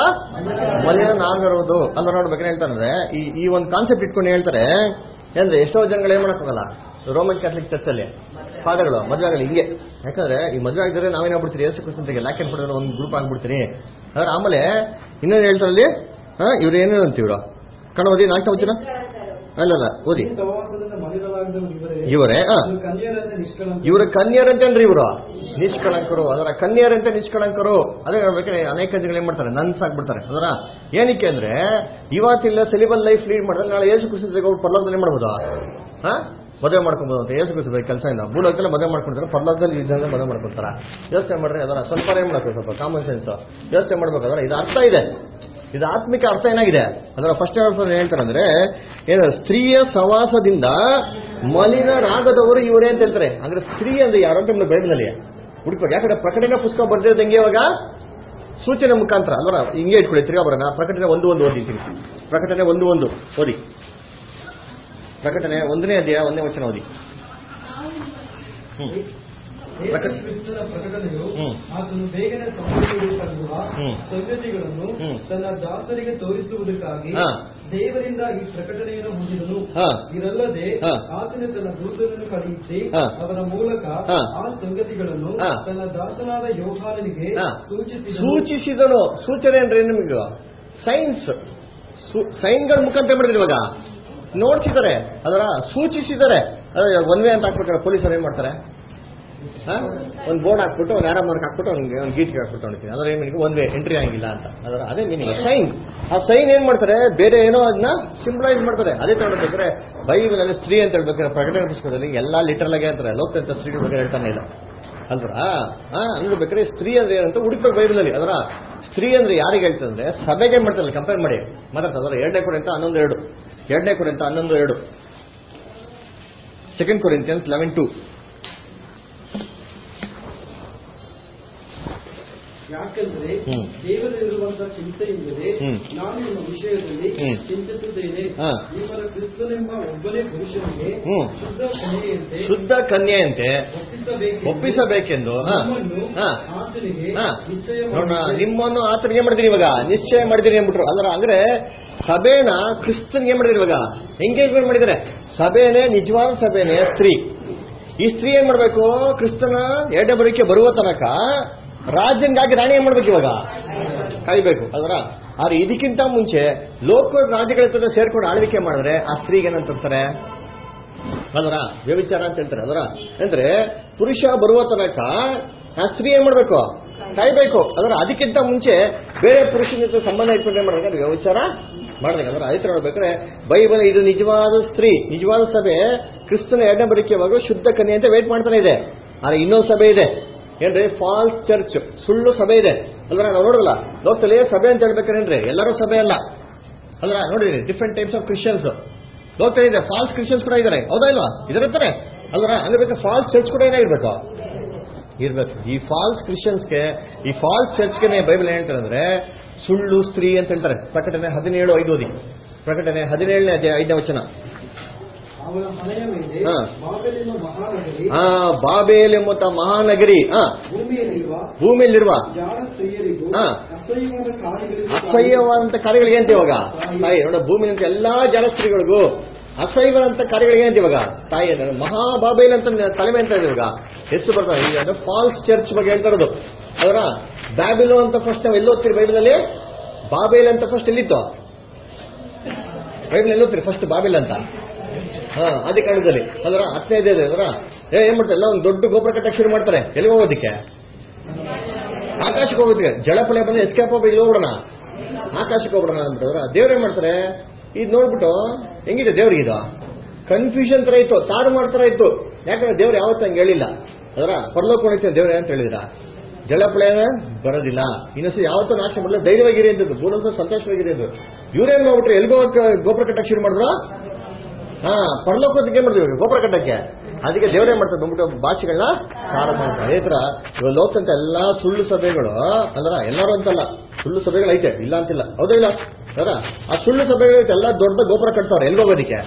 ಮಲಿನಾಗಿರೋದು ಅಲ್ಲ ನೋಡ್ಬೇಕೇನು ಹೇಳ್ತಾರಂದ್ರೆ ಈ ಈ ಒಂದು ಕಾನ್ಸೆಪ್ಟ್ ಇಟ್ಕೊಂಡು ಹೇಳ್ತಾರೆ ಅಂದ್ರೆ ಎಷ್ಟೋ ಜನಗಳು ಏನ್ ಮಾಡಕ್ಕಾಗಲ್ಲ ರೋಮನ್ ಕ್ಯಾಥಲಿಕ್ ಚರ್ಚಲ್ಲಿ ಪಾದಗಳು ಮದುವೆ ಆಗಲಿ ಹಿಂಗೆ ಯಾಕಂದ್ರೆ ಈ ಮದುವೆ ಆಗಿದ್ರೆ ನಾವೇನಾಗ್ಬಿಡ್ತೀರಿ ಯೇಸು ಕ್ರಿಸ್ತಂತೆಗೆ ಲ್ಯಾಕ್ ಅಂಡ್ ಪಡೆದ್ರೆ ಒಂದು ಗ್ರೂಪ್ ಆಗ್ಬಿಡ್ತೀನಿ ಆದ್ರೆ ಆಮೇಲೆ ಇನ್ನೊಂದು ಹೇಳ್ತಾರಲ್ಲಿ ಹಾ ಇವ್ರು ಏನೇನು ಅಂತೀವ್ರು ಕಣ ಓದಿ ನಾಲ್ಕು ವಚನ ಅಲ್ಲಲ್ಲ ಓದಿ ಈ ಸಹವಾಸದಿಂದ ಮಲಿನರಾಗದವರು ಇವರೇ ಇವರೇ ಹಾ ಇವರು ಕನ್ಯರಂತೆ ನಿಷ್ಕಳಂಕ ಇವರ ಕನ್ಯರಂತೆ ಅಂದ್ರೆ ಇವರು ನಿಷ್ಕಳಂಕರು ಅದರ ಕನ್ಯರಂತೆ ನಿಷ್ಕಳಂಕರು ಅದೇ ಹೇಳ್ಬೇಕಾದ್ರೆ ಅನೇಕ ಜನಗಳು ಏನ್ ಮಾಡ್ತಾರೆ ನನ್ಸ್ ಆಗ್ಬಿಡ್ತಾರೆ ಅದರ ಏನಕ್ಕೆ ಅಂದ್ರೆ ಇವತ್ತಿಲ್ಲ ಸೆಲಿಬಲ್ ಲೈಫ್ ಲೀಡ್ ಮಾಡಿದ್ರೆ ನಾಳೆ ಏಸು ಕುಸಿದ್ರೆ ಅವ್ರು ಪರ್ಲೋಕದಲ್ಲಿ ಮಾಡ್ಬೋದು ಹಾ ಮದುವೆ ಮಾಡ್ಕೊಬೋದು ಅಂತ ಏಸು ಕುಸಿಬೇಕು ಕೆಲಸ ಇಲ್ಲ ಭೂಲೋಕದಲ್ಲಿ ಮದುವೆ ಮಾಡ್ಕೊಡ್ತಾರೆ ಪರ್ಲೋಕದಲ್ಲಿ ಯುದ್ಧದಲ್ಲಿ ಮದುವೆ ಮಾಡ್ಕೊಡ್ತಾರ ಯೋಚನೆ ಮಾಡ್ರಿ ಅದರ ಸ್ವಲ್ಪ ಏನ್ ಮಾಡಬೇಕು ಸ್ವಲ್ಪ ಕಾಮನ್ ಸೆನ್ಸ್ ಯೋಚನೆ ಮಾಡ್ಬೇಕು ಅದರ ಇದು ಅರ್ಥ ಇದೆ ಇದು ಆತ್ಮಿಕ ಅರ್ಥ ಏನಾಗಿದೆ ಅದರ ಫಸ್ಟ್ ಹೇಳ್ತಾರೆ ಅಂದ್ರೆ ಏನು ಸ್ತ್ರೀಯ ಸವಾಸದಿಂದ ಮಲಿನರಾಗದವರು ಇವರೇ ಅಂತ ಹೇಳ್ತಾರೆ ಅಂದ್ರೆ ಸ್ತ್ರೀ ಅಂದ್ರೆ ಯಾರು ಅಂತ ನಮ್ಗೆ ಬೈಬಲಲ್ಲಿ ಹುಡುಕ್ಬೇಕು ಯಾಕಂದ್ರೆ ಪ್ರಕಟಣೆ ಪುಸ್ತಕ ಬರ್ದಿರೋದಂಗೆ ಇವಾಗ ಸೂಚನೆ ಮುಖಾಂತರ ಅಲ್ವರ ಹಿಂಗೆ ಇಟ್ಕೊಳ್ಳಿ ತಿರ್ಗಾ ಬರೋಣ ಪ್ರಕಟಣೆ ಒಂದು ಒಂದು ಓದಿದ್ದೀನಿ ಪ್ರಕಟಣೆ ಒಂದು ಒಂದು ಓದಿ ಪ್ರಕಟಣೆ ಒಂದನೇ ಅಧ್ಯಾಯ ಒಂದನೇ ವಚನ ಓದಿ ಹ್ಮ್ ಪ್ರಕಟ- ಕ್ರಿಸ್ತನ ಪ್ರಕಟಣೆಯು ಹ್ಮ್. ಆತನು ಬೇಗನೆ ಸಂಭವಿಸಬೇಕೆಂಬ ಹ್ಮ್. ಸಂಗತಿಗಳನ್ನು ಹ್ಮ್. ತನ್ನ ದಾಸರಿಗೆ ತೋರಿಸುವುದಕ್ಕಾಗಿ ಹಾ. ದೇವರಿಂದ ಈ ಪ್ರಕಟಣೆಯನ್ನು ಹೊಂದಿದನು ಹಾ. ಇದಲ್ಲದೆ ಹಾ. ಆತನು ತನ್ನ ದೂತನನ್ನು ಕಳುಹಿಸಿ ಹಾ. ಅವರ ಮೂಲಕ ಹಾ. ಆ ಸಂಗತಿಗಳನ್ನು ಹಾ. ತನ್ನ ದಾಸನಾದ ಯೋಹಾನನಿಗೆ ಹಾ. ಸೂಚಿಸಿದನು ಸೂಚಿಸಿದನು ಸೂಚನೆ ಅಂದ್ರೆ ಏನು ನಿಮಗೆ ಸೈನ್ಸ್ ಸೈನ್ಗಳ ಮುಖಾಂತರ ಮಾಡಿದ್ರು ಇವಾಗ ನೋಡ್ಸಿದ್ದಾರೆ ಅದರ ಸೂಚಿಸಿದ್ದಾರೆ ಅದೇ ಒನ್ ವೇ ಅಂತ ಹಾಕ್ಬೇಕಾದ್ರೆ ಪೊಲೀಸರು ಏನ್ ಮಾಡ್ತಾರೆ ಒಂದು ಬೋರ್ಡ್ ಹಾಕ್ಬಿಟ್ಟು ಒಂದು ಆರಾಮ್ ಮಾರ್ಕ್ ಹಾಕ್ಬಿಟ್ಟು ಅವ್ನಿಗೆ ಒಂದು ಗೀಟ್ಗೆ ಹಾಕ್ಬಿಟ್ಟು ಹೊಡಿತೀನಿ ಅದರ ಏನು ಒನ್ ವೇ ಎಂಟ್ರಿ ಆಗಿಲ್ಲ ಅಂತ ಅದರ ಅದೇ ಮೀನಿಂಗ್ ಸೈನ್ ಆ ಸೈನ್ ಏನ್ ಮಾಡ್ತಾರೆ ಬೇರೆ ಏನೋ ಅದನ್ನ ಸಿಂಬಲೈಸ್ ಮಾಡ್ತಾರೆ ಅದೇ ತಗೊಂಡ್ಬೇಕಾದ್ರೆ ಬೈಬಲ್ ಅಲ್ಲಿ ಸ್ತ್ರೀ ಅಂತ ಹೇಳ್ಬೇಕಾದ್ರೆ ಪ್ರಕಟಣೆ ಪುಸ್ತಕದಲ್ಲಿ ಎಲ್ಲಾ ಲಿಟರಲ್ ಆಗಿ ಹೇಳ್ತಾರೆ ಲೋಕದಂತ ಸ್ತ್ರೀಗಳ ಬಗ್ಗೆ ಹೇಳ್ತಾನೆ ಇಲ್ಲ ಅಲ್ದ್ರ ಆ ಅನ್ಬೇಕಾದ್ರೆ ಸ್ತ್ರೀ ಅಂದ್ರೆ ಏನಂತ ಹುಡುಕ್ಬೇಕು ಬೈಬಲ್ ಅಲ್ಲಿ ಅದರ ಸ್ತ್ರೀ ಅಂದ್ರೆ ಯಾರಿಗೆ ಹೇಳ್ತಂದ್ರೆ ಸಭೆಗೆ ಮಾಡ್ತಾರಲ್ಲ ಕಂಪೇರ್ ಮಾಡಿ ಮಾತಾಡ್ತಾರೆ ಅದರ ಎರಡನೇ ಕೊರಿಂತ ಹನ್ನೊಂದು ಎರಡು ಎರಡನೇ ಕೊರಿಂತ ಹನ್ನೊಂದು ಎರಡು ಸೆಕೆಂಡ್ ಕೊರಿಂತಿಯನ್ಸ್ ಲೆವೆನ್ ಟು ಯಾಕೆಂದ್ರೆ ಹ್ಮ್. ದೇವರಲ್ಲಿರುವಂತಹ ಚಿಂತೆಯಿಂದಲೇ ಹ್ಮ್. ನಾನು ನಿಮ್ಮ ವಿಷಯದಲ್ಲಿ ಹ್ಮ್. ಚಿಂತಿಸುತ್ತೇನೆ ಹಾ. ನಿಮ್ಮರ ಕ್ರಿಸ್ತನೆಂಬ ಒಬ್ಬನೇ ಪುರುಷನಿಗೆ ಹ್ಮ್. ಶುದ್ಧ ಕನ್ಯೆಯಂತೆ ಶುದ್ಧ ಕನ್ಯೆಯಂತೆ ಒಪ್ಪಿಸಬೇಕೆಂದು ಒಪ್ಪಿಸಬೇಕೆಂದು ಹಾ. ನಮ್ಮನ್ನು ಹಾ. ಆತನಿಗೆ ಹಾ. ನಿಶ್ಚಯ ನೋಡೋಣ ಮಾಡಿದ್ದೇನೆ. ನಿಮ್ಮನ್ನು ಆತನಿಗೆ ಮಾಡಿದೀನಿ ಇವಾಗ ನಿಶ್ಚಯ ಮಾಡಿದೀನಿ ಅಂದ್ಬಿಟ್ರು ಅಲ್ಲರ ಅಂದ್ರೆ ಸಭೆನ ಕ್ರಿಸ್ತನ್ಗೆ ಮಾಡಿದ್ರಿ ಇವಾಗ ಎಂಗೇಜ್ಮೆಂಟ್ ಮಾಡಿದ್ದಾರೆ ಸಭೆನೇ ನಿಜವಾದ ಸಭೆನೇ ಸ್ತ್ರೀ ಈ ಸ್ತ್ರೀ ಏನ್ ಮಾಡ್ಬೇಕು ಕ್ರಿಸ್ತನ ಎರಡನೇ ಬರೋಕೆ ಬರುವ ತನಕ ರಾಜ್ಯನ್ಗಾಗಿ ರಾಣಿ ಏನ್ ಮಾಡ್ಬೇಕು ಇವಾಗ ಕಾಯ್ಬೇಕು ಅದರ ಆದ್ರೆ ಇದಕ್ಕಿಂತ ಮುಂಚೆ ಲೋಕ ರಾಜ್ಯಗಳ ಜೊತೆ ಸೇರ್ಕೊಂಡು ಆಳ್ವಿಕೆ ಮಾಡಿದ್ರೆ ಆ ಸ್ತ್ರೀಗೆ ಏನಂತಾರೆ ಅದರ ವ್ಯವಿಚಾರ ಅಂತ ಹೇಳ್ತಾರೆ ಅದರ ಅಂದ್ರೆ ಪುರುಷ ಬರುವ ತನಕ ಆ ಸ್ತ್ರೀ ಏನ್ ಮಾಡ್ಬೇಕು ಕಾಯ್ಬೇಕು ಅದರ ಅದಕ್ಕಿಂತ ಮುಂಚೆ ಬೇರೆ ಪುರುಷನ ಜೊತೆ ಸಂಬಂಧ ಇಟ್ಕೊಂಡ್ರೆ ಮಾಡ್ಬೇಕು ವ್ಯವಚಾರ ಮಾಡ್ಬೇಕು ಅಂದ್ರೆ ಅದಕ್ಕೆ ನೋಡ್ಬೇಕಾದ್ರೆ ಬೈಬಲ್ ಇದು ನಿಜವಾದ ಸ್ತ್ರೀ ನಿಜವಾದ ಸಭೆ ಕ್ರಿಸ್ತನ ಎರಡನೇ ಬರಿಕೆವಾಗ ಶುದ್ಧ ಕನ್ಯೆ ಅಂತ ವೇಟ್ ಮಾಡ್ತಾನೆ ಇದೆ ಆದ್ರೆ ಇನ್ನೊಂದು ಸಭೆ ಇದೆ ಏನ್ರಿ ಫಾಲ್ಸ್ ಚರ್ಚ್ ಸುಳ್ಳು ಸಭೆ ಇದೆ ಅಲ್ವಾ ನಾವು ನೋಡೋದಲ್ಲ ಲೋಕದಲ್ಲಿ ಸಭೆ ಅಂತ ಹೇಳ್ಬೇಕಾರೇನ್ರಿ ಎಲ್ಲರೂ ಸಭೆ ಅಲ್ಲ ಅಲ್ವಾ ನೋಡಿರಿ ಡಿಫ್ರೆಂಟ್ ಟೈಪ್ಸ್ ಆಫ್ ಕ್ರಿಶ್ಚಿಯನ್ಸ್ ಲೋಕದಲ್ಲಿ ಇದೆ ಫಾಲ್ಸ್ ಕ್ರಿಶ್ಚಿಯನ್ಸ್ ಕೂಡ ಇದ್ದಾರೆ ಹೌದಾ ಇಲ್ವಾ ಇದಾರೆ ಅಲ್ವಾ ಹಂಗಿರ್ಬೇಕು ಫಾಲ್ಸ್ ಚರ್ಚ್ ಕೂಡ ಏನಾಗಿರ್ಬೇಕು ಇರ್ಬೇಕು ಈ ಫಾಲ್ಸ್ ಕ್ರಿಶ್ಚಿಯನ್ಸ್ಗೆ ಈ ಫಾಲ್ಸ್ ಚರ್ಚ್ಗೆ ಬೈಬಲ್ ಏನ್ ಹೇಳ್ತಾರೆ ಅಂದ್ರೆ ಸುಳ್ಳು ಸ್ತ್ರೀ ಅಂತ ಹೇಳ್ತಾರೆ ಪ್ರಕಟಣೆ ಹದಿನೇಳು ಐದು ಓದಿ ಪ್ರಕಟಣೆ ಹದಿನೇಳನೇ ಅಧ್ಯಾಯ ಐದನೇ ವಚನ ಅವಳ ಮನೆಯ ಮೇಲೆ ಹಾ. ಬಾಬೆಲಿನ ಮಹಾನಗರಿ ಆ ಬಾಬೇಲ್ ಎಂಬುತ್ತ ಮಹಾನಗರಿ ಆ ಭೂಮಿಯಲ್ಲಿರುವ ಭೂಮಿಯಲ್ಲಿರುವ ಜಾಣ ಸ್ತ್ರೀಯರಿಗೂ ಹಾ. ಅಸಹ್ಯವಾದ ಕಾರ್ಯಗಳಿಗೂ ಅಸಹ್ಯವಾದಂತ ಕಾರ್ಯಗಳಿಗೆ ಅಂತ ಇವಾಗ ತಾಯಿ ನೋಡ ಭೂಮಿ ಅಂತ ಎಲ್ಲಾ ಜಲಸ್ತ್ರೀಗಳಿಗೂ ಅಸಹ್ಯವಾದಂತ ಕಾರ್ಯಗಳಿಗೆ ಅಂತ ಇವಾಗ ತಾಯಿ ಅಂದ್ರೆ ಮಹಾಬಾಬೇಲ್ ಅಂತ ತಲೆಮೆ ಅಂತ ಇದೆ ಇವಾಗ ಹೆಸರು ಬರ್ತಾರೆ ಈಗ ಫಾಲ್ಸ್ ಚರ್ಚ್ ಬಗ್ಗೆ ಹೇಳ್ತಾ ಇರೋದು ಅದರ ಬ್ಯಾಬಿಲೋ ಅಂತ ಫಸ್ಟ್ ನಾವು ಎಲ್ಲಿ ಓದ್ತೀರಿ ಬೈಬಲಲ್ಲಿ ಬಾಬೇಲ್ ಅಂತ ಫಸ್ಟ್ ಎಲ್ಲಿತ್ತು ಬೈಬಲ್ ಎಲ್ಲಿ ಓದ್ತೀರಿ ಫಸ್ಟ್ ಬಾಬೇಲ್ ಅಂತ ಹಾ ಅದೇ ಕಾರಣದಲ್ಲಿ ಅದರ ಹತ್ತನೇ ಇದೆ ಅದರ ಏ ಏನ್ ಮಾಡ್ತಾರೆ ಎಲ್ಲ ಒಂದು ದೊಡ್ಡ ಗೋಪುರ ಕಟ್ಟಕ್ಕೆ ಶುರು ಮಾಡ್ತಾರೆ ಎಲ್ಲಿಗೆ ಹೋಗೋದಕ್ಕೆ ಆಕಾಶಕ್ಕೆ ಹೋಗೋದಕ್ಕೆ ಜಳಪಳೆ ಬಂದು ಎಸ್ಕೇಪ್ ಹೋಗಿ ಇಲ್ಲಿ ಹೋಗ್ಬಿಡೋಣ ಆಕಾಶಕ್ಕೆ ಹೋಗ್ಬಿಡೋಣ ಅಂದ್ಬಿಟ್ಟವ್ರ ದೇವ್ರು ಏನ್ ಮಾಡ್ತಾರೆ ಇದು ನೋಡ್ಬಿಟ್ಟು ಹೆಂಗಿದೆ ದೇವ್ರಿಗೆ ಇದು ಕನ್ಫ್ಯೂಷನ್ ತರ ಇತ್ತು ತಾರು ಮಾಡ್ತಾರ ಇತ್ತು ಯಾಕಂದ್ರೆ ದೇವ್ರು ಯಾವತ್ತೂ ಹಂಗೆ ಹೇಳಿಲ್ಲ ಅದರ ಪರಲೋಕ ಹೊಣಿತ ದೇವ್ರು ಏನಂತ ಹೇಳಿದ್ರ ಜಲಪಳೆ ಬರೋದಿಲ್ಲ ಇನ್ನೊಂದ್ಸತಿ ಯಾವತ್ತೂ ನಾಶ ಮಾಡಲ್ಲ ಧೈರ್ಯವಾಗಿರಿ ಅಂತದ್ದು ಭೂಲೋಕ ಸಂತೋಷವಾಗಿರಿ ಅಂತ ಇವ್ರೇನ್ ಮಾಡ್ಬಿಟ್ರು ಎಲ್ಗೋ ಗೋಪುರ ಕಟ್ಟಕ್ಕೆ ಶುರು ಮಾಡಿದ್ರು ಹಾ ಪರಲೋಕಕ್ಕೆ ಏನ್ ಮಾಡಿದ್ವಿ ಗೋಪುರ ಕಟ್ಟಕ್ಕೆ ಅದಕ್ಕೆ ದೇವರೇ ಮಾಡ್ತಾರೆ ಬಂದ್ಬಿಟ್ಟು ಭಾಷೆಗಳನ್ನ ಸಾರ ಮಾಡ್ತಾರೆ ಅದೇ ತರ ಇವಾಗ ಲೋಕಂತ ಎಲ್ಲಾ ಸುಳ್ಳು ಸಭೆಗಳು ಅಲ್ಲರ ಎಲ್ಲರೂ ಅಂತಲ್ಲ ಸುಳ್ಳು ಸಭೆಗಳು ಐತೆ ಇಲ್ಲ ಅಂತಿಲ್ಲ ಹೌದಾ ಇಲ್ಲ ಅದರ ಆ ಸುಳ್ಳು ಸಭೆಗಳು ಎಲ್ಲ ದೊಡ್ಡ ಗೋಪುರ ಕಟ್ತಾವ್ರೆ ಎಲ್ಗೋಗೋದಿಕ್ಕೆ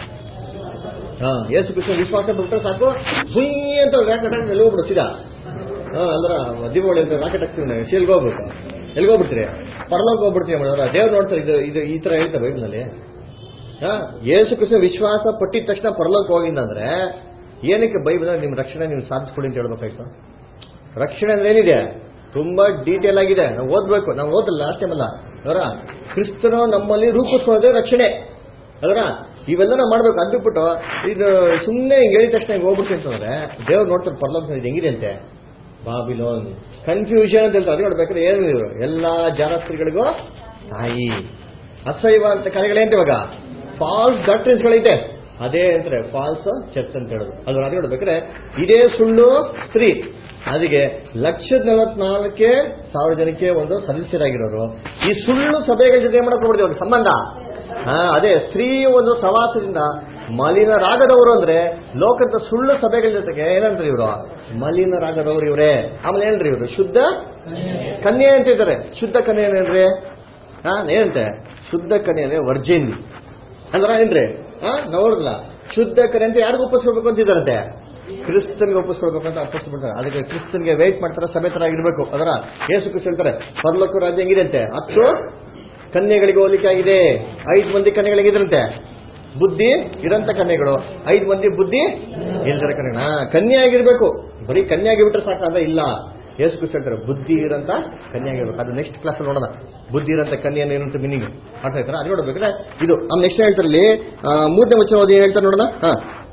ಹಾ ಏಸು ಕೃಷ್ಣ ವಿಶ್ವಾಸ ಬಿಟ್ರೆ ಸಾಕು ಹುಯ್ ಅಂತ ರಾಕೆಟ್ ಹಾಕಿ ಎಲ್ಲಿ ಸೀದಾ ಹಾ ಅಲ್ರ ದೀಪಾವಳಿ ಅಂತ ರಾಕೆಟ್ ಹಾಕ್ತೀವಿ ನಾವು ಎಲ್ಲಿಗೆ ಹೋಗ್ಬೇಕು ಎಲ್ಲಿಗೆ ಹೋಗ್ಬಿಡ್ತೀರಿ ಪರಲೋಕ ಹೋಗ್ಬಿಡ್ತೀವಿ ಮಾಡಿದ್ರ ದೇವ್ರು ನೋಡ್ತಾರೆ ಇದು ಇದು ಈ ತರ ಹೇಳ್ತಾರೆ ಬೈಬಲ್ನಲ್ಲಿ ಹಾ ಯೇಸು ಕೃಷ್ಣ ವಿಶ್ವಾಸ ಪಟ್ಟಿದ ತಕ್ಷಣ ಪರಲೋಕ ಹೋಗಿಲ್ಲ ಅಂದ್ರೆ ಏನಕ್ಕೆ ಬೈಬಲ್ ನಿಮ್ಮ ರಕ್ಷಣೆ ನೀವು ಸಾಧಿಸ್ಕೊಡಿ ಅಂತ ಹೇಳ್ಬೇಕಾಯ್ತು ರಕ್ಷಣೆ ಅಂದ್ರೆ ಏನಿದೆ ತುಂಬಾ ಡೀಟೇಲ್ ಆಗಿದೆ ನಾವು ಓದ್ಬೇಕು ನಾವು ಓದಲ್ಲ ಲಾಸ್ಟ್ ಟೈಮ್ ಅಲ್ಲ ಅವರ ಕ್ರಿಸ್ತನು ನಮ್ಮಲ್ಲಿ ರೂಪಿಸ್ಕೊಳ್ಳೋದೇ ರಕ್ಷಣೆ ಅದರ ಇವೆಲ್ಲ ನಾವು ಮಾಡ್ಬೇಕು ಅದು ಬಿಟ್ಬಿಟ್ಟು ಇದು ಸುಮ್ಮನೆ ಹಿಂಗೆ ಹೇಳಿದ ತಕ್ಷಣ ಹಿಂಗೆ ಹೋಗ್ಬಿಡ್ತೀನಿ ಅಂತಂದ್ರೆ ದೇವ್ರು ನೋಡ್ತಾರೆ ಪರಲೋಕ ಇದು ಹೆಂಗಿದೆ ಅಂತೆ ಬಾಬಿಲೋನ್ ಕನ್ಫ್ಯೂಷನ್ ಅಂತ ಹೇಳ್ತಾರೆ ಅದು ನೋಡ್ಬೇಕಾದ್ರೆ ಏನು ಇವರು ಎಲ್ಲಾ ಜಾನಸ್ತ್ರೀಗಳಿಗೂ ತಾಯಿ ಅಸಹ್ಯವ ಅಂತ ಕಾರ್ಯಗಳೇಂತ ಇವಾಗ ಫಾಲ್ಸ್ ಡಾಕ್ಟ್ರಿನ್ಸ್ಗಳಿದೆ ಅದೇ ಅಂತಾರೆ ಫಾಲ್ಸ್ ಚರ್ಚ್ ಅಂತ ಹೇಳೋದು ಅದು ಅದು ನೋಡ್ಬೇಕಾದ್ರೆ ಇದೇ ಸುಳ್ಳು ಸ್ತ್ರೀ ಅದಕ್ಕೆ ಲಕ್ಷದ ನಲವತ್ನಾಲ್ಕೇ ಸಾವಿರ ಜನಕ್ಕೆ ಒಂದು ಸದಸ್ಯರಾಗಿರೋರು ಈ ಸುಳ್ಳು ಸಭೆಗಳ ಜೊತೆ ಮಾಡಕ್ ಹೋಗ್ಬಿಡ್ತೀವಿ ಸಂಬಂಧ ಹಾ ಅದೇ ಸ್ತ್ರೀ ಒಂದು ಸವಾಸದಿಂದ ಮಲಿನರಾಗದವರು ಅಂದ್ರೆ ಲೋಕದ ಸುಳ್ಳು ಸಭೆಗಳ ಜೊತೆಗೆ ಏನಂದ್ರೆ ಇವರು ಮಲಿನರಾಗದವರು ಇವರೇ ಆಮೇಲೆ ಏನ್ರಿ ಇವರು ಶುದ್ಧ ಕನ್ಯೆ ಅಂತ ಇದ್ದಾರೆ ಶುದ್ಧ ಕನ್ಯೆ ಏನೇನ್ರಿ ಹಾ ಏನಂತೆ ಶುದ್ಧ ಕನ್ಯೆ ಅಂದ್ರೆ ವರ್ಜಿನ್ ಅಂದ್ರ ಏನ್ರಿ ಹಾ ನೋಡಿದ್ಲ ಶುದ್ಧ ಕನ್ಯೆ ಅಂತ ಯಾರಿಗೂ ಒಪ್ಪಿಸ್ಕೊಳ್ಬೇಕು ಅಂತಿದ್ದಾರಂತೆ ಕ್ರಿಸ್ತನ್ಗೆ ಒಪ್ಪಿಸ್ಕೊಳ್ಬೇಕು ಅಂತ ಒಪ್ಪಿಸ್ಬಿಡ್ತಾರೆ ಅದಕ್ಕೆ ಕ್ರಿಸ್ತನ್ಗೆ ವೇಟ್ ಮಾಡ್ತಾರೆ ಸಮೇತರಾಗಿರ್ಬೇಕು ಅದರ ಏಸು ಕ್ರಿಸ್ತ ಹೇಳ್ತಾರೆ ಪರಲೋಕ ರಾಜ್ಯ ಹೆಂಗಿದೆ ಅಂತೆ ಹತ್ತು ಕನ್ಯೆಗಳಿಗೆ ಹೋಲಿಕೆ ಆಗಿದೆ ಐದು ಮಂದಿ ಕನ್ಯೆಗಳಿಗಿದ್ರಂತೆ ಬುದ್ಧಿ ಇರಂತ ಕನ್ಯೆಗಳು ಐದು ಮಂದಿ ಬುದ್ಧಿ ಇಲ್ದರ ಕನ್ಯೆ ಹಾ ಕನ್ಯೆ ಆಗಿರ್ಬೇಕು ಬರೀ ಕನ್ಯೆ ಆಗಿಬಿಟ್ರೆ ಸಾಕಂದ್ರೆ ಇಲ್ಲ ಯೇಸು ಕ್ರಿಸ್ತ ಹೇಳ್ತಾರೆ ಬುದ್ಧಿ ಇರಂತ ಕನ್ಯೆ ಆಗಿರ್ಬೇಕು ಅದು ನೆಕ್ಸ್ಟ್ ಕ್ಲಾಸ್ ನೋಡೋಣ ಬುದ್ಧಿ ಇರಂತ ಕನ್ಯೆ ಏನಂತ ಮೀನಿಂಗ್ ಅರ್ಥ ಆಯ್ತಾರ ಅದು ನೋಡ್ಬೇಕಾದ್ರೆ ಇದು ಆಮೇಲೆ ನೆಕ್ಸ್ಟ್ ಹೇಳ್ತಾರೆ ಇಲ್ಲಿ ಆ, ಮೂರನೇ ವಚನ ಓದಿ ಏನ್ ಹೇಳ್ತಾರೆ ನೋಡೋಣ ಹಾ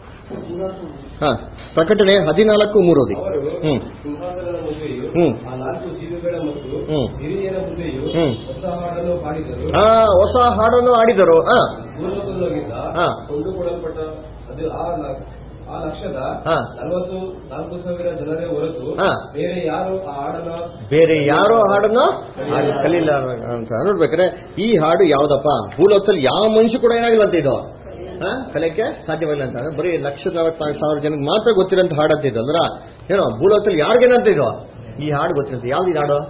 ಹಾ ಪ್ರಕಟಣೆ ಹದಿನಾಲ್ಕು ಮೂರು ಓದಿ ಅವರು ಹ್ಮ್ ಸಿಂಹಾಸನದ ಮುಂದೆಯೂ ಹ್ಮ್. ಆ ನಾಲ್ಕು ಜೀವಿಗಳ ಮತ್ತು ಹ್ಮ್. ಹಿರಿಯರ ಮುಂದೆಯೂ ಹ್ಮ್. ಹೊಸ ಹಾಡನ್ನು ಪಾಡಿದರು ಆ ಹೊಸ ಹಾಡನ್ನು ಆಡಿದರು ಹಾ ಭೂಲೋಕದೊಳಗಿಂದ ಹಾ. ಕೊಂಡುಕೊಳ್ಳಲ್ಪಟ್ಟ ಅದು ಆ ಲ- ಆ ಲಕ್ಷದ ಹಾ. ನಲವತ್ತು ನಾಲ್ಕು ಸಾವಿರ ಜನರೇ ಹೊರತು ಹಾ. ಬೇರೆ ಯಾರು ಆ ಹಾಡನ್ನ ಬೇರೆ ಯಾರೋ ಹಾಡನ್ನು ಹಾಡು ಕಲಿಲ್ಲ ಅಂತ ನೋಡ್ಬೇಕಾದ್ರೆ ಈ ಹಾಡು ಯಾವ್ದಪ್ಪ ಭೂಲೋಕದಲ್ಲಿ ಯಾವ ಮನುಷ್ಯ ಕೂಡ ಏನಾಗಿಲ್ಲ ಅಂತ ಇದು ಹಾ? ಕಲಿಯಕ್ಕೆ ಸಾಧ್ಯವಿಲ್ಲ ಅಂತ ಅಂದ್ರೆ ಬರೀ ಲಕ್ಷದ ನಲವತ್ನಾಲ್ಕು ಸಾವಿರ ಜನಕ್ಕೆ ಮಾತ್ರ ಗೊತ್ತಿರೋಂಥ ಹಾಡು ಅಂತ ಇದು ಅಂದ್ರ ಏನೋ ಭೂಲೋಕದಲ್ಲಿ ಯಾರಿಗೇನಂತ ಇದು ಈ ಹಾಡು ಗೊತ್ತಿರಂತ ಯಾವ್ದು ಈ ಹಾಡು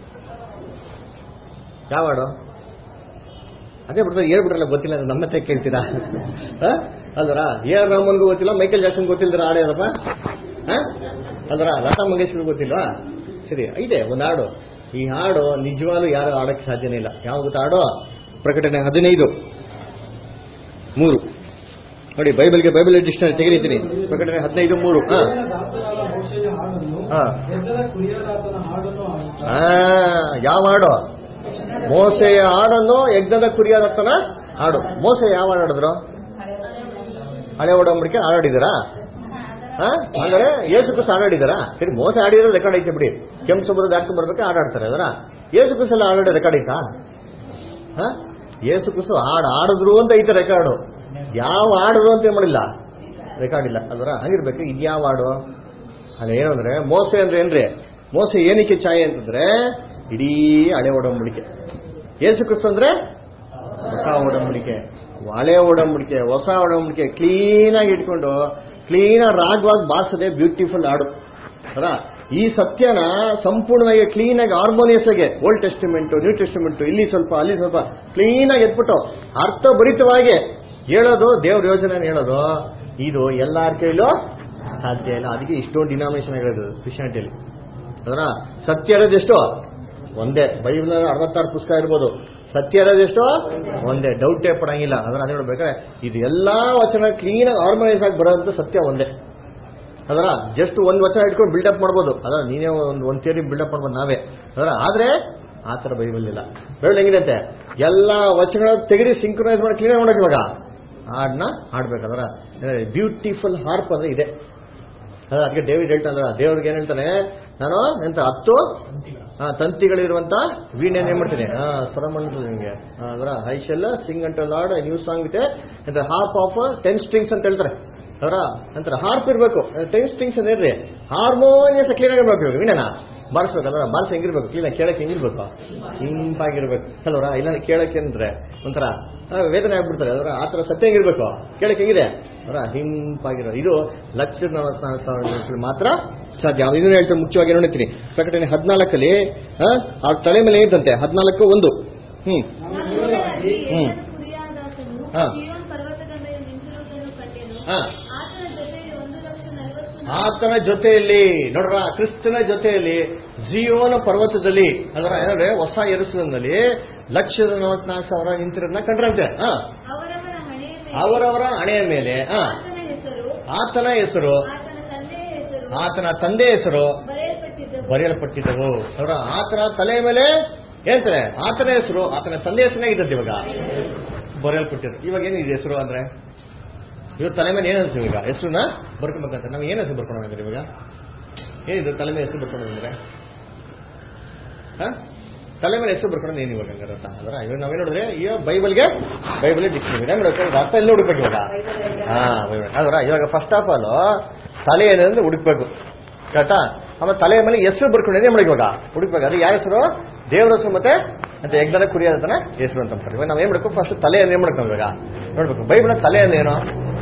ಯಾವ ಹಾಡು ಅದೇ ಬಿಡ್ತಾರೆ ಹೇಳ್ಬಿಟ್ರಲ್ಲ ಗೊತ್ತಿಲ್ಲ ಅಂದ್ರೆ ನಮ್ಮ ಹತ್ರ ಕೇಳ್ತೀರಾ ಹ? ಅಲ್ವರ ಎ ಆರ್ ರಾಮನ್ಗೂ ಗೊತ್ತಿಲ್ಲ ಮೈಕಲ್ ಜಾಕ್ಸನ್ ಗೊತ್ತಿಲ್ದ್ರ ಹಾಡು ಯಾವ್ದಪ್ಪ ಹ? ಅಲ್ವರ ಲತಾ ಮಂಗೇಶ್ವರ್ ಗೊತ್ತಿಲ್ವಾ ಸರಿ ಇದೆ ಒಂದು ಹಾಡು ಈ ಹಾಡು ನಿಜವಾಗ್ಲೂ ಯಾರು ಆಡಕ್ಕೆ ಸಾಧ್ಯನೇ ಇಲ್ಲ ಯಾವ ಗೊತ್ತಾ ಹಾಡು ಪ್ರಕಟಣೆ ಹದಿನೈದು ಮೂರು ನೋಡಿ ಬೈಬಲ್ಗೆ ಬೈಬಲ್ ಡಿಕ್ಷನರಿ ತೆಗೆದಿದ್ದೀನಿ ಪ್ರಕಟಣೆ ಹದಿನೈದು ಮೂರು ಹಾ ದಾಸರಾದ ಮೋಶೆಯ ಹಾಡನ್ನು ಹಾ. ಎದ್ದರ ಕುರಿಯರಾತನ ಹಾಡನ್ನು ಹಾಡುತ್ತಾ ಆ, ಯಾವ ಹಾಡು ಮೋಸೆಯ ಹಾಡನ್ನು ಯಜ್ಞದ ಕುರಿಯಾದತ್ತನ ಹಾಡು ಮೋಸೆ ಯಾವ ಹಾಡು ಹಾಡಿದ್ರು ಹಳೆ ಒಡಂಬಡಿಕೆ ಹಾಡಾಡಿದಾರಾ ಹಾ ಹಂಗಾರೆ ಯೇಸು ಕ್ರಿಸ್ತ ಹಾಡಾಡಿದಾರಾ ಸರಿ ಮೋಸ ಹಾಡಿರೋ ರೆಕಾರ್ಡ್ ಐತೆ ಬಿಡಿ ಕೆಂಪು ಸಮುದ್ರ ದಾಟ್ಕೊಂಡ್ ಬರ್ಬೇಕು ಹಾಡಾಡ್ತಾರೆ ಅದರ ಯೇಸು ಕುಸಲ್ಲ ಆಲ್ರೆಡಿ ರೆಕಾರ್ಡ್ ಐತಾ ಹ? ಯೇಸು ಕುಸು ಹಾಡು ಆಡಿದ್ರು ಅಂತ ಐತೆ ರೆಕಾರ್ಡು ಯಾವ ಹಾಡಿದ್ರು ಅಂತ ಏನ್ ಮಾಡಿಲ್ಲ ರೆಕಾರ್ಡ್ ಇಲ್ಲ ಅದರ ಹಂಗಿರ್ಬೇಕು ಇದ್ಯಾವ ಹಾಡು ಅಲ್ಲ ಏನು ಅಂದ್ರೆ ಮೋಸೆ ಅಂದ್ರೆ ಏನ್ರಿ ಮೋಸೆ ಏನಕ್ಕೆ ಛಾಯೆ ಅಂತಂದ್ರೆ ಇಡೀ ಹಳೆ ಒಡಂಬಡಿಕೆ ಯೇಸು ಕ್ರಿಸ್ತು ಅಂದ್ರೆ ಹೊಸ ಒಡಂಬಡಿಕೆ ಹಳೆ ಒಡಂಬಡಿಕೆ ಹೊಸ ಒಡಂಬಡಿಕೆ ಕ್ಲೀನಾಗಿ ಇಟ್ಕೊಂಡು ಕ್ಲೀನಾಗಿ ರಾಗವಾಗಿ ಬಾಸದೆ ಬ್ಯೂಟಿಫುಲ್ ಹಾಡು ಅಲ್ಲ ಈ ಸತ್ಯನ ಸಂಪೂರ್ಣವಾಗಿ ಕ್ಲೀನಾಗಿ ಹಾರ್ಮೋನಿಯಸ್ ಆಗಿ ಓಲ್ಡ್ ಟೆಸ್ಟಿಮೆಂಟ್ ನ್ಯೂ ಟೆಸ್ಟಿಮೆಂಟ್ ಇಲ್ಲಿ ಸ್ವಲ್ಪ ಅಲ್ಲಿ ಸ್ವಲ್ಪ ಕ್ಲೀನಾಗಿ ಎತ್ಬಿಟ್ಟು ಅರ್ಥಭರಿತವಾಗಿ ಹೇಳೋದು ದೇವ್ರ ಯೋಜನೆ ಹೇಳೋದು ಇದು ಎಲ್ಲಾರ ಕೈಲೂ ಸಾಧ್ಯ ಇಲ್ಲ ಅದಕ್ಕೆ ಇಷ್ಟೊಂದು ಡಿನಾಮಿನೇಷನ್ ಆಗಿರೋದು ಕ್ರಿಶ್ಚಿಯಾನಿಟಿಯಲ್ಲಿ ಅದರ ಸತ್ಯ ಇರೋದೆಷ್ಟು ಒಂದೇ ಬೈಬಲ್ ಅರವತ್ತಾರು ಪುಸ್ತಕ ಇರ್ಬೋದು ಸತ್ಯ ಇರೋದೆಷ್ಟು ಒಂದೇ ಡೌಟೇ ಪಡಂಗಿಲ್ಲ ಅದರ ಅದೇ ಹೇಳ್ಬೇಕಾದ್ರೆ ಇದು ಎಲ್ಲಾ ವಚನ ಕ್ಲೀನ್ ಆಗಿ ಆರ್ಗನೈಸ್ ಆಗಿ ಬರೋದಂತ ಸತ್ಯ ಒಂದೇ ಅದರ ಜಸ್ಟ್ ಒಂದ್ ವಚನ ಇಟ್ಕೊಂಡು ಬಿಲ್ಡಪ್ ಮಾಡ್ಬೋದು ಅದರ ನೀನೇ ಒಂದು ಒಂದ್ ಥಿಯರಿ ಬಿಲ್ಡಪ್ ಮಾಡ್ಬೋದು ನಾವೇ ಅದರ ಆದ್ರೆ ಆ ಥರ ಬೈಬಲ್ ಇಲ್ಲ ಬೈಬಲ್ ಹೆಂಗಿರುತ್ತೆ ಎಲ್ಲಾ ವಚನ ತೆಗೆದು ಸಿಂಕ್ರನೈಸ್ ಮಾಡಿ ಕ್ಲೀನ್ ಮಾಡಕ್ ಇವಾಗ ಹಾಡನ್ನ ಹಾಡ್ಬೇಕು ಅದರ ಬ್ಯೂಟಿಫುಲ್ ಹಾರ್ಪ್ ಅಂದ್ರೆ ಇದೆ ಅದ ಅದಕ್ಕೆ ಡೇವಿಡ್ ಹೇಳ್ತಾನಲ್ಲ ದೇವ್ರಿಗೆ ಏನ್ ಹೇಳ್ತಾನೆ ನಾನು ಎಂತ ಹತ್ತು ಆ, ತಂತಿಗಳಿರುವಂತ ವೀಣೆ ಏನ್ ಮಾಡ್ತೀನಿ ಆ, ಸ್ವರ ಮಾಡ್ತದೆ ನಿಮಗೆ ಅದರ I shall sing unto Lord new song ಇದೆ ಅಂತ ಹಾರ್ಪ್ ಆಫ್ ಟೆನ್ ಸ್ಟ್ರಿಂಗ್ಸ್ ಅಂತ ಹೇಳ್ತಾರೆ ಅದರ ನಂತರ ಹಾರ್ಪ್ ಇರಬೇಕು ಟೆನ್ ಸ್ಟ್ರಿಂಗ್ಸ್ ಅಂತ ಇರ್ರಿ ಹಾರ್ಮೋನಿಯಸ್ ಕ್ಲೀನ್ ಆಗಿರ್ಬೇಕು ವೀಣೆನ ಬಾರಿಸ್ಬೇಕು ಅದರ ಬಾರಿಸಿ ಹೆಂಗಿರ್ಬೇಕು ಕ್ಲೀನ್ ಕೇಳಕ್ಕೆ ಹೆಂಗಿರ್ಬೇಕು ಹಿಂಪಾಗಿರ್ಬೇಕು ಅಲ್ವರ ಇಲ್ಲ ಕೇಳಕ್ಕೆ ಅಂದ್ರೆ ಒಂಥರ ಆ, ವೇದನೆ ಆಗ್ಬಿಡ್ತಾರೆ ಅದರ ಆ ಥರ ಸತ್ಯ ಹೆಂಗಿರ್ಬೇಕು ಕೇಳಕ್ಕೆ ಹೆಂಗಿದೆ ಅವರ ಹಿಂಪಾಗಿರೋ ಇದು ಲಕ್ಷ ನಲವತ್ನಾಲ್ಕು ಸಾವಿರ ಜನಕ್ಕೆ ಮಾತ್ರ ಸಾಧ್ಯ ಇದನ್ನ ಹೇಳ್ತಾರೆ ಮುಖ್ಯವಾಗಿ ನೋಡ್ತೀನಿ ಪ್ರಕಟಣೆ ಹದಿನಾಲ್ಕಲ್ಲಿ ಅವ್ರ ತಲೆ ಮೇಲೆ ಇದ್ದಂತೆ ಹದಿನಾಲ್ಕು ಒಂದು ಹ್ಮ್ ನಮ್ಮೊಳಗಾಗಿ ಹ್ಮ್. ಎಲ್ಲರ ಕುರಿಯಾದಾತನು ಹಾ. ಜೀವನ್ ಪರ್ವತದ ಮೇಲೆ ನಿಂತಿರುವುದನ್ನು ಕಂಡೆನು ಹಾ. ಆತನ ಜೊತೆಯಲ್ಲಿ ಒಂದು ಲಕ್ಷ ನಲವತ್ತು ಆತನ ಜೊತೆಯಲ್ಲಿ ನೋಡ್ರ ಕ್ರಿಸ್ತನ ಜೊತೆಯಲ್ಲಿ ಜಿಯೋನ ಪರ್ವತದಲ್ಲಿ ಅದರ ಏನಂದ್ರೆ ಹೊಸ ಎರಸಲಲ್ಲಿ ಲಕ್ಷದ ನಲವತ್ನಾಲ್ಕು ಸಾವಿರ ನಿಂತಿರೋದನ್ನ ಕಂಡ್ರಂತೆ ಹಾ ಅವರವರ ಹಣೆಯ ಮೇಲೆ ಅವರವರ ಹಣೆಯ ಮೇಲೆ ಹಾ ಆತನ ಹೆಸರು ಆತನ ಹೆಸರು ಆತನ ತಂದೆಯ ಹೆಸರು ಆತನ ತಂದೆ ಹೆಸರು ಬರೆಯಲ್ಪಟ್ಟಿದ್ದವು ಬರೆಯಲ್ಪಟ್ಟಿದ್ದವು ಅವರ ಆತನ ತಲೆ ಮೇಲೆ ಹೇಳ್ತಾರೆ ಆತನ ಹೆಸರು ಆತನ ತಂದೆ ಹೆಸರೇ ಇದ್ದದ್ದು ಇವಾಗ ಬರೆಯಲ್ಪಟ್ಟಿದ್ರು ಇವಾಗ ಏನಿದೆ ಹೆಸರು ಅಂದ್ರೆ ಇವಾಗ ತಲೆ ಮೇಲೆ ಏನು ಹೆಸರು ಈಗ ಹೆಸರನ್ನ ಬರ್ಕೊಬೇಕಂತ ನಾವು ಏನು ಹೆಸರು ಬರ್ಕೊಂಡ್ರೆ ಇವಾಗ ಏನಿದೆ ತಲೆ ಮೇಲೆ ಹೆಸರು ಬರ್ಕೊಂಡ್ರೆ ತಲೆ ಮೇಲೆ ಹೆಸರು ಬರ್ಕೊಂಡು ಏನು ಇವಾಗ ಹಂಗಾರೆ ಅರ್ಥ ಅದರ ಇವಾಗ ನಾವೇನು ನೋಡಿದ್ರೆ ಈಗ ಬೈಬಲ್ಗೆ ಬೈಬಲ್ ಡಿಕ್ಷನರಿ ಹೆಂಗ್ ನೋಡ್ಬೇಕು ಅರ್ಥ ಎಲ್ಲ ಹುಡುಕ್ಬೇಕು ಇವಾಗ ಹಾ ಬೈಬಲ್ ಅದರ ಇವಾಗ ಫಸ್ಟ್ ಆಫ್ ಆಲ್ ತಲೆ ಏನಂದ್ರೆ ಹುಡುಕ್ಬೇಕು ಕರೆಕ್ಟಾ ಆಮೇಲೆ ತಲೆಯ ಮೇಲೆ ಹೆಸರು ಬರ್ಕೊಂಡು ಏನೇ ಮಾಡಿ ಇವಾಗ ಹುಡುಕ್ಬೇಕು ಅದು ಯಾವ ಹೆಸರು ದೇವ್ರ ಹೆಸರು ಮತ್ತೆ ಅಂತ ಯಜ್ಞದ ಕುರಿಯಾದತನ ಹೆಸರು ಅಂತ ಅಂತಾರೆ ಇವಾಗ ನಾವ್ ಏನ್ ಮಾಡ್ಬೇಕು ಫಸ್ಟ್ ತಲೆ ಏನ್ ಮಾಡ್ಕೊಂಡು ಇವಾಗ ನೋಡ್ಬೇಕು ಬೈಬಲ್ ತಲೆ ಅಂದ್ರೆ ಏನು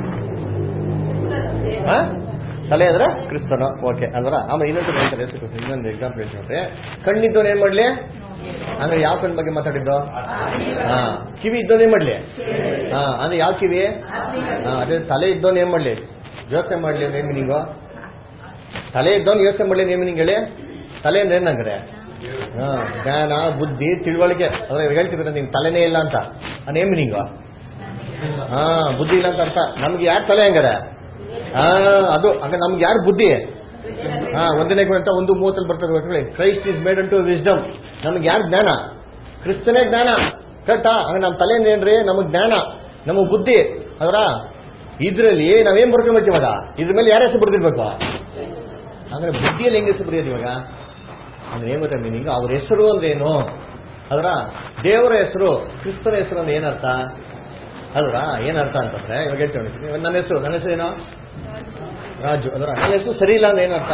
ಹಾ? ತಲೆ ಅಂದ್ರೆ ಕ್ರಿಸ್ತನು ಓಕೆ ಅಲ್ವರ ಆಮೇಲೆ ಇನ್ನೊಂದು ಹೇಳ್ತಾರೆ ಯೇಸು ಕ್ರಿಸ್ತ ಇನ್ನೊಂದು ಎಕ್ಸಾಂಪಲ್ ಹೇಳ್ತೀನಿ ನೋಡ್ರಿ ಕಣ್ಣಿದ್ದವನು ಏನ್ ಮಾಡ್ಲಿ ಅಂದ್ರೆ ಯಾವ ಕಣ್ ಬಗ್ಗೆ ಮಾತಾಡಿದ್ದು ಹಾ ಕಿವಿ ಇದ್ದವನು ಏನ್ ಮಾಡ್ಲಿ ಹಾ ಅಂದ್ರೆ ಯಾವ ಕಿವಿ ಹಾ ಅದೇ ತಲೆ ಇದ್ದವನು ಏನ್ ಮಾಡ್ಲಿ ಯೋಚನೆ ಮಾಡ್ಲಿ ನೇಮ್ ಮೀನಿಂಗು ತಲೆ ಇದ್ದವನು ಯೋಚನೆ ಮಾಡ್ಲಿ ನೇಮ್ ಮೀನಿಂಗ್ ಹೇಳಿ ತಲೆ ಅಂದ್ರೆ ಏನಂದ್ರೆ ಹಾ ಜ್ಞಾನ ಬುದ್ಧಿ ತಿಳುವಳಿಕೆ ಅಂದ್ರೆ ಇವಾಗ ಹೇಳ್ತಿದ್ರೆ ನಿನ್ ತಲೆನೇ ಇಲ್ಲ ಅಂತ ಆ ನೇಮ್ ಮೀನಿಂಗು ಹಾ ಬುದ್ಧಿ ಇಲ್ಲ ಅಂತ ಅರ್ಥ ನಮ್ಗೆ ಯಾರು ತಲೆ ಹಂಗಾರೆ ಹಾ ಅದು ಹಂಗ ನಮ್ಗೆ ಯಾರು ಬುದ್ಧಿ ಹಾ ಒಂದನೇ ಅಂತ ಒಂದು ಮೂವತ್ತಲ್ಲಿ ಬರ್ತದೆ Christ is made to wisdom ನಮ್ಗೆ ಯಾರು ಜ್ಞಾನ ಕ್ರಿಸ್ತನೇ ಜ್ಞಾನ ಕರೆಕ್ಟಾ ಹಂಗ ನಮ್ಮ ತಲೆಯಿಂದ ಏನ್ರಿ ನಮಗ್ ಜ್ಞಾನ ನಮಗ್ ಬುದ್ಧಿ ಅದರ ಇದ್ರಲ್ಲಿ ನಾವೇನ್ ಬರ್ಕೊಬೇಕು ಇವಾಗ ಇದ್ರ ಮೇಲೆ ಯಾರ ಹೆಸರು ಬರ್ದಿರ್ಬೇಕು ಅಂದ್ರೆ ಬುದ್ಧಿಯಲ್ಲಿ ಹೆಂಗ್ ಹೆಸರು ಬರೆಯೋದು ಇವಾಗ ಅಂದ್ರೆ ಏನ್ ಗೊತ್ತಾ ಮೀನಿಂಗ್ ಅವ್ರ ಹೆಸರು ಅಂದ್ರೆ ಏನು ಅದರ ದೇವರ ಹೆಸರು ಕ್ರಿಸ್ತನ ಹೆಸರು ಅಂದ್ರೆ ಏನರ್ಥ ಅಲ್ವಾ ಏನರ್ಥ ಅಂತಂದ್ರೆ ಇವಾಗ ಹೇಳ್ತೀವಿ ನೋಡಿ. ಇವಾಗ ನನ್ನ ಹೆಸರು ನನ್ನ ಹೆಸರು ಏನೋ ರಾಜು ಅದರ ನನ್ನ ಹೆಸರು ಸರಿ ಇಲ್ಲ ಅಂದ್ರೆ ಏನರ್ಥ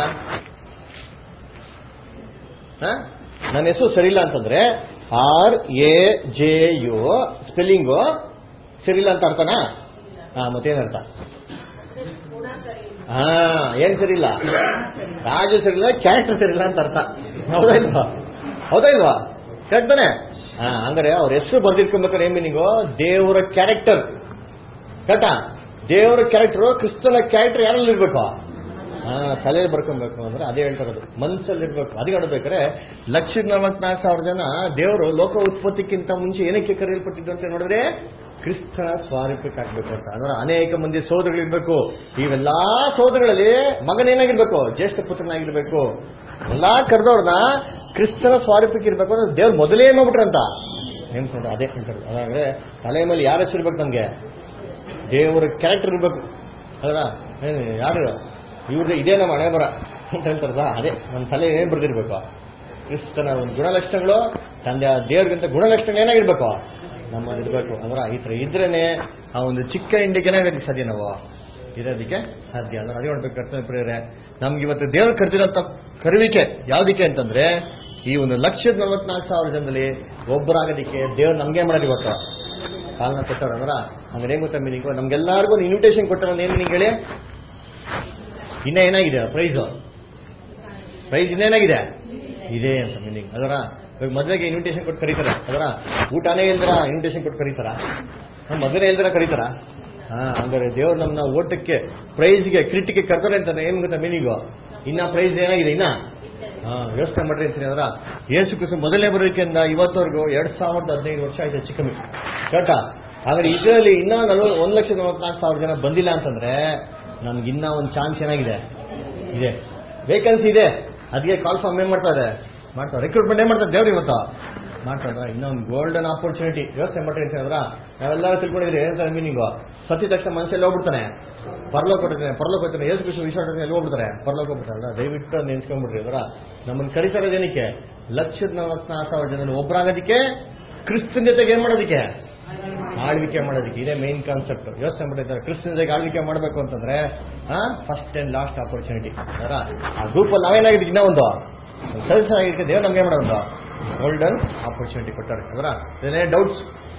ಹ? ನನ್ನ ಹೆಸರು ಸರಿ ಇಲ್ಲ ಅಂತಂದ್ರೆ R A J U spelling ಸರಿ ಇಲ್ಲ ಅಂತ ಅರ್ಥನಾ ಹಾ ಮತ್ತೇನರ್ಥ ಗುಣ ಸರಿ ಇಲ್ಲ. ಹಾ ಏನ್ ಸರಿ ಇಲ್ಲ ರಾಜು ಸರಿ ಇಲ್ಲ ಕ್ಯಾರೆಕ್ಟರ್ ಸರಿ ಇಲ್ಲ ಅಂತ ಅರ್ಥ ಹೌದಾ ಇಲ್ವಾ ಹೌದಾ ಇಲ್ವಾ ಕರೆಕ್ಟ್ ತಾನೆ ಹಾ ಹಂಗಾರೆ ಅವ್ರ ಹೆಸರು ಬರ್ದಿಟ್ಕೊಬೇಕಾದ್ರೆ ಏನ್ ಮೀನಿಂಗು ದೇವರ ಕ್ಯಾರೆಕ್ಟರ್ ಕರೆಕ್ಟಾ ದೇವರ ಕ್ಯಾರೆಕ್ಟರ್ ಕ್ರಿಸ್ತನ ಕ್ಯಾರೆಕ್ಟರ್ ಯಾರಲ್ಲಿ ಇರ್ಬೇಕು ಹಾ ತಲೆಯಲ್ಲಿ ಬರ್ಕೊಬೇಕು ಅಂದ್ರೆ ಅದೇ ಹೇಳ್ತಾ ಇರೋದು ಮನ್ಸಲ್ಲಿ ಇರ್ಬೇಕು ಅದಕ್ಕೆ ನೋಡ್ಬೇಕಾದ್ರೆ ಲಕ್ಷ ನಲವತ್ನಾಲ್ಕು ಸಾವಿರ ಜನ ದೇವರು ಲೋಕ ಉತ್ಪತ್ತಿಕ್ಕಿಂತ ಮುಂಚೆ ಏನಕ್ಕೆ ಕರೆಯಲ್ಪಟ್ಟಿದ್ದು ಅಂತ ನೋಡಿದ್ರೆ ಕ್ರಿಸ್ತನ ಸ್ವಾರೂಪಕ್ಕೆ ಹಾಕ್ಬೇಕು ಅಂತ ಅಂದ್ರೆ ಅನೇಕ ಮಂದಿ ಸೋದರಗಳಿರ್ಬೇಕು ಇವೆಲ್ಲಾ ಸೋದರಗಳಲ್ಲಿ ಮಗನೇನಾಗಿರ್ಬೇಕು ಜ್ಯೇಷ್ಠ ಪುತ್ರನಾಗಿರ್ಬೇಕು ಎಲ್ಲಾ ಕರೆದವ್ರನ್ನ ಕ್ರಿಸ್ತನ ಸ್ವಾರೂಪಕ್ಕೆ ಇರ್ಬೇಕು ಅಂದ್ರೆ ದೇವ್ರು ಮೊದಲೇ ಏನ್ ಮಾಡ್ಬಿಟ್ರಂತ ನೆನ್ಸ್ಕೊಂಡ್ರೆ ಅದೇ ಹೇಳ್ತಾರೆ ಅದಾದ್ರೆ ತಲೆ ಮೇಲೆ ಯಾರ ಹೆಸರು ಇರ್ಬೇಕು ನಮ್ಗೆ ದೇವರ ಕ್ಯಾರೆಕ್ಟರ್ ಇರ್ಬೇಕು ಅದರ ಯಾರು ಇವ್ರಿಗೆ ಇದೇ ನಮ್ಮ ಹಣೆ ಬರ ಅಂತ ಹೇಳ್ತಾರಲ್ಲ ಅದೇ ನಮ್ಮ ತಲೆ ಏನ್ ಬರ್ದಿರ್ಬೇಕು ಕ್ರಿಸ್ತನ ಒಂದು ಗುಣಲಕ್ಷಣಗಳು ತಂದೆ ಆ ದೇವ್ರಿಗಿಂತ ಗುಣಲಕ್ಷಣ ಏನಾಗಿರ್ಬೇಕು ನಮ್ಮಲ್ಲಿ ಇರಬೇಕು ಅಂದ್ರೆ ಈ ಥರ ಇದ್ರೇನೆ ಆ ಒಂದು ಚಿಕ್ಕ ಇಂಡಿಗೆ ಏನಾಗೋದಕ್ಕೆ ಸಾಧ್ಯ ನಾವು ಇರೋದಕ್ಕೆ ಸಾಧ್ಯ ಅಂದ್ರೆ ಅದೇ ಮಾಡ್ಬೇಕು ಕರ್ತವ್ಯ ಪ್ರಿಯರೇ ನಮ್ಗೆ ಇವತ್ತು ದೇವ್ರು ಕರೆದಿರೋಂಥ ಕರುವಿಕೆ ಯಾವ್ದಕ್ಕೆ ಅಂತಂದ್ರೆ ಈ ಒಂದು ಲಕ್ಷದ ನಲವತ್ನಾಲ್ಕು ಸಾವಿರ ಜನದಲ್ಲಿ ಒಬ್ಬರಾಗೋದಕ್ಕೆ ದೇವ್ರು ನಮ್ಗೆ ಮಾಡೋದು ಇವತ್ತು ಕಾಲನ ಕೊಟ್ಟಾರ ಅಂದ್ರ ಹಂಗೆ ಏನ್ ಗೊತ್ತಾ ಮೀನಿಂಗ್ ನಮ್ಗೆಲ್ಲರಿಗೂ ಒಂದು ಇನ್ವಿಟೇಷನ್ ಕೊಟ್ಟಾರ ಏನ್ ಮೀನಿಂಗ್ ಹೇಳಿ ಇನ್ನ ಏನಾಗಿದೆ ಪ್ರೈಸು ಪ್ರೈಸ್ ಇನ್ನೇನಾಗಿದೆ ಇದೆ ಅಂತ ಮೀನಿಂಗ್ ಅದರ ಇವಾಗ ಮದುವೆಗೆ ಇನ್ವಿಟೇಷನ್ ಕೊಟ್ಟು ಕರೀತಾರೆ ಅದರ ಊಟನೇ ಇಲ್ದಿರ ಇನ್ವಿಟೇಷನ್ ಕೊಟ್ಟು ಕರೀತಾರ ಮದುವೆ ಇಲ್ದಿರ ಕರೀತಾರ ಹಾ ಹಂಗಾರೆ ದೇವ್ರು ನಮ್ಮನ್ನ ಓಟಕ್ಕೆ ಪ್ರೈಸ್ಗೆ ಕ್ರಿಟಿಗೆ ಕರ್ತಾರೆ ಅಂತ ಏನ್ ಗೊತ್ತಾ ಮೀನಿಂಗು ಇನ್ನ ಪ್ರೈಸ್ ಏನಾಗಿದೆ ಇನ್ನ ಹಾ ಯೋಚನೆ ಮಾಡ್ರಿ ಅಂತೀನಿ ಅದರ ಯೇಸು ಕ್ರಿಸ್ತ ಮೊದಲನೇ ಬರೋದಕ್ಕಿಂತ ಇವತ್ತವರೆಗೂ ಎರಡ್ ಸಾವಿರದ ಹದಿನೈದು ವರ್ಷ ಆಯ್ತು ಹೆಚ್ಚು ಕಮ್ಮಿ ಕರೆಕ್ಟಾ ಹಾಗಾದ್ರೆ ಇದರಲ್ಲಿ ಇನ್ನ ನಲ್ವ ಒಂದ್ ಲಕ್ಷದ ನಲವತ್ನಾಲ್ಕು ಸಾವಿರ ಜನ ಬಂದಿಲ್ಲ ಅಂತಂದ್ರೆ ನಮ್ಗೆ ಇನ್ನ ಒಂದು ಚಾನ್ಸ್ ಏನಾಗಿದೆ ಇದೆ ವೇಕೆನ್ಸಿ ಇದೆ ಅದಕ್ಕೆ ಕಾಲ್ ಫಾರ್ಮ್ ಏನ್ ಮಾಡ್ತಾರೆ ಮಾಡ್ತಾರೆ ರಿಕ್ರೂಟ್ಮೆಂಟ್ ಏನ್ ಮಾಡ್ತಾರೆ ದೇವ್ರು ಇವತ್ತು ಮಾಡ್ತಾರೆ ಇನ್ನೊಂದು ಗೋಲ್ಡನ್ ಆಪರ್ಚುನಿಟಿ ಯೋಚನೆ ಮಾಡ್ರಿ ಅಂತ ಹೇಳಿದ್ರ ನಾವೆಲ್ಲರೂ ತಿಳ್ಕೊಂಡಿದ್ರಿ ಏನಂತ ಮೀನಿಂಗು ಸತ್ಯ ತಕ್ಷಣ ಮನುಷ್ಯ ಹೋಗ್ಬಿಡ್ತಾನೆ ಪರ್ಲೋಕ ಕೊಟ್ಟಿದ್ದಾನೆ ಪರ್ಲೋಕ ಹೋಗ್ತಾನೆ ಯೇಸು ಕೃಷ್ಣ ವಿಶ್ವಾಸ ಎಲ್ಲಿ ಹೋಗ್ಬಿಡ್ತಾರೆ ಪರ್ಲೋಕ ಹೋಗ್ಬಿಡ್ತಾರಲ್ಲ ದಯವಿಟ್ಟು ನೆನ್ಸ್ಕೊಂಡ್ಬಿಡ್ರಿ ಅದರ ನಮ್ಮನ್ನ ಕರೀತಾರೆ ಏನಕ್ಕೆ ಲಕ್ಷದ ನಲವತ್ನಾಲ್ಕು ಸಾವಿರ ಜನ ಒಬ್ಬರಾಗೋದಕ್ಕೆ ಕ್ರಿಸ್ತನ ಜೊತೆಗೆ ಏನ್ ಮಾಡೋದಕ್ಕೆ ಆಳ್ವಿಕೆ ಮಾಡೋದಕ್ಕೆ ಇದೇ ಮೇನ್ ಕಾನ್ಸೆಪ್ಟ್ ಯೋಚನೆ ಮಾಡಿದ್ದಾರೆ ಕ್ರಿಸ್ತನ ಜೊತೆಗೆ ಆಳ್ವಿಕೆ ಮಾಡಬೇಕು ಅಂತಂದ್ರೆ ಫಸ್ಟ್ ಅಂಡ್ ಲಾಸ್ಟ್ ಆಪರ್ಚುನಿಟಿ ಅದರ ಆ ಗ್ರೂಪಲ್ಲಿ ನಾವೇನಾಗಿದ್ದೀವಿ ಇನ್ನೂ ಒಂದು ಕೆಲಸ ಆಗಿದ್ದಕ್ಕೆ ದೇವ್ರು ನಮ್ಗೆ ಮಾಡೋದು ಗೋಲ್ಡನ್ ಆಪರ್ಚುನಿಟಿ ಕೊಟ್ಟಾರೆ ಅದರ ಏನೇ ಡೌಟ್ಸ್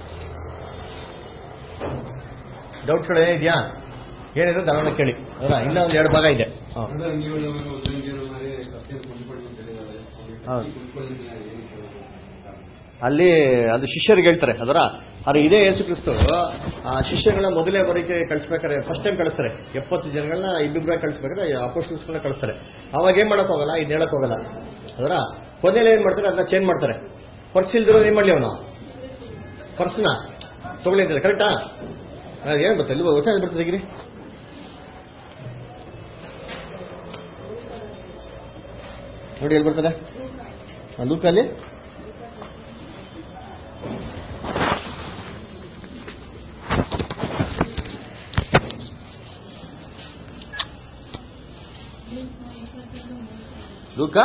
ಡೌಟ್ಸ್ಗಳು ಏನಿದೆಯಾ ಏನಿದೆ ಧಾರಣ ಕೇಳಿ ಅದರ ಇನ್ನೂ ಒಂದು ಎರಡು ಭಾಗ ಇದೆ ಹಾಂ ಅಂದ್ರೆ ನೀವು ನಮಗೆ ಉದ್ಯೋಗಿಯನ್ನು ಮಾಡಿ ಕಷ್ಟಕ್ಕೆ ಕೊಂಡ್ಕೊಳ್ಳಿ ಅಂತ ಹೇಳಿದ್ದಾರೆ ಹೌದು. ಕೊಂಡ್ಕೊಳ್ಳಿ ಏನಕ್ಕೆ ಅಲ್ಲಿ ಅದು ಶಿಷ್ಯರಿಗೆ ಹೇಳ್ತಾರೆ ಅದರ ಆದ್ರೆ ಇದೇ ಯೇಸು ಕ್ರಿಸ್ತು ಆ ಶಿಷ್ಯಗಳನ್ನ ಮೊದಲೇ ಬರೀಕೆ ಕಳಿಸ್ಬೇಕಾದ್ರೆ ಫಸ್ಟ್ ಟೈಮ್ ಕಳಿಸ್ತಾರೆ ಎಪ್ಪತ್ತು ಜನಗಳನ್ನ ಇಬ್ಬಿಬ್ಬರ ಕಳಿಸ್ಬೇಕಾದ್ರೆ ಅಪೋಸ್ಟಲ್ಸ್ಗಳನ್ನ ಕಳಿಸ್ತಾರೆ ಅವಾಗ ಏನ್ ಮಾಡಕ್ ಹೋಗಲ್ಲ ಇದು ಹೇಳಕ್ ಹೋಗಲ್ಲ ಅದರ ಕೊನೆಯಲ್ಲಿ ಏನ್ ಮಾಡ್ತಾರೆ ಅದನ್ನ ಚೇಂಜ್ ಮಾಡ್ತಾರೆ ಪರ್ಸ್ ಇಲ್ದಿರೋ ಏನ್ ಮಾಡ್ಲಿ ಅವನು ಪರ್ಸ್ನ ತಗೊಳ್ಳಿ ಅಂತಾರೆ ಕರೆಕ್ಟಾ ಏನ್ ಬರ್ತದೆ ಇಲ್ಲಿ ಹೊಸ ಬರ್ತದೆ ತೆಗಿರಿ ನೋಡಿ ಎಲ್ಲಿ ಬರ್ತದೆ ಆ ಲೂಕಲ್ಲಿ ಲೂಕ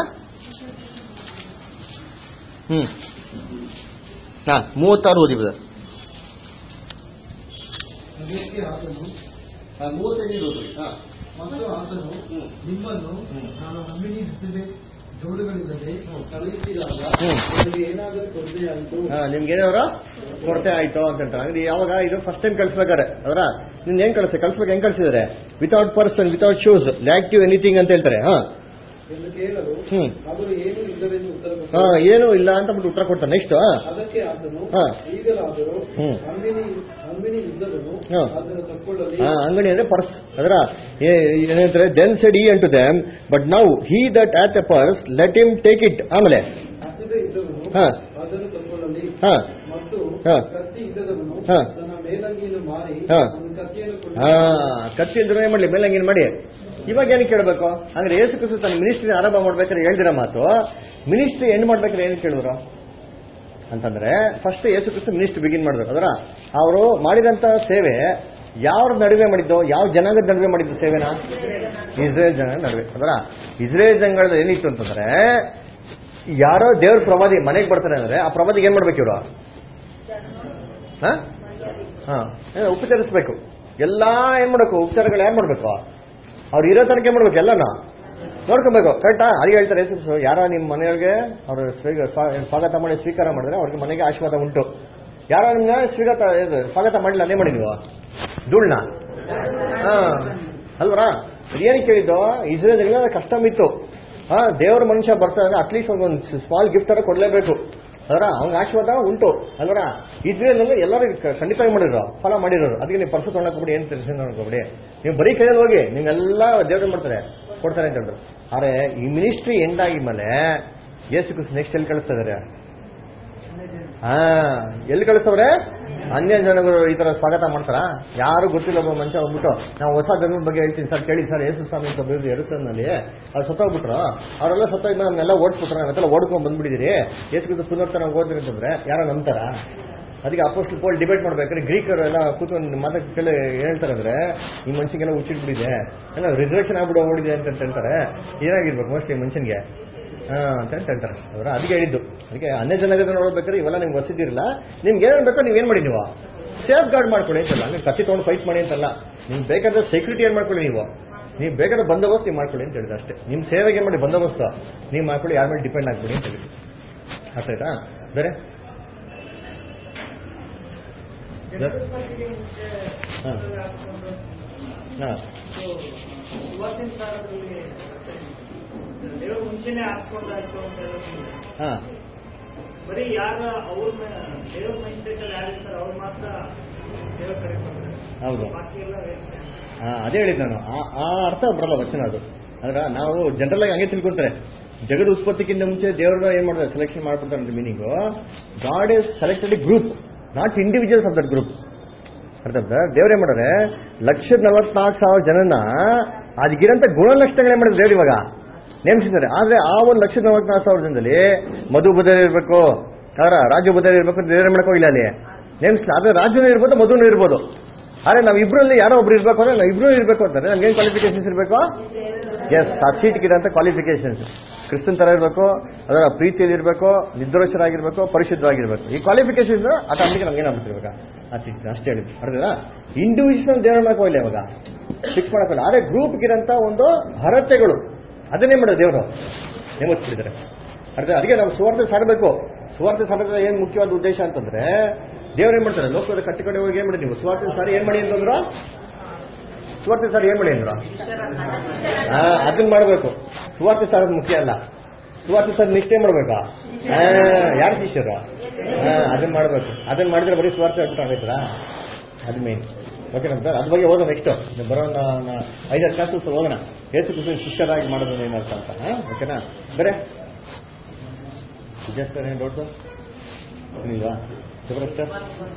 ಹ್ಮ್ ಹಾ ಮೂವತ್ತಾರು ಓದಿ ಬ್ರದರ್ ಅದಕ್ಕೆ ಆತನು ಮೂವತ್ತೈದು ಓದಿ ಹಾ ಮತ್ತು ಆತನು ನಿಮ್ಮನ್ನು ಹ್ಮ್. ನಾನು ನಮ್ಮಿನಿಸಿದೆ ಜೋಡುಗಳಿಲ್ಲದೆ ಹ್ಮ್. ಕಳುಹಿಸಿದಾಗ ಹ್ಮ್. ನಿಮಗೆ ಏನಾದರೂ ಕೊರತೆಯಾಯಿತು ಹಾ, ನಿಮ್ಗೆ ಏನಾದ್ರು ಕೊರತೆ ಆಯ್ತು ಅಂತ ಹೇಳ್ತಾರೆ ಅಂದ್ರೆ ಯಾವಾಗ ಇದು ಫಸ್ಟ್ ಟೈಮ್ ಕಳ್ಸ್ಬೇಕಾರೆ ಅವರ ನಿನ್ ಏನ್ ಕಳಿಸ್ತಾರೆ ಕಳ್ಸ್ಬೇಕು ಹೆಂಗ್ ಕಳ್ಸಿದಾರೆ without person without shoes lack you anything ಅಂತ ಹೇಳ್ತಾರೆ ಹಾ ಎಂದು ಕೇಳಲು ಹ್ಮ್. ಅವರು ಏನೂ ಇಲ್ಲವೆಂದು ಉತ್ತರ ಹಾ ಕೊಟ್ಟರು ಏನು ಇಲ್ಲ ಅಂತ ಬಿಟ್ಟು ಉತ್ತರ ಕೊಡ್ತಾರೆ ನೆಕ್ಸ್ಟ್ ಅದಕ್ಕೆ ಆತನು ಹಾ. ಈಗಲಾದರೂ ಹ್ಮ್. ಅಂಗಡಿ ಅಂಗಡಿ ಇದ್ದವನು ಹಾ. ಅದನ್ನು ತಕ್ಕೊಳ್ಳಲಿ ಹಾ ಅಂಗಡಿ ಅಂದ್ರೆ ಪರ್ಸ್ ಅದರ ಏನಂತಾರೆ then said he unto them but now he that hath a purse let him take it ಆಮೇಲೆ ಹಸಿದೆ ಇದ್ದವನು ಹಾ. ಅದನ್ನು ತಕ್ಕೊಳ್ಳಲಿ ಹಾ ಮತ್ತು ಹಾ. ಕತ್ತಿ ಇದ್ದದವನು ಹಾ. ತನ್ನ ಮೇಲಂಗಿಯನ್ನು ಮಾರಿ ಹಾ. ಒಂದು ಕತ್ತಿಯನ್ನು ಕೊಂಡು ಹಾ ಕತ್ತಿ ಇಲ್ದ್ರೆ ಏನ್ ಮಾಡ್ಲಿ ಮೇಲಂಗಿನ ಮಾಡಿ ಇವಾಗ ಏನಕ್ಕೆ ಕೇಳಬೇಕು ಅಂದ್ರೆ ಯೇಸು ಕ್ರಿಸ್ತು ತನ್ನ ಮಿನಿಸ್ಟ್ರಿ ಆರಂಭ ಮಾಡ್ಬೇಕಾದ್ರೆ ಹೇಳ್ದಿರೋ ಮಾತು ಮಿನಿಸ್ಟ್ರಿ ಎಂಡ್ ಮಾಡ್ಬೇಕಾದ್ರೆ ಏನು ಕೇಳಿದ್ರು ಅಂತಂದ್ರೆ ಫಸ್ಟ್ ಯೇಸು ಕ್ರಿಸ್ತು ಮಿನಿಸ್ಟ್ರಿ ಬಿಗಿನ್ ಮಾಡಿದ್ರು ಅದರ ಅವರು ಮಾಡಿದಂತ ಸೇವೆ ಯಾರ ನಡುವೆ ಮಾಡಿದ್ದು ಯಾವ ಜನಾಂಗದ ನಡುವೆ ಮಾಡಿದ್ದು ಸೇವೆನ ಇಸ್ರೇಲ್ ಜನ ನಡುವೆ ಅದರ ಇಸ್ರೇಲ್ ಜನಗಳ ಏನಿತ್ತು ಅಂತಂದ್ರೆ ಯಾರೋ ದೇವ್ರ ಪ್ರವಾದಿ ಮನೆಗೆ ಬರ್ತಾರೆ ಅಂದ್ರೆ ಆ ಪ್ರವಾದಿಗೆ ಏನ್ ಮಾಡ್ಬೇಕು ಇವರು ಹಾ ಹಾ ಏ, ಉಪಚರಿಸ್ಬೇಕು ಎಲ್ಲಾ ಏನ್ ಮಾಡ್ಬೇಕು ಉಪಚಾರಗಳು ಯಾರು ಮಾಡ್ಬೇಕು ಅವ್ರು ಇರೋ ತನಕ ಏನ್ ಮಾಡ್ಬೇಕು ಎಲ್ಲಾನ ನೋಡ್ಕೊಬೇಕು ಕರೆಕ್ಟಾ ಅದಕ್ಕೆ ಹೇಳ್ತಾರೆ ಯೇಸು ಕ್ರಿಸ್ತು, ಯಾರೋ ನಿಮ್ಮ ಮನೆಯೊಳಗೆ ಅವರು ಸ್ವಾಗತ ಮಾಡಿ ಸ್ವೀಕಾರ ಮಾಡಿದ್ರೆ ಅವ್ರಿಗೆ ಮನೆಗೆ ಆಶೀರ್ವಾದ ಉಂಟು ಯಾರೋ ನಿಮ್ಗೆ ಸ್ವೀಗತ ಇದು, ಸ್ವಾಗತ ಮಾಡಿಲ್ಲ ಅದೇ ಮಾಡಿ ನೀವು ಧೂಳ್ನ ಹಾ ಅಲ್ವರಾ ಏನಕ್ಕೆ ಕೇಳಿದ್ದು ಇಸ್ರೇಲ್ ಕಷ್ಟಮ್ ಇತ್ತು ಹಾ ದೇವ್ರ ಮನುಷ್ಯ ಬರ್ತಾರೆ ಅಟ್ಲೀಸ್ಟ್ ಒಂದು ಸ್ಮಾಲ್ ಗಿಫ್ಟ್ ತರ ಕೊಡ್ಲೇಬೇಕು ಅದರ ಅವ್ನ ಆಶೀರ್ವಾದ ಉಂಟು ಅಲ್ವರ ಇದ್ರಲ್ಲಿ ಎಲ್ಲರೂ ಕ- ಖಂಡಿತವಾಗಿ ಮಾಡಿದ್ರು ಫಲ ಮಾಡಿರೋರು ಅದಕ್ಕೆ ನೀವು ಪರ್ಸು ತೊಗೊಳಕೋಬಿಡಿ ಏನು ಟೆನ್ಷನ್ ಮಾಡ್ಕೋಬಿಡಿ ನೀವು ಬರೀ ಕೈಯಲ್ಲಿ ಹೋಗಿ ನಿಮ್ಗೆಲ್ಲ ದೇವ್ರು ಮಾಡ್ತಾರೆ ಕೊಡ್ತಾರೆ ಅಂತ ಹೇಳಿದ್ರು ಆದ್ರೆ ಈ ಮಿನಿಸ್ಟ್ರಿ ಎಂಡ್ ಆಗಿದ್ಮೇಲೆ ಯೇಸು ಕ್ರಿಸ್ತು ನೆಕ್ಸ್ಟ್ ಎಲ್ಲಿ ಕಳಿಸ್ತಾ ಇದಾರೆ ಹಾ ಎಲ್ಲಿ ಕಳಿಸ್ತವ್ರೆ ಅನ್ಯ ಜನಗಳು ಈ ತರ ಸ್ವಾಗತ ಮಾಡ್ತಾರ ಯಾರು ಗೊತ್ತಿಲ್ಲ ಒಬ್ಬ ಮನುಷ್ಯ ಹೋಗ್ಬಿಟ್ಟು ನಾವು ಹೊಸ ಧರ್ಮದ ಬಗ್ಗೆ ಹೇಳ್ತೀನಿ ಸರ್ ಕೇಳಿ ಸರ್ ಯೇಸು ಸ್ವಾಮಿ ಅಂತ ಬಂದಿದ್ರು ಎರಸನಲ್ಲಿ ಅವ್ರು ಸತ್ತೋಗ್ಬಿಟ್ರು ಅವರೆಲ್ಲ ಸತ್ತೋಗ್ಮೇಲೆ ನಮ್ನೆಲ್ಲ ಓಡಿಸ್ಬಿಟ್ರು ನಾವೆಲ್ಲ ಓಡ್ಕೊಂಡ್ ಬಂದ್ಬಿಟ್ಟಿದ್ದೀರಿ ಯೇಸು ಕ್ರಿಸ್ತು ಪುನರ್ತನ ಓದ್ರಿ ಅಂತಂದ್ರೆ ಯಾರೋ ನಂಬ್ತಾರ ಅದಕ್ಕೆ ಅಪೋಸ್ಟಲ್ ಪೋಲ್ ಡಿಬೇಟ್ ಮಾಡ್ಬೇಕಾದ್ರೆ ಗ್ರೀಕರು ಎಲ್ಲ ಕೂತ್ಕೊಂಡು ಮಾತಾ ಕೇಳಿ ಹೇಳ್ತಾರೆ ಅಂದ್ರೆ ಈ ಮನುಷ್ಯಗೆಲ್ಲ ಹುಚ್ಚಿಟ್ಬಿಟ್ಟಿದೆ ಎಲ್ಲ ರಿಸರ್ವೇಷನ್ ಆಗ್ಬಿಡೋ ಓಡಿದೆ ಅಂತ ಹೇಳ್ತಾರೆ ಏನಾಗಿರ್ಬೇಕು ಮೋಸ್ಟ್ಲಿ ಮನುಷ್ಯನಿಗೆ ಹಾ ಅಂತ ಅಂತ ಹೇಳ್ತಾರೆ ಅವರ ಅದಕ್ಕೆ ಹೇಳಿದ್ದು ಅದಕ್ಕೆ ಅನ್ಯ ಜನಗದ ನೋಡ್ಬೇಕಾದ್ರೆ ಇವೆಲ್ಲ ನಿಮ್ಗೆ ವಸತಿರಲ್ಲ ನಿಮ್ಗೆ ಏನ್ ಬೇಕೋ ನೀವೇನ್ ಮಾಡಿ ನೀವು ಸೇಫ್ ಗಾರ್ಡ್ ಮಾಡ್ಕೊಳ್ಳಿ ಅಂತಲ್ಲ ನೀವು ಕತ್ತಿ ತೊಗೊಂಡು ಫೈಟ್ ಮಾಡಿ ಅಂತಲ್ಲ ನಿಮ್ಗೆ ಬೇಕಾದ ಸೆಕ್ಯೂರಿಟಿ ಏನ್ ಮಾಡ್ಕೊಳ್ಳಿ ನೀವು ನೀವು ಬೇಕಾದ ಬಂದೋಬಸ್ತ್ ನೀವು ಮಾಡ್ಕೊಳ್ಳಿ ಅಂತ ಹೇಳಿದ್ರೆ ಅಷ್ಟೇ ನಿಮ್ಮ ಸೇವೆಗೆ ಏನ್ ಮಾಡಿ ಬಂದೋಬಸ್ತ್ ನೀವು ಮಾಡ್ಕೊಳ್ಳಿ ಯಾರ ಮೇಲೆ ಡಿಪೆಂಡ್ ಆಗ್ಬಿಡಿ ಅಂತ ಹೇಳಿ ಅರ್ಥ ಆಯ್ತಾ ಬೇರೆ ಹಾ ಹಾ ಇವತ್ತಿನ ಕಾಲದಲ್ಲಿ ದೇವ್ರ ಮುಂಚೆನೆ ಹಾಕ್ಕೊಂಡಾಯ್ತು ಅಂತ ಹೇಳೋದ್ರಿಂದ ಹಾ ಬರೀ ಯಾರ ಅವ್ರ ದೇವ್ರ ಮೈಂಡ್ ಸೆಟ್ ಅಲ್ಲಿ ಯಾರಿರ್ತಾರೆ ಅವ್ರು ಮಾತ್ರ ದೇವ್ರ ಕಡೆ ಬರ್ತಾರೆ ಹೌದು ಬಾಕಿ ಎಲ್ಲ ವೇಸ್ಟ್ ಹಾ ಅದೇ ಹೇಳಿದ್ ನಾನು ಆ ಆ ಅರ್ಥ ಬರಲ್ಲ ವಚನ ಅದು ಅಂದ್ರೆ ನಾವು ಜನರಲ್ ಆಗಿ ಹಂಗೆ ತಿಳ್ಕೊಂತಾರೆ ಜಗದ ಉತ್ಪತ್ತಿಗಿಂತ ಮುಂಚೆ ದೇವ್ರನ್ನ ಏನ್ ಮಾಡ್ತಾರೆ ಸೆಲೆಕ್ಷನ್ ಮಾಡ್ಬಿಡ್ತಾರೆ ಅಂತ meaning God is selected group not individuals of that group ಅರ್ಥ ದೇವ್ರ ಏನ್ ಮಾಡ್ತಾರೆ ಲಕ್ಷದ ನಲವತ್ನಾಲ್ಕು ಸಾವಿರ ಜನನ ಅದಕ್ಕಿರಂತ ಗುಣಲಕ್ಷಣಗಳೇ ಮಾಡಿದ್ರೆ ದೇವ್ರು ಇವಾಗ ನೇಮಿಸಿದ್ದಾರೆ ಆದ್ರೆ ಆ ಒಂದು ಲಕ್ಷದ ನಲವತ್ನಾಲ್ಕು ಸಾವಿರ ಜನದಲ್ಲಿ ಮಧು ಬುಧರ್ ಇರಬೇಕು ಅವರ ರಾಜು ಬುಧರ್ ಇರಬೇಕು ಅಂತ ದೇವ್ರ ಮಾಡಕ್ ಹೋಗಿಲ್ಲ ಅಲ್ಲಿ ನೇಮಿಸಿಲ್ಲ ಆದ್ರೆ ರಾಜುನೂ ಇರ್ಬೋದು ಮಧುನೂ ಇರ್ಬೋದು ಆದ್ರೆ ನಾವು ಇಬ್ರಲ್ಲಿ ಯಾರೋ ಒಬ್ರು ಇರ್ಬೇಕು ಅಂದ್ರೆ ನಾವು ಇಬ್ರು ಇರ್ಬೇಕು ಅಂತಾರೆ ನಮ್ಗೆ ಏನ್ ಕ್ವಾಲಿಫಿಕೇಶನ್ಸ್ ಇರಬೇಕು ಎಸ್ ಆ ಸೀಟ್ಗಿರಂತ ಕ್ವಾಲಿಫಿಕೇಶನ್ಸ್ ಕ್ರಿಸ್ತನ್ ತರ ಇರಬೇಕು ಅದರ ಪ್ರೀತಿಯಲ್ಲಿ ಇರಬೇಕು ನಿರ್ದೋಷರಾಗಿರ್ಬೇಕು ಪರಿಶುದ್ಧವಾಗಿರ್ಬೇಕು ಈ ಕ್ವಾಲಿಫಿಕೇಶನ್ ಆಟೋಮೆಟಿಕ್ ನಮ್ಗೆ ಏನಾಗ್ಬಿಟ್ಟು ಇವಾಗ ಆ ಸೀಟ್ ಅಷ್ಟೇ ಹೇಳಿದ್ರು ಅರ್ಧದ ಇಂಡಿವಿಜುವಲ್ ದೇವರ ಮಾಡಕ್ ಹೋಗಿಲ್ಲ ಇವಾಗ ಫಿಕ್ಸ್ ಮಾಡಕ್ ಹೋಗಿಲ್ಲ ಆದ್ರೆ ಗ್ರೂಪ್ಗಿರಂತ ಒಂದು ಅರ್ಹತೆಗಳು ಅದನ್ನೇ ಮಾಡೋದು ದೇವರು ನೇಮಿಸ್ಬಿಟ್ಟಿದ್ದಾರೆ ಅರ್ಧ ಅದಕ್ಕೆ ನಾವು ಸುವಾರ್ತೆ ಸಾರಬೇಕು ಸುವಾರ್ತೆ ಸಾರೋದ್ರ ಏನ್ ಮುಖ್ಯವಾದ ಉದ್ದೇಶ ಅಂತಂದ್ರೆ ದೇವ್ರು ಏನ್ ಮಾಡ್ತಾರೆ ಲೋಕದ ಕಟ್ಟಿ ಕಡೆ ಹೋಗಿ ಏನ್ ಮಾಡಿ ನೀವು ಸುವಾರ್ತೆ ಸಾರಿ ಏನ್ ಮಾಡಿ ಅಂತಂದ್ರು ಸುವಾರ್ತೆ ಸಾರಿ ಏನ್ ಮಾಡಿ ಅಂದ್ರು ಹಾ ಅದನ್ನ ಮಾಡ್ಬೇಕು ಸುವಾರ್ತೆ ಸಾರೋದು ಮುಖ್ಯ ಅಲ್ಲ ಸುವಾರ್ತೆ ಸರ್ ನಿಷ್ಠೆ ಮಾಡ್ಬೇಕಾ ಹಾ, ಯಾರು ಶಿಷ್ಯರು ಹಾ ಅದನ್ನ ಮಾಡ್ಬೇಕು ಅದನ್ನ ಮಾಡಿದ್ರೆ ಬರೀ ಸುವಾರ್ತೆ ಆಗ್ಬಿಟ್ಟು ಆಗೈತಲ್ಲ ಅದು ಮೇನ್ ಓಕೆ ನಮ್ಮ ಸರ್ ಅದ್ರ ಬಗ್ಗೆ ಓದೋಣ ನೆಕ್ಸ್ಟ್ ಬರೋ ನ- ನ- ಐದಾರು ಕ್ಲಾಸಸ್ ಓದೋಣ ಏಸು ಕೃಷ್ಣ ಶಿಷ್ಯರಾಗಿ ಮಾಡೋದು ಏನರ್ಥ ಅಂತ ಹಾ ಓಕೆನಾ ಬೇರೆ ವಿಜಯಸ್ಕರ್ ಏನು ಡೌಟ್ಸು ಏನಿಲ್ವಾ ಸುಬ್ರಸ್ಕರ್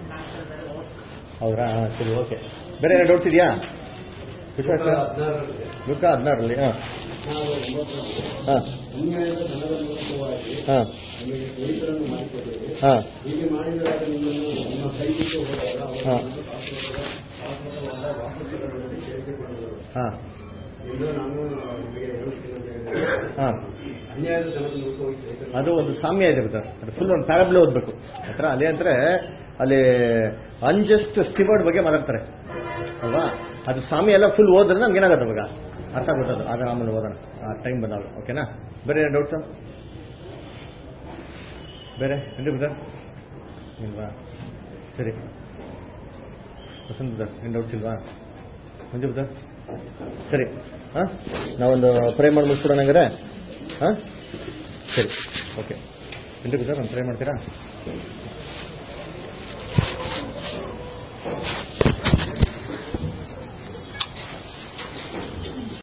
ಹೌದಾ ಹಾಂ ಸರಿ ಓಕೆ ಬೇರೆ ಏನೋ ಡೌಟ್ಸ್ ಇದೆಯಾ ವಿಶ್ವಾಸ ಹದಿನಾರರಲ್ಲಿ ಲುಕ್ಕ ಹದಿನಾರರಲ್ಲಿ ಹಾಂ ನಾವು ಒಂಬತ್ತರಲ್ಲಿ ಹಾಂ ಅನ್ಯಾಯದ ಧನದ ಮೂಲಕವಾಗಿ ಹಾಂ ನಮಗೆ ಪವಿತ್ರನ್ನು ಮಾಡಿಕೊಟ್ಟಿದೆ ಹಾಂ ಹೀಗೆ ಮಾಡಿದಾಗ ನಿಮ್ಮನ್ನು ನಿಮ್ಮ ಕೈ ಬಿಟ್ಟು ಹೋದಾಗ ಅವರು ಹಾ. ನಮ್ಮನ್ನು ಶಾಶ್ವತ- ಶಾಶ್ವತವಾದ ವಾಸಸ್ಥಳಗಳಲ್ಲಿ ಸೇರಿಸಿಕೊಂಡರು ಹಾಂ ಎಂದು ನಾನು ನಿಮಗೆ ಹೇಳುತ್ತೇನೆ ಅಂತ ಹೇಳಿದೆ. ಹಾಂ ಅನ್ಯಾಯದ ಧನದ ಮೂಲಕವಾಗಿ ಸೇರಿಸಿಕೊಂಡರು. ಅದು ಒಂದು ಸಾಮ್ಯ ಇದೆ ಗೊತ್ತಾ ಅದು ಫುಲ್ ಒಂದು ಪ್ಯಾರಬ್ಲ್ ಓದ್ಬೇಕು ಹತ್ರ ಅಲ್ಲಿ ಅಂದ್ರೆ ಅಲ್ಲಿ ಅನ್ಜಸ್ಟ್ ಸ್ಟಿವರ್ಡ್ ಬಗ್ಗೆ ಮಾತಾಡ್ತಾರೆ ಅಲ್ವಾ ಅದು ಸಾಮ್ಯ ಎಲ್ಲ ಫುಲ್ ಓದಿದ್ರೆ ನಮ್ಗೆ ಏನಾಗುತ್ತೆ ಅವಾಗ ಅರ್ಥ ಗೊತ್ತದು ಆಗ ಆಮೇಲೆ ಓದೋಣ ಆ ಟೈಮ್ ಬಂದಾಗ ಓಕೆನಾ ಬೇರೆ ಡೌಟ್ಸ್ ಬೇರೆ ಏನು ಬುಧರ್ ಇಲ್ವಾ ಸರಿ ವಸಂತ್ ಬುಧರ್ ಏನು ಡೌಟ್ಸ್ ಇಲ್ವಾ ಮಂಜು ಬುಧರ್ ಸರಿ ಹಾಂ ನಾವೊಂದು ಪ್ರೇ ಮಾಡಿ ಮುಗಿಸ್ಬಿಡೋಣ ಹಂಗಾರೆ ಹಾಂ ಸರಿ ಓಕೆ ಎಂಟು ಸರ್ ಒಂದು ಟ್ರೈ ಮಾಡ್ತೀರಾ